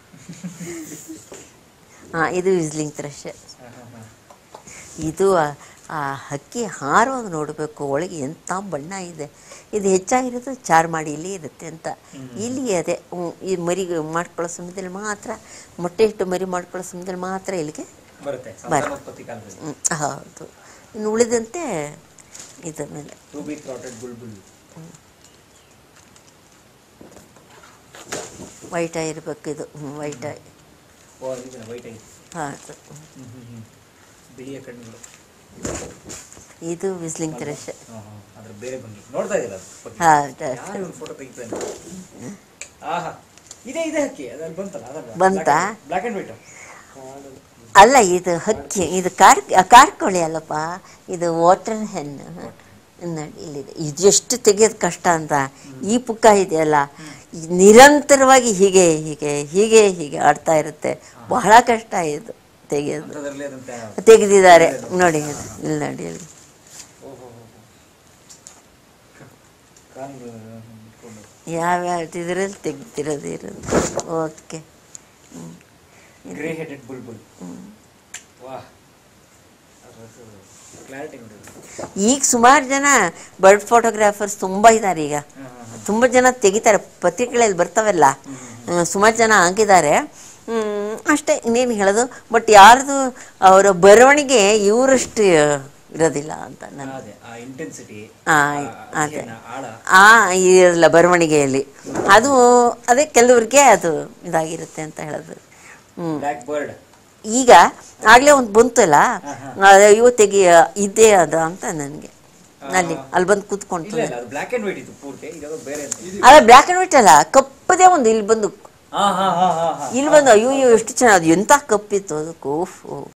ಹಾಂ ಇದು ವಿಸ್ಲಿಂಗ್ ಥ್ರಶ್ ಹಾಂ ಹಾಂ ಹಾಂ ಇದು ಆ- ಆ ಹಕ್ಕಿ ಹಾರುವಾಗ ನೋಡಬೇಕು ಒಳಗೆ ಎಂಥ ಬಣ್ಣ ಇದೆ ಇದು ಹೆಚ್ಚಾಗಿರೋದು ಚಾರ್ಮಾಡಿಲಿ ಇರುತ್ತೆ ಅಂತ ಇಲ್ಲಿ ಅದೇ ಹ್ಮ್, ಈ ಮರಿ ಮಾಡ್ಕೊಳ್ಳೋ ಸಮಯದಲ್ಲಿ ಮಾತ್ರ ಮೊಟ್ಟೆ ಇಟ್ಟು ಮರಿ ಮಾಡ್ಕೊಳ್ಳೋ ಸಮಯದಲ್ಲಿ ಮಾತ್ರ ಇಲ್ಲಿಗೆ ಬರುತ್ತೆ ಬರ- ಸಂತಾನೋತ್ಪತ್ತಿ ಕಾಲದಲ್ಲಿ ಹ್ಮ್, ಹೌದು ಇನ್ನು ಉಳಿದಂತೆ ಇದ್ರ ಮೇಲೆ ರೂಬಿ ಥ್ರಾಟೆಡ್ ಬುಲ್ಬುಲ್ ವೈಟ್ ಆಗಿರ್ಬೇಕು ಇದು ವೈಟ್ ಆಗಿ ಓ ಇದನ್ನ ವೈಟ್ ಐತಿ ಹೌದು ಹ್ಞೂ ಹ್ಞೂ ಹ್ಞೂ ಬಿಳಿಯ ಕಣ್ಣುಗಳು ಇದು ವಿಸ್ಲಿಂಗ್ ಥ್ರಶ್ ಹಾಂ ಹಾಂ ಅದ್ರ ಬೇರೆ ಭಂಗಿ ನೋಡ್ತಾ ಇದ್ದೀರ ಅದು ಬಗ್ಗೆ? ಹೌದು. ಯಾರು ಒಂದು ಫೋಟೋ ತೆಗಿತಾನೆ ಆಹಾ ಇದೇ ಇದೆ ಹಕ್ಕಿ ಅದಲ್ಲಿ ಬಂತಲ್ಲ ಅದಲ್ಲ ಬಂತಾ? ಬ್ಲ್ಯಾಕ್ ಆ್ಯಂಡ್ ವೈಟ್ ಅಲ್ಲ ಇದು ಹಕ್ಕಿ ಇದು ಕಾರ್ ಕಾರ್ಕೊಳ್ಳಿ ಅಲ್ಲಪ್ಪ ಇದು ವಾಟರ್ ಹೆನ್ ನೋಡಿ ಇಲ್ಲಿದೆ ಇದು ಎಷ್ಟು ತೆಗೆಯೋದು ಕಷ್ಟ ಅಂತ ಈ ಪುಕ್ಕ ಇದೆಯಲ್ಲ ಈ ನಿರಂತರವಾಗಿ ಹೀಗೆ ಹೀಗೆ ಹೀಗೆ ಹೀಗೆ ಆಡ್ತಾ ಇರುತ್ತೆ ಬಹಳ ಕಷ್ಟ ಇದು ತೆಗೆಯೋದು ಅಂಥದ್ರಲ್ಲಿ ಅದಂತೆ ತೆಗೆದಿದ್ದಾರೆ ನೋಡಿ ಇದು. ಇಲ್ಲಿ ನೋಡಿ ಇಲ್ಲಿ ಓಹೋ ಕಾಲು ಇಟ್ಕೊಂಡು ಯಾವ್ಯಾವ ಇದರಲ್ಲಿ ತೆಗ್ದಿರೋದು ಇರೋದು ಓಕೆ ಗ್ರೇ ಹೆಡೆಡ್ ಬುಲ್ಬುಲ್ ವಾಹ್ ಕ್ಲಾರಿಟಿ ನೋಡಿ ಈಗ ಸುಮಾರು ಜನ ಬರ್ಡ್ ಫೋಟೋಗ್ರಾಫರ್ಸ್ ತುಂಬ ಇದ್ದಾರೆ ಈಗ ಹಾಂ ಹಾಂ ತುಂಬ ಜನ ತೆಗಿತಾರೆ ಪತ್ರಿಕೆಗಳಲ್ಲಿ ಬರ್ತಾವಲ್ಲ ಹ್ಮ್, ಸುಮಾರು ಜನ ಹಾಕಿದ್ದಾರೆ ಹ್ಮ್, ಅಷ್ಟೇ ಇನ್ನೇನು ಹೇಳೋದು ಬಟ್ ಯಾರ್ದು ಅವರ ಬರವಣಿಗೆ ಇವರಷ್ಟು ಇರೋದಿಲ್ಲ ಅಂತ ನನ್ನ ಅದೇ ಆ ಇಂಟೆನ್ಸಿಟಿ ಆ, ಅದೇ. ಆಳ ಆ ಇರಲ್ಲ ಬರವಣಿಗೆಯಲ್ಲಿ ಅದು ಅದೇ ಕೆಲವ್ರಿಗೆ ಅದು ಇದಾಗಿರುತ್ತೆ ಅಂತ ಹೇಳೋದು ಹ್ಞೂ ಬ್ಲ್ಯಾಕ್ ಬರ್ಡ್ ಈಗ ಆಗಲೇ ಒಂದು ಬಂತಲ್ಲ ಅದು ಅಯ್ಯೋ ತೆಗಿ ಇದೇ ಅದ ಅಂತ ನನಗೆ ಅಲ್ಲಿ ಅಲ್ಲಿ ಬಂದು ಕೂತ್ಕೊಂಡು ಇಲ್ಲ ಇಲ್ಲ ಅದು ಬ್ಲ್ಯಾಕ್ ಆ್ಯಂಡ್ ವೈಟ್ ಇದು ಪೂರ್ತಿ ಇದಾವ ಬೇರೆ ಅಂತ ಅಲ್ಲ ಬ್ಲ್ಯಾಕ್ ಆ್ಯಂಡ್ ವೈಟ್ ಅಲ್ಲ ಕಪ್ಪದೇ ಒಂದು ಇಲ್ಲಿ ಬಂದು ಹಾಂ ಹಾಂ ಹಾಂ ಹಾಂ ಹಾಂ ಇಲ್ಲಿ ಬಂದು ಅಯ್ಯೋ ಅಯ್ಯೋ ಎಷ್ಟು ಚೆನ್ನಾಗಿ ಅದು ಎಂಥ ಕಪ್ಪಿತ್ತು ಅದಕ್ಕೆ ಓಫ್ ಓ